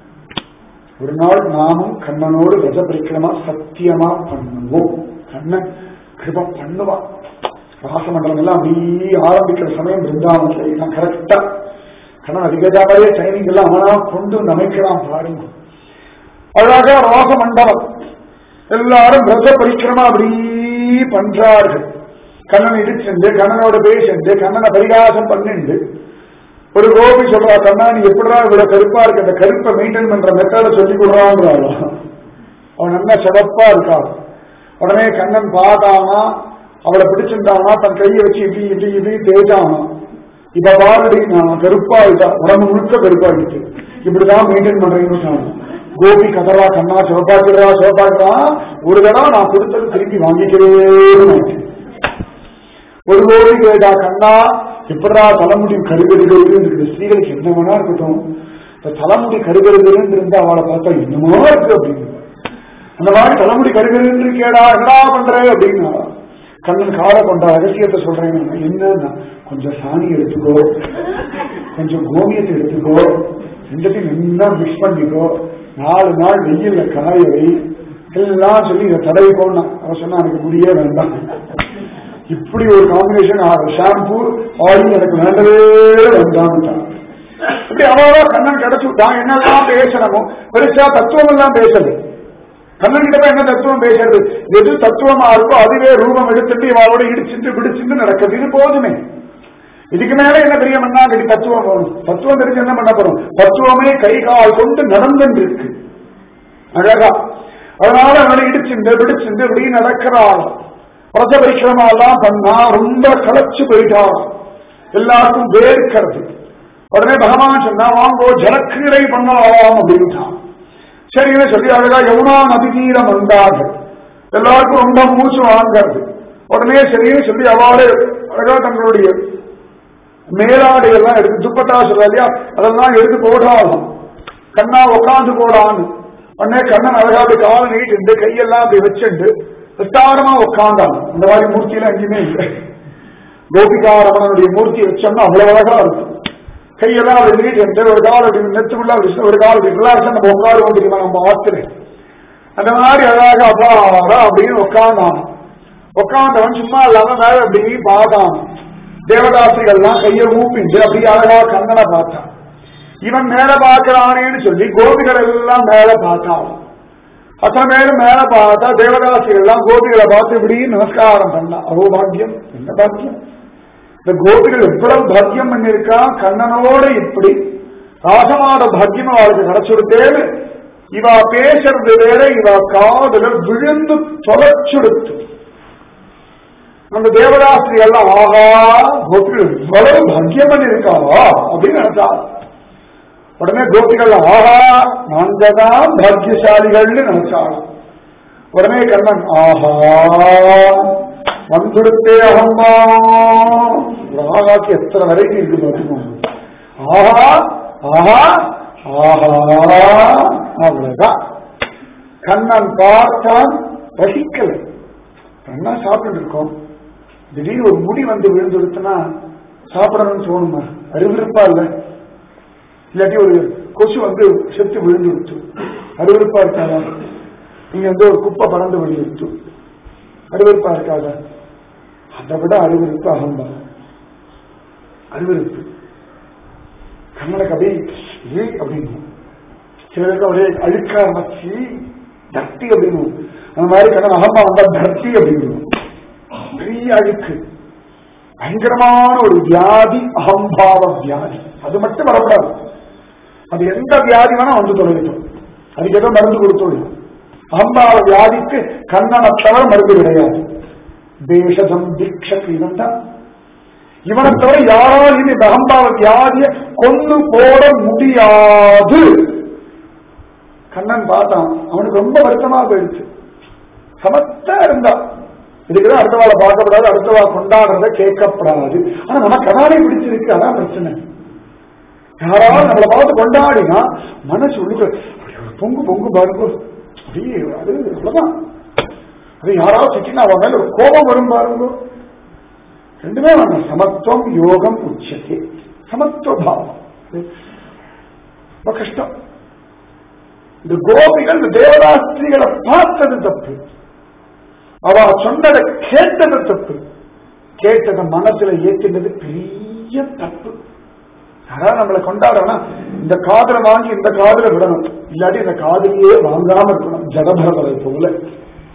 ஒரு நாள் நாமும் கண்ணனோடு விரத பரிக்கிரமா சத்தியமா பண்ணுவோம் கண்ணன் கிருப பண்ணுவான் ராசமண்டலம் எல்லாம் அப்படியே ஆரம்பிக்கிற சமயம் பிருந்தாவனத்துல எல்லாம் கரெக்டா கண்ணன் அதிகஜாவே ட்ரைனிங் எல்லாம் அவனா கொண்டு நமக்கிறான் பாருங்க அழகா ராசமண்டலம் எல்லாரும் ரத பரிக்கிரமா அப்படி பண்றார்கள் கண்ணன் இடிச்சுண்டு கண்ணனோட பேசிண்டு கண்ணனை பரிகாசம் பண்ணிண்டு ஒரு கோபி சொல்றா கண்ணா நீ எப்படிடா இவ்வளவு கருப்பா இருக்கு அந்த கருப்பை மெயின்டைன் பண்ற மெத்தட சொல்லி கொடுறாங்கிறாளோ அவன் நல்லா சிவப்பா இருக்கா உடனே கண்ணன் பார்த்தானா அவளை பிடிச்சிருந்தானா தன் கையை வச்சு இப்படி இப்படி இப்படி தேய்ச்சானா இப்ப பாருடி நான் கருப்பா இருக்கா உடம்பு முழுக்க கருப்பா இருக்கு இப்படிதான் மெயின்டைன் பண்றேன்னு சொன்னான் கோபி கதரா கண்ணா சிவப்பாக்குறா சிவப்பாக்குறா ஒரு தடவை நான் கொடுத்தது திருப்பி வாங்கிக்கிறேன்னு ஒரு கோடி கேட்டா கண்ணா எப்படா தலைமுடி கருகருகிறது இருக்குது ஸ்திரீகளுக்கு என்ன வேணா இருக்கட்டும் இந்த தலைமுடி கருகருகிறன்னு இருந்தா அவளை பார்த்தா என்னமோ இருக்கு அப்படின்னு அந்த மாதிரி தலைமுடி கருகருன்னு இருக்கேடா என்னடா பண்ற அப்படின்னா கண்ணன் கால கொண்ட ரகசியத்தை சொல்றேன் என்னன்னா கொஞ்சம் சாணி எடுத்துக்கோ கொஞ்சம் கோமியத்தை எடுத்துக்கோ ரெண்டத்தையும் நல்லா மிக்ஸ் பண்ணிக்கோ நாலு நாள் வெயில்ல காய வை எல்லாம் சொல்லி இதை தடவிக்கோன்னா அவன் சொன்னா எனக்கு முடியே வேண்டாம் இப்படி ஒரு காம்பினேஷன் ஷாம்பு ஆயில் எனக்கு வேண்டவே வேண்டாம் இப்படி அவ்வளவா கண்ணன் கிடைச்சுட்டான் என்னெல்லாம் பேசணுமோ பெருசா தத்துவம் எல்லாம் பேசல கண்ணன் கிட்ட போய் என்ன தத்துவம் பேசுறது எது தத்துவமா இருக்கோ அதுவே ரூபம் எடுத்துட்டு இவாளோட இடிச்சுட்டு பிடிச்சிட்டு நடக்குது இது போதுமே இதுக்கு மேல என்ன பெரிய மண்ணாங்கடி தத்துவம் வரும் தத்துவம் தெரிஞ்சு என்ன பண்ண போறோம் தத்துவமே கை கால் கொண்டு நடந்துட்டு இருக்கு அழகா அதனால அவனை இடிச்சுண்டு பிடிச்சுண்டு இப்படி நடக்கிறாள் ரத பரிக்கிரமா எல்லாம் பண்ணா ரொம்ப களைச்சு போயிட்டான் எல்லாருக்கும் வேர்க்கிறது உடனே பகவான் சொன்னா வாங்கோ ஜலக்கிரீடை பண்ணலாம் அப்படின்ட்டான் சரின்னு சொல்லி அழகா யமுனா நதிநீரம் வந்தாங்க எல்லாருக்கும் ரொம்ப மூச்சு வாங்கிறது உடனே சரின்னு சொல்லி அவளே அழகா தங்களுடைய மேலாடை எல்லாம் எடுத்து துப்பட்டா சொல்ல இல்லையா அதெல்லாம் எடுத்து போடாகும் கண்ணா உட்காந்து போடான்னு உடனே கண்ணன் அழகா அப்படி காலை நீட்டு கையெல்லாம் அப்படி வச்சுண்டு விஸ்தாரமா உட்காந்தான் இந்த மாதிரி மூர்த்தியில எங்கேயுமே இல்லை கோபிகாரமனுடைய மூர்த்தி வச்சோம்னா அவ்வளவு அழகா இருக்கும் கையெல்லாம் அப்படி நீட்டு ஒரு கால் அப்படி நெத்துக்குள்ள அப்படி ஒரு கால் அப்படி ரிலாக்ஸ் நம்ம உட்காருவோம் தெரியுமா நம்ம ஆத்துல அந்த மாதிரி அழகாக அப்பாடா அப்படின்னு உட்கார்ந்தான் உட்கார்ந்தவன் சும்மா இல்லாம மேல அப்படி பார்த்தான் தேவதாசிகள்லாம் கையை ஊப்பிட்டு அப்படி அழகா கண்ணனை பார்த்தான் இவன் மேல பார்க்கிறானேன்னு சொல்லி கோபிகள் எல்லாம் மேல பார்த்தான் அத்தனை பேரும் மேல பார்த்தா தேவதாசிகள் எல்லாம் கோபிகளை பார்த்து இப்படி நமஸ்காரம் பண்ணா அவோ பாக்கியம் என்ன பாக்கியம் இந்த கோபிகள் எவ்வளவு பாக்கியம் பண்ணிருக்கா கண்ணனோட இப்படி ராசமாட பாக்கியம் அவளுக்கு கிடைச்சுடுத்தேன்னு இவா பேசுறது வேற இவா காதுல விழுந்து தொலைச்சுடுத்து அந்த தேவதாசிரி எல்லாம் ஆகா கோபிகள் இவ்வளவு பாக்கியம் பண்ணிருக்காவா அப்படின்னு நினைச்சா உடனே கோபிகள் ஆஹா நாங்க தான் பாக்கியசாலிகள்னு நினைச்சாங்க உடனே கண்ணன் ஆஹா வந்துடுத்தே அகம்மா ஆகாக்கு எத்தனை வெரைட்டி இருக்கு பாத்துக்கோங்க ஆஹா ஆஹா ஆஹா அவ்வளவுதான் கண்ணன் பார்த்தான் ரசிக்கல கண்ணா சாப்பிட்டு இருக்கோம் திடீர்னு ஒரு முடி வந்து விழுந்துடுத்துனா சாப்பிடணும்னு தோணுமா அறிவிருப்பா இல்லை இல்லாட்டி ஒரு கொசு வந்து செத்து விழுந்து விட்டு அருவருப்பா இருக்காதா நீங்க வந்து ஒரு குப்பை பறந்து விழுந்து அருவருப்பா இருக்காதா அதை விட அருவருப்பு அகம்பா அருவருப்பு கண்ணனுக்கு அப்படியே ஏ அப்படின்னு சிலருக்கு அப்படியே அழுக்கா மச்சி தர்த்தி அப்படின்னு அந்த மாதிரி கண்ணன் அகம்பா வந்தா தர்த்தி அப்படின்னு பெரிய அழுக்கு பயங்கரமான ஒரு வியாதி அகம்பாவ வியாதி அது மட்டும் வரப்படாது அது எந்த வியாதி வேணா வந்து தொலைவிட்டோம் அதுக்கு ஏதோ மருந்து கொடுத்தோம் அகம்பாவ வியாதிக்கு கண்ணனை தவிர மருந்து கிடையாது தேசதம் தீட்சக்கு இவன் தான் இவனை தவிர யாராலையும் இந்த அகம்பாவ வியாதிய கொண்டு போட முடியாது கண்ணன் பார்த்தான் அவனுக்கு ரொம்ப வருத்தமா போயிடுச்சு சமத்தா இருந்தான் இதுக்குதான் அடுத்தவாளை பார்க்கப்படாது அடுத்தவா கொண்டாடுறத கேட்கப்படாது ஆனா நமக்கு அதானே பிடிச்சிருக்கு அதான் பிரச்சனை யாராவது நம்மளை பார்த்து கொண்டாடினா மனசு உள்ளுக்கு ஐயோ, பொங்கு பொங்கு பாருங்க அப்படியே அது அவ்வளவுதான் அது யாராவது திட்டினா அவன் மேல ஒரு கோபம் வரும் பாருங்க ரெண்டுமே வேணும் சமத்துவம் யோகம் உச்சத்தை சமத்துவ பாவம் ரொம்ப கஷ்டம் இந்த கோபிகள் இந்த தேவதாஸ்திரிகளை பார்த்தது தப்பு அவ சொன்னதை கேட்டது தப்பு கேட்டதை மனசுல ஏற்றினது பெரிய தப்பு யாராவது நம்மளை கொண்டாடணும் இந்த காதல வாங்கி இந்த காதல விடணும் இல்லாட்டி இந்த காதலியே வாங்காம இருக்கணும் ஜடபரதரை போல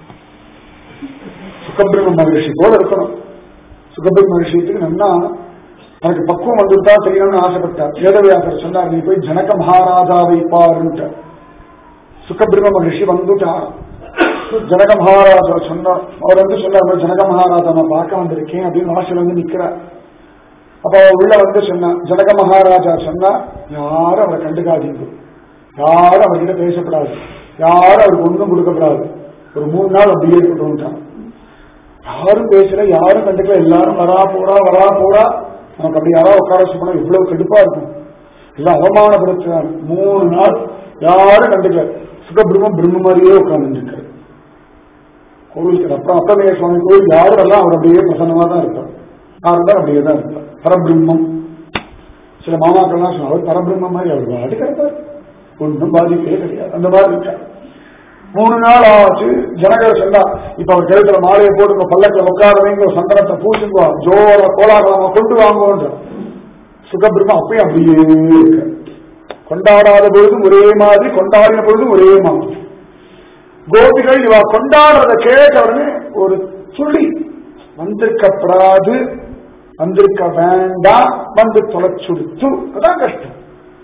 சுகபிரம்ம மகரிஷி போல இருக்கணும் சுகபிரம்ம மகரிஷிக்கு நல்லா எனக்கு பக்குவம் வந்துட்டா செய்யணும்னு ஆசைப்பட்டார் வேதவியாசர் சொன்னார் நீ போய் ஜனக மகாராஜாவை பாருன்ட்ட சுகபிரம்ம மகரிஷி வந்துட்டார் ஜனக மகாராஜா சொன்னார் அவர் வந்து சொன்னார் ஜனக மகாராஜா நான் பார்க்க வந்திருக்கேன் அப்படின்னு வாசல் வந்து நிக்கிறார் அப்ப அவர் உள்ள வந்து சொன்னா ஜனக மகாராஜா சொன்னா யாரும் அவரை கண்டுக்காதீங்க யாரும் அவர்கிட்ட பேசப்படாது யாரும் அவருக்கு ஒன்றும் கொடுக்கப்படாது ஒரு மூணு நாள் அப்படியே இருக்கட்டும் யாரும் பேசல யாரும் கண்டுக்கல எல்லாரும் வரா போடா வரா போடா நமக்கு அப்படி யாராவது உட்கார சொன்னா இவ்வளவு கடுப்பா இருக்கும் எல்லாம் அவமானப்படுத்துறாரு மூணு நாள் யாரும் கண்டுக்கல சுகபிரம்மம் பிரம்ம மாதிரியே உட்கார்ந்து இருக்காரு கோவிலுக்கு அப்புறம் அப்பமே சுவாமி கோவில் யாரும் எல்லாம் அவர் அப்படியே பிரசன்னமா தான் இருப்பார் யாரும் தான் அப்படியே தான் இருப்பார் பரபிரம்மம் சில மாமாக்கள்லாம் சொன்னா அவர் பரபிரம்மம் மாதிரி அவர் பாட்டு கிடைப்பார் ஒன்றும் பாதிப்பே கிடையாது அந்த மாதிரி இருக்கார் மூணு நாள் ஆச்சு ஜனகர் சொன்னா இப்ப அவர் கழுத்துல மாலையை போட்டுங்க பல்லக்கில் உட்கார வைங்க சந்தனத்தை பூசுங்க ஜோர கோலாகலமா கொண்டு வாங்குவோன்ற சுகபிரம்மம் அப்பயும் அப்படியே இருக்க கொண்டாடாத பொழுதும் ஒரே மாதிரி கொண்டாடின பொழுதும் ஒரே மாதிரி கோபிகள் இவ கொண்டாடுறத கேட்ட உடனே ஒரு துளி வந்திருக்கப்படாது வந்திருக்க வேண்டாம் வந்து தொலைச்சுடுத்து அதான் கஷ்டம்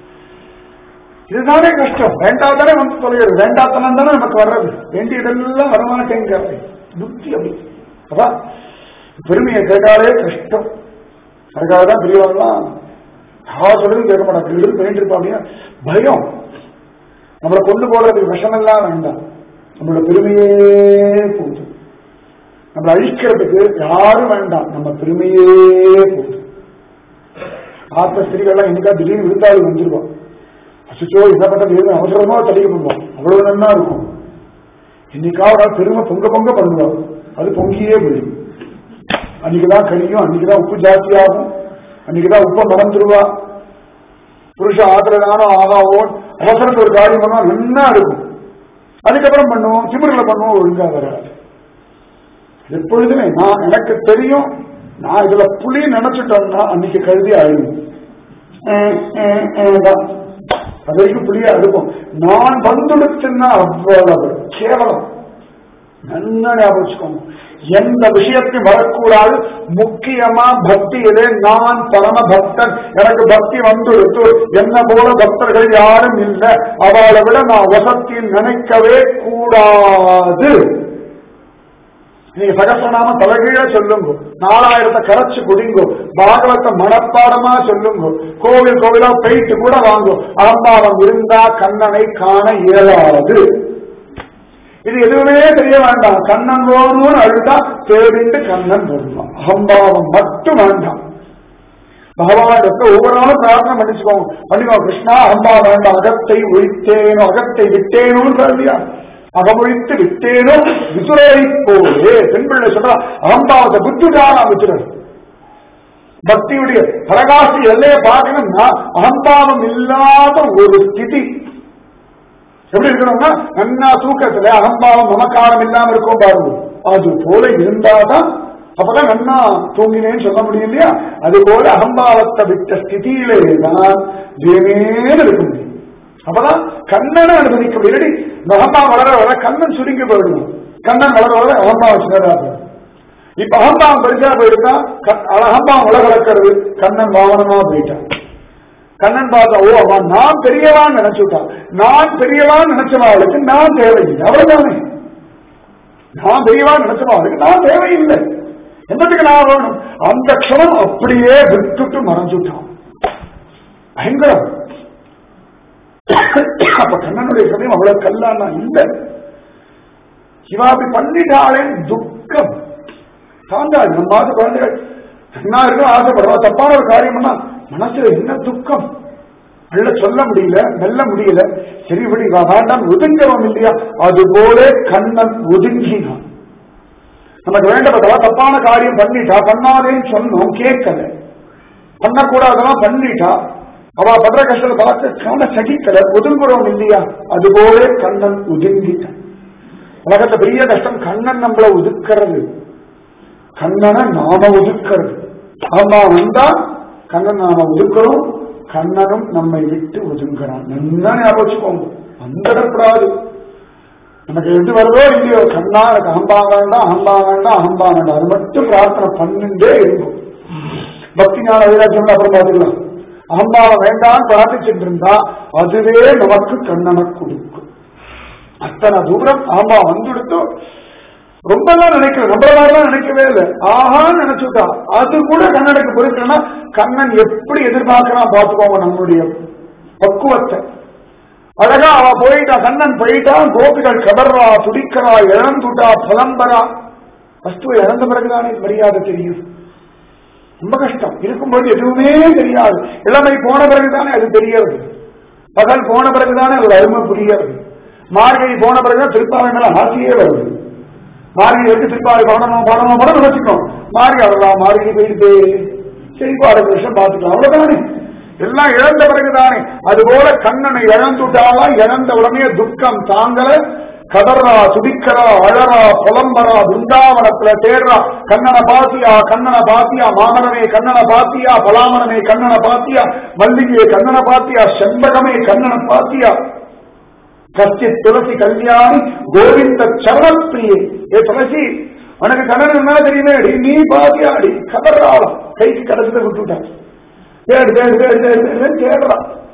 இதுதானே கஷ்டம் வேண்டாதானே வந்து தொலைகிறது வேண்டாத்தனம் தானே நமக்கு வர்றது வேண்டியதெல்லாம் வரமாட்டேங்கிறது புத்தி அப்படி அதான் பெருமையை கேட்டாலே கஷ்டம் அதுக்காக தான் பெரியவங்களாம் யார் சொல்றதும் கேட்க மாட்டாங்க வீடு பண்ணிட்டு இருப்பா அப்படின்னா பயம் நம்மளை கொண்டு போறதுக்கு விஷமெல்லாம் வேண்டாம் நம்மளோட பெருமையே போகுது நம்மளை அழிக்கிறதுக்கு யாரும் வேண்டாம் நம்ம பெருமையே போகுது ஆத்த ஸ்திரீகள்லாம் என்னைக்கா திடீர்னு விருந்தாளி வந்துருவோம் அசுச்சோ என்ன பண்றது அவசரமா தள்ளிக்க பண்ணுவோம் அவ்வளவு நன்னா இருக்கும் இன்னைக்காவது பெருமை பொங்க பொங்க பண்ணுவோம் அது பொங்கியே போயிடும் அன்னைக்குதான் கழியும் அன்னைக்குதான் உப்பு ஜாஸ்தியாகும் அன்னைக்குதான் உப்பை மறந்துருவா புருஷன் ஆத்திரதானம் ஆகாவோ அவசரத்து ஒரு காரியம் பண்ணா நன்னா இருக்கும் அதுக்கப்புறம் பண்ணுவோம் திமிரில் பண்ணுவோம் ஒழுங்கா வராது எப்பொழுதுமே நான் எனக்கு தெரியும் நான் இதுல புலி நினைச்சிட்டோம்னா அன்னைக்கு கழுதி ஆயிடும் அது வரைக்கும் புளியா இருக்கும் நான் வந்துடுச்சுன்னா அவ்வளவு கேவலம் நல்லா ஞாபகம் வச்சுக்கோங்க எந்த விஷயத்தையும் வரக்கூடாது முக்கியமா பக்தியிலே நான் பரம பக்தன் எனக்கு பக்தி வந்துடுத்து என்ன போல பக்தர்கள் யாரும் இல்லை அவளை விட நான் வசத்தில் நினைக்கவே கூடாது நீங்க சகசநாம தலைகீழ சொல்லுங்க நாலாயிரத்தை கரைச்சு குடிங்கோ பாகவத்தை மனப்பாடமா சொல்லுங்க கோவில் கோவிலா போயிட்டு கூட வாங்கும் அகம்பாவம் இருந்தா கண்ணனை காண இயலாது இது எதுவுமே தெரிய வேண்டாம் கண்ணன் வேணும்னு அழுதா தேடிட்டு கண்ணன் வருவான் அகம்பாவம் மட்டும் வேண்டாம் பகவான் ஒவ்வொரு நாளும் பிரார்த்தனை பண்ணிச்சுக்கோங்க பண்ணிக்கோ கிருஷ்ணா அகம்பா வேண்டாம் அகத்தை ஒழித்தேனோ அகத்தை விட்டேனோன்னு இல்லையா அகமொழித்து விட்டேனோ விசுரை போலே பெண் பிள்ளை சொல்றா அகம்பாவத்தை புத்திதானா விசுரன் பக்தியுடைய பிரகாசி எல்லையை பார்க்கணும்னா அகம்பாவம் இல்லாத ஒரு ஸ்திதி எப்படி இருக்கணும்னா நன்னா தூக்கத்துல அகம்பாவம் மமக்காரம் இல்லாம இருக்கும் பாருங்க அது போல இருந்தாதான் அப்பதான் நன்னா தூங்கினேன்னு சொல்ல முடியும் இல்லையா அது போல அகம்பாவத்தை விட்ட ஸ்திதியிலே தான் தேவேன்னு இருக்க முடியும் அப்பதான் கண்ணனை அனுமதிக்க முடியாது இந்த அகம்பாவம் வளர வளர கண்ணன் சுருங்கி போயிடும் கண்ணன் வளர வளர அகம்பாவம் சின்னதா போயிடும் இப்ப அகம்பாவம் பெருசா போயிட்டா அகம்பாவம் உலகளக்கிறது கண்ணன் வாகனமா போயிட்டான் கண்ணன் பார்த்தா ஓ அவன் நான் பெரியவான்னு நினைச்சுட்டான் நான் பெரியவான்னு நினைச்சவாளுக்கு நான் தேவையில்லை அவ்வளவுதானே நான் பெரியவான்னு நினைச்சவாளுக்கு நான் தேவையில்லை என்னத்துக்கு நான் வேணும் அந்த க்ஷணம் அப்படியே விட்டுட்டு மறைஞ்சுட்டான் பயங்கரம் அப்ப கண்ணனுடைய சமயம் அவ்வளவு கல்லானா இல்லை இவா அப்படி பண்ணிட்டாலே துக்கம் தாண்டாது நம்ம மாத குழந்தைகள் என்ன இருக்கும் ஆசைப்படுறா தப்பான ஒரு காரியம்னா மனசுல என்ன துக்கம் நல்ல சொல்ல முடியல மெல்ல முடியல சரி இப்படி வேண்டாம் ஒதுங்கிறோம் இல்லையா அது போல கண்ணன் ஒதுங்கினான் நமக்கு வேண்டப்பட்டவா தப்பான காரியம் பண்ணிட்டா பண்ணாதேன்னு சொன்னோம் கேட்கல பண்ணக்கூடாதெல்லாம் பண்ணிட்டா அவ படுற கஷ்டத்தை பார்த்து கவன சகிக்கல ஒதுங்குறோம் இல்லையா அது போல கண்ணன் ஒதுங்கிட்டான் உலகத்துல பெரிய கஷ்டம் கண்ணன் நம்மள ஒதுக்கிறது கண்ணனை நாம ஒதுக்கிறது ஆமா வந்தா கண்ணன் நாம ஒதுக்கிறோம் கண்ணனும் நம்மை விட்டு ஒதுங்குறான் நல்லா ஞாபகம் வச்சுக்கோங்க வந்துடக்கூடாது எனக்கு எது வருதோ இல்லையோ கண்ணா எனக்கு அகம்பா வேண்டாம் அகம்பா வேண்டாம் அகம்பா வேண்டாம் அது மட்டும் பிரார்த்தனை பண்ணிட்டே இருக்கும் பக்தி ஞான வைராக்கியம் அப்புறம் பார்த்துக்கலாம் அகம்பாவை வேண்டாம் பிரார்த்திச்சுட்டு இருந்தா அதுவே நமக்கு கண்ணனை கொடுக்கும் அத்தனை தூரம் அகம்பா வந்துடுத்து ரொம்ப எல்லாம் நினைக்கல நம்மள மாதிரிலாம் நினைக்கவே இல்லை ஆஹான்னு நினைச்சுட்டா அது கூட கண்ணனுக்கு பொறுக்கலன்னா கண்ணன் எப்படி எதிர்பார்க்கிறான் பார்த்துக்கோங்க நம்மளுடைய பக்குவத்தை அழகா அவ போயிட்டா கண்ணன் போயிட்டான் கோபிகள் கதர்றா துடிக்கிறா இழந்துட்டா புலம்பரா வஸ்துவை இழந்த பிறகுதானே மரியாதை தெரியும் ரொம்ப கஷ்டம் இருக்கும்போது எதுவுமே தெரியாது இளமை போன பிறகுதானே அது தெரியறது பகல் போன பிறகுதானே அது அருமை புரியறது மார்கழி போன பிறகுதான் திருப்பாவை மேல ஆசையே வருது மார்கழி வரைக்கும் திருப்பாவை பாடணும் பாடணும் பாடணும் வச்சுக்கோம் மார்கழி அவ்வளவுதான் மார்கழி போயிட்டு சரி அடுத்த வருஷம் பார்த்துக்கலாம் அவ்வளவுதானே எல்லாம் இழந்த பிறகுதானே அதுபோல கண்ணனை இழந்துட்டாலா இழந்த உடனே துக்கம் தாங்கல கதறா துடிக்கிறா அழறா புலம்பரா பிருந்தாவனத்துல தேடுறா கண்ணனை பாத்தியா கண்ணனை பாத்தியா மாமனமே கண்ணனை பாத்தியா பலாமனமே கண்ணனை பாத்தியா மல்லிகையே கண்ணனை பாத்தியா செம்பகமே கண்ணனை பாத்தியா கஷ்டித் துளசி கல்யாணி கோவிந்த சரணப்பிரியே ஏ துளசி உனக்கு கண்ணன் என்ன தெரியுமே அடி நீ பாத்தியா அடி கதறாளாம் கைக்கு கடைசியில விட்டுட்டான் தேடு தேடு தேடு தேடு தேடு தேடுறா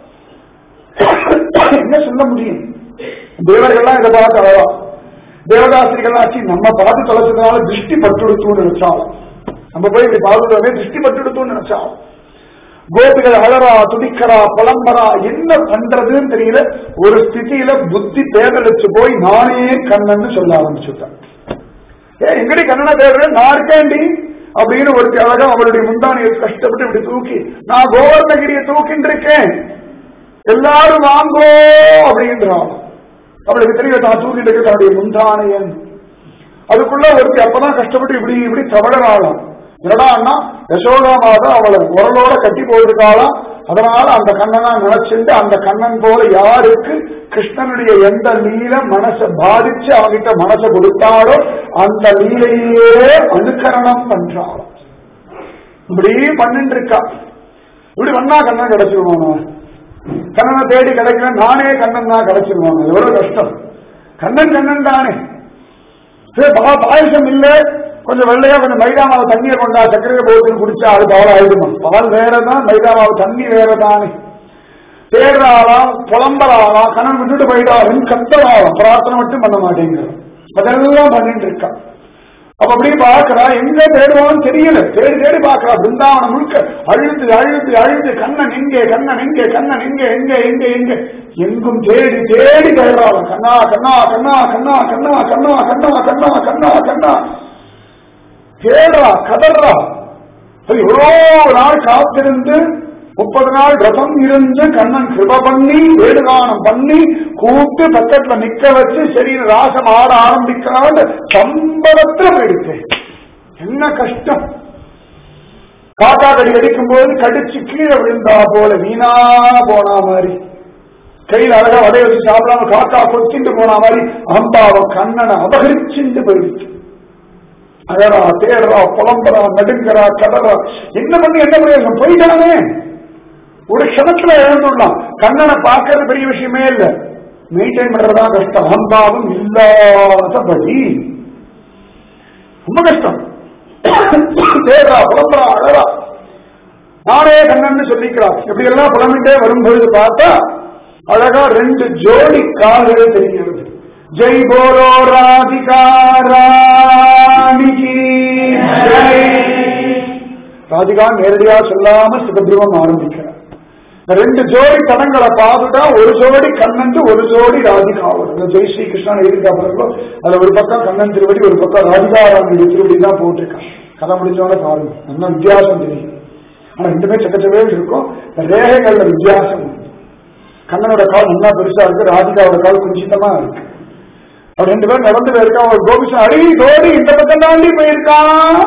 என்ன சொல்ல முடியும் தேவர்கள்லாம் இதை பார்த்து அழவா தேவதாசிரிகள் ஆச்சு நம்ம பார்த்து தொலைச்சதுனால திருஷ்டி பட்டுடுத்துன்னு நினைச்சாலும் நம்ம போய் இப்படி பார்த்துட்டோமே திருஷ்டி பட்டுடுத்துன்னு நினைச்சாலும் கோபிகள் அழறா துடிக்கிறா புலம்பரா என்ன பண்றதுன்னு தெரியல ஒரு ஸ்திதியில புத்தி பேதளிச்சு போய் நானே கண்ணன்னு சொல்ல ஆரம்பிச்சுட்டேன் ஏ எங்கடி கண்ணனை தேடுறேன் நான் இருக்கேன்டி அப்படின்னு ஒரு அழகா அவளுடைய முந்தானியை கஷ்டப்பட்டு இப்படி தூக்கி நான் கோவர்ணகிரியை தூக்கிட்டு இருக்கேன் எல்லாரும் வாங்கோ அப்படின்றான் அவளுக்கு தெரியல தான் தூக்கிட்டு இருக்க தன்னுடைய முந்தானையன் அதுக்குள்ள ஒருத்தி அப்பதான் கஷ்டப்பட்டு இப்படி இப்படி தவழறாளாம் என்னடான்னா யசோதா மாதா அவளை உரலோட கட்டி போயிருக்காளாம் அதனால அந்த கண்ணனா நினைச்சிட்டு அந்த கண்ணன் போல யாருக்கு கிருஷ்ணனுடைய எந்த லீல மனசை பாதிச்சு அவங்கிட்ட மனசை கொடுத்தாலோ அந்த லீலையே அனுகரணம் பண்றாளாம் இப்படி பண்ணிட்டு இருக்கா இப்படி பண்ணா கண்ணன் கிடைச்சிருவானோ கண்ணனை தேடி கிடைக்கல நானே கண்ணன் தான் கிடைச்சிருவாங்க எவ்வளவு கஷ்டம் கண்ணன் கண்ணன் தானே சரி, பா- பாயசம் இல்ல கொஞ்சம் வெள்ளையா கொஞ்சம் மைதா மாவு தண்ணியை கொண்டா சர்க்கரையை போட்டு குடிச்சா அது பால் ஆயிடுமா பால் வேறதான் மைதா மாவு தண்ணி வேறதானே தேடுறாளாம் புலம்புறாளாம் கண்ணன் விட்டுட்டு போயிட்டாலும் கத்தறாளாம் பிரார்த்தனை மட்டும் பண்ண மாட்டேங்கிறான் அதெல்லாம் பண்ணிட்டு இருக்கா அப்ப அப்படி பாக்குறா எங்க தேடுவான்னு தெரியல தேடி தேடி பாக்குறா பிருந்தாவனம் முழுக்க அழுது அழுது அழுது கண்ணன் எங்கே கண்ணன் எங்கே கண்ணன் எங்கே எங்கே எங்கே எங்கே எங்கும் தேடி தேடி தேடுறாளாம் கண்ணா கண்ணா கண்ணா கண்ணா கண்ணா கண்ணா கண்ணா கண்ணா கண்ணா கண்ணா தேடுறா கதறா அது எவ்வளோ நாள் காத்திருந்து முப்பது நாள் ரதம் இருந்து கண்ணன் கிருப பண்ணி வேடுகானம் பண்ணி கூப்பிட்டு பக்கத்துல நிக்க வச்சு சரி ராசம் ஆட ஆரம்பிக்கிறான்னு சம்பளத்துல போயிடுச்சு என்ன கஷ்டம் காக்கா கடி அடிக்கும் போது கடிச்சு கீழே விழுந்தா போல வீணா போனா மாதிரி கையில அழகா வடைய வச்சு சாப்பிடாம காக்கா கொத்திண்டு போன மாதிரி அம்பாவை கண்ணனை அபகரிச்சுண்டு போயிடுச்சு அழறா தேடுறா புலம்புறா நடுங்கிறா கடறா என்ன பண்ணி என்ன பிரயோஜனம் போயிட்டானே ஒரு க்ஷணத்துல எழுந்துடலாம் கண்ணனை பார்க்கறது பெரிய விஷயமே இல்ல மெயின்டைன் பண்றதா கஷ்டம் அம்பாவும் இல்லாதபடி ரொம்ப கஷ்டம் தேடுறா புலம்புறா அழறா நானே கண்ணன் சொல்லிக்கிறா இப்படி எல்லாம் புலம்பிட்டே வரும்பொழுது பார்த்தா அழகா ரெண்டு ஜோடி கால்கள் தெரிகிறது ஜெய் போலோ ராதிகா ராணிகி ஜெய் ராதிகா நேரடியா சொல்லாம சுகபிரமம் ஆரம்பிக்கிறார் இந்த ரெண்டு ஜோடி தடங்களை பார்த்துட்டா ஒரு ஜோடி கண்ணன் ஒரு ஜோடி ராதிகா வரும் ஜெய் ஸ்ரீ கிருஷ்ணன் எழுதிக்காப்போ அதுல ஒரு பக்கம் கண்ணன் திருவடி ஒரு பக்கம் ராதிகா ராணியுடைய திருவடி தான் போட்டிருக்கான் கதை முடிஞ்சோட பாருங்க நல்ல வித்தியாசம் தெரியும் ஆனா ரெண்டுமே சக்கச்சவே இருக்கும் இந்த ரேகைகள்ல வித்தியாசம் உண்டு. கண்ணனோட கால் நல்லா பெருசா இருக்கு ராதிகாவோட கால் குஞ்சிதமா இருக்கு அவர் ரெண்டு பேரும் நடந்து போயிருக்கான் ஒரு கோபிஷன் அடி கோடி இந்த பக்கம் தாண்டி போயிருக்கான்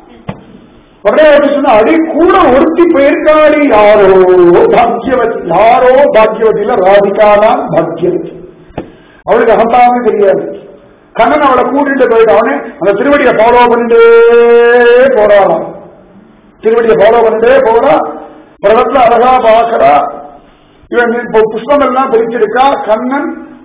உடனே எப்படி சொன்னா அடி கூட ஒருத்தி போயிருக்காடி யாரோ பாக்கியவதி யாரோ பாக்கியவதியில ராதிகா தான் பாக்கியவதி அவளுக்கு அகந்தாமே தெரியாது கண்ணன் அவளை கூட்டிட்டு போயிட்டு அவனே அந்த திருவடியை ஃபாலோ பண்ணிட்டே போறாளாம் திருவடியை ஃபாலோ பண்ணிட்டே போறா ஒரு இடத்துல அழகா பாக்குறா இவன் இப்போ புஷ்பம் எல்லாம் பிரிச்சிருக்கா கண்ணன்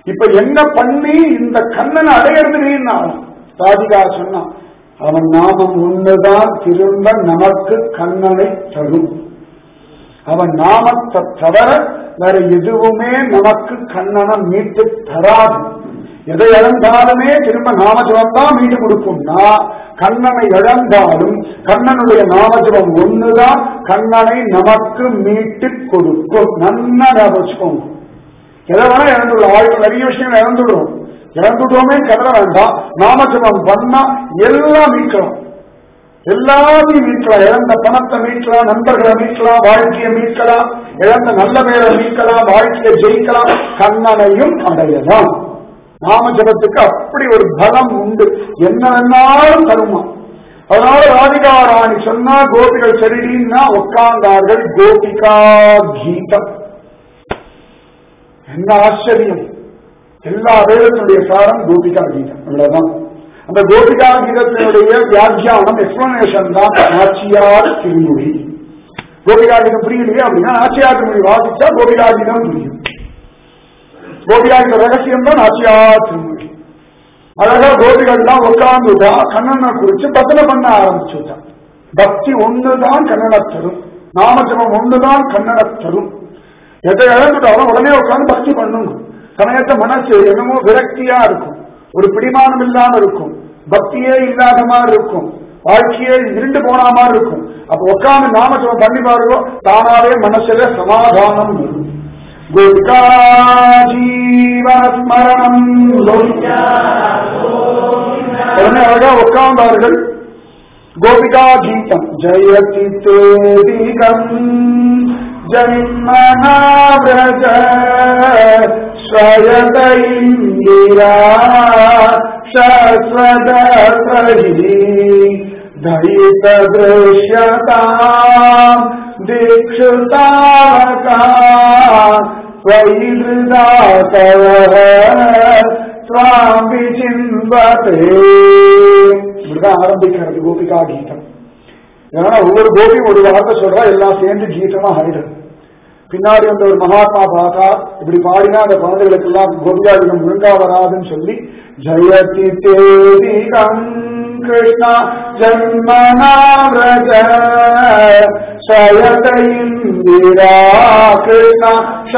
இப்ப என்ன பண்ணி இந்த கண்ணனை அடையிறது நீன்னா ராதிகா சொன்னான் அவன் நாமம் ஒண்ணுதான் திரும்ப நமக்கு கண்ணனை தரும் அவன் நாமத்தை தவிர வேற எதுவுமே நமக்கு கண்ணனை மீட்டு தராது எதை இழந்தாலுமே திரும்ப நாமஜபம் தான் மீட்டு கொடுக்கும்னா கண்ணனை இழந்தாலும் கண்ணனுடைய நாமஜபம் ஒண்ணுதான் கண்ணனை நமக்கு மீட்டு கொடுக்கும் நன்னா ஞாபகம் வச்சுக்கோங்க எதை வேணா இழந்துடும் ஆயுள் நிறைய விஷயங்கள் இழந்துடும் இழந்துட்டோமே கதற வேண்டாம் நாமஜபம் பண்ணா எல்லாம் மீட்கலாம் எல்லாத்தையும் மீட்கலாம் இழந்த பணத்தை மீட்கலாம் நண்பர்களை மீட்கலாம் வாழ்க்கையை மீட்கலாம் இழந்த நல்ல பேரை மீட்கலாம் வாழ்க்கையை ஜெயிக்கலாம் கண்ணனையும் அடையலாம் நாம ஜபத்துக்கு அப்படி ஒரு பலம் உண்டு என்ன வேணாலும் தருமா அதனால ராதிகா ராணி சொன்னா கோபிகள் சரிடின்னா உட்கார்ந்தார்கள் கோபிகா கீதம் என்ன ஆச்சரியம் எல்லா வேதத்தினுடைய சாரம் கோபிகா கீதம் அவ்வளவுதான் அந்த கோபிகா கீதத்தினுடைய வியாக்கியானம் எக்ஸ்பிளனேஷன் தான் நாச்சியார் திருமொழி கோபிகா கீதம் புரியலையே அப்படின்னா நாச்சியார் திருமொழி வாசிச்சா கோபிகா கீதம் புரியும் கோபிகா கீத ரகசியம் தான் நாச்சியார் திருமொழி அழகா கோபிகள்லாம் உட்கார்ந்துட்டா கண்ணனை குறிச்சு பத்தனை பண்ண ஆரம்பிச்சுட்டான் பக்தி ஒண்ணுதான் கண்ணனை தரும் நாமஜபம் ஒண்ணுதான் கண்ணனை தரும் எதை இழந்துட்டாலும் உடனே உட்கார்ந்து பக்தி பண்ணுங்க சமயத்தை மனசு என்னமோ விரக்தியா இருக்கும் ஒரு பிடிமானம் இல்லாம இருக்கும் பக்தியே இல்லாத மாதிரி இருக்கும் வாழ்க்கையே இருண்டு போன மாதிரி இருக்கும் அப்ப உட்கார்ந்து நாமஜபம் பண்ணி பாருங்க தானாவே மனசுல சமாதானம் வரும் கோபிகா ஜீவஸ்மரணம் உடனே அழகா உட்கார்ந்தார்கள் கோபிகா கீதம் ஜயதி தேதிகம் ஜன்மனாவிரஜ ஸ்வயத இந்திரா சஸ்வதி दयित दृश्यताम् दीक्षुतावका त्वयि हृदा तव त्वाम् विचिन्वते இப்படிதான் ஆரம்பிக்கிறது கோபிகா கீதம் ஏன்னா ஒவ்வொரு கோபியும் ஒரு வார்த்தை சொல்றா எல்லாம் சேர்ந்து கீதமா ஆயிடுது பின்னாடி வந்த ஒரு மகாத்மா பார்த்தா இப்படி பாடினா அந்த குழந்தைகளுக்கு எல்லாம் கோபிகா கீதம் ஒழுங்கா வராதுன்னு சொல்லி ஜயதி தேதிகம் கிருஷ்ணா ஜன்மனா விரஜ சயத இந்திரா கிருஷ்ணா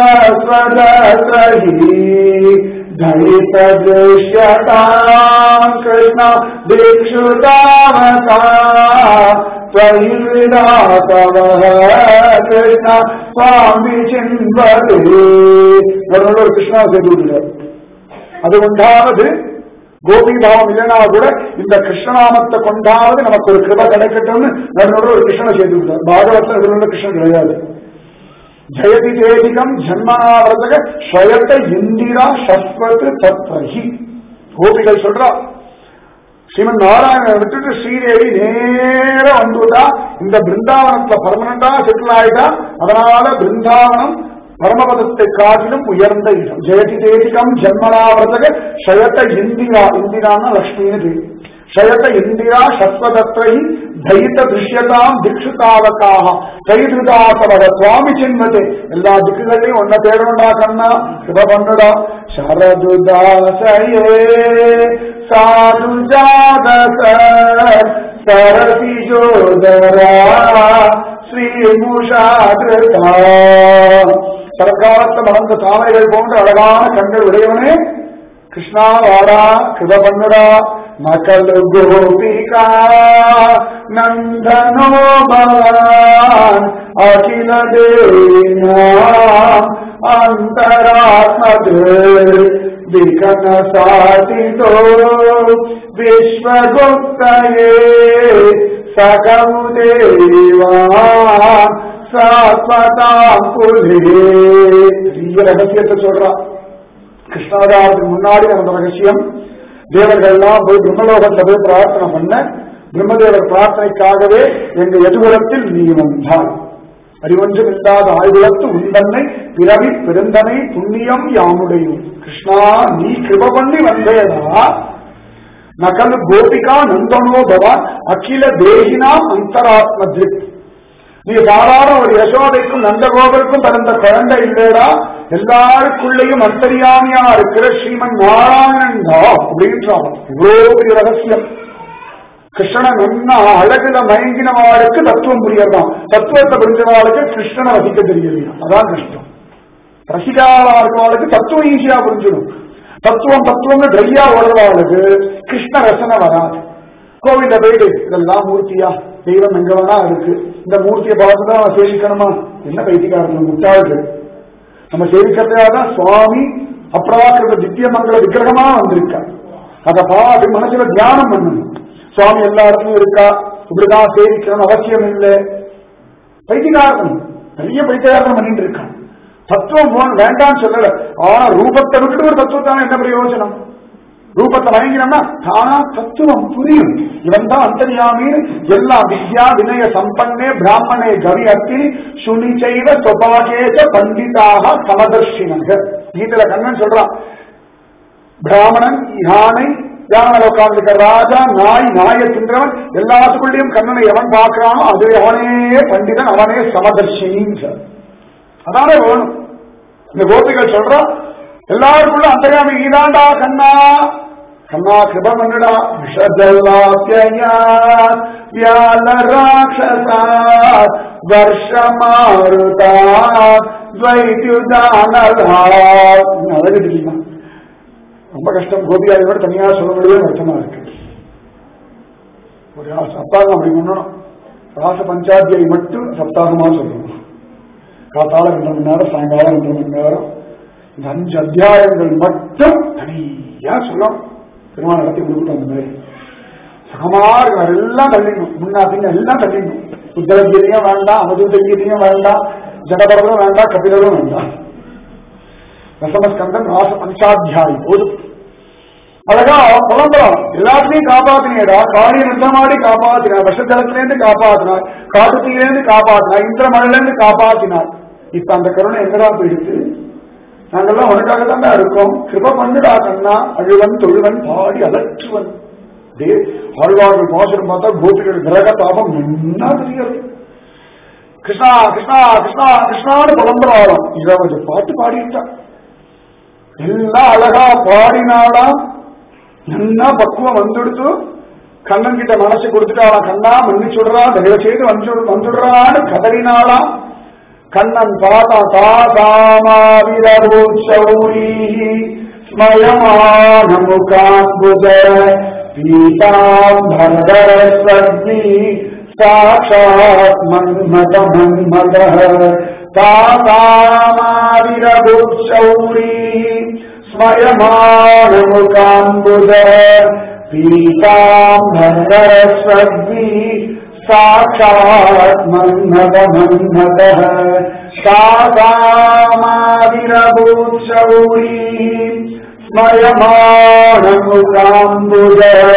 சஸ்வதி दयित दृश्यताम् कृष्ण दीक्षुतावता त्वयि विदातवः कृष्ण स्वामि चिन्वते ஒரு கிருஷ்ணா சொல்லிவிடுகிறார் அது கொண்டாவது கோபி பாவம் இல்லைனா கூட இந்த கிருஷ்ணநாமத்தை கொண்டாவது நமக்கு ஒரு கிருப கிடைக்கட்டும்னு நடுவோட ஒரு கிருஷ்ணனை சேர்த்து விட்டார் பாகவத்தில் இதுல கிருஷ்ணன் கிடையாது ஜெயதி தேதிகம் ஜன்மனாவரதக ஸ்வயத்த இந்திரா சஸ்வத் தத்வஹி கோபிகள் சொல்றா ஸ்ரீமன் நாராயணன் விட்டுட்டு ஸ்ரீதேவி நேர வந்துட்டா இந்த பிருந்தாவனத்துல பர்மனண்டா செட்டில் ஆயிட்டா அதனால பிருந்தாவனம் பரமபதத்தை காட்டிலும் உயர்ந்த இடம் ஜெயதி தேதிகம் ஜன்மனாவரதக ஸ்வயத்த இந்திரா இந்திரான்னா லக்ஷ்மின்னு பேரு ஷயத இந்திரா சஸ்வதத்தை தைத்த திருஷ்யதாம் திக்ஷுதாவக்காக கைதிருதாசவக சுவாமி சின்மதே எல்லா திக்குகளையும் ஒன்ன தேடணும்டா கண்ணா சிவ பண்ணுடா சரதுதாசயே சாது ஜாதச சரசி ஜோதரா ஸ்ரீமுஷாதிருதா சரக்காலத்தை மறந்த தாமரைகள் போன்ற அழகான கண்கள் உடையவனே கிருஷ்ணா வாடா கிருப பண்ணுடா மக்கள் கோபிகா நந்தனோ பவான் அகில தேனா அந்தராத்மது விகன சாதிதோ விஸ்வகுப்தயே சகவு தேவா சாஸ்வதாம் புலே பெரிய ரகசியத்தை சொல்றான் கிருஷ்ணாவதாரத்துக்கு முன்னாடி நடந்த ரகசியம் தேவர்கள் எல்லாம் போய் பிரம்மலோகத்துல போய் பிரார்த்தனை பண்ண பிரம்மதேவர் பிரார்த்தனைக்காகவே எங்க எதிர்குலத்தில் நீ வந்தாய் அறிவொன்றும் இல்லாத ஆய்வுலத்து உந்தன்னை பிறவி பெருந்தனை புண்ணியம் யாமுடைய கிருஷ்ணா நீ கிருப பண்ணி வந்தேடா நகல் கோபிகா நந்தனோ பவான் அகில தேகினாம் அந்தராத்மஜித் நீ சாதாரண ஒரு யசோதைக்கும் நந்தகோபருக்கும் பிறந்த குழந்தை இல்லைடா எல்லாருக்குள்ளேயும் அந்தரியாமியா இருக்கிற ஸ்ரீமன் நாராயணன் தான் அப்படின்றான் இவ்வளோ பெரிய ரகசியம் கிருஷ்ணனை நன்னா அழகுல மயங்கினவாளுக்கு தத்துவம் புரியலாம் தத்துவத்தை புரிஞ்சவாளுக்கு கிருஷ்ணனை ரசிக்க தெரியலையா அதான் கஷ்டம் ரசிகாவா இருக்கிறவாளுக்கு தத்துவம் ஈஸியா புரிஞ்சிடும் தத்துவம் தத்துவம்னு ட்ரையா ஓடுறவாளுக்கு கிருஷ்ண ரசனை வராது கோவில்ல போயிட்டு இதெல்லாம் மூர்த்தியா தெய்வம் எங்க வேணா இருக்கு இந்த மூர்த்தியை பார்த்து தான் நம்ம சேவிக்கணுமா என்ன பைத்தியக்காரர்கள் முட்டாள்கள் நம்ம சேவிக்கிறதுக்காக சுவாமி அப்ராக்கிருத திவ்யமங்கல விக்கிரகமா வந்திருக்கா அதை பார்த்து மனசுல தியானம் பண்ணணும் சுவாமி எல்லா இடத்துலயும் இருக்கா இப்படிதான் சேவிக்கணும் அவசியம் இல்லை பைத்தியகாரணம் நிறைய பைத்தியகாரணம் பண்ணிட்டு இருக்கான் தத்துவம் போன வேண்டாம்னு சொல்லல ஆனா ரூபத்தை விட்டுட்டு ஒரு தத்துவத்தான என்ன பிரயோஜனம் ரூபத்தை வழங்கினோம்னா தானா தத்துவம் புரியும் இவன் தான் அந்தரியாமின்னு எல்லா வித்யா வினய சம்பன்னே பிராமணே கவி அர்த்தினி சுனி செய்த சொபாகேச பண்டிதாக சமதர்ஷினங்க கீதையில கண்ணன் சொல்றான் பிராமணன் யானை யானை உட்கார்ந்துருக்க ராஜா நாய் நாயை தின்றவன் எல்லாத்துக்குள்ளேயும் கண்ணனை எவன் பார்க்கிறானோ அது அவனே பண்டிதன் அவனே சமதர்ஷினின்னு அதானே வேணும் இந்த கோபிகள் சொல்றான் எல்லாருக்குள்ள அந்தகாமி நீதாண்டா கண்ணா கண்ணா கிருபம் என்னடா விஷஜல்லாப்யா வியால ராட்சசா வருஷமாருதா துவைத்யுதானதா அழகு தெரியுமா ரொம்ப கஷ்டம் கோபியாதியோட தனியா சொல்ல முடியவே வருத்தமா இருக்கு ஒரு சப்தாகம் அப்படி பண்ணணும் ராச பஞ்சாத்தியை மட்டும் சப்தாகமா சொல்லணும் காத்தால ரெண்டு மணி நேரம் சாயங்காலம் ரெண்டு மணி நேரம் இந்த அஞ்சு அத்தியாயங்கள் மட்டும் தனியா சொல்லணும் பெருமாள் நடத்தி கொடுக்கட்டும் அந்த மாதிரி சகமா இருக்கு எல்லாம் தள்ளிடணும் முன்னா பின்ன எல்லாம் தள்ளிடணும் உத்தரகீதையும் வேண்டாம் அவதூதகீதையும் வேண்டாம் ஜடபரதும் வேண்டாம் கபிலரும் வேண்டாம் ரசமஸ்கந்தன் ராச பஞ்சாத்தியாயி போதும் அழகா புலம்புறான் எல்லாத்தையும் காப்பாத்தினேடா காளிய நின்றமாடி காப்பாத்தினார் விஷஜலத்திலேருந்து காப்பாத்தினார் காட்டுத்தீலேருந்து காப்பாத்தினார் இந்திரமழையிலேருந்து காப்பாத்தினார் இப்ப அந்த கருணை எங்கடா போயிடுச்சு நாங்கெல்லாம் உனக்காக தான் இருக்கோம் கிருப பண்ணுடா கண்ணா அழுவன் தொழுவன் பாடி அலற்றுவன் டே ஆழ்வார்கள் பாசுரம் பார்த்தா கோபிகள் கிரக தாபம் என்ன தெரியாது கிருஷ்ணா கிருஷ்ணா கிருஷ்ணா கிருஷ்ணான்னு புலம்புறாராம் இதை கொஞ்சம் பாட்டு பாடிட்டா எல்லாம் அழகா பாடினாலாம் நல்லா பக்குவம் வந்துடுத்து கண்ணன் கிட்ட மனசு கொடுத்துட்டாளாம் கண்ணா மன்னிச்சுடுறா தயவு செய்து வந்து வந்துடுறான்னு கதறினாளாம் கண்ணன் பாதா தாதாமாவிரூச்சௌரி ஸ்மயமானமுகாம்புஜ பீதாம்பரஸ்வக்னி சாட்சாத் மன்மத மன்மத தாதாமாவிரூச்சௌரி ஸ்மயமானமுகாம்புஜ பீதாம்பரஸ்வக்னி साक्षात् मन्मद मन्मदः साकामाविरभूषौरी स्मयमाणमुकाम्बुज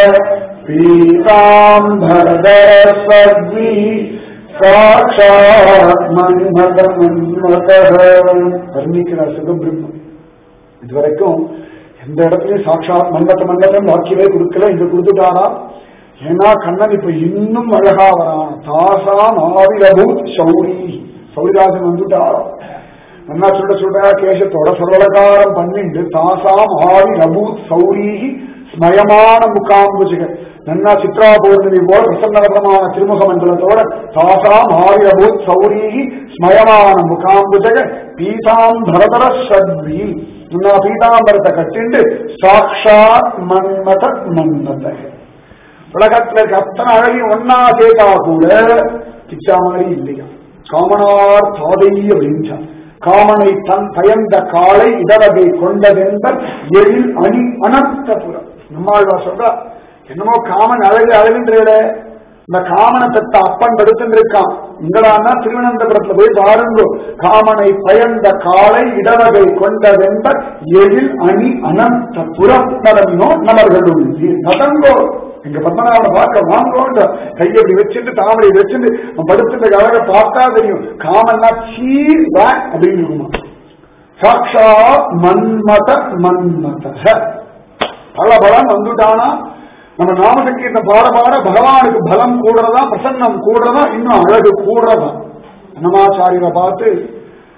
पीताम्बरदरस्वद्वि சாட்சாத் மன்மத மன்மதः வர்ணிக்கிறார் சுகபிரம்மம் இதுவரைக்கும் எந்த இடத்துலயும் சாட்சாத் மன்மத மன்மதன் வாக்கியவே கொடுக்கல இங்க கொடுத்துட்டாரா ஏன்னா கண்ணன் இப்ப இன்னும் அழகா வரான் தாசாம் ஆவிரபூத் சௌரி சௌரிராஜன் வந்துட்டாரோ நல்லா சொல்ல சொல்ற கேசத்தோட சர்வலகாரம் பண்ணிண்டு தாசாம் ஆவி ரபூத் சௌரீகி ஸ்மயமான முகாம்புஜக நன்னா சித்ரா பௌர்ணமி போல பிரசன்னகரமான திருமுக மண்டலத்தோட தாசாம் ஆவி ரபூத் சௌரீகி ஸ்மயமான முகாம்புஜக பீதாம்பரதர சத்வி நன்னா பீதாம்பரத்தை கட்டிண்டு சாட்சாத் மன்மத மன்மத உலகத்துல இருக்க அத்தனை அழகையும் ஒன்னா சேர்த்தா கூட பிச்சா மாதிரி இல்லையா காமனார் தாதை அப்படின்றான் காமனை தன் பயந்த காலை இடவகை கொண்டதென்பர் எழில் அணி அனந்தபுரம் நம்மாழ்வார் சொல்றா என்னமோ காமன் அழகு அழகுன்றத இந்த காமனை பெத்த அப்பன் படுத்துருக்கான் இங்கடான்னா திருவனந்தபுரத்துல போய் பாருங்க காமனை பயந்த காலை இடவகை கொண்டதென்பர் எழில் அணி அனந்தபுரம் நடனோ நமர்களும் நடங்கோ எங்க பத்மநாபனை பார்க்க வாங்கோன்ற கையை இப்படி வச்சுட்டு தாமரை வச்சுட்டு அவன் படுத்துட்டு அழக பார்த்தா தெரியும் காமன்னா சீர் அப்படின்னு இருக்குமா சாட்சா மன்மத மன்மத பல பலம் வந்துட்டானா நம்ம நாம சங்கீர்த்தம் பாட பாட பகவானுக்கு பலம் கூடுறதா பிரசன்னம் கூடுறதா இன்னும் அழகு கூடுறதா அன்னமாச்சாரியரை பார்த்து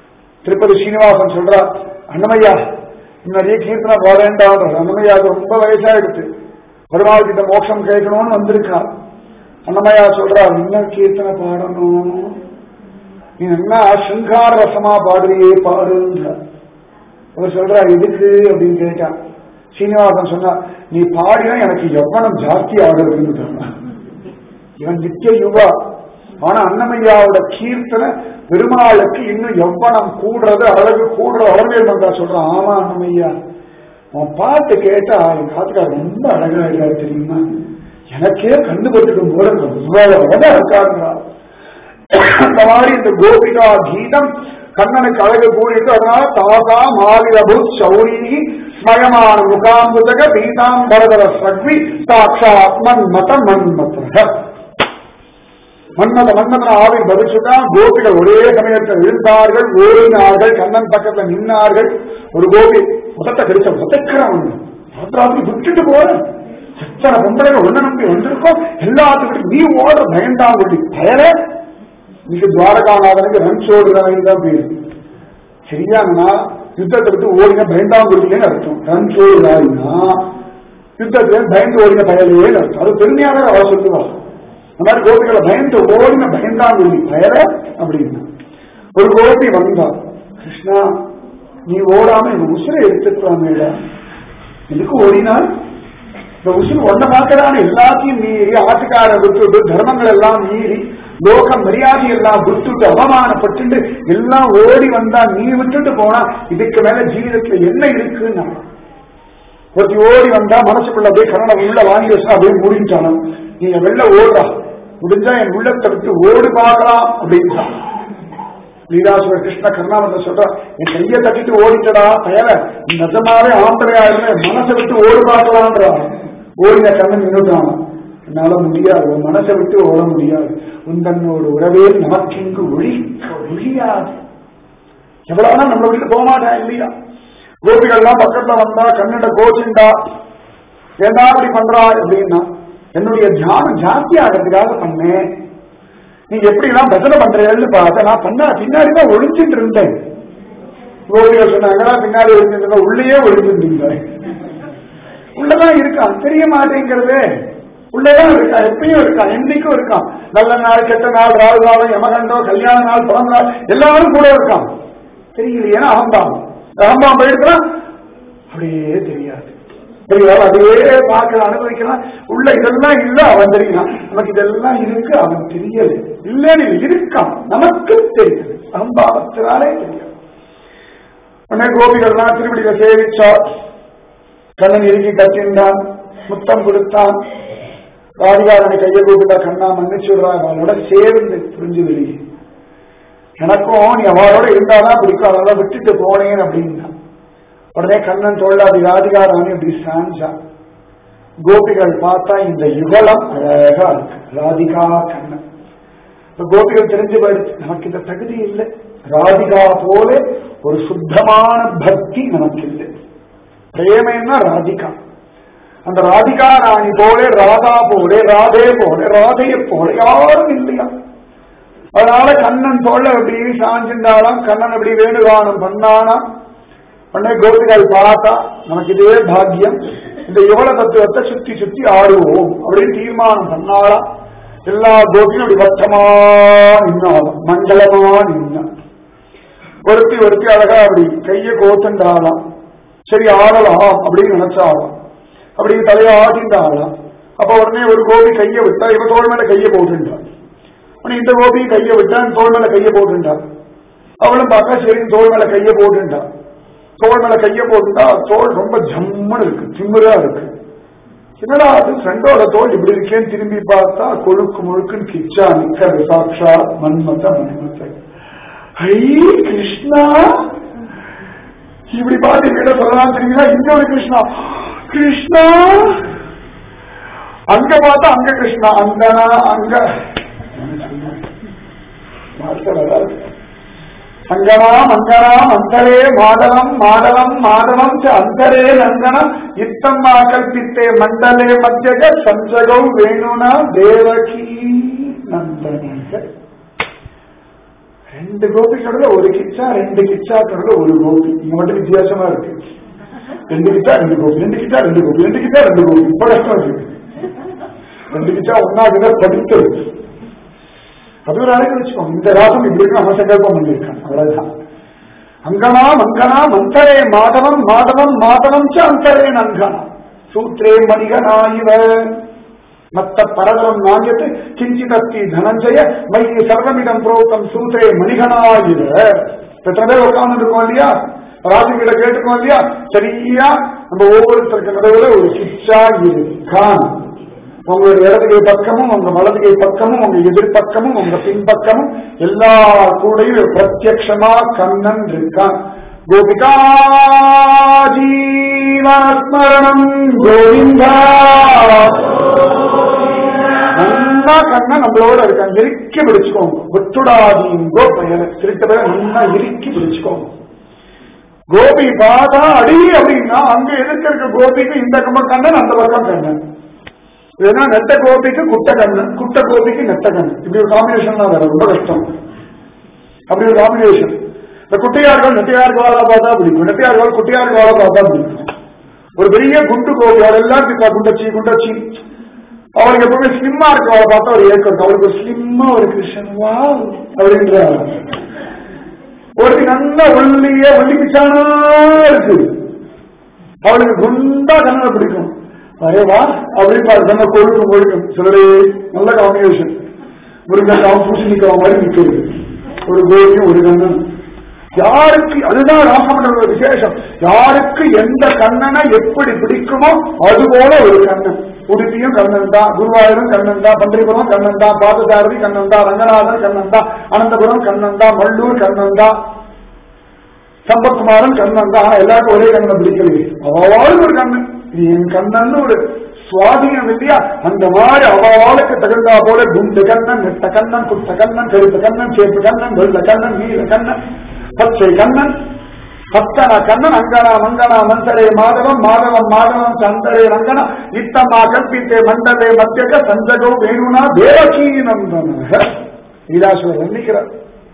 திருப்பதி ஸ்ரீனிவாசன் சொல்றா அண்ணமையா நிறைய கீர்த்தனை பாடேன்டான்ற அண்ணமையாவுக்கு ரொம்ப வயசாயிடுச்சு பெருமாள் கிட்ட மோட்சம் கேட்கணும்னு வந்திருக்கா அண்ணமையா சொல்றா இன்னும் கீர்த்தனை பாடணும் நீ என்ன சிங்கார ரசமா பாடுறியே பாடுன்ற அவர் சொல்றா எதுக்கு அப்படின்னு கேட்டான் சீனிவாசன் சொன்னா நீ பாடினா எனக்கு எவ்வளவு ஜாஸ்தி ஆகுதுன்னு சொன்னான் இவன் நித்திய யுவா ஆனா அன்னமையாவோட கீர்த்தனை பெருமாளுக்கு இன்னும் எவ்வளம் கூடுறது அழகு கூடுற அளவில் வந்தா சொல்றான் ஆமா அன்னமையா உன் பாட்டு கேட்டா என் காத்துக்கார ரொம்ப அழகா இருக்காரு தெரியுமா எனக்கே கண்டு பட்டுக்கும் போல ரொம்ப இருக்காருங்கிறா அந்த மாதிரி இந்த கோபிகா கீதம் கண்ணனுக்கு அழகு கூடிட்டு அதனால தாசா மாவிரபு சௌரி ஸ்மயமான முகாம்புதக பீதாம்பரதர சக்வி சாட்சாத் மன்மத மன்மத மன்மத மன்மதன ஆவி பவிச்சுதான் கோபிகள் ஒரே சமயத்தில் இருந்தார்கள் ஓடினார்கள் கண்ணன் பக்கத்துல நின்னார்கள் ஒரு கோபி முகத்தை கடிச்ச முதக்கிறவன் ராத்திரி விட்டுட்டு போற எத்தனை பொம்பளைகள் ஒண்ணு நம்பி வந்திருக்கோம் எல்லாத்துக்கிட்டும் நீ ஓடுற பயந்தாம் கொள்ளி பயல இன்னைக்கு துவாரகாநாதனுக்கு ரன் ஓடுறவங்க தான் பேரு சரியானா யுத்தத்தை விட்டு ஓடின பயந்தாம் கொள்ளிலேன்னு அர்த்தம் ரன் ஓடுறாருன்னா யுத்தத்துல பயந்து ஓடின பயலேன்னு அர்த்தம் அது பெருமையாக அவ சொல்லுவா அந்த மாதிரி கோபிகளை பயந்து ஓடின பயந்தாம் கொள்ளி பயல அப்படின்னா ஒரு கோபி வந்தா கிருஷ்ணா நீ ஓடாம இந்த உசுரை எடுத்துக்கலாமேடா எதுக்கு ஓடினார் இந்த உசுறு ஒன்ன பார்க்கறான எல்லாத்தையும் மீறி ஆட்டுக்கார விட்டுட்டு தர்மங்கள் எல்லாம் மீறி லோக மரியாதை எல்லாம் விட்டுட்டு அவமானப்பட்டு எல்லாம் ஓடி வந்தா நீ விட்டுட்டு போனா இதுக்கு மேல ஜீவிதத்துல என்ன இருக்குன்னா ஒருத்தி ஓடி வந்தா மனசுக்குள்ள அப்படியே கரண உள்ள வாங்கி வச்சா அப்படியே முடிஞ்சானோ நீங்க வெளில ஓடுறா முடிஞ்சா என் உள்ளத்தை விட்டு ஓடு பார்க்கலாம் அப்படின்னு லீலாசுவர் கிருஷ்ண கருணானந்த சொல்ற என் கையை தட்டிட்டு ஓடிட்டடா பயல நிஜமாவே ஆம்பளையா இருந்த மனசை விட்டு ஓடு பார்க்கலான்றா ஓடின கண்ணன் நின்றுட்டான் என்னால முடியாது உன் மனசை விட்டு ஓட முடியாது உந்தன்னோட உறவே நமக்கு இங்கு ஒழிக்க ஒழியாது எவ்வளவுனா நம்ம விட்டு போக மாட்டேன் இல்லையா கோபிகள்லாம் பக்கத்துல வந்தா கண்ணிட கோச்சிண்டா ஏண்டா அப்படி பண்றா அப்படின்னா என்னுடைய தியானம் ஜாஸ்தி ஆகிறதுக்காக பண்ணேன் நீ எப்படி எல்லாம் பஜனை பண்றேன்னு பார்த்த நான் பண்ண பின்னாடி தான் ஒழிஞ்சிட்டு இருந்தேன் கோபிகள் சொன்னாங்க பின்னாடி ஒழிஞ்சிட்டு இருந்தேன் உள்ளேயே ஒழிஞ்சிட்டு இருந்தேன் உள்ளதான் இருக்கான் தெரிய மாட்டேங்கிறது உள்ளதான் இருக்கான் எப்பயும் இருக்கான் என்னைக்கும் இருக்கான் நல்ல நாள் கெட்ட நாள் ராகு காலம் யமகண்டோ கல்யாண நாள் பிறந்த நாள் எல்லாரும் கூட இருக்கான் தெரியலையே அகம்பாம் அகம்பாம் போயிருக்கிறான் அப்படியே தெரியாது தெரியாது அதையே பார்க்க அனுபவிக்கிறான் உள்ள இதெல்லாம் இல்ல அவன் தெரியுறான் நமக்கு இதெல்லாம் இருக்கு அவன் தெரியல இல்லன்னு இருக்கான் நமக்கு தெரியுது அகம்பாவத்தினாலே தெரியும் உடனே கோபிகள்லாம் திருவடியில சேவிச்சார் கண்ணன் இறுக்கி கட்டின்றான் முத்தம் கொடுத்தான் ராதிகாரனை கையை கூப்பிட்டா கண்ணா மன்னிச்சு விடுறாங்க அவனோட சேர்ந்து புரிஞ்சு வெளியே எனக்கும் நீ அவளோட இருந்தாதான் பிடிக்கும் அதனால விட்டுட்டு போனேன் அப்படின்னா உடனே கண்ணன் தோல்லாதி ராதிகாராணி அப்படி சாஞ்சான் கோபிகள் பார்த்தா இந்த யுகலம் அழகா இருக்கு ராதிகா கண்ணன் இப்ப கோபிகள் தெரிஞ்சு போயிடுச்சு நமக்கு இந்த தகுதி இல்லை ராதிகா போல ஒரு சுத்தமான பக்தி நமக்கு இல்லை பிரேமன்னா ராதிகா அந்த ராதிகா ராணி போல ராதா போல ராதே போல ராதைய போல யாரும் இல்லையா அதனால கண்ணன் தோல்ல அப்படி சாஞ்சின்றாலாம் கண்ணன் அப்படி வேணுகானம் பண்ணானா உடனே கோபிகள் பார்த்தா நமக்கு இதே பாக்கியம் இந்த யுவல தத்துவத்தை சுத்தி சுத்தி ஆடுவோம் அப்படின்னு தீர்மானம் பண்ணாலாம் எல்லா கோபியும் அப்படி வட்டமா நின்னாலும் மங்களமா நின்னா ஒருத்தி ஒருத்தி அழகா அப்படி கைய கோத்துண்டாலாம் சரி ஆடலாம் அப்படின்னு நினைச்சாலாம் அப்படி தலையை ஆட்டின்றாலாம் அப்ப உடனே ஒரு கோபி கைய விட்டா இவ தோல் மேல கைய போட்டுட்டான் உடனே இந்த கோபி கைய விட்டான் தோல் மேல கைய போட்டுட்டான் அவளும் பார்த்தா சரி தோல் மேல கைய போட்டுட்டான் தோல் மேல கைய போட்டுட்டா தோல் ரொம்ப ஜம்முன்னு இருக்கு திமிரா இருக்கு என்னடா அது ஃப்ரெண்டோட தோல் இப்படி இருக்கேன்னு திரும்பி பார்த்தா கொழுக்கு முழுக்குன்னு கிச்சா நிக்க சாட்சா மன்மத மன்மத ஐ கிருஷ்ணா இப்படி பார்த்து என்ன சொல்லலாம் தெரியுங்களா இங்க ஒரு கிருஷ்ணா கிருஷ்ணா அங்க பார்த்தா அங்க கிருஷ்ணா அங்கனா அங்க வார்த்தை வராது. அங்கனாம் அங்கனாம் அந்தரே மாடலம் மாடலம் மாடலம் ச அந்தரே நந்தனம் இத்தம்மா கல்பித்தே மண்டலே மத்தியக சஞ்சகௌ வேணுனா தேவகி நந்தனக ரெண்டு ரெண்டு கோபிகளோட ஒரு கிச்சா ரெண்டு கிச்சாக்களோட ஒரு கோபி இங்க மட்டும் வித்தியாசமா இருக்கு ரெண்டு கிச்சா ரெண்டு கோபி ரெண்டு கிச்சா ரெண்டு கோபி ரெண்டு கிச்சா ரெண்டு கோபி இப்ப கஷ்டம் இருக்கு ரெண்டு கிச்சா ஒன்னாக படித்து அது ஒரு அழகு வச்சுக்கோங்க இந்த ராசம் இப்படி இருக்கு நம்ம சங்கல்பம் பண்ணியிருக்காங்க அவ்வளவுதான் அங்கனா மங்கனா மந்தரே மாதவம் மாதவம் மாதவம் ச அந்தரே நங்கனா சூத்ரே மணிகனாயிவ மத்த பரதரம் நாயத்து கிஞ்சிதத்தி தனஞ்சய மைய சர்வமிடம் புரோத்தம் சூத்ரே மணிகனாயிவ எத்தனை பேர் உட்கார்ந்து இருக்கோம் இல்லையா ராஜகிட்ட கேட்டுக்கோம் இல்லையா சரியா நம்ம ஒவ்வொருத்தருக்கு நடுவில் ஒரு சிச்சா இருக்கான் உங்களுடைய இடது கை பக்கமும் உங்க வலது கை பக்கமும் உங்க எதிர்பக்கமும் உங்க பின்பக்கமும் எல்லா கூடையும் பிரத்யக்ஷமா கண்ணன் இருக்கான் கோபிகா ஜீவஸ்மரணம் கோவிந்தா நல்லா கண்ணன் நம்மளோட இருக்கான் இறுக்கி பிடிச்சுக்கோங்க ஒத்துடாதீங்கோ பயன திருட்ட பேர நல்லா இறுக்கி பிடிச்சுக்கோங்க கோபி பாதா அடி அப்படின்னா அங்க எதிர்க்க இருக்க கோபிக்கு இந்த பக்கம் கண்ணன் அந்த பக்கம் கண்ணன் ஏன்னா நெட்ட கோபிக்கு குட்ட கண்ணன் குட்ட கோபிக்கு நெட்ட கண்ணன் இப்படி ஒரு காம்பினேஷன் தான் வேற ரொம்ப கஷ்டம் அப்படி ஒரு காம்பினேஷன் இந்த குட்டையார்கள் நெட்டையாருக்கு வாழ பார்த்தா பிடிக்கும் நெட்டையார்கள் குட்டையாருக்கு வாழ பார்த்தா பிடிக்கும் ஒரு பெரிய குண்டு கோபி அவள் எல்லாம் இருக்கா குண்டச்சி குண்டச்சி அவளுக்கு எப்பவுமே ஸ்லிம்மா இருக்கு அவளை பார்த்தா ஒரு ஏக்கம் இருக்கு அவளுக்கு ஸ்லிம்மா ஒரு கிருஷ்ணன் வா அப்படின்ற ஒரு நல்ல ஒல்லிய ஒல்லிமிச்சானா இருக்கு அவளுக்கு குண்டா கண்ணனை பிடிக்கும் அரே வா அப்படி பாரு நம்ம கொழுக்கும் கொழுக்கும் சிலரே நல்ல காம்பினேஷன் முருங்கக்காவும் பூசணிக்காவும் மாதிரி நிக்கிறது ஒரு கோபியும் ஒரு கண்ணன் யாருக்கு அதுதான் ராசமண்டல விசேஷம் யாருக்கு எந்த கண்ணனை எப்படி பிடிக்குமோ அது போல ஒரு கண்ணன் உடுப்பியும் கண்ணன் தான் குருவாயூரும் கண்ணன் தான் பந்திரிபுரம் கண்ணன் தான் பாதசாரதி கண்ணன் தான் ரங்கநாதன் கண்ணன் தான் அனந்தபுரம் கண்ணன் தான் மல்லூர் கண்ணன் தான் சம்பத்குமாரன் கண்ணன் தான் ஆனா எல்லாருக்கும் ஒரே கண்ணனை பிடிக்கலையே அவாளுக்கு ஒரு கண்ணன் இது என் கண்ணன் ஒரு சுவாதீனம் இல்லையா அந்த மாதிரி அவாளுக்கு தகுந்தா போல குண்டு கண்ணன் நெட்ட கண்ணன் குட்ட கண்ணன் கருத்த கண்ணன் சேப்பு கண்ணன் வெள்ள கண்ணன் நீல கண்ணன் பச்சை கண்ணன் பத்தன கண்ணன் அங்கனா மங்கனா மந்தரே மாதவம் மாதவம் மாதவம் சந்தரே ரங்கன இத்தமா கல்பித்தே மண்டலே மத்தியக சஞ்சகோ வேணுனா தேவகீ நந்தன லீலாசுவர் வர்ணிக்கிறார்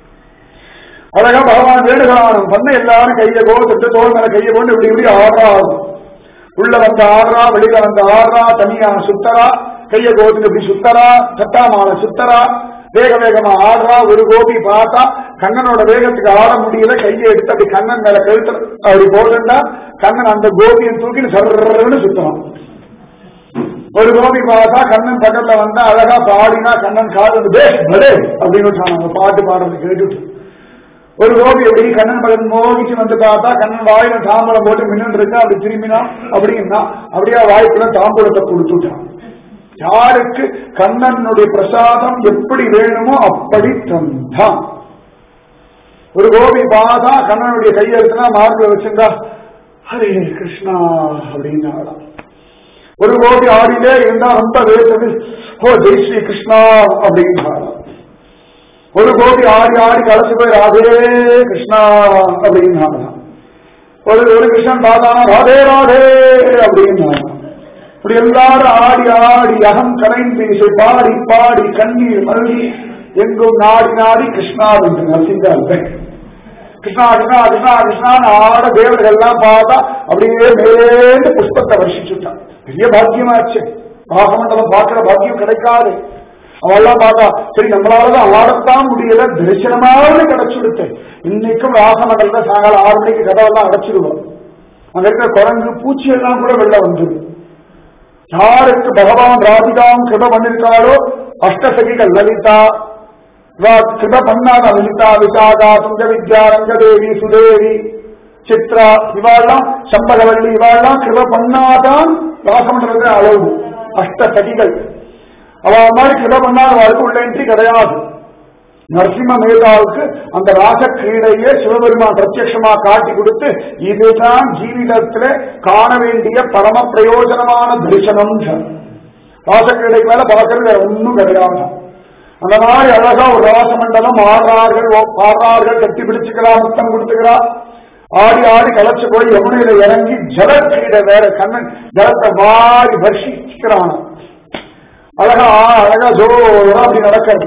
அழகா பகவான் வேணுகானம் பண்ண எல்லாரும் கையை கோ தொட்டு தோல் மேல கையை கொண்டு இப்படி இப்படி ஆடுறாகும் உள்ள வந்த ஆடுறா வெளியில வந்த ஆடுறா தனியா சுத்தரா கைய கோத்துக்கு இப்படி சுத்தரா சட்டாமால சுத்தரா வேக வேகமா ஆடுறா ஒரு கோபி பார்த்தா கண்ணனோட வேகத்துக்கு ஆட முடியல கையை எடுத்து அப்படி கண்ணன் மேல கழுத்து அப்படி போடுண்டா கண்ணன் அந்த கோபியை தூக்கி சர்ன்னு சுத்தலாம் ஒரு கோபி பார்த்தா கண்ணன் பக்கத்துல வந்தா அழகா பாடினா கண்ணன் காது வந்து பேஷ் பலே அப்படின்னு சொன்னாங்க பாட்டு பாடுறது கேட்டுட்டு ஒரு கோபி எப்படி கண்ணன் பகன் மோகிச்சு வந்து பார்த்தா கண்ணன் வாயில தாம்பரம் போட்டு மின்னன் இருக்கா அப்படி திரும்பினா அப்படின்னா அப்படியே வாய்ப்புல தாம்பூலத்தை கொடுத்துட்டான் யாருக்கு கண்ணனுடைய பிரசாதம் எப்படி வேணுமோ அப்படி தந்தான் ஒரு கோபி பார்த்தா கண்ணனுடைய கையெழுத்துனா மார்பில் வச்சிருந்தா ஹரே கிருஷ்ணா அப்படின்னாலாம் ஒரு கோபி ஆடிலே இருந்தா ரொம்ப வேசது ஓ ஜெய் ஸ்ரீ கிருஷ்ணா அப்படின்னாலாம் ஒரு கோபி ஆடி ஆடி கலச்சு போய் ராதே கிருஷ்ணா அப்படின்னாங்க ஒரு ஒரு கிருஷ்ணன் பார்த்தானா ராதே ராதே அப்படின்னாங்க இப்படி எல்லாரும் ஆடி ஆடி அகம் கலைந்து இசை பாடி பாடி கண்ணீர் மல்கி எங்கும் நாடி நாடி கிருஷ்ணா என்று நரசிங்கால் கிருஷ்ணா கிருஷ்ணா கிருஷ்ணா கிருஷ்ணான்னு ஆட தேவர்கள் எல்லாம் பார்த்தா அப்படியே மேலேந்து புஷ்பத்தை வருஷிச்சுட்டான் பெரிய பாக்கியமாச்சு பாகமண்டலம் பார்க்கிற பாக்கியம் கிடைக்காது அவெல்லாம் பார்த்தா சரி நம்மளாலதான் ஆடத்தான் முடியல தரிசனமாவது கிடைச்சுடுத்து இன்னைக்கும் ராசமண்டல சாயங்காலம் ஆறு மணிக்கு கதவெல்லாம் அடைச்சிருவோம் அங்க இருக்கிற குரங்கு பூச்சி எல்லாம் கூட வெளில வந்துடும் யாருக்கு பகவான் ராதிகாம் கிருப பண்ணிருக்காளோ அஷ்டசகிகள் லலிதா கிருப பண்ணாத லலிதா விசாகா சுங்க வித்யா ரங்கதேவி சுதேவி சித்ரா இவாள்லாம் சம்பகவல்லி இவாள்லாம் கிருப பண்ணாதான் ராசமண்டலத்தை அளவு அஷ்டசகிகள் அவ மாதிரி கிருப பண்ணாத வாழ்க்கை உள்ள என்ட்ரி கிடையாது நரசிம்ம மேதாவுக்கு அந்த ராச கிரீடையே சிவபெருமான் பிரத்யட்சமா காட்டி கொடுத்து இதுதான் ஜீவிதத்துல காண வேண்டிய பரம பிரயோஜனமான தரிசனம் ராச கிரீடைக்கு மேல பார்க்கறது வேற ஒன்றும் கிடையாது அந்த மாதிரி அழகா ஒரு ராசமண்டலம் ஆடுறார்கள் ஆடுறார்கள் கட்டி பிடிச்சுக்கிறா முத்தம் கொடுத்துக்கிறா ஆடி ஆடி களைச்சு போய் யமுனையில இறங்கி ஜல கிரீடை வேற கண்ணன் ஜலத்தை வாரி வர்ஷிக்கிறான் அழகா அழகா ஜோரா அப்படி நடக்கிறது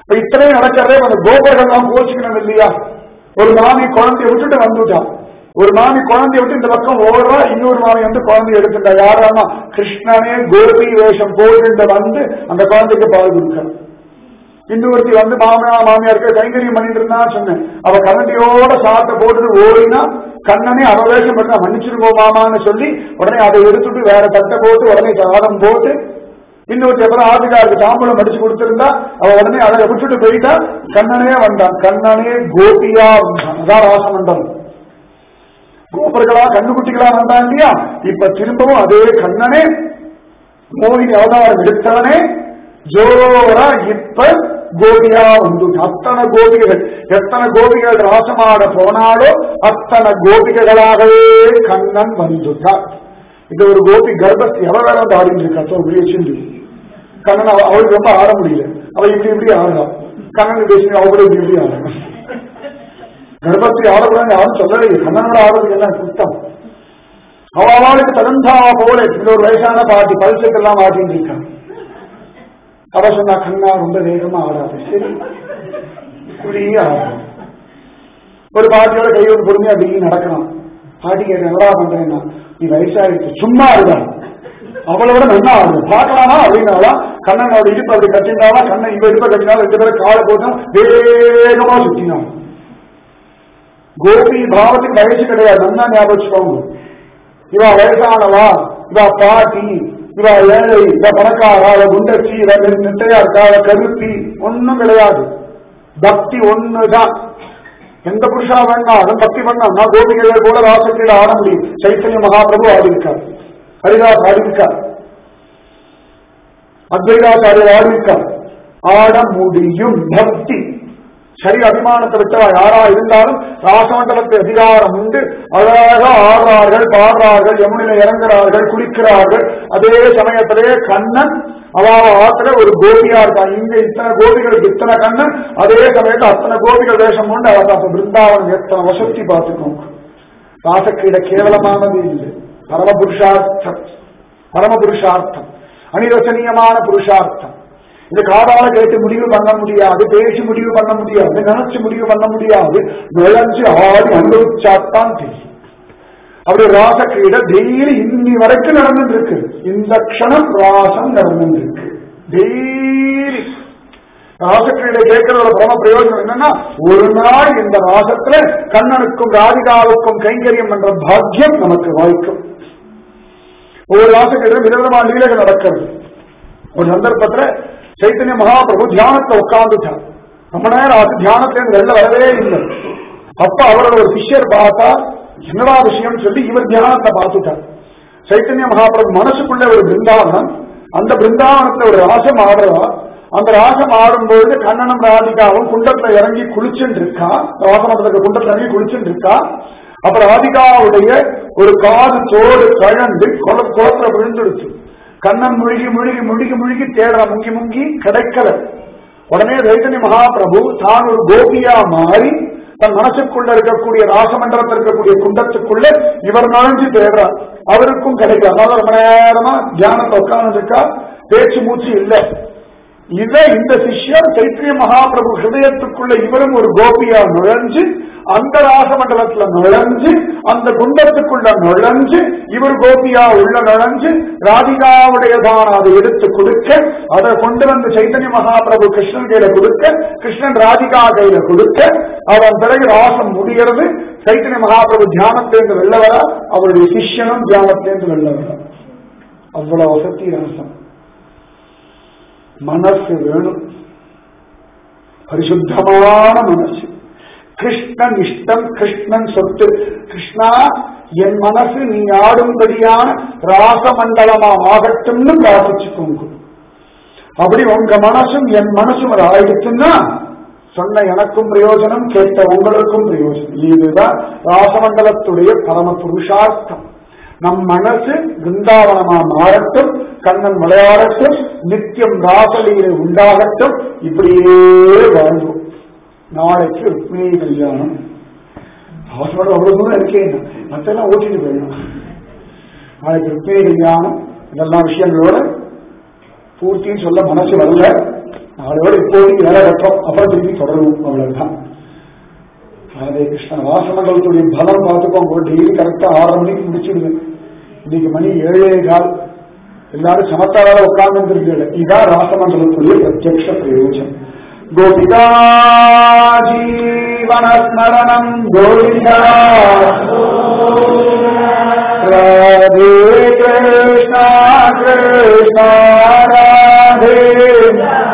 இப்ப இத்தனையும் நடக்கிறதே அந்த கோபர்கள் எல்லாம் கோச்சிக்கணும் இல்லையா ஒரு மாமி குழந்தைய விட்டுட்டு வந்துட்டான் ஒரு மாமி குழந்தைய விட்டு இந்த பக்கம் ஓடுறா இன்னொரு மாமி வந்து குழந்தைய எடுத்துட்டா யாராமா கிருஷ்ணனே கோபி வேஷம் போட்டு வந்து அந்த குழந்தைக்கு பால் கொடுக்க இன்னொருத்தி வந்து மாமனா மாமியாருக்கு கைங்கரியம் பண்ணிட்டு இருந்தா சொன்னேன் அவ கண்ணடியோட சாட்டை போட்டுட்டு ஓடினா கண்ணனே அவ வேஷம் பண்ணா மன்னிச்சிருக்கோ மாமான்னு சொல்லி உடனே அதை எடுத்துட்டு வேற தட்டை போட்டு உடனே சாதம் போட்டு இன்னொருத்தி அப்புறம் ஆதிகாருக்கு தாம்பூலம் அடிச்சு கொடுத்திருந்தா அவ உடனே அதை விட்டுட்டு போயிட்டா கண்ணனே வந்தான் கண்ணனே கோபியா வந்தான் அதான் ராசமண்டலம் கோபர்களா கண்ணுக்குட்டிகளா வந்தான் இல்லையா இப்ப திரும்பவும் அதே கண்ணனே மோகினி அவதாரம் எடுத்தவனே ஜோரா இப்ப கோபியா வந்து அத்தனை கோபிகைகள் எத்தனை கோபிகள் ராசமாட போனாலோ அத்தனை கோபிகைகளாகவே கண்ணன் வந்துட்டார் இது ஒரு கோபி கர்ப்பத்தி அவ வேற வந்து ஆடிட்டு இருக்கா சோ இப்படி வச்சிருந்து கண்ணன் அவ- அவளுக்கு ரொம்ப ஆட முடியல அவ இப்படி இப்படி ஆடுறா கண்ணன் பேசி அவளும் இப்படி இப்படி ஆடுறா கர்ப்பத்தை ஆடக்கூடாது யாரும் சொல்லவே இல்லை. கண்ணனோட ஆடுறதுக்கு என்ன குத்தம் அவ அவளுக்கு தகுந்தா போல இந்த ஒரு வயசான பாட்டி பல்சுக்கெல்லாம் ஆடிட்டு இருக்கான் அவ சொன்னா கண்ணா ரொம்ப வேகமா ஆடாது சரி இப்படியே ஆடும் ஒரு பாட்டியோட கையோட பொறுமையா அப்படி நடக்கலாம் பாட்டி கேட்க என்னடா பண்றேன்னா நீ வயசாயிடுச்சு சும்மா இருக்கா அவளோட நல்லா ஆடுது பார்க்கலாமா அப்படின்னாலா கண்ணனோட இடுப்பு அப்படி கட்டினாலா கண்ணன் இவ இடுப்பை கட்டினாலும் ரெண்டு பேரும் காலை போட்டா வேகமா சுத்தினான் கோபி பாவத்துக்கு வயசு கிடையாது நல்லா ஞாபகம் வச்சுக்கோங்க இவ வயசானவா இவ பாட்டி இவ ஏழை இவ பணக்காரா இவ குண்டச்சி இவ நெ- நெட்டையா இருக்கா இவ கருப்பி ஒண்ணும் கிடையாது பக்தி ஒண்ணுதான் எந்த புருஷா வேண்டாம் பக்தி பண்ணா நான் கோபிகைகள் போல ராசக்கீட ஆட முடியும் சைத்தன்ய மகாபிரபு ஆடிருக்கார் ஹரிதாஸ் ஆடிருக்கார் அத்வைதாச்சாரியர் ஆடிருக்கார் ஆட முடியும் பக்தி சரி அபிமானத்தை விட்டவா யாரா இருந்தாலும் ராசமண்டலத்து அதிகாரம் உண்டு அழகாக ஆடுறார்கள் பாடுறார்கள் யமுனில இறங்குறார்கள் குளிக்கிறார்கள் அதே சமயத்திலே கண்ணன் அவாவ ஆத்துல ஒரு கோபியா இருக்கான் இங்க இத்தனை கோபிகளுக்கு இத்தனை கண்ணன் அதே சமயத்துல அத்தனை கோபிகள் வேஷம் கொண்டு அவ அப்ப பிருந்தாவனம் எத்தனை வசதி பார்த்துக்கோங்க ராசக்கிரீட கேவலமானது இல்லை பரமபுருஷார்த்தம் பரமபுருஷார்த்தம் அனிரசனீயமான புருஷார்த்தம் இது காதால கேட்டு முடிவு பண்ண முடியாது பேசி முடிவு பண்ண முடியாது நினைச்சு முடிவு பண்ண முடியாது நுழைஞ்சு ஆடி அனுபவிச்சாத்தான் தெரியும் அப்படி ராச கிரீட டெய்லி இன்னி வரைக்கும் நடந்துட்டு இருக்கு இந்த க்ஷணம் ராசம் நடந்துட்டு இருக்கு டெய்லி ராசக்கிரீடை கேட்கறதோட பரம பிரயோஜனம் என்னன்னா ஒரு நாள் இந்த ராசத்துல கண்ணனுக்கும் ராதிகாவுக்கும் கைங்கரியம் என்ற பாக்கியம் நமக்கு வாய்க்கும் ஒவ்வொரு ராசக்கிரீடம் விதவிதமான லீலைகள் நடக்கிறது ஒரு சந்தர்ப்பத்துல சைத்தன்ய மகாபிரபு தியானத்தை உட்கார்ந்துட்டார் ரொம்ப நேரம் ஆச்சு தியானத்துல இருந்து வெளில வரவே இல்லை அப்ப அவரோட ஒரு சிஷ்யர் பார்த்தா என்னடா விஷயம் சொல்லி இவர் தியானத்தை பார்த்துட்டார் சைத்தன்ய மகாபிரபு மனசுக்குள்ள ஒரு பிருந்தாவனம் அந்த பிருந்தாவனத்துல ஒரு ராசம் ஆடுறா அந்த ராசம் ஆடும்பொழுது கண்ணனும் ராதிகாவும் குண்டத்துல இறங்கி குளிச்சுட்டு இருக்கா ராசமண்டலத்துல குண்டத்துல இறங்கி குளிச்சுட்டு இருக்கா அப்ப ராதிகாவுடைய ஒரு காது தோடு கழண்டு குள குளத்துல விழுந்துடுச்சு கண்ணன் முழுகி முழுகி முழுகி முழுகி தேடுற முங்கி முங்கி கிடைக்கல உடனே சைத்தன்ய மகாபிரபு தான் ஒரு கோபியா மாறி தன் மனசுக்குள்ள இருக்கக்கூடிய ராசமண்டலத்தில் இருக்கக்கூடிய குண்டத்துக்குள்ள இவர் நுழைஞ்சு தேடுறார் அவருக்கும் கிடைக்கல அதாவது ரொம்ப நேரமா தியானத்தை உட்கார்ந்து இருக்கா பேச்சு மூச்சு இல்லை இத இந்த சிஷ்யர் சைத்திரிய மகாபிரபு ஹிருதயத்துக்குள்ள இவரும் ஒரு கோபியா நுழைஞ்சு அந்த ராசமண்டலத்துல நுழைஞ்சு அந்த குண்டத்துக்குள்ள நுழைஞ்சு இவர் கோபியா உள்ள நுழைஞ்சு ராதிகாவுடையதான அதை எடுத்து கொடுக்க அதை கொண்டு வந்து சைத்தன்ய மகாபிரபு கிருஷ்ணன் கையில கொடுக்க கிருஷ்ணன் ராதிகா கையில கொடுக்க அவன் பிறகு ராசம் முடிகிறது சைத்தன்ய மகாபிரபு தியானத்திலிருந்து வெளில வர அவருடைய சிஷ்யனும் தியானத்திலிருந்து வெளில வர அவ்வளவு வசதி ராசம் மனசு வேணும் பரிசுத்தமான மனசு கிருஷ்ணன் இஷ்டம் கிருஷ்ணன் சொத்து கிருஷ்ணா என் மனசு நீ ஆடும்படியான ராசமண்டலமா ஆகட்டும்னு பிரார்த்திச்சுக்கோங்க அப்படி உங்க மனசும் என் மனசும் ஒரு ஆயிடுச்சுன்னா சொன்ன எனக்கும் பிரயோஜனம் கேட்ட உங்களுக்கும் பிரயோஜனம் இதுதான் ராசமண்டலத்துடைய பரம புருஷார்த்தம் நம் மனசு பிருந்தாவனமா மாறட்டும் கண்ணன் விளையாடட்டும் நித்தியம் ராசலீலை உண்டாகட்டும் இப்படியே வாழ்வோம் நாளைக்கு ருக்மிணி கல்யாணம் ஹாஸ்பிட்டல் அவ்வளவு தூரம் இருக்கேன் மற்றெல்லாம் ஓட்டிட்டு போயிடணும் நாளைக்கு ருக்மிணி கல்யாணம் இதெல்லாம் விஷயங்களோட பூர்த்தின்னு சொல்ல மனசு வரல நாளோட இப்போதைக்கு வேலை கட்டோம் அப்புறம் திருப்பி தொடரும் அவ்வளவுதான் ராதே கிருஷ்ணன் வாசமண்டலத்துடைய பலம் பார்த்துக்கோங்க டெய்லி கரெக்டா ஆறரை மணிக்கு முடிச்சிடுவேன் இன்னைக்கு மணி ஏழே கால் எல்லாரும் சமத்தாரால உட்கார்ந்து இருக்கல இதான் ராசமண்டலத்துடைய பிரத்யக்ஷ பிரயோஜனம் கோபிகா ஜீவனஸ்மரணம் கோவிந்தா ராதே கிருஷ்ணா கிருஷ்ணா ராதே